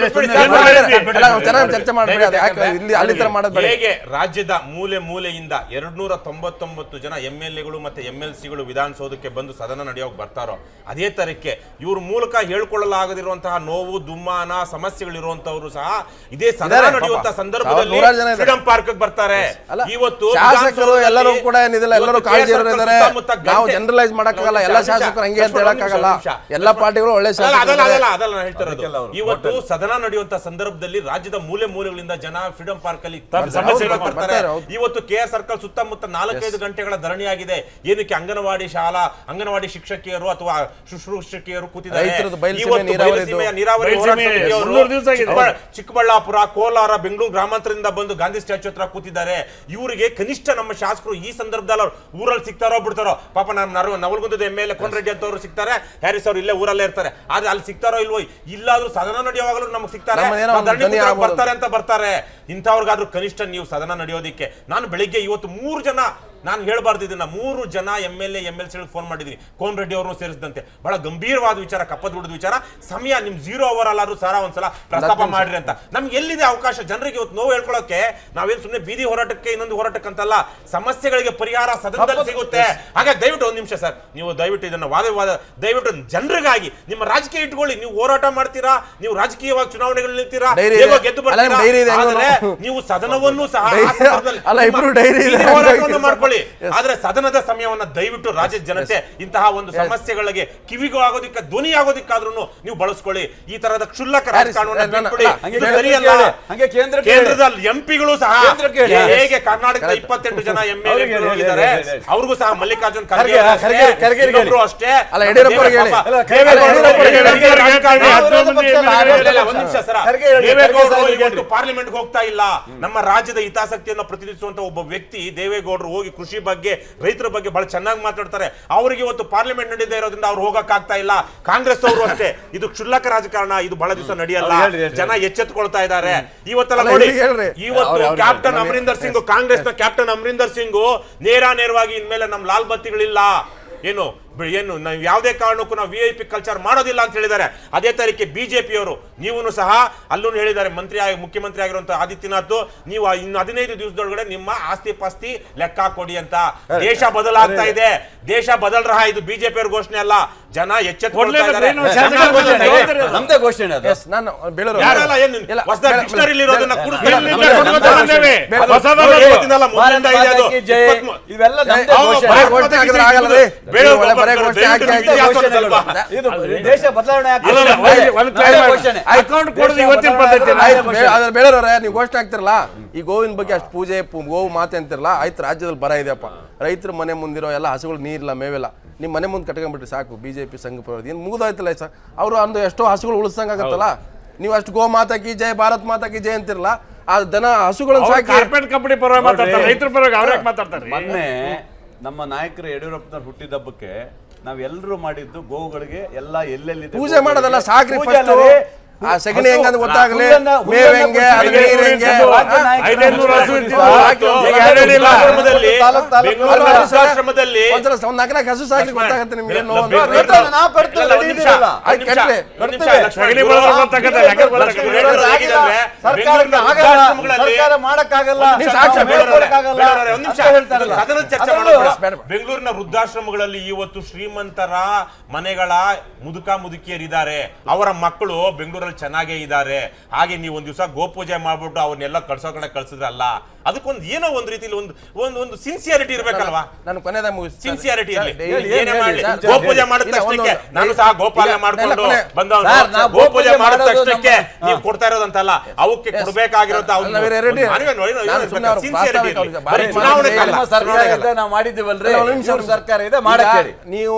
[SPEAKER 2] ಸುಮ್ನೆ
[SPEAKER 5] ಬಿಟ್ಬಿಡಿ
[SPEAKER 4] ಏನ್
[SPEAKER 5] ಸರ್,
[SPEAKER 4] ಮಾಡಿದ್ರಿ?
[SPEAKER 5] ಬಿಟ್ಬಿಡಿ,
[SPEAKER 1] ಅಲ್ಲ,
[SPEAKER 5] ಬಿಟ್ಬಿಡಿ,
[SPEAKER 1] ಚೆನ್ನಾಗಿ
[SPEAKER 5] ಬಿಟ್ಬಿಡಿ.
[SPEAKER 1] ಚರ್ಚೆ ಮಾಡ್ಬೇಡಿ, ಅದು ಯಾಕೆ
[SPEAKER 5] ದಯವಿಟ್ಟು
[SPEAKER 1] ಇಲ್ಲಿ ಅಲ್ಲಿ ತರ ಮಾಡೋದು ಬೇಡ.
[SPEAKER 5] ಹೇಗೆ ರಾಜ್ಯದ ಮೂಲೆ ಮೂಲೆಯಿಂದ ಎರಡ್ನೂರ ತೊಂಬತ್ತೊಂಬತ್ತು ಜನ ಎಂ ಎಲ್ ಎಗಳು ಮತ್ತೆ ಎಂ ಎಲ್ ಸಿಗಳು ವಿಧಾನಸೌಧಕ್ಕೆ ಬಂದು ಸದನ ನಡೆಯೋಕೆ ಬರ್ತಾರೋ ಅದೇ ತರಕ್ಕೆ ಇವ್ರ ಮೂಲಕ ಹೇಳ್ಕೊಳ್ಳಲಾಗದಿರುವಂತಹ ನೋವು ದುಮ್ಮಾನ ಸಮಸ್ಯೆಗಳಿರುವಂತವರು ಸಹ ಇದೇ ಸದನ
[SPEAKER 1] ಇದಾರೆ ಪಾಪ.
[SPEAKER 5] ನಡೆಯುವಂತಹ ಸಂದರ್ಭದಲ್ಲಿ
[SPEAKER 1] ನೂರಾರು ಜನ ಇದ್ದಾರೆ.
[SPEAKER 5] ಫ್ರೀಡಂ ಪಾರ್ಕ್ ಬರ್ತಾರೆ
[SPEAKER 1] ಅಲ್ಲ,
[SPEAKER 5] ಇವತ್ತು
[SPEAKER 1] ಶಾಸಕರು
[SPEAKER 5] ವಿಧಾನಸೌಧದಲ್ಲಿ
[SPEAKER 1] ಎಲ್ಲರೂ ಕೂಡ ಏನಿದಿಲ್ಲ ಎಲ್ಲರೂ
[SPEAKER 5] ಇವತ್ತು
[SPEAKER 1] ಕಾಳಜಿ
[SPEAKER 5] ಕೇಸರ್ಕಲ್
[SPEAKER 1] ಇರೋರಿದ್ದಾರೆ
[SPEAKER 5] ಸುತ್ತಮುತ್ತ
[SPEAKER 1] ನಾವು
[SPEAKER 5] ಗಂಟೆ-
[SPEAKER 1] ಜನರಲೈಸ್ ಮಾಡಕ್ಕಾಗಲ್ಲ
[SPEAKER 5] ಒಂದು
[SPEAKER 1] ಎಲ್ಲ
[SPEAKER 5] ನಿಮಿಷ,
[SPEAKER 1] ಶಾಸಕರು ಹಂಗೆ ಅಂತ
[SPEAKER 5] ಲಕ್ಷ್ಮಣ್, ಒಂದು
[SPEAKER 1] ಹೇಳಕ್ಕಾಗಲ್ಲ
[SPEAKER 5] ನಿಮಿಷ,
[SPEAKER 1] ಎಲ್ಲ ಪಾರ್ಟಿಗಳು ಒಳ್ಳೆ
[SPEAKER 5] ಅಲ್ಲ, ಅದಲ್ಲ
[SPEAKER 1] ಶಾಸಕರು
[SPEAKER 5] ಅದಲ್ಲ ಅದಲ್ಲ ನಾನು ಹೇಳ್ತಿರೋದು
[SPEAKER 2] ಅದಕ್ಕೆಲ್ಲ ಅವ್ರು
[SPEAKER 5] ಇವತ್ತು ಸದನ ನಡೆಯುವಂತ ಸಂದರ್ಭದಲ್ಲಿ ರಾಜ್ಯದ ಮೂಲೆ ಮೂಲೆಗಳಿಂದ ಜನ ಫ್ರೀಡಂ ಪಾರ್ಕ್ ಅಲ್ಲಿ
[SPEAKER 4] ತಮ್ಮ ಸಮಸ್ಯೆ
[SPEAKER 5] ಹೌದು,
[SPEAKER 1] ಬರ್ತಾರೆ,
[SPEAKER 5] ಬರ್ತಾರೆ
[SPEAKER 1] ಹೌದು.
[SPEAKER 5] ಇವತ್ತು ಕೆ ಆರ್ ಸರ್ಕಲ್ ಸುತ್ತಮುತ್ತ ನಾಲ್ಕೈದು ಗಂಟೆಗಳ ಧರಣಿಯಾಗಿದೆ ಏನಕ್ಕೆ ಅಂಗನವಾಡಿ ಶಾಲಾ ಅಂಗನವಾಡಿ ಶಿಕ್ಷಕಿಯರು ಅಥವಾ ಶುಶ್ರೂಷಕಿಯರು ಕೂತಿದ್ದಾರೆ
[SPEAKER 1] ರೈತರದ್ದು ಬಯಲು
[SPEAKER 5] ಇವತ್ತು
[SPEAKER 1] ಸೀಮೆ ನೀರಾವರಿದು.
[SPEAKER 5] ಬಯಲು ಸೀಮೆಯ ನೀರಾವರಿ
[SPEAKER 4] ಬಯಲು
[SPEAKER 5] ಹೋರಾಟ
[SPEAKER 4] ಸೀಮೆ
[SPEAKER 5] ಸಮಿತಿಯವರು
[SPEAKER 4] ಮುನ್ನೂರು ದಿವಸ ಆಗಿದೆ.
[SPEAKER 5] ಚಿಕ್ಕಬಳ್ಳಾ- ಚಿಕ್ಕಬಳ್ಳಾಪುರ ಕೋಲಾರ ಬೆಂಗಳೂರು ಗ್ರಾಮಾಂತರದಿಂದ ಬಂದು ಗಾಂಧಿ ಸ್ಟ್ಯಾಚ್ಯೂ ಹತ್ರ ಕೂತಿದ್ದಾರೆ ಇವರಿಗೆ ಕನಿಷ್ಠ ನಮ್ಮ ಶಾಸಕರು ಈ ಸಂದರ್ಭದಲ್ಲಿ ಅವ್ರು ಊರಲ್ಲಿ ಸಿಗ್ತಾರೋ ಬಿಡ್ತಾರೋ ಪಾಪ ನಮ್ಮ ನರವ ನವಲಗುಂದದ ಎಮ್ ಎಲ್ ಎ ರೆಡ್ಡಿ ಅಂತವ್ರು ಸಿಗ್ತಾರೆ ಹ್ಯಾರಿಸ್ ಅವ್ರು ಇಲ್ಲೇ ಊರಲ್ಲೇ ಇರ್ತಾರೆ ಆದ್ರೆ ಅಲ್ಲಿ ಸಿಗ್ತಾರೋ ಇಲ್ವೋ ಇಲ್ಲಾದ್ರೂ ಸದನ ನಡೆಯುವಾಗಲೂ ನಮಗೆ ಸಿಗ್ತಾರೆ
[SPEAKER 1] ನಮ್ಮನ್ನೇನೋ
[SPEAKER 5] ನಾವು
[SPEAKER 1] ಒಂದು
[SPEAKER 5] ಧರಣಿ
[SPEAKER 1] ಧ್ವನಿ
[SPEAKER 5] ಕೂತ್ರೆ
[SPEAKER 1] ಆಗ್ಬೋದು.
[SPEAKER 5] ಬರ್ತಾರೆ ಅಂತ ಬರ್ತಾರೆ ಇಂಥವ್ರಿಗಾದ್ರೂ ಕನಿಷ್ಠ ನೀವು ಸದನ ನಡೆಯೋದಿಕ್ಕೆ ನಾನು ಬೆಳಿಗ್ಗೆ ಇವತ್ತು ಮೂರು ಜನ ನಾನು ಹೇಳ್ಬಾರ್ದು ಇದನ್ನ ಮೂರು ಜನ M L A M L ಸಿಗಳಿಗೆ ಫೋನ್ ಮಾಡಿದ್ದೀನಿ ಕೋನ್ ರೆಡ್ಡಿ ಅವ್ರನ್ನು ಸೇರಿಸಿದಂತೆ ಬಹಳ ಗಂಭೀರವಾದ ವಿಚಾರ ಕಪ್ಪದ ದುಡ್ಡ ವಿಚಾರ ಸಮಯ ನಿಮ್ ಜೀರೋ ಅವರ್ ಅಲ್ಲಾದ್ರೂ ಸರ ಒಂದ್ಸಲ ಪ್ರಸ್ತಾಪ ಮಾಡ್ರಿ ಅಂತ ನಮ್ಗೆ ಎಲ್ಲಿದೆ ಅವಕಾಶ ಜನರಿಗೆ ಇವತ್ತು ನೋವು ಹೇಳ್ಕೊಳ್ಳೋಕೆ ನಾವೇನ್ ಸುಮ್ಮನೆ ಬೀದಿ ಹೋರಾಟಕ್ಕೆ ಇನ್ನೊಂದು ಹೋರಾಟಕ್ಕಂತಲ್ಲ ಸಮಸ್ಯೆಗಳಿಗೆ ಪರಿಹಾರ ಸದನದಲ್ಲಿ ಸಿಗುತ್ತೆ ಹಾಗಾಗಿ ದಯವಿಟ್ಟು ಒಂದ್ ನಿಮಿಷ ಸರ್ ನೀವು ದಯವಿಟ್ಟು ಇದನ್ನ ವಾದ ವಾದ ದಯವಿಟ್ಟು ಜನರಿಗಾಗಿ ನಿಮ್ಮ ರಾಜಕೀಯ ಇಟ್ಕೊಳ್ಳಿ ನೀವು ಹೋರಾಟ ಮಾಡ್ತೀರಾ ನೀವು ರಾಜಕೀಯವಾಗಿ ಚುನಾವಣೆಗಳು ನಿಲ್ತೀರಾ
[SPEAKER 1] ಡೈರಿ
[SPEAKER 5] ಹೇಗೋ
[SPEAKER 1] ಇದೆ.
[SPEAKER 5] ಗೆದ್ದು
[SPEAKER 1] ಅಲ್ಲ, ನಿಮ್
[SPEAKER 5] ಬರ್ತೀರಾ
[SPEAKER 1] ಡೈರಿ ಇದೆ, ಹೆಂಗೋ
[SPEAKER 5] ಆದ್ರೆ
[SPEAKER 1] ನಾವು-
[SPEAKER 5] ನೀವು ಸದನವನ್ನು ಸಹ ಆ
[SPEAKER 1] ಡೈರಿ-
[SPEAKER 5] ಸಂದರ್ಭದಲ್ಲಿ
[SPEAKER 1] ಅಲ್ಲ,
[SPEAKER 5] ನಿಮ್ಮ
[SPEAKER 1] ಇಬ್ರು ಡೈರಿ ಇದೆ.
[SPEAKER 5] ಬೀದಿ ಹೋರಾಟವನ್ನು ಮಾಡ್ಕೊಳ್ಳಿ
[SPEAKER 1] Yes.
[SPEAKER 5] ಆದ್ರೆ ಸದನದ ಸಮಯವನ್ನ ದಯವಿಟ್ಟು ರಾಜ್ಯದ ಜನತೆ ಇಂತಹ ಒಂದು ಸಮಸ್ಯೆಗಳಿಗೆ ಕಿವಿಗೂ ಆಗೋದಿಕ್ಕ ಧ್ವನಿ ಆಗೋದಿಕ್ಕಾದ್ರೂ ನೀವು ಬಳಸ್ಕೊಳ್ಳಿ ಈ ತರಹದ ಕ್ಷುಲ್ಲಕ ರಾಜಕಾರಣವನ್ನ
[SPEAKER 1] ನಾನು-
[SPEAKER 5] ಬಿಟ್ಬಿಡಿ
[SPEAKER 1] ಅಲ್ಲ,
[SPEAKER 2] ಹಂಗೆ
[SPEAKER 5] ಇದು
[SPEAKER 2] ಕೇಂದ್ರಕ್ಕೆ
[SPEAKER 5] ಸರಿಯಲ್ಲ
[SPEAKER 2] ಹೇಳಿ. ಹಂಗೆ ಕೇಂದ್ರಕ್ಕೆ ಹೇಳಿ.
[SPEAKER 5] ಕೇಂದ್ರದಲ್ಲಿ ಎಂಪಿಗಳು ಸಹ
[SPEAKER 2] ಕೇಂದ್ರಕ್ಕೆ ಹೇಳಿ.
[SPEAKER 5] ಹೇಗೆ ಕರ್ನಾಟಕದ ಇಪ್ಪತ್ತೆಂಟು ಜನ ಎಂ ಎಲ್
[SPEAKER 2] ಅವ್ರಿಗೆ ಹೇಳಿ,
[SPEAKER 5] ಇದ್ದಾರೆ
[SPEAKER 2] ಹೇಳಿ, ಹೇಳಿ.
[SPEAKER 5] ಅವ್ರಿಗೂ ಸಹ ಮಲ್ಲಿಕಾರ್ಜುನ್
[SPEAKER 2] ಖರ್ಗೆ,
[SPEAKER 5] ಖರ್ಗೆ ಅವ್ರು
[SPEAKER 2] ಖರ್ಗೆ,
[SPEAKER 5] ಅಷ್ಟೇ,
[SPEAKER 2] ಖರ್ಗೆ ಹೇಳಿ.
[SPEAKER 5] ಇನ್ನೊಬ್ರು ಅಷ್ಟೇ
[SPEAKER 1] ಅಲ್ಲ, ಯಡಿಯೂರಪ್ಪರಿಗೆ ಹೇಳಿ.
[SPEAKER 5] ಪಾಪ
[SPEAKER 2] ಅಲ್ಲ,
[SPEAKER 5] ದೇವೇಗೌಡರು
[SPEAKER 2] ಯಡಿಯೂರಪ್ಪರಿಗೆ ಹೇಳಿ.
[SPEAKER 5] ಹೇಗೆ ರಾಜಕಾರಣಿ
[SPEAKER 4] ನಾವು
[SPEAKER 5] ಹದಿನೈದು
[SPEAKER 4] ವಿರೋಧ
[SPEAKER 5] ಮಂದಿ
[SPEAKER 4] ಪಕ್ಷ ಅಲ್ಲ,
[SPEAKER 5] ಇಲ್ಲ, ಇಲ್ಲ, ಇಲ್ಲ, ಒಂದ್ ನಿಮಿಷ ಸರ.
[SPEAKER 2] ಖರ್ಗೆ ಹೇಳಿ,
[SPEAKER 5] ದೇವೇಗೌಡರು
[SPEAKER 2] ಖರ್ಗೆ ಸಾಹೇಬ್ರಿಗೆ
[SPEAKER 5] ಇವತ್ತು
[SPEAKER 2] ಹೇಳಿ.
[SPEAKER 5] ಪಾರ್ಲಿಮೆಂಟ್ ಹೋಗ್ತಾ ಇಲ್ಲ ನಮ್ಮ ರಾಜ್ಯದ ಹಿತಾಸಕ್ತಿಯನ್ನು ಪ್ರತಿನಿಧಿಸುವಂತ ಒಬ್ಬ ವ್ಯಕ್ತಿ ದೇವೇಗೌಡರು ಹೋಗಿ ಕೃಷಿ ಬಗ್ಗೆ ರೈತರ ಬಗ್ಗೆ ಬಹಳ ಚೆನ್ನಾಗಿ ಮಾತಾಡ್ತಾರೆ ಅವರಿಗೆ ಇವತ್ತು ಪಾರ್ಲಿಮೆಂಟ್ ನಡೀದೇ ಇರೋದ್ರಿಂದ ಅವ್ರು ಹೋಗಕ್ ಆಗ್ತಾ ಇಲ್ಲ ಕಾಂಗ್ರೆಸ್ ಅವರು ಅಷ್ಟೇ ಇದು ಕ್ಷುಲ್ಲಕ ರಾಜಕಾರಣ ಇದು ಬಹಳ ದಿವಸ ನಡೆಯಲ್ಲ
[SPEAKER 2] ಅವ್ರು ಹೇಳ್ರಿ, ಹೇಳ್ರಿ.
[SPEAKER 5] ಜನ ಎಚ್ಚೆತ್ಕೊಳ್ತಾ ಇದ್ದಾರೆ ಇವತ್ತೆಲ್ಲ
[SPEAKER 1] ಅಲ್ಲ,
[SPEAKER 5] ನೋಡಿ
[SPEAKER 1] ಇವ್ರಿಗೆ ಹೇಳ್ರಿ.
[SPEAKER 5] ಇವತ್ತು
[SPEAKER 2] ಅವ್ರು- ಅವ್ರು
[SPEAKER 5] ಕ್ಯಾಪ್ಟನ್
[SPEAKER 2] ಹೇಳ್ರಿ.
[SPEAKER 5] ಅಮರಿಂದರ್ ಸಿಂಗ್ ಕಾಂಗ್ರೆಸ್ನ ಕ್ಯಾಪ್ಟನ್ ಅಮರಿಂದರ್ ಸಿಂಗ್ ನೇರ ನೇರವಾಗಿ ಇನ್ಮೇಲೆ ನಮ್ ಲಾಲ್ ಬತ್ತಿಗಳಿಲ್ಲ ಏನು ಬ- ಏನು ನಾವು ಯಾವುದೇ ಕಾರಣಕ್ಕೂ ನಾವು ವಿ ಐ ಪಿ ಕಲ್ಚರ್ ಮಾಡೋದಿಲ್ಲ ಅಂತ ಹೇಳಿದ್ದಾರೆ ಅದೇ ತರೀಕೆ ಬಿಜೆಪಿಯವರು ನೀವು ಸಹ ಅಲ್ಲೂ ಹೇಳಿದ್ದಾರೆ ಮಂತ್ರಿ ಆಗಿ ಮುಖ್ಯಮಂತ್ರಿ ಆಗಿರುವಂತ ಆದಿತ್ಯನಾಥ್ ನೀವು ಇನ್ನು ಹದಿನೈದು ದಿವಸದೊಳಗಡೆ ನಿಮ್ಮ ಆಸ್ತಿ ಪಾಸ್ತಿ ಲೆಕ್ಕ ಕೊಡಿ ಅಂತ ದೇಶ ಬದಲಾಗ್ತಾ ಇದೆ ದೇಶ ಬದಲ್ರಹ ಇದು ಬಿಜೆಪಿ ಅವ್ರ ಘೋಷಣೆ ಅಲ್ಲ ಜನ ಎಚ್ಚೆತ್ಕೊಳ್ತಾ ಇದ್ದಾರೆ
[SPEAKER 4] ಕೊಡ್ಲೇಬೇಕು, ಏನು ಶಾಸಕರ
[SPEAKER 5] ಜನ
[SPEAKER 4] ಘೋಷಣೆ?
[SPEAKER 5] ಬದಲಾಗ್ತಾ ಇದೆ.
[SPEAKER 2] ನಮ್ದೇ ಘೋಷಣೆ ಅದು
[SPEAKER 1] ಎಸ್ ನಾನು ಬೇಳೂರು
[SPEAKER 5] ಯಾರಲ್ಲ ಏನು
[SPEAKER 1] ಇಲ್ಲ,
[SPEAKER 5] ಹೊಸದಾಗಿ
[SPEAKER 1] ಬೇಡ-
[SPEAKER 5] ಡಿಕ್ಷನರಿ ಇರೋದನ್ನ
[SPEAKER 1] ಬೇಡ-
[SPEAKER 5] ಕೂಡಿಸ್ತಾ
[SPEAKER 1] ಇಲ್ಲ,
[SPEAKER 5] ಇಲ್ಲ,
[SPEAKER 1] ಬೇಡ-
[SPEAKER 5] ಇಲ್ಲ,
[SPEAKER 1] ಬೇಡ-
[SPEAKER 4] ಬಂದೇವೆ.
[SPEAKER 1] ಬೇಡ-
[SPEAKER 4] ಹೊಸದಲ್ಲ
[SPEAKER 5] ನೋಡಿ,
[SPEAKER 4] ಅದು.
[SPEAKER 5] ಇವತ್ತಿನಲ್ಲ ಮುಂದಿಂದ ಇದೆ ಅದು.
[SPEAKER 2] ಭಾರತ ಜೈ
[SPEAKER 5] ಇಪ್ಪತ್ಮೂ-
[SPEAKER 2] ಇವೆಲ್ಲ ನಮ್ದೇ
[SPEAKER 5] ಹೌದು,
[SPEAKER 2] ಘೋಷಣೆ.
[SPEAKER 1] ಬರೀ
[SPEAKER 5] ಭಾರತ
[SPEAKER 1] ಘೋಷಣೆ ಆಗಿದ್ರೆ
[SPEAKER 5] ಮಾತೆ
[SPEAKER 1] ಆಗಲ್ಲ
[SPEAKER 5] ಕಿ
[SPEAKER 1] ರೀ.
[SPEAKER 5] ಜೈ. ಬೇಡ,
[SPEAKER 1] ಒಳ್ಳೆ ಬರೀ
[SPEAKER 5] ಒಬ್ಬ-
[SPEAKER 1] ಘೋಷಣೆ ಹಾಕಿ
[SPEAKER 5] ದಯವಿಟ್ಟು
[SPEAKER 1] ಹಾಕಿ
[SPEAKER 5] ಇತಿಹಾಸ
[SPEAKER 2] ಘೋಷಣೆಗಳು.
[SPEAKER 5] ಸ್ವಲ್ಪ.
[SPEAKER 2] ಇದು ದೇಶ ಬದಲಾವಣೆ ಆಗ್ತದೆ.
[SPEAKER 4] ಅಲ್ಲ, ಅಲ್ಲ, ಒಂದು- ಒಂದು
[SPEAKER 2] ನಮ್ದೇ
[SPEAKER 4] time
[SPEAKER 2] ಘೋಷಣೆ.
[SPEAKER 4] ಅಕೌಂಟ್ ಕೊಡೋದು
[SPEAKER 2] ದೇಶ
[SPEAKER 4] ಇವತ್ತಿನ
[SPEAKER 2] ಬದಲಾವಣೆ
[SPEAKER 4] ಪದ್ಧತಿ
[SPEAKER 2] ಆಗ್ತದೆ.
[SPEAKER 1] ಆಯ್ತು ಬೇ- ಅದ್ರ ಬೇಡವ್ರೆ ನೀವು ಘೋಷಣೆ ಆಗ್ತಿರಲ್ಲ ಈ ಗೋವಿನ ಬಗ್ಗೆ ಅಷ್ಟು ಪೂಜೆ ಪು- ಗೋವು ಮಾತೆ ಅಂತಿರಲ್ಲ ಆಯ್ತು ರಾಜ್ಯದಲ್ಲಿ ಬರ ಇದೆಯಪ್ಪ ರೈತರ ಮನೆ ಮುಂದಿರೋ ಎಲ್ಲ ಹಸುಗಳು ನೀರಿಲ್ಲ ಮೇವಿಲ್ಲ ನಿಮ್ಮ ಮನೆ ಮುಂದೆ ಕಟ್ಕೊಂಡ್ಬಿಟ್ರಿ ಸಾಕು ಬಿಜೆಪಿ ಸಂಘ ಪ್ರವೃತ್ತಿ ಏನು ಮುಗಿದೋಯ್ತಲ್ಲ ಸರ್ ಅವರು ಅಂದು ಎಷ್ಟೋ ಹಸುಗಳು ಉಳಿಸ್ದಂಗಾಗತ್ತಲ್ಲ ನೀವು ಅಷ್ಟು ಗೋ ಮಾತಾ ಕಿ ಜೈ ಭಾರತ್ ಮಾತಾ ಕಿ ಜೈ ಅಂತಿರಲ್ಲ ಆ ದನ ಹಸುಗಳನ್ನ ಸಾಕಿ
[SPEAKER 4] ಕಾರ್ಪೆಟ್ ಕಂಪನಿ ಪರವಾಗಿ ಮಾತಾಡ್ತಾರೆ
[SPEAKER 2] ನೋಡ್ರಿ.
[SPEAKER 4] ರೈತರ ಪರವಾಗಿ ಅವ್ರ ಯಾಕೆ ಮಾತಾಡ್ತಾರೆ
[SPEAKER 2] ಮೊನ್ನೆ ನಮ್ಮ ನಾಯಕರು ಯಡಿಯೂರಪ್ಪನವ್ರ ಹುಟ್ಟಿದಬ್ಬಕ್ಕೆ ನಾವೆಲ್ಲರೂ ಮಾಡಿದ್ದು ಗೋವುಗಳಿಗೆ ಎಲ್ಲ ಎಲ್ಲೆಲ್ಲಿ
[SPEAKER 1] ಪೂಜೆ ಮಾಡೋದಲ್ಲ ಸಾಕ್ರಿ ಫಸ್ಟ್ ಆ ಸಗಣಿ ಹೆಂಗಂತ ಗೊತ್ತಾಗ್ಲಿ ಮೇವ್ ಹೆಂಗೆ ಅದ್ರ ನೀರ್ ಹೆಂಗೆ
[SPEAKER 4] ಐದೈನೂರು ಹಸು ಇತ್ತು.
[SPEAKER 1] ಸಾಕು.
[SPEAKER 4] ಈಗ ಎರಡು ಇಲ್ಲ.
[SPEAKER 5] ಆಶ್ರಮದಲ್ಲಿ,
[SPEAKER 2] ತಾಲೂಕ್- ತಾಲೂಕ್
[SPEAKER 5] ಬೆಂಗಳೂರಿನ
[SPEAKER 1] ಅಲ್ಲ,
[SPEAKER 5] ವೃದ್ಧಾಶ್ರಮದಲ್ಲಿ
[SPEAKER 1] ಒಂದ್ಸಲ ಒಂದ್ ನಾಲ್ಕು ನಾಲ್ಕು ಹಸು ಸಾಕಿ ಗೊತ್ತಾಗತ್ತೆ ನಿಮ್ಗೆ ಏನು ನೋವು ಅಂತ.
[SPEAKER 5] ಬೆಂಗಳೂರು-
[SPEAKER 2] ಕಟ್ತಾರೆ, ನಾವು ಕಟ್ತೀವಿ,
[SPEAKER 5] ಇಲ್ಲ, ಒಂದ್ ನಿಮಿಷ,
[SPEAKER 2] ಇದಿರಲ್ಲ.
[SPEAKER 5] ಒಂದ್
[SPEAKER 1] ಆಯ್ತು,
[SPEAKER 5] ನಿಮಿಷ,
[SPEAKER 1] ಕಟ್ಲಿ.
[SPEAKER 5] ಒಂದ್ ನಿಮಿಷ,
[SPEAKER 2] ಕಟ್ತೀವಿ.
[SPEAKER 5] ಲಕ್ಷ್ಮಣ್
[SPEAKER 4] ಸಗಣಿ
[SPEAKER 5] ಇವರು-
[SPEAKER 4] ಬರೋದು ಗೊತ್ತಾಗತ್ತೆ, ಲೆಕ್ಕ ಗೊತ್ತಾಗತ್ತೆ.
[SPEAKER 5] ಲಕ್ಷ್ಮಣ್ ಇವರು ಹೇಗಿದ್ದಾರೆ?
[SPEAKER 2] ಸರ್ಕಾರಕ್ಕೆ
[SPEAKER 5] ಬೆಂಗಳೂರಿನ
[SPEAKER 2] ಆಗಲ್ಲ
[SPEAKER 5] ವೃದ್ಧಾಶ್ರಮಗಳಲ್ಲಿ
[SPEAKER 2] ಸರ್ಕಾರ ಮಾಡಕ್ಕಾಗಲ್ಲ
[SPEAKER 1] ನೀವು ಸಾಕ್ಷಿ
[SPEAKER 2] ನಾವು
[SPEAKER 1] ಬೇಡ,
[SPEAKER 2] ಹೇಳ್ಕೊಡಕ್ಕಾಗಲ್ಲ
[SPEAKER 5] ಬೇಡ, ಬೇಡ, ಒಂದ್ ನಿಮಿಷ.
[SPEAKER 2] ಅಂತ ಹೇಳ್ತಾರಲ್ಲ
[SPEAKER 5] ಸದನದ ಚರ್ಚೆ
[SPEAKER 2] ಅದರಲ್ಲೂ
[SPEAKER 5] ಮಾಡೋಣ.
[SPEAKER 1] ಬೇಡ.
[SPEAKER 5] ಬೆಂಗಳೂರಿನ ವೃದ್ಧಾಶ್ರಮಗಳಲ್ಲಿ ಇವತ್ತು ಶ್ರೀಮಂತರ ಮನೆಗಳ ಮುದುಕ ಮುದುಕಿಯರಿದ್ದಾರೆ ಅವರ ಮಕ್ಕಳು ಬೆಂಗಳೂರಲ್ಲಿ ಚೆನ್ನಾಗೇ ಇದ್ದಾರೆ ಹಾಗೆ ನೀವು ಒಂದ್ ದಿವಸ ಗೋಪೂಜೆ ಮಾಡ್ಬಿಟ್ಟು ಅವ್ರನ್ನೆಲ್ಲ ಕಳ್ಸೋ ಕಡೆ ಕಳ್ಸಿದ್ರಲ್ಲ ಅದಕ್ಕೊಂದು ಏನೋ ಒಂದ್ ರೀತಿಲಿ ಒಂದು ಒಂದು ಒಂದು ಸಿನ್ಸಿಯಾರಿಟಿ ಇರ್ಬೇಕಲ್ವಾ
[SPEAKER 1] ನಾನು ಕೊನೆದಾಗ ಮುಗಿಸ್ತೀನಿ.
[SPEAKER 5] ಸಿನ್ಸಿಯಾರಿಟಿ ಇರಲಿ
[SPEAKER 1] ಡೈಲಿ
[SPEAKER 2] ಹೇಳಿ,
[SPEAKER 5] ಏನೇ
[SPEAKER 2] ಹೇಳಿ,
[SPEAKER 5] ಮಾಡ್ಲಿ
[SPEAKER 1] ಸರ್,
[SPEAKER 5] ಗೋಪೂಜೆ ಮಾಡಿದ
[SPEAKER 1] ಇಲ್ಲ, ಒಂದು-
[SPEAKER 5] ತಕ್ಷಣಕ್ಕೆ
[SPEAKER 1] ಒಂದು-
[SPEAKER 5] ನಾನು ಸಹ ಗೋಪಾಲನೆ
[SPEAKER 1] ಇಲ್ಲ,
[SPEAKER 5] ಮಾಡ್ಕೊಂಡು
[SPEAKER 1] ಕೊನೆ-
[SPEAKER 5] ಬಂದವನು
[SPEAKER 2] ಸರ್, ನಾವು
[SPEAKER 5] ಗೋಪೂಜೆ
[SPEAKER 2] ಗೋಪೂಜೆ
[SPEAKER 5] ಮಾಡಿದ
[SPEAKER 2] ಮಾಡೋದು
[SPEAKER 5] ತಕ್ಷಣಕ್ಕೆ
[SPEAKER 2] ನಮ್ಮ-
[SPEAKER 5] ನೀವು ಕೊಡ್ತಾ ಇರೋದಂತಲ್ಲ ಅವಕ್ಕೆ ಕೊಡ್ಬೇಕಾಗಿರೋಂತ
[SPEAKER 1] ಅಲ್ಲ, ಬೇರೆ ರೆಡ್ಡಿ. ನಾನು ಸುಮ್ನೆ ಅವ್ರು ಪ್ರಾಸ್ತಾವಿಕ ಅವ್ರಿಗೆ ಭಾರಿ
[SPEAKER 5] ಚುನಾವಣೆ
[SPEAKER 1] ಮಾಡಿ-
[SPEAKER 5] ಕಾಲ
[SPEAKER 2] ನಮ್ಮ ಸರ್ಕಾರ ಇದೆ ನಾವು ಮಾಡಿದ್ದೀವಲ್ರಿ
[SPEAKER 1] ಇಲ್ಲ, ಒಂದ್ ನಿಮಿಷ,
[SPEAKER 2] ಇವ್ರ
[SPEAKER 1] ಒಂದ್ ನಿಮಿಷ.
[SPEAKER 2] ಸರ್ಕಾರ ಇದೆ ಮಾಡಕ್
[SPEAKER 1] ಈಗ
[SPEAKER 2] ಹೇಳಿ
[SPEAKER 1] ನೀವು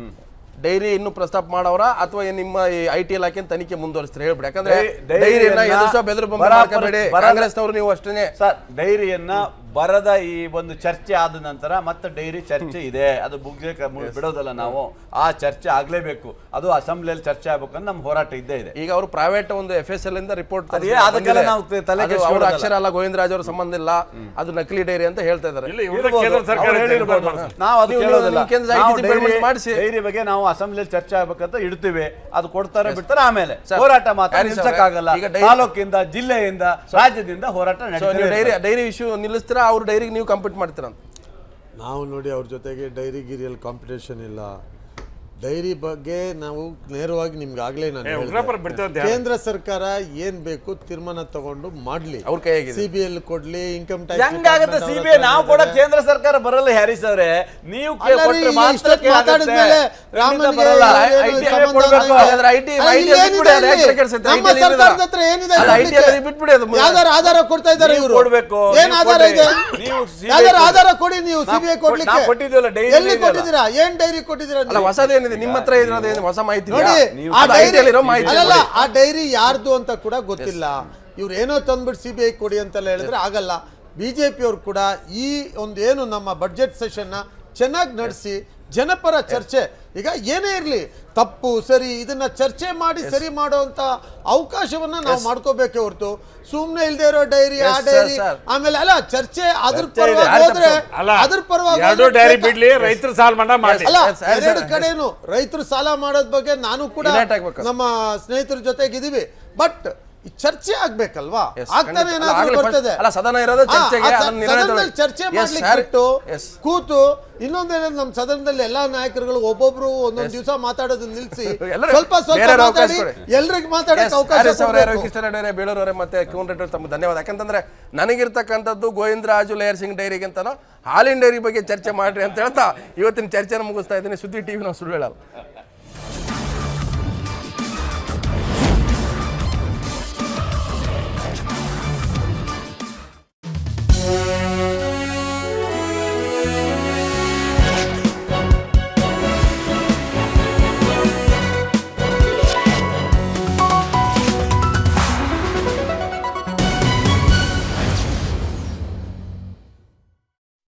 [SPEAKER 1] ಡೈರಿ ಇನ್ನು ಪ್ರಸ್ತಾಪ ಮಾಡವ್ರ ಅಥವಾ ಏನ್ ನಿಮ್ಮ ಐ ಟಿ ಇಲಾಖೆ ತನಿಖೆ ಮುಂದುವರಿಸ್ತಾರೆ ಹೇಳ್ಬಿಡಿ ಯಾಕಂದ್ರೆ
[SPEAKER 2] ಡೈ- ಡೈರಿಯನ್ನ
[SPEAKER 1] ಡೈರಿಯನ್ನ ಎದುರಿಸೋ ಬೆದರು ಬಂದು
[SPEAKER 2] ಬರಾಬರ್-
[SPEAKER 1] ಮಾಡ್ಕೋಬೇಡಿ
[SPEAKER 2] ಬರ-
[SPEAKER 1] ಕಾಂಗ್ರೆಸ್ನವರು ನೀವು ಅಷ್ಟೇ
[SPEAKER 2] ಸರ್ ಡೈರಿಯನ್ನ ಬರದ ಈ ಒಂದು ಚರ್ಚೆ ಆದ ನಂತರ ಮತ್ತೆ ಡೈರಿ ಚರ್ಚೆ ಇದೆ ಅದು ಮುಗ್ಲಿಕ್ಕೆ ಮು- ಬಿಡೋದಲ್ಲ ನಾವು ಆ ಚರ್ಚೆ ಆಗ್ಲೇಬೇಕು ಅದು ಅಸೆಂಬ್ಲಿಯಲ್ಲಿ ಚರ್ಚೆ ಆಗ್ಬೇಕು ಅಂತ ನಮ್ಮ ಹೋರಾಟ ಇದ್ದೇ ಇದೆ
[SPEAKER 1] ಈಗ ಅವರು ಪ್ರೈವೇಟ್ ಒಂದು ಎಫ್ ಎಸ್ ಎಲ್ ಇಂದ ರಿಪೋರ್ಟ್
[SPEAKER 2] ಅದೇ ಅದಕ್ಕೆಲ್ಲ ನಾವು ತಲೆ
[SPEAKER 1] ಅವ್ರ
[SPEAKER 2] ಕೆಡಿಸ್ಕೊಳ್ಳೋದಲ್ಲ.
[SPEAKER 1] ಅಕ್ಷರ ಅಲ್ಲ ಗೋವಿಂದರಾಜ್ ಅವ್ರ ಸಂಬಂಧ ಇಲ್ಲ ಅದು ನಕಲಿ ಡೈರಿ ಅಂತ ಹೇಳ್ತಾ ಇದ್ದಾರೆ
[SPEAKER 4] ಇಲ್ಲ ಇವ್ರದ್ದು
[SPEAKER 2] ಇರ್ಬೋದು.
[SPEAKER 4] ಕೇಂದ್ರ ಸರ್ಕಾರ
[SPEAKER 2] ಅವ್ರು ಹೇಳಿರ್ಬೋದು.
[SPEAKER 4] ಮಾಡ್ತಾರೆ.
[SPEAKER 2] ನಾವು ಅದು
[SPEAKER 1] ನೀವು-
[SPEAKER 2] ಕೇಳೋದಿಲ್ಲ
[SPEAKER 1] ನೀವು ಕೇಂದ್ರ
[SPEAKER 2] ನಾವು
[SPEAKER 1] ITC
[SPEAKER 2] ಡೈರಿ-
[SPEAKER 1] ಪೇಮೆಂಟ್ ಮಾಡಿಸಿ.
[SPEAKER 2] ಡೈರಿ ಬಗ್ಗೆ ನಾವು ಅಸೆಂಬ್ಲಿಯಲ್ಲಿ ಚರ್ಚೆ ಆಗ್ಬೇಕಂತ ಇಡ್ತೀವಿ ಅದು ಕೊಡ್ತಾರೆ ಬಿಡ್ತಾರೆ ಆಮೇಲೆ
[SPEAKER 1] ಸರ್,
[SPEAKER 2] ಹೋರಾಟ ಮಾತ್ರ
[SPEAKER 1] ಹ್ಯಾರಿ ಸರ್,
[SPEAKER 2] ನಿಲ್ಸಕ್ಕಾಗಲ್ಲ
[SPEAKER 1] ಈಗ ಡೈರಿ-
[SPEAKER 2] ತಾಲೂಕಿಂದ ಜಿಲ್ಲೆಯಿಂದ ರಾಜ್ಯದಿಂದ ಹೋರಾಟ
[SPEAKER 1] ಸೊ
[SPEAKER 2] ನಡೀತದೆ
[SPEAKER 1] ನೀವು ಡೈರಿ
[SPEAKER 2] ಇರ್ತದೆ.
[SPEAKER 1] ಡೈರಿ ಇಶ್ಯೂ ನಿಲ್ಲಿಸ್ತೀರಾ ಅವ್ರ ಡೈರಿಗೆ ನೀವು ಕಂಪ್ಲೀಟ್ ಮಾಡ್ತೀರಾ ಅಂತ
[SPEAKER 3] ನಾವು ನೋಡಿ ಅವ್ರ ಜೊತೆಗೆ ಡೈರಿ ಗಿರಿಯಲ್ಲಿ ಕಾಂಪಿಟೇಷನ್ ಇಲ್ಲ ಡೈರಿ ಬಗ್ಗೆ ನಾವು ನೇರವಾಗಿ ನಿಮ್ಗೆ ಆಗ್ಲೇ ನಾನು
[SPEAKER 4] ಏ,
[SPEAKER 3] ಹೇಳಿದೆ.
[SPEAKER 4] ಉಗ್ರಪ್ಪರು ಬಿಡ್ತೇವೆ ಅಂತ ಹೇಳಿ.
[SPEAKER 3] ಕೇಂದ್ರ ಸರ್ಕಾರ ಏನ್ ಬೇಕು ತೀರ್ಮಾನ ತಗೊಂಡು ಮಾಡ್ಲಿ
[SPEAKER 1] ಅವ್ರ ಕೈಯಾಗಿದೆ.
[SPEAKER 3] ಸಿ ಬಿ ಎಲ್ ಕೊಡ್ಲಿ ಇನ್ಕಮ್ ಟ್ಯಾಕ್ಸ್
[SPEAKER 2] ಹೆಂಗಾಗತ್ತೆ ಸಿಬಿಐ ನಾವು ಕೂಡ ಕೇಂದ್ರ ಸರ್ಕಾರ ಬರಲ್ಲ ಹ್ಯಾರಿಸ್ ಅವರೇ ನೀವು ಕೇ-
[SPEAKER 3] ಅಲ್ಲ ರೀ,
[SPEAKER 2] ಕೊಟ್ರೆ
[SPEAKER 3] ಇಲ್ಲಿ
[SPEAKER 2] ಮಾತ್ರ
[SPEAKER 3] ಇಷ್ಟೊತ್ತು
[SPEAKER 2] ಆಗುತ್ತೆ.
[SPEAKER 3] ಮಾತಾಡಿದ್ಮೇಲೆ
[SPEAKER 2] ಖಂಡಿತ
[SPEAKER 3] ರಾಮನ್ಗೆ
[SPEAKER 2] ಬರಲ್ಲ.
[SPEAKER 3] ಏನು
[SPEAKER 2] ITI
[SPEAKER 3] ಸಂಬಂಧ
[SPEAKER 2] ಕೊಡ್ಬೇಕು.
[SPEAKER 3] ಇಲ್ಲ.
[SPEAKER 1] ಅದ್ರ IT
[SPEAKER 3] ಅಲ್ಲ, ಇಲ್ಲಿ
[SPEAKER 1] IT
[SPEAKER 3] ಏನಿದೆ
[SPEAKER 1] ಬಿಟ್ಬಿಡಿ, ಅದು
[SPEAKER 3] ಇಲ್ಲಿ?
[SPEAKER 1] ಯಾಕೆ ಕೆಲ್ಸುತ್ತೆ?
[SPEAKER 3] ನಮ್ಮ
[SPEAKER 1] IT ಯಲ್ಲಿ
[SPEAKER 3] ಸರ್ಕಾರದ ಹತ್ರ ಏನಿದೆ
[SPEAKER 1] ಅಲ್ಲ, IT
[SPEAKER 3] ಕೊಡ್ಲಿಕ್ಕೆ?
[SPEAKER 1] ಯಲ್ಲಿ ಬಿಟ್ಬಿಡಿ ಅದು.
[SPEAKER 3] ಯಾವ್ದಾರ ಆಧಾರ ಕೊಡ್ತಾ ಇದ್ದಾರೆ
[SPEAKER 2] ನೀವು
[SPEAKER 3] ಇವರು
[SPEAKER 2] ಕೊಡ್ಬೇಕು,
[SPEAKER 3] ಏನ್
[SPEAKER 2] ನೀವು
[SPEAKER 3] ಆಧಾರ
[SPEAKER 2] ಕೊಡ್ರಿ.
[SPEAKER 3] ಇದೆ
[SPEAKER 2] ನೀವು CBI
[SPEAKER 3] ಯಾವ್ದಾರ
[SPEAKER 2] ಕೊಡ್ರಿ.
[SPEAKER 3] ಆಧಾರ ಕೊಡಿ ನೀವು
[SPEAKER 2] ನಾವು
[SPEAKER 3] ಸಿಬಿಐ
[SPEAKER 2] ಕೊಡ್-
[SPEAKER 3] ಕೊಡ್ಲಿಕ್ಕೆ
[SPEAKER 2] ನಾವು ಕೊಟ್ಟಿದ್ದೀವಲ್ಲ, ಡೈರಿ
[SPEAKER 3] ಎಲ್ಲಿ
[SPEAKER 2] ಇದೆಯಲ್ಲ.
[SPEAKER 3] ಕೊಟ್ಟಿದ್ದೀರಾ ಏನ್ ಡೈರಿ ಕೊಟ್ಟಿದ್ದೀರಾ
[SPEAKER 1] ಅಲ್ಲ
[SPEAKER 3] ನೀವು?
[SPEAKER 1] ಹೊಸದೇನಿದೆ ನಿಮ್ಮ ಹತ್ರ ಇರೋದು ಏನು ಹೊಸ ಮಾಹಿತಿ
[SPEAKER 3] ನೋಡಿ
[SPEAKER 1] ಇದೆಯಾ?
[SPEAKER 3] ಆ
[SPEAKER 1] ಅದು
[SPEAKER 3] ಡೈರಿ
[SPEAKER 1] IT ಯಲ್ಲಿರೋ ಮಾಹಿತಿ
[SPEAKER 3] ಅಲ್ಲಲ್ಲ
[SPEAKER 1] ಕೊಡಿ.
[SPEAKER 3] ಆ ಡೈರಿ ಯಾರ್ದು ಅಂತ ಕೂಡ ಗೊತ್ತಿಲ್ಲ ಇವ್ರು ಏನೋ ತಂದ್ಬಿಟ್ಟು ಸಿ ಬಿ ಐ ಕೊಡಿ ಅಂತೆಲ್ಲ ಹೇಳಿದ್ರೆ ಆಗಲ್ಲ ಬಿಜೆಪಿ ಅವ್ರು ಕೂಡ ಈ ಒಂದು ಏನು ನಮ್ಮ ಬಡ್ಜೆಟ್ ಸೆಷನ್ನ ಚೆನ್ನಾಗಿ ನಡೆಸಿ ಜನಪರ ಚರ್ಚೆ ಈಗ ಏನೇ ಇರಲಿ ತಪ್ಪು ಸರಿ ಇದನ್ನ ಚರ್ಚೆ ಮಾಡಿ ಸರಿ ಮಾಡುವಂತ ಅವಕಾಶವನ್ನ ನಾವು ಮಾಡ್ಕೋಬೇಕೆ ಹೊರತು ಸುಮ್ನೆ ಇಲ್ದೇ ಇರೋ ಡೈರಿ ಆ
[SPEAKER 1] Yes, sir,
[SPEAKER 3] ಡೈರಿ
[SPEAKER 1] sir.
[SPEAKER 3] ಆಮೇಲೆ ಅಲ್ಲ ಚರ್ಚೆ ಅದ್ರ
[SPEAKER 2] ಚರ್ಚೆ ಇದೆ,
[SPEAKER 3] ಪರವಾಗಿ
[SPEAKER 2] ಯಾರು
[SPEAKER 3] ಹೋದ್ರೆ
[SPEAKER 4] ಅಲ್ಲ
[SPEAKER 3] ಅದ್ರ ಪರವಾಗಿ
[SPEAKER 4] ಎರಡು
[SPEAKER 3] ಹೋದ್ರೆ
[SPEAKER 4] ಡೈರಿ
[SPEAKER 3] ಬೇಕಾ-
[SPEAKER 4] ಬಿಡ್ಲಿ ರೈತರು ಸಾಲ ಮನ್ನಾ ಮಾಡಿ
[SPEAKER 3] ಅಲ್ಲ
[SPEAKER 1] Yes, yes,
[SPEAKER 3] ಎರಡು
[SPEAKER 1] sir.
[SPEAKER 3] ಕಡೆನು ರೈತರು ಸಾಲ ಮಾಡೋದ್ ಬಗ್ಗೆ ನಾನು ಕೂಡ
[SPEAKER 1] Unite ಆಗ್ಬೇಕು.
[SPEAKER 3] ನಮ್ಮ ಸ್ನೇಹಿತರ ಜೊತೆಗಿದೀವಿ ಬಟ್ ಚರ್ಚೆ ಆಗ್ಬೇಕಲ್ವಾ
[SPEAKER 1] Yes,
[SPEAKER 3] ಆಗ್ತಾನೆ
[SPEAKER 1] ಖಂಡಿತ. ಅಲ್ಲ,
[SPEAKER 3] ಏನಾದ್ರೂ
[SPEAKER 1] ಆಗ್ಲೇ first-
[SPEAKER 3] ಬರ್ತದೆ
[SPEAKER 1] ಅಲ್ಲ, ಸದನ ಇರೋದು
[SPEAKER 3] ಹಾ,
[SPEAKER 1] ಚರ್ಚೆಗೆ,
[SPEAKER 3] ಆ ಸ-
[SPEAKER 1] ಅದನ್ನ ನಿರ್ಣಯ
[SPEAKER 3] ಸದನದಲ್ಲಿ
[SPEAKER 1] ತಗೊಳ್ಳಿ.
[SPEAKER 3] ಚರ್ಚೆ
[SPEAKER 1] Yes,
[SPEAKER 3] ಮಾಡ್ಲಿಕ್ಕೆ
[SPEAKER 1] sir.
[SPEAKER 3] ಬಿಟ್ಟು
[SPEAKER 1] Yes.
[SPEAKER 3] ಕೂತು ಇನ್ನೊಂದೇನಂದ್ರೆ ನಮ್ಮ ಸದನದಲ್ಲಿ ಎಲ್ಲಾ ನಾಯಕರುಗಳು ಒಬ್ಬೊಬ್ರು ಒಂದೊಂದ್ ದಿವಸ ಮಾತಾಡೋದನ್ನ ನಿಲ್ಸಿ
[SPEAKER 1] ಎಲ್ಲರೂ
[SPEAKER 3] ಸ್ವಲ್ಪ ಸ್ವಲ್ಪ
[SPEAKER 1] ಬೇರೆಯವ್ರ ಅವಕಾಶ
[SPEAKER 3] ಮಾತಾಡಿ
[SPEAKER 1] ಕೊಡಿ.
[SPEAKER 3] ಎಲ್ರಿಗ್ ಮಾತಾಡಕ್ಕೆ
[SPEAKER 1] Yes,
[SPEAKER 3] ಅವಕಾಶ
[SPEAKER 1] ಹರೀಶ್ ಅವರೇ,
[SPEAKER 3] ಕೊಡ್ಬೇಕು.
[SPEAKER 1] ರವಿಕೃಷ್ಣ ರೆಡ್ಡಿ ಅವರೇ, ಬೇಳೂರು ಅವರೇ ಮತ್ತೆ ಕಿವನ್ ರೆಡ್ಡಿ ಅವರೇ, ತಮ್ಮ ಧನ್ಯವಾದ ಯಾಕಂತಂದ್ರೆ ನನಗಿರ್ತಕ್ಕಂಥದ್ದು ಗೋವಿಂದರಾಜು ಲೇಯರ್ ಸಿಂಗ್ ಡೈರಿಗಿಂತನೋ ಹಾಲಿನ ಡೈರಿ ಬಗ್ಗೆ ಚರ್ಚೆ ಮಾಡ್ರಿ ಅಂತ ಹೇಳ್ತಾ ಇವತ್ತಿನ ಚರ್ಚೆನ ಮುಗಿಸ್ತಾ ಇದ್ದೀನಿ ಸುದ್ದಿ ಟಿವಿ ನಾವು ಸುಳ್ಳು ಹೇಳಲ್ಲ